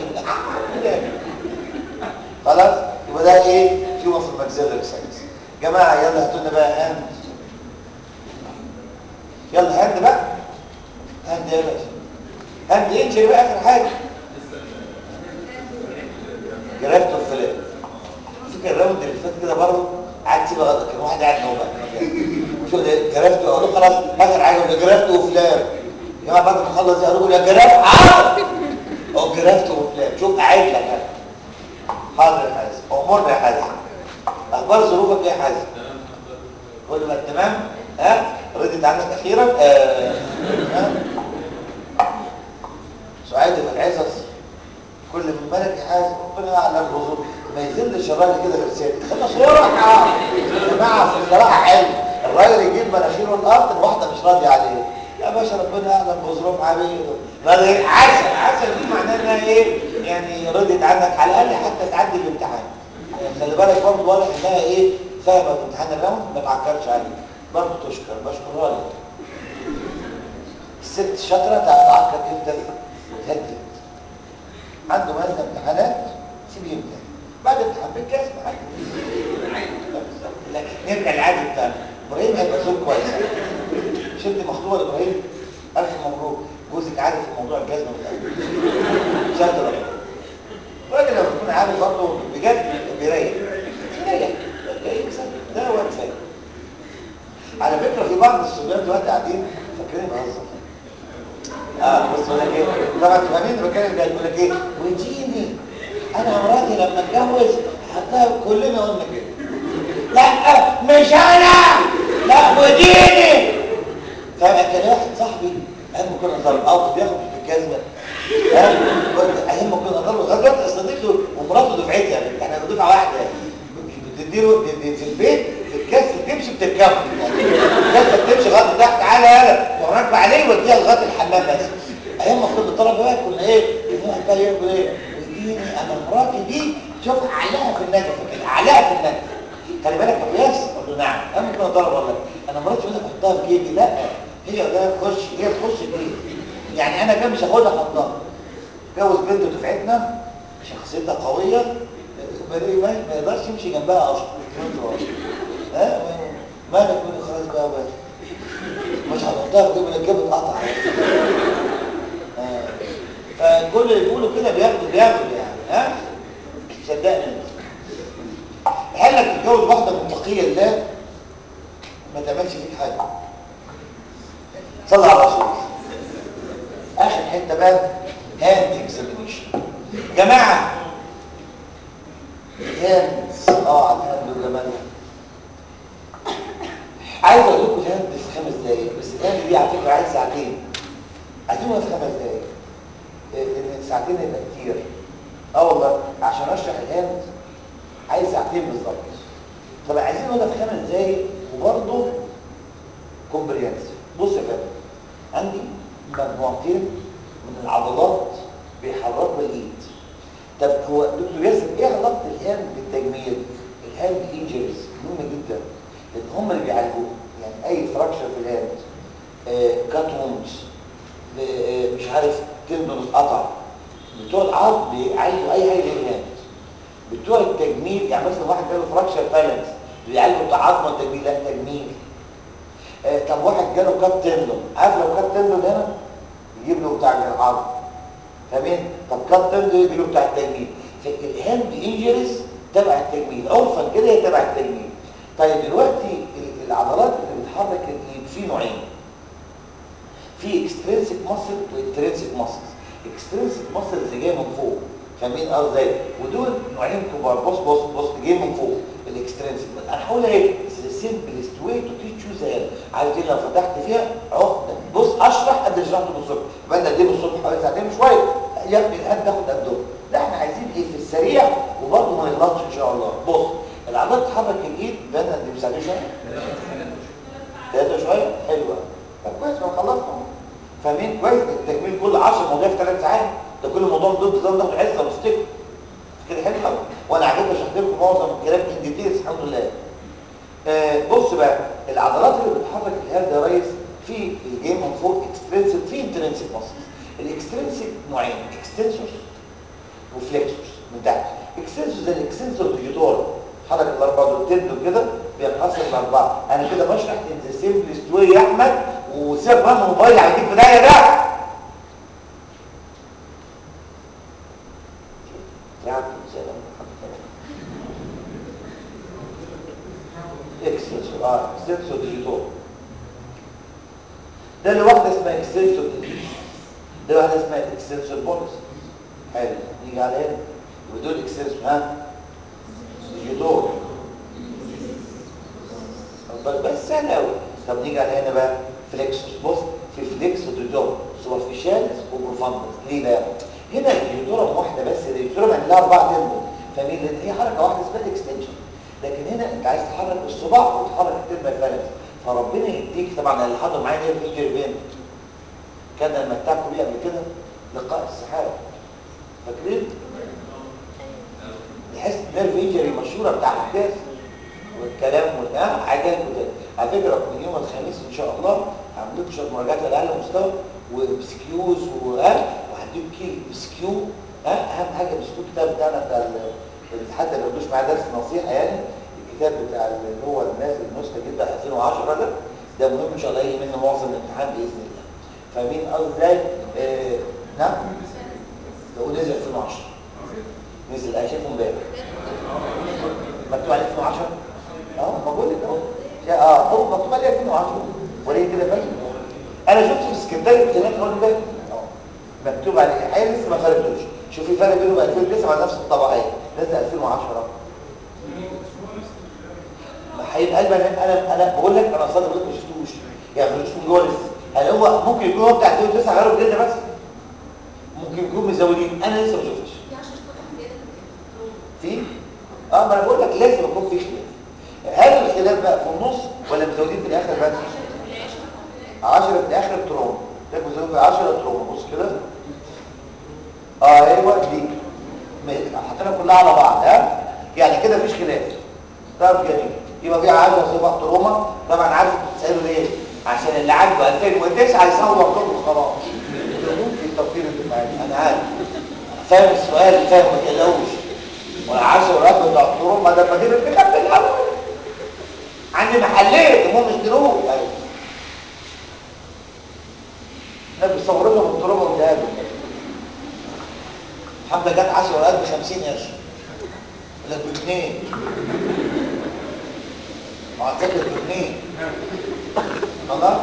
خلاص يبقى ده ايه تيومر في الماكسيلاري ساينس جماعه يلا هاتوا لنا بقى هاند يلا هاند بقى هاند يا باشا هاند انجري بقى اخر حاجه جرافت الفلان فاكر الراوند اللي فات كده برضه قعدت سيبها غلط كان واحد قاعد نوبه شو ده جرافت اقول له خلاص اخر حاجه ولا جرافت وفلان يا جماعه بعد ما اخلص دي اقول له يا جرافت عارف او جرافت وفلان شوف قاعد لك انا حاضر يا حازم امورنا يا حازم اخبار ظروفك ايه يا حازم كل ما تمام ها ردت عنك اخيرا آه. ها سعيد في العزص كل من ملك حازم ربنا اعلم بظروف ما يذلش الراجل كده غير خلينا صراحه يا جماعه في الصراحه حلو الراجل يجيب مناخيره الارض الواحده مش راضيه عليه يا باشا ربنا اعلم بظروف عبيده راجل عسل عسل دي معناه انها ايه يعني رضيت عنك على الاقل حتى تعدي الامتحان خلي بالك برضه واضح انها ايه فاهمه في امتحان الراوند ما تعكرش عليك برضه تشكر بشكرها لك الست شاطره تعكر جدا وتهدد عنده ماده امتحانات سيب يمتحن بعد امتحان بالكاس معاك لا نرجع العادي بتاعنا ابراهيم هيبقى زوج كويس شفت مخطوبه لابراهيم الف مبروك جوزك عارف في موضوع الجزمه شاطر الراجل لما يكون عارف برضه بجد بيريح بيريح ده هو كفايه على فكره في بعض الصبيان دلوقتي قاعدين فاكرين بهزر اه اه بص ولا ايه طبعا انتوا فاهمين بتكلم جاي يقول لك ايه وديني انا مراتي لما اتجوز حطها كلنا قلنا كده لا مش انا لا وديني فاهم كان واحد صاحبي ايام ما كنا ضرب اوت بياخد بالجزمه ها ايام ما كنا ضرب لغايه دلوقتي صديقته ومراته دفعتي يعني احنا دفعه واحده يعني بتديله ب- ب- في البيت في الكاس بتمشي بتركبه يعني الكاس بتمشي لغايه تحت تعالى يلا تروح راكبه عليه وتوديها لغايه الحمام بس ايام ما كنا طلبه بقى كنا ايه الواحد بقى يقول ايه وديني انا مراتي دي شوف اعلاها في النجفه كده اعلاها في النجفه خلي بالك يا قياس قلت له نعم انا ممكن اضرب والله انا مراتي بدها احطها في جيبي لا هي ده تخش هي تخش جيبي يعني انا كان مش هاخدها احطها جوز بنت دفعتنا شخصيتها قويه ما ما ما يقدرش يمشي جنبها اصلا ها مالك يقول خلاص بقى بقى مش هتحطها في جيبي الجيب اتقطع آه. فكل اللي بيقولوا كده بياخدوا بياخدوا يعني ها صدقني حلك تتجوز واحده منطقيه لله ما تعملش فيك حاجه صلى على الرسول اخر حته بقى هاند اكزامينيشن جماعه هاند اه على الهاند وجمالها عايز اقول لكم الهاند في خمس دقايق بس الهاند دي على فكره عايز ساعتين عايزين في خمس دقايق لان ساعتين يبقى كتير اه والله عشان اشرح الهاند عايز ساعتين بالظبط طب عايزين نقولها في خمس دقايق وبرضه كومبريهنسيف بص يا فندم عندي مجموعتين من العضلات بيحركوا الايد طب هو دكتور ياسر ايه علاقه الهاند بالتجميل الهاند انجريز مهمه جدا لان هم اللي بيعالجوها يعني اي فراكشر في الهاند آه كات ووندز آه مش عارف تندون اتقطع بتوع العظم بيعالجوا اي حاجه للهاند بتوع التجميل يعني مثلا واحد جاله فراكشر فالنس بيعالجوا بتاع عظمه تجميل لا تجميل آه طب واحد جاله كات تندون عارف لو كات تندون هنا يجيب له بتاع العظم فاهمين طب كات تندون يجيب له بتاع التجميل فالهاند انجريز تبع التجميل عنفا كده هي تبع التجميل طيب دلوقتي العضلات اللي بتحرك الايد في نوعين في اكسترينسيك ماسل وانترينسيك ماسل اكسترينسيك ماسل اللي جايه من فوق فاهمين قصدي ازاي ودول نوعين كبار بص بص بص جاي من فوق الاكسترينسيك انا هقول ايه سمبلست واي تو تيتش يو ذا عارف دي لو فتحت فيها اهو بص اشرح قد اللي شرحته بالصبح بدل دي بالصبح حوالي ساعتين شويه يا ابني الهاد تاخد قدهم لا احنا عايزين ايه في السريع وبرضه ما نغلطش ان شاء الله بص العضلات تحرك الايد بدل دي مساعدين شويه ثلاثه شويه حلوه طب كويس ما خلصنا فاهمين كويس التكميل كل 10 مواضيع في 3 ساعات ده كل موضوع ضد ده ناخد حصه مستقل كده حلو قوي وانا عجبني شرحت لكم معظم الكلام ان ديتيلز الحمد لله آه بص بقى العضلات اللي بتحرك الهاد يا ريس في الجيم من فوق اكسترنسيك في انترنسيك ماسلز الاكسترنسيك نوعين اكستنسورز وفليكسورز من تحت اكستنسورز زي الاكستنسور ديجيتور حرك الاربعه دول تندوا كده بينقسم لاربعه انا كده بشرح ان ذا سيمبلست واي يا احمد وسيبك بقى من الموبايل هيديك في داهيه ده اكستنسور اه اكستنسور ديجيتور ده اللي واحده اسمها اكستنسور ده واحده اسمها اكستنسور بونس حلو نيجي على هنا ودول اكستنسور ها ديجيتور بس سهل قوي طب نيجي على هنا بقى فليكسوس بص في فليكسوس ديجيتور سوبرفيشالس وبروفاندس ليه بقى هنا الديجيتوره واحده بس الديجيتوره بقى لها اربع تندون فاهمين لان هي حركه واحده اسمها الاكستنشن لكن هنا انت عايز تحرك الصباع وتحرك التربه الفلس فربنا يديك طبعا اللي حاضر معايا دي في جيربين كان لما اتاكوا بيه قبل كده لقاء السحاب فاكرين تحس نيرف انجري مشهوره بتاع الاحداث والكلام والها عجائب وده على فكره من يوم الخميس ان شاء الله هعمل لكم شويه مراجعات على اعلى مستوى وبسكيوز وها وهديك كيلو بسكيو ها اهم حاجه بسكيو الكتاب بتاعنا بتاع الاتحاد اللي بيقولوش معاه درس نصيحه يعني الكتاب بتاع اللي هو الناس النسخه جدا 2010 ده ده مهم ان شاء الله يجي منه معظم الامتحان باذن الله فاهمين قصدي ازاي؟ آه نعم هو نزل 2010 نزل انا شايفه امبارح مكتوب عليه 2010 اه ما بقول لك اهو اه هو مكتوب عليه 2010 وليه كده فاهم انا شفته في اسكندريه كنت هناك اول امبارح اه مكتوب عليه الحقيقه لسه ما فرقتوش شوف في فرق بينه وبين 2009 على نفس الطبقه اهي نزل 2010 ما هيبقى قلبي انا انا انا بقول لك انا صادق بقول لك ما شفتوش يعني ما شفتوش من جوه لسه هل هو ممكن يكون هو بتاع 2009 غيره الجلد بس ممكن يكون مزودين انا لسه ما شفتش في اه ما انا بقول لك لازم يكون في خلاف هل الخلاف بقى في النص ولا مزودين في الاخر بس 10 في الاخر تروما ده مزودين 10 تروما بص كده اه ايوه دي م- حطينا كلها على بعض ها يعني كده مفيش خلاف طب جميل يبقى في 10 صفات تروما طبعا عارف بتساله ليه عشان اللي عنده 2009 يصور لكم خلاص في التوفير الدفاعي انا عارف فاهم السؤال فاهم ما تقلقوش والعشر ورات بتوع التروما ده ما جيب الكتاب من الاول عندي محلين المهم اشتروه ايوه ده بيصوروا لهم التروما وده حمله جت 10 ورقات ب 50 قرش يقول لك بجنيه اعتقد بجنيه خلاص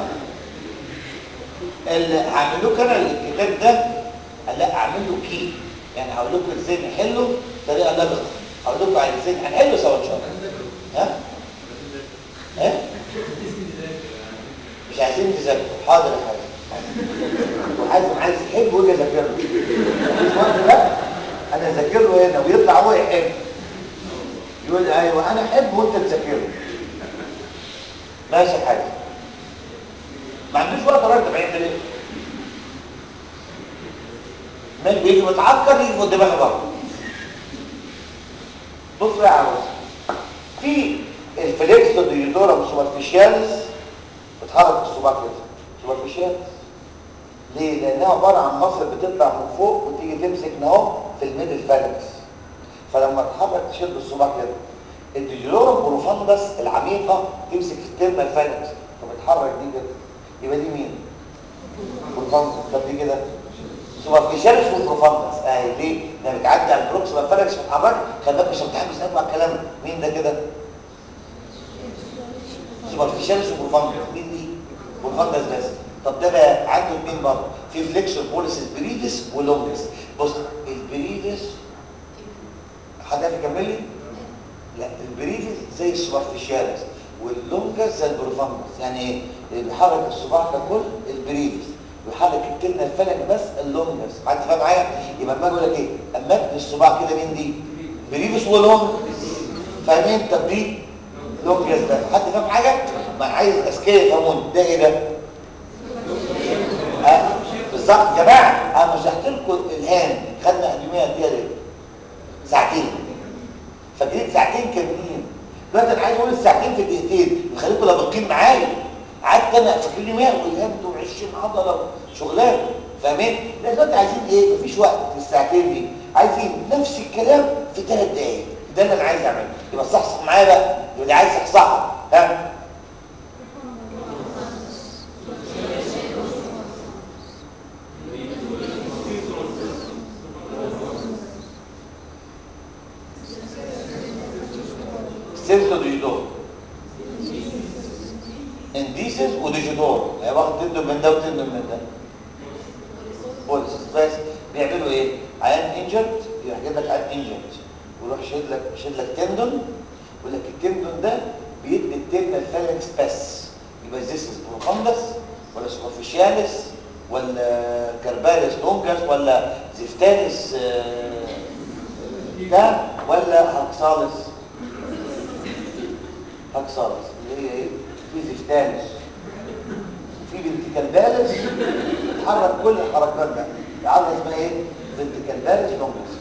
اللي هعمل لكم انا الكتاب ده لا اعمل له كي يعني هقول لكم ازاي نحله بطريقه لبقه هقول لكم على ازاي هنحله سوا ان شاء الله ها ها مش عايزين تذاكروا حاضر يا حبيبي وعايز عايز يحب ويجي يذاكر له مش وقت بقى انا اذاكر له هنا ويطلع هو يحب يقول ايوه انا احب وانت تذاكر له ماشي يا حاج ما عندوش وقت راجل بعيد ليه مال بيجي متعكر يجي فوق دماغي برضه بص يا عروس في الفليكس ديودورم سوبرفيشياليس بتحرك الصباع كده سوبرفيشياليس ليه؟ لانها عباره عن مصل بتطلع من فوق وتيجي تمسك اهو في الميدل فالكس فلما تحرك تشد الصباع كده الديودورم بروفاندس العميقه تمسك في التيرمال فالكس فبتحرك دي كده يبقى دي مين؟ بروفاندس طب دي كده سوبرفيشاليس والبروفاندس اهي ليه؟ لما بتعدي على البروكسيمال فالكس بتتحرك خلي بالك مش هتحبس اسمع الكلام مين ده كده؟ سوبرفيشاليس وبروفاندس مين دي؟ بروفاندس بس طب ده بقى عنده اثنين برضه في فليكسور بوليس البريدس ولونجس بص البريدس حد عارف يكمل لي؟ لا البريدس زي السوبرفيشاليس واللونجس زي البروفاندس يعني ايه؟ اللي بيحرك الصباع ككل البريدس بيحرك الكلمه الفلك بس اللونجس حد فاهم معايا؟ يبقى اما اجي اقول لك ايه؟ اما ادي الصباع كده مين دي؟ بريدس ولونجس فاهمين طب دي لونجس ده حد فاهم حاجه؟ ما عايز اذكياء يفهموني ده ايه ده؟ آه، بالظبط يا جماعه انا شرحت لكم الان خدنا ادويه قد ايه ساعتين فاكرين ساعتين كاملين دلوقتي انا عايز اقول الساعتين في دقيقتين خليكم لابقين معايا قعدت انا فاكرين 120 عضله شغلانه فاهمين لا دلوقتي عايزين ايه مفيش وقت في الساعتين دي عايزين نفس الكلام في ثلاث دقايق ده اللي انا عايز اعمله يبقى صحصح معايا بقى يبقى اللي عايز صحصحها ها سيرتو ديجيتور انديسز وديجيتور يعني واخد تندم من ده وتندم من ده بوليس بس بيعملوا ايه عيان انجرد يروح جايب لك عيان انجرد ويروح شايل لك شايل لك تندون يقول لك التندون ده بيدي التندون فالنكس بس يبقى زيسس بروفاندس ولا سوبرفيشياليس ولا كارباليس لونجاس ولا زفتاليس آه، ده ولا هاكساليس هاكساليس اللي هي ايه في زفتاليس في بنت كلبالس بتحرك كل الحركات ده العضله اسمها ايه بنت كلبالس لونجاس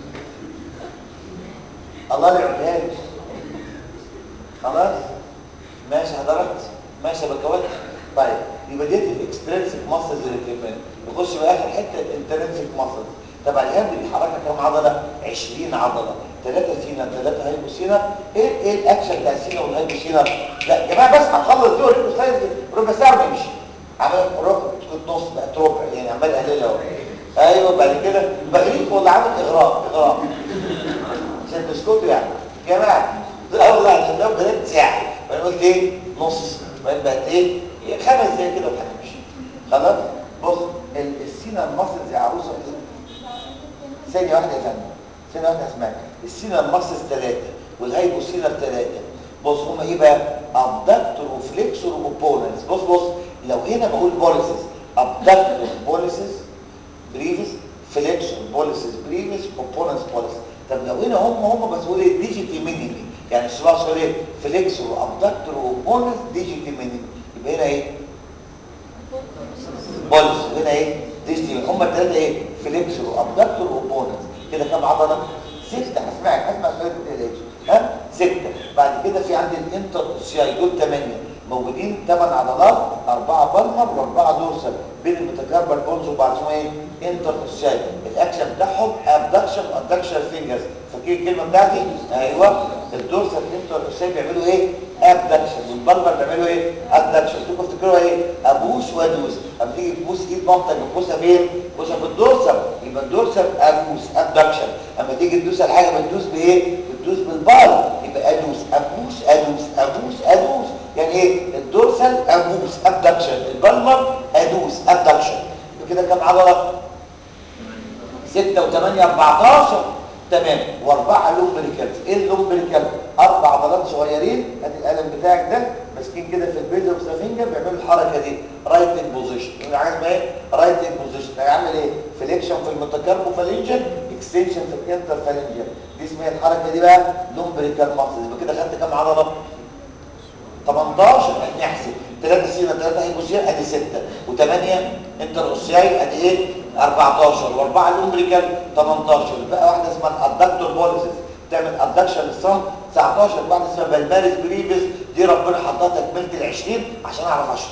الله لا يعملها لي خلاص ماشي حضرتك ماشي يا بكوات طيب يبقى ديت الاكسترنسيك ماسلز اللي كمان نخش بقى اخر حته الانترنسيك ماسلز طبعا الهند بيحركها كام عضله 20 عضله ثلاثه سينا ثلاثه هايبوسينا ايه ايه الاكشن بتاع السينا والهايبوسينا لا يا جماعه بس هنخلص دي اوريكم سلايد ربع ساعه ونمشي عمل ربع نص بقت ربع يعني عمال اقللها اهو ايوه بعد كده بغريق والله عامل اغراء اغراء عشان تسكتوا يعني يا جماعه لا والله عشان لو بنت ساعه فانا قلت ايه نص بعدين بقت ايه خمس دقايق كده وهنمشي خلاص بص ال- السي السينا المصل زي عروسه كده ثانيه واحده يا فندم ثانيه واحده اسمعك السينا المصل ثلاثه والهايبوسينا ثلاثه بص هما ايه بقى ابدكتور وفليكسور وبوننس بص بص لو هنا بقول بوليسز ابدكتور بوليسز بريفس فليكسور بوليسز بريفس كومبوننتس بوليس طب لو هنا هم هم بس بقول ايه ديجيتي مينيمي يعني الصباع سؤال ايه فليكسور وابدكتور وكومبوننتس ديجيتي مينيمي يبقى هنا ايه بوليس هنا ايه ديجيتي هم الثلاثه ايه فليكسور وابدكتور وكومبوننتس كده كام عضله ستة هسمعك هسمع سؤال كده ها ستة بعد كده في عندي الانتر اوسياي دول ثمانية موجودين ثمان عضلات أربعة بالمر وأربعة دورسال بين المتكربل بونز وبعضهم ايه انتر اوسياي الاكشن بتاعهم ابدكشن ادكشن فينجرز فاكرين الكلمة بتاعتي ايوه الدورسال انتر اوسياي بيعملوا ايه ابدكشن والبلبر بيعملوا ايه ادكشن انتوا تفتكروا ايه ابوس وادوس اما تيجي تبوس ايد مامتك بتبوسها فين بتبوسها في الدورسال يبقى الدورسال ابوس ابدكشن اما تيجي تدوس على حاجه بتدوس بايه بتدوس بالبال يبقى ادوس ابوس ادوس ابوس ادوس يعني ايه الدورسال ابوس ابدكشن البلمر ادوس ابدكشن يبقى كده كام عضله 6 و8 14 تمام واربعه لومبريكالز ايه اللومبريكال اربع عضلات صغيرين ادي القلم بتاعك ده ماسكين كده في البيز اوف ذا فينجر بيعملوا الحركه دي رايت بوزيشن يبقى عايز ايه رايت بوزيشن هيعمل ايه فليكشن في الميتاكاربوفالينجن اكستنشن في الانترفالينجن دي اسمها الحركه دي بقى لومبريكال ماسل يبقى كده خدت كام عضله 18 نحسب 3 سينا 3 هيبوسيا ادي 6 و8 انتر اوسياي ادي ايه 14 و4 لومبريكال 18 بقى واحده اسمها الادكتور بوليسيس تعمل ادكشن للصم 19 واحده اسمها بالمارس بريفيس دي ربنا حطها تكمله ال 20 عشان اعرف اشرح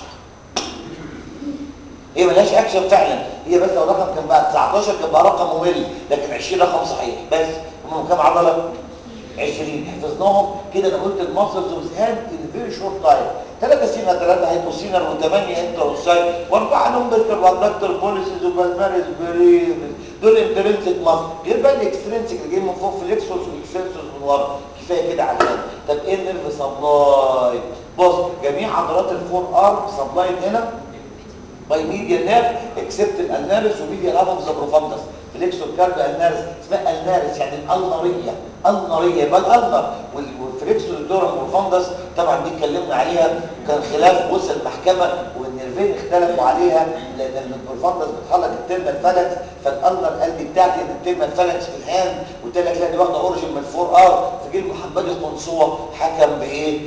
هي ملهاش اكشن فعلا هي بس لو رقم كان بقى 19 كان بقى رقم ممل لكن 20 رقم صحيح بس هم كام عضله 20 حفظناهم كده انا قلت الماسلز اوف هاند ان فيري شورت تايم 3 سينا 3 هيبوسينر و8 انتر اوسايد واربعه نمبركر وادكتور بوليسز وبالماريس بريفز دول انترنسك ماسل غير بقى الاكسترنسك اللي جاي من فوق فليكسورز واكسنسورز من ورا كفايه كده على الهاند طب ايه النيرف سبلاي بص جميع عضلات الفور ارم سبلاي هنا باي ميديا نيرف اكسبت الالنارس وميديا نيرف بروفاندس فليكسور كارب النارس اسمها النارس يعني الالناريه الناريه يبقى الالنر والفليكسور دورم بروفاندس طبعا دي اتكلمنا عليها وكان خلاف وصل المحكمه والنيرفين اختلفوا عليها لان البروفاندس بتحرك الترمال فالنس فالالنر قال دي بتاعتي الترمال فالنس في الهاند قلت لك لا دي واخده اوريجن من الفور ار فجه محمد القنصوه حكم بايه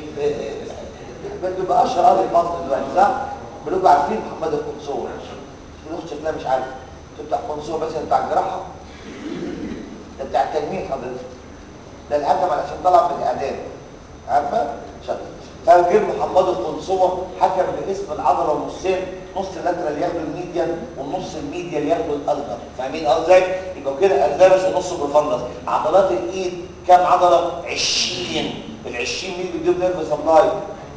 بيبقى اشهر قاضي في مصر دلوقتي صح؟ بنبقى عارفين محمد القنصوة الاخت شكلها مش عارف انت بتاع القنصوة بس انت بتاع الجراحة ده بتاع التجميل حضرتك ده الحكم علشان طلع من الاعدام عارفة شكل فجيب محمد القنصوة حكم باسم العضلة نصين نص اللاترال ياخدوا الميديان والنص الميديان ياخدوا الالنر فاهمين ازاي يبقى كده الدرس ونص بالفندس عضلات الايد كام عضلة 20 ال 20 مين بيديهم نيرف سبلاي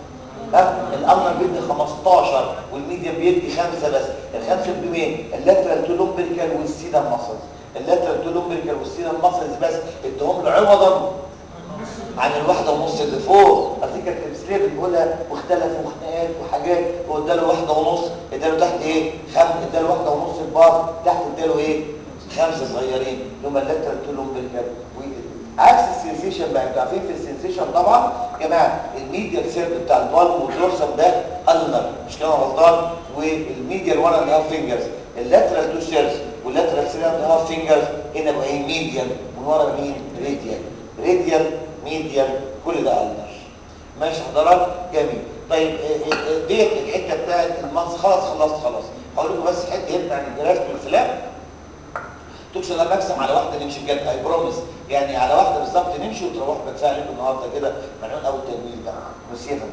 الالنر بيدي 15 والميديم بيدي 5 بس الخمسه بمين اللاترال تو لومبريكال والسيدا ماسلز اللاترال تو لومبريكال والسيدا ماسلز بس ادهم له عوضا عن الواحده ونص اللي فوق افتكر التمثيليه بنقولها واختلفوا خناقات وحاجات هو اداله واحده ونص اداله تحت ايه خمس اداله واحده ونص البار تحت اداله ايه خمسه صغيرين اللي هم اللاترال تو لومبريكال عكس السنسيشن بقى انتوا عارفين في السنسيشن طبعا يا جماعه الميديال سيرد بتاع البالم والدورسم ده النر مش كده غلطان والميديال 1 اند هاف فينجرز اللاترال تو سيرز واللاترال 3 اند هاف فينجرز هنا بقى ايه ميديال من ورا مين راديال راديال ميديال كل ده النر ماشي حضرتك جميل طيب ديت الحته بتاعت المص خلاص خلصت خلاص هقول لكم بس حته هنا عن الجراف والخلاف تقصد انا بكسب على واحده نمشي بجد اي بروميس يعني على واحده بالظبط نمشي وتروح بدفع لكم النهارده كده ملعون اول تجميل بقى مسيفا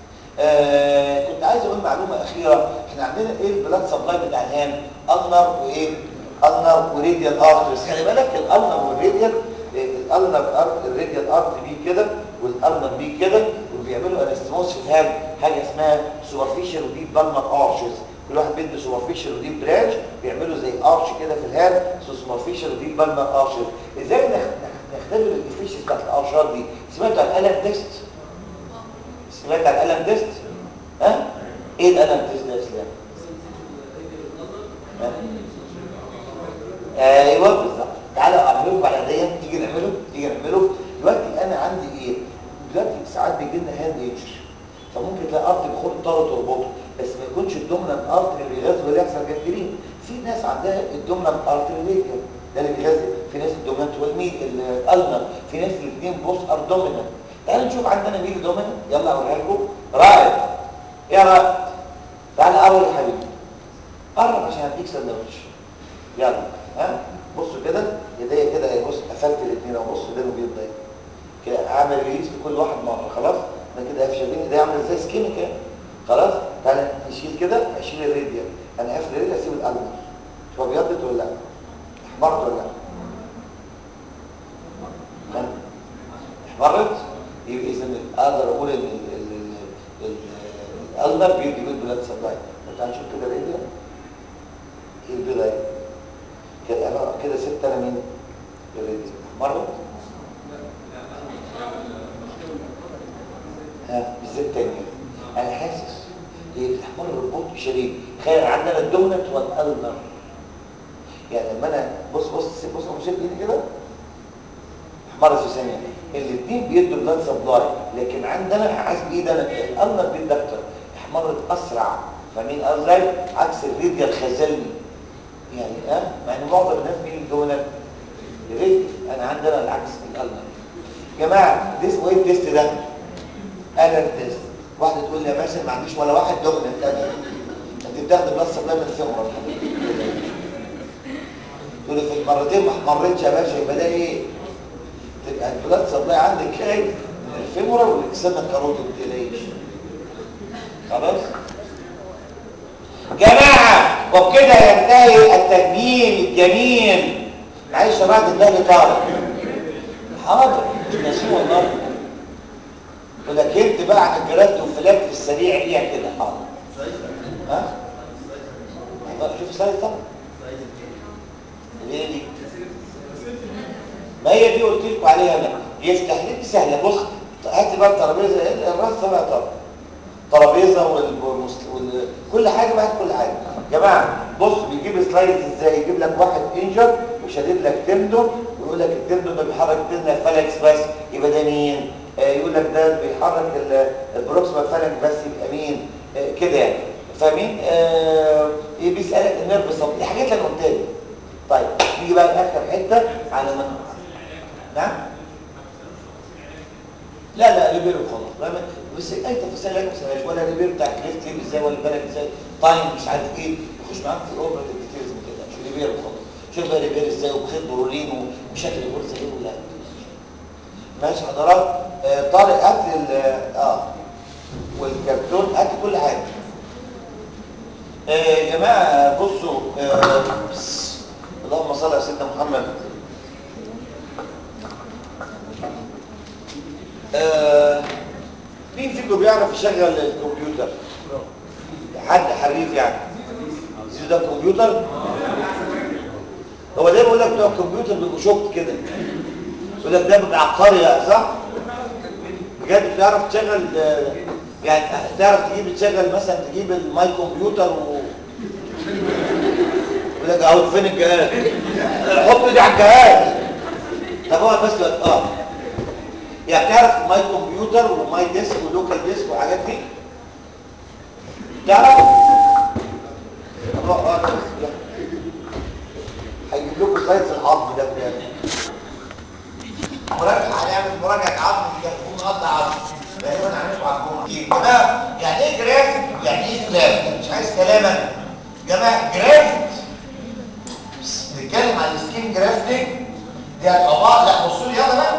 آه كنت عايز اقول معلومه اخيره احنا عندنا ايه البلاد سبلاي بتاع الهام النر وايه النر وريديال ارتريز خلي بالك الالنر والريديال الالنر ارت الريديال ارت بيه كده والالنر بيه كده وبيعملوا انستموس في الهام حاجه اسمها سوبرفيشال وديب بالمر ارشز كل واحد بيدي سوبرفيشال وديب برانش بيعملوا زي ارش كده في الهام سوبرفيشال وديب بالمر ارشز ازاي نختبر الافيشنس بتاعت الارشات دي سمعتوا عن الالم تيست سمعت عن الالم تيست ها ايه الالم تيست ده يا اسلام ها ايوه بالظبط تعالى اعمله على ايديا تيجي نعمله تيجي نعمله دلوقتي انا عندي ايه دلوقتي ساعات بيجي لنا هاند انجري فممكن تلاقي ارض بخور اضطر تربطه بس ما يكونش الدومينانت ارتري اللي بيغذي ولا يحصل جنجرين في ناس عندها الدومينانت ارتري ريديال ده اللي بيغذي في ناس الدومينانت والميد الالنر في ناس الاثنين بوس ار دومينانت تعالوا نشوف عندنا مين دومينانت يلا اوريها لكم رائد يا رائد تعالى قرب يا حبيبي قرب عشان هديك سندوتش يلا ها بصوا كده ايديا كده اهي بص قفلت الاثنين اهو بصوا ايديهم بيض اهي كده اعمل ريليس لكل واحد مره خلاص انا كده قافشه بين ايديا عامله زي سكيني كده خلاص تعالى نشيل كده اشيل الراديال انا قافل الراديال اسيب القلب شوف ابيضت ولا لا احمرت ولا لا ها؟ احمرت يبقى اذا اقدر اقول ان ال- ال- ال- القلب بيدي بيد بلاد سبلاي تعالى نشوف كده الراديال ايه البيضه اهي كده انا كده سبت انا مين الراديال احمرت ها بالذات تاني انا حاسس هي بتحمل الربوط شديد تخيل عندنا الدومنت والالنر يعني لما انا بص بص بص بص ايدي كده احمر في ثانيه الاثنين بيدوا بلاد سبلاي لكن عندنا حاسس بايد انا الالنر بيد اكتر احمرت اسرع فمين ازاي عكس الريديال خذلني يعني ها مع ان معظم الناس مين الدومنت الريديال انا عندنا العكس الالنر جماعه ده اسمه ايه التيست ده انا تيست واحده تقول لي يا باشا ما عنديش ولا واحد دوميننت انا انت بتاخد بلس سبلاي من الفيمورال تقول لي في المرتين ما احمرتش يا باشا يبقى ده ايه تبقى البلس سبلاي عندك ايه من الفيمورال والاكسنال كاروتيد ما تقلقيش خلاص جماعه وبكده ينتهي التجميل الجميل معلش يا بعد الله طارق حاضر مش ناسيه والله ولكن انت بقى عن الجرافت والفلات في السريع ليها كده حاضر ها طب شوف سلايد طبعا ليه دي ما هي دي قلت لكم عليها انا يفتح لي دي سهله بص هات بقى الترابيزه الراس طبعا طبعا ترابيزه والمس... وال... كل حاجه بقى كل حاجه يا جماعه بص بيجيب سلايد ازاي يجيب لك واحد انجر وشادد لك تندون ويقول لك التندون ده بيحرك تندون فالكس بس يبقى ده مين آه يقول لك ده بيحرك ال- البروكسيمال فالكس بس يبقى مين آه كده يعني فاهمين آه إيه بيسالك النيرف صوت دي حاجات انا قلتها لك. طيب نيجي بقى لاخر حته على ما نعم لا لا ريبير وخلاص لا ما- بس اي تفاصيل لا تنساهاش ولا ريبير بتاع كليفت ليب ازاي ولا بالك ازاي تايم مش عارف ايه يخش معاك في الاوبرا الديتيلز كده مش ريبير وخلاص شوف بقى ريبير ازاي وبخيط برولين وشكل الغرزه ايه ولا ماشي حضرات آه طارق هات لي ال- اه والكرتون هات كل حاجه آه يا جماعه بصوا آه بس. اللهم صل على سيدنا محمد آه مين فيكم بيعرف يشغل الكمبيوتر حد حريف يعني زيزو ده كمبيوتر هو ليه بيقول لك بتوع الكمبيوتر بيبقوا شوك كده يقول لك ده بتاع قريه صح بجد بتعرف تشغل آه، يعني تعرف تجيب تشغل مثلا تجيب الماي كمبيوتر و يقول لك اهو فين الجهاز حط ايدي على الجهاز طب هو بس لك اه يعني تعرف ماي كمبيوتر وماي ديسك ولوكال ديسك والحاجات دي تعرف طب اه بس لا. هيجيب لكم سلايدز العظم ده بجد مراجعه هنعمل مراجعه عظم دي هتكون قطع عظم غالبا هنعمله على الجمعه يا جماعه يعني ايه جرافت يعني ايه فلاب مش عايز كلام انا يا جماعه جرافت نتكلم عن السكين جرافتنج دي هتبقى لا بصوا لي يلا بقى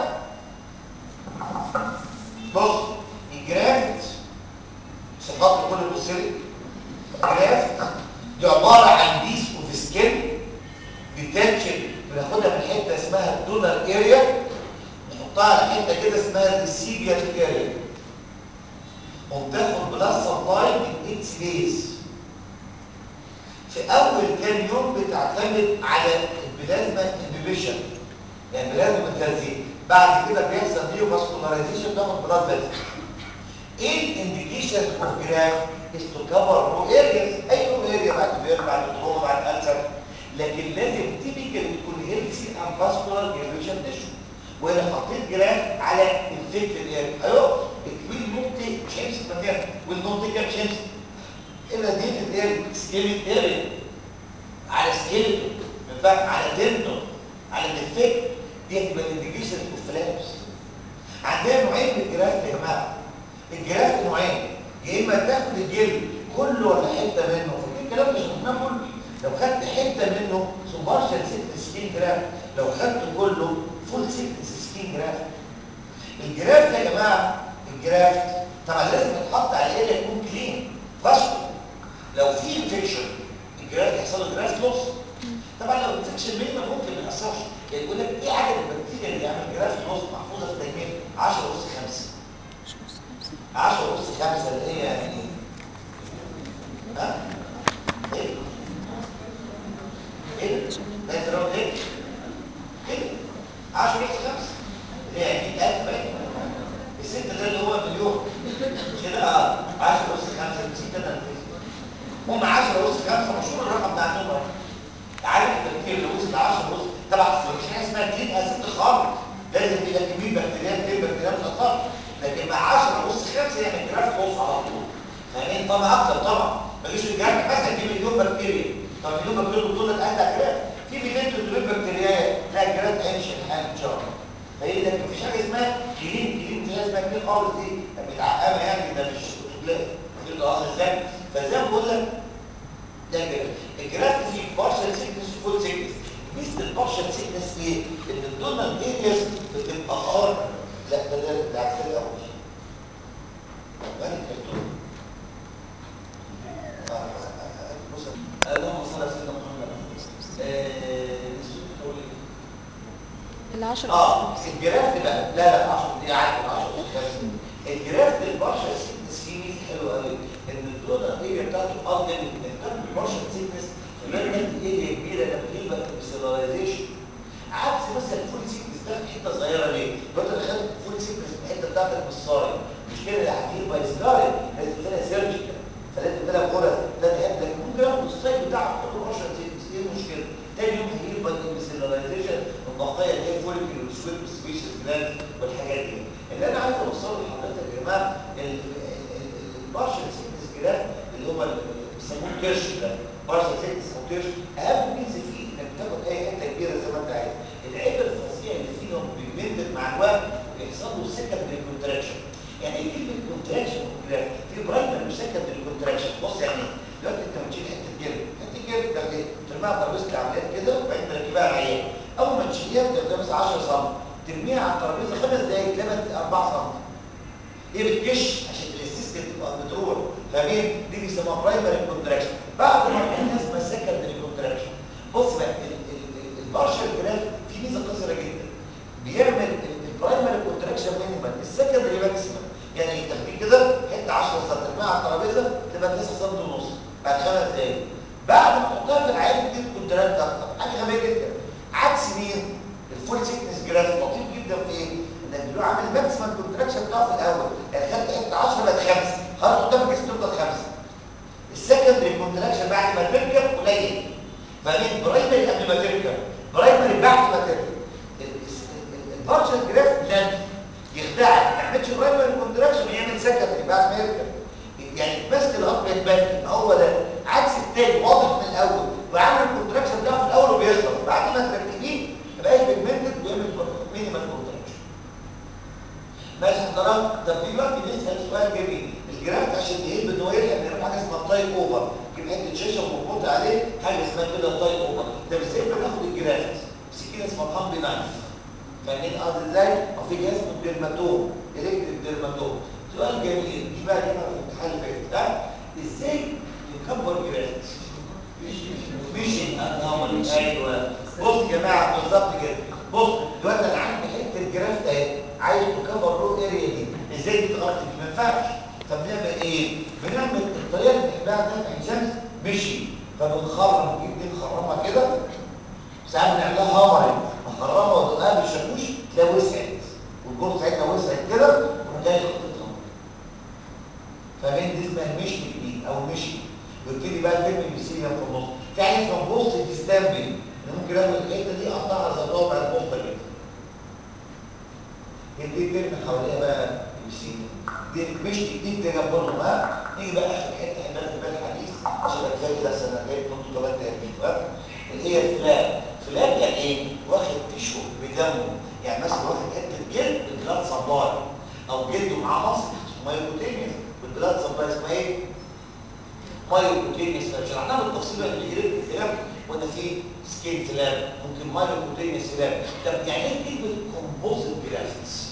بص الجرافت صفات كل البصري الجرافت دي عباره عن بيس اوف سكين ديتاتشن بناخدها من حته اسمها الدونر اريا نحطها على حته كده اسمها الريسيبيال اريا وبتاخد بلس سبلاي من 8 دايز في اول كام يوم بتعتمد على البلازما انهبيشن يعني بلازما التنزيل بعد كده بيحصل نيو فاسكولاريزيشن تاخد بلاد فيسل ايه الانديكيشن اوف جراف از تو كفر نو ارياز اي نو اريا بعد بير بعد تروما بعد السر لكن لازم تيبيكال فاسكولار جريشن تيشو وانا حطيت جراف على انفكتد اريا هيقف الكبير ممكن مش هيمسك مكانه والمنطقه مش هيمسك الا دي اريا سكيلت اريا على سكيلت ينفع على تندون على الافكت دي هتبقى الانديكيشن اوف فلابس عندنا نوعين من الجراف يا جماعه الجراف نوعين يا اما تاخد الجلد كله ولا حته منه فاكرين الكلام مش قلناه كله لو خدت حته منه سوبارشال سيكت سكين جراف لو خدت كله فول سيكت سكين جراف الجراف ده يا جماعه الجراف طبعا لازم يتحط على ايه يكون كلين فاسكو لو في انفكشن الجراف يحصل له جراف لوس طبعا لو انفكشن مينيمال ممكن ما يحصلش يعني يقول لك ايه عدد البكتيريا اللي يعمل جراف لوس محفوظه في التجميل 10 اس 5 10 اس 5 اللي هي يعني ها ايه ايه ده يضرب ايه كده 10 اس 5 اللي هي 100000 بقى الست ده اللي هو مليون كده اه 10 اس 5 نسيت انا هم 10 اس 5 مشهور الرقم ده عندهم أهو. عارف التركيب اللي وصل 10 اس طبعا مش حاجه اسمها كلين اسيد خالص لازم يبقى كميه بكتيريا كتير بكتيريا مش هتطلع لكن مع 10 اس 5 يعني جراف نص على طول فاهمين طبعا اكتر طبعا ما يجيش الجراف مثلا في مليون بكتيريا طب مليون بكتيريا دول لك قد جراف في 200 300 بكتيريا لا الجراف هيمشي الحال ان شاء الله فهي لكن مفيش حاجه اسمها كلين كلين في حاجه اسمها كلين خالص دي متعقمه يعني ده مش لا في قصدي ازاي فزي ما بقول لك ده الجراف الجراف فيه بارشل سيكنس وفول سيكنس مثل البارشل سيكنس ايه؟ ان الدونال ارياز بتبقى خار لا ده ده ده عكس الاول بالك الدكتور بص اللهم صل على سيدنا محمد آه، السؤال الأول إيه؟ العشرة اه الجرافت بقى لا لا 10 دي عارف 10 الجرافت البارشل سيكنس فيه ميزه حلوه قوي ان الدونر اريا بتاعته افضل من الكلام البارشل سيكنس فبالك اريا كبيره لما بتبقى بسيلرايزيشن عكس مثلا الفول سيكنس ده في حته صغيره ليه؟ لو انت دخلت الفول سيكنس في الحته بتاعتك بالصاري مش كده اللي هتجيب بايسكاري لازم تلاقي سيرجيكال فلازم تلاقي غرز ده تحب لكن ممكن ياخد الصيد بتاعك كله بارشل سيكنس ايه المشكله؟ تاني يوم هيجيب بايسكاريزيشن البقايا اللي هي فوليكل والسويت والسبيشال جلاند والحاجات دي اللي انا عايز اوصله لحضرتك يا جماعه البارشل سيكنس جلاند اللي هم اللي بيسموه كيرش ده بارشل سيكنس او كيرش اهم ميزه فيه انك بتاخد اي حته كبيره زي ما انت عايز العيب الفظيع اللي فيه انه بيجمنتد مع الوقت بيحصل له سكندري كونتراكشن يعني كلمه كونتراكشن في برايمري وسكندري كونتراكشن بص يعني ايه دلوقتي انت بتشيل حته جلد حته جلد ده ايه ترميها على ترابيزه العمليات كده وبعدين تركبها على العيان اول ما تشيلها بتبقى مثلا 10 سم ترميها على الترابيزه خمس دقايق تلاقيها 4 سم هي بتكش عشان السيستم تبقى بتروح فاهمين دي بيسموها برايمري كونتراكشن بعد ما الناس اسمها سكندري كونتراكشن بص بقى البارشل جراف في ميزه قصيره جدا بيعمل البرايمري كونتراكشن مينيمال السكندري ماكسيمم يعني تاخديه كده حته 10 سم ترميها على الترابيزه تبقى 9 سم ونص بعد خمس دقايق بعد ما تحطها في العين دي كونتراكت اكتر حاجه غبيه جدا عكس مين الفول سيكنس جراف لطيف جدا في ايه انك بيقول عامل ماكسيمم كونتراكشن بتاعه في الاول يعني خدت حته 10 بقت 5 خلاص قدامك الجسم تفضل 5 السكندري كونتراكشن بعد ما تركب قليل فاهمين برايمري قبل ما تركب برايمري بعد ما تركب البارشل جراف لن يخدعك ما يعملش برايمري كونتراكشن ويعمل سكندري بعد ما يركب يعني ماسك القطر يتبني هو ده عكس التاني واضح من الاول وعامل الكونتراكشن بتاعه في الاول وبيخلص بعد ما تركبيه ما بقاش بيجمنتد ويعمل مينيمال كونتراكشن ماشي حضرتك طب دلوقتي نسال سؤال جميل الجرافت عشان يهب ان هو يلحق بنعمل حاجه اسمها التايب اوفر جيب حته شاشه ومربوطه عليه حاجه اسمها كده التايب اوفر ده ازاي بناخد الجرافت سكينه اسمها الهامبي نايف فاهمين قصدي ازاي؟ او في جهاز اسمه الديرماتوم الكتريك ديرماتوم سؤال جميل دي بقى هنا في الامتحان اللي فات ده ازاي نكبر جرافت مش انامل ايوه بص يا جماعه بالظبط كده بص دلوقتي انا عندي حته جرافت اهي عايز تكفر رو اريا دي ازاي تتغطي دي ما ينفعش طب نعمل ايه بنعمل الطريقه اللي بنحبها ده في عين شمس مشي فبنخرم نجيب دي نخرمها كده ساعات بنعملها هامرنج نخرمها ونقلها بالشاكوش تلاقي وسعت والجول ساعتها وسعت كده ونلاقي خطتها فاهمين دي اسمها المش تكنيك او المشي ويبتدي بقى ترمي البسيليا في النص في حاجه اسمها بوست ديستامبنج ممكن اخد الحته دي اقطعها زي تقف على المخ جدا دي كلمة حواليها بقى البسين دي مش تكنيك ده جنبهم ها نيجي بقى اخر حته احنا في بال الحديث عشان كفايه كده السنه الجايه ممكن كمان تاني اللي هي الفلاب فلاب يعني ايه؟ واخد تشو بدمه يعني مثلا واخد حته جلد بالبلاد سبلاي او جلده معاه مصل مايوكوتينيوس بالبلاد سبلاي اسمها ايه؟ مايوكوتينيوس شرحناها بالتفصيل اللي جريت الكلام قلنا في سكين فلاب ممكن مايوكوتينيوس فلاب طب يعني ايه كلمه كومبوزيت جرافيكس؟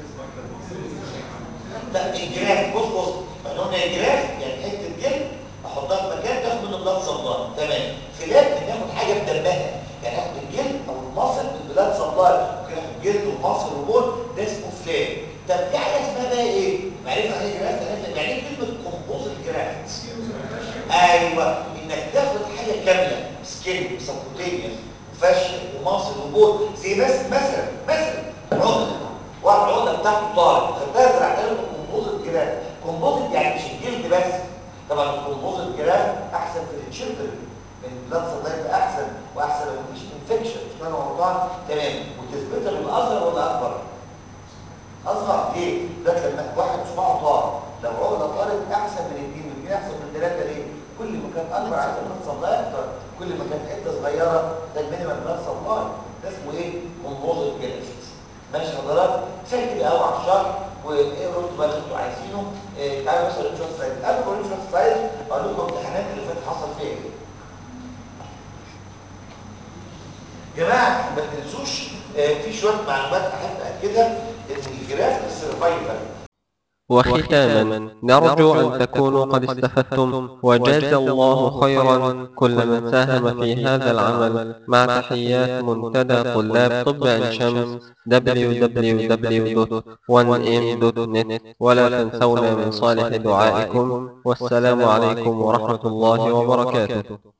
لا الجراف بص بص احنا قلنا الجراف يعني حته جلد احطها في مكان تاخد منه بلاد سبلاي تمام فلاب بناخد حاجه بدمها يعني اخد الجلد او المصل بالبلاد سبلاي ممكن اخد جلد ومصل وبول ده اسمه فلاب طب في حاجه اسمها بقى ايه؟ معرفه عن ايه جراف يعني ايه كلمه كومبوزيت جرافيكس ايوه انك تاخد حاجه كامله سكين وسبكوتينيوس وفشل ومصل وبول زي بس مثلا مثلا عقده واحد عقده بتاعته طارق خدتها زرعتها له كومبوزيت جراف كومبوزيت يعني مش الجلد بس طبعا الكومبوزيت جراف احسن في التشيلدرن من بلاد سبلاي احسن واحسن لو مفيش انفكشن مش كانوا موضوع تمام وتثبتها بيبقى اصغر ولا اكبر اصغر ليه ده لما واحد صباعه طار لو عقده طارت احسن من اثنين واثنين احسن من ثلاثه ليه كل ما كان اكبر عايز بلاد سبلاي اكتر كل ما كانت حته صغيره ده المينيمال بلاد سبلاي ده اسمه ايه كومبوزيت جراف ماشي حضرات سهل كده قوي على الشرح وايه ردوا بقى اللي انتوا عايزينه إيه تعالوا بس اوريكم شويه سلايد قبل ما اوريكم شويه سلايد اقول لكم الامتحانات اللي فاتت حصل فيها ايه يا جماعه ما تنسوش آه في شويه معلومات احب اكدها ان الجراف السرفايفل وختاما نرجو أن تكونوا قد استفدتم وجاز الله خيرا كل من ساهم في هذا العمل مع تحيات منتدى طلاب طب عين شمس www.1m.net ولا تنسونا من صالح دعائكم والسلام عليكم ورحمة الله وبركاته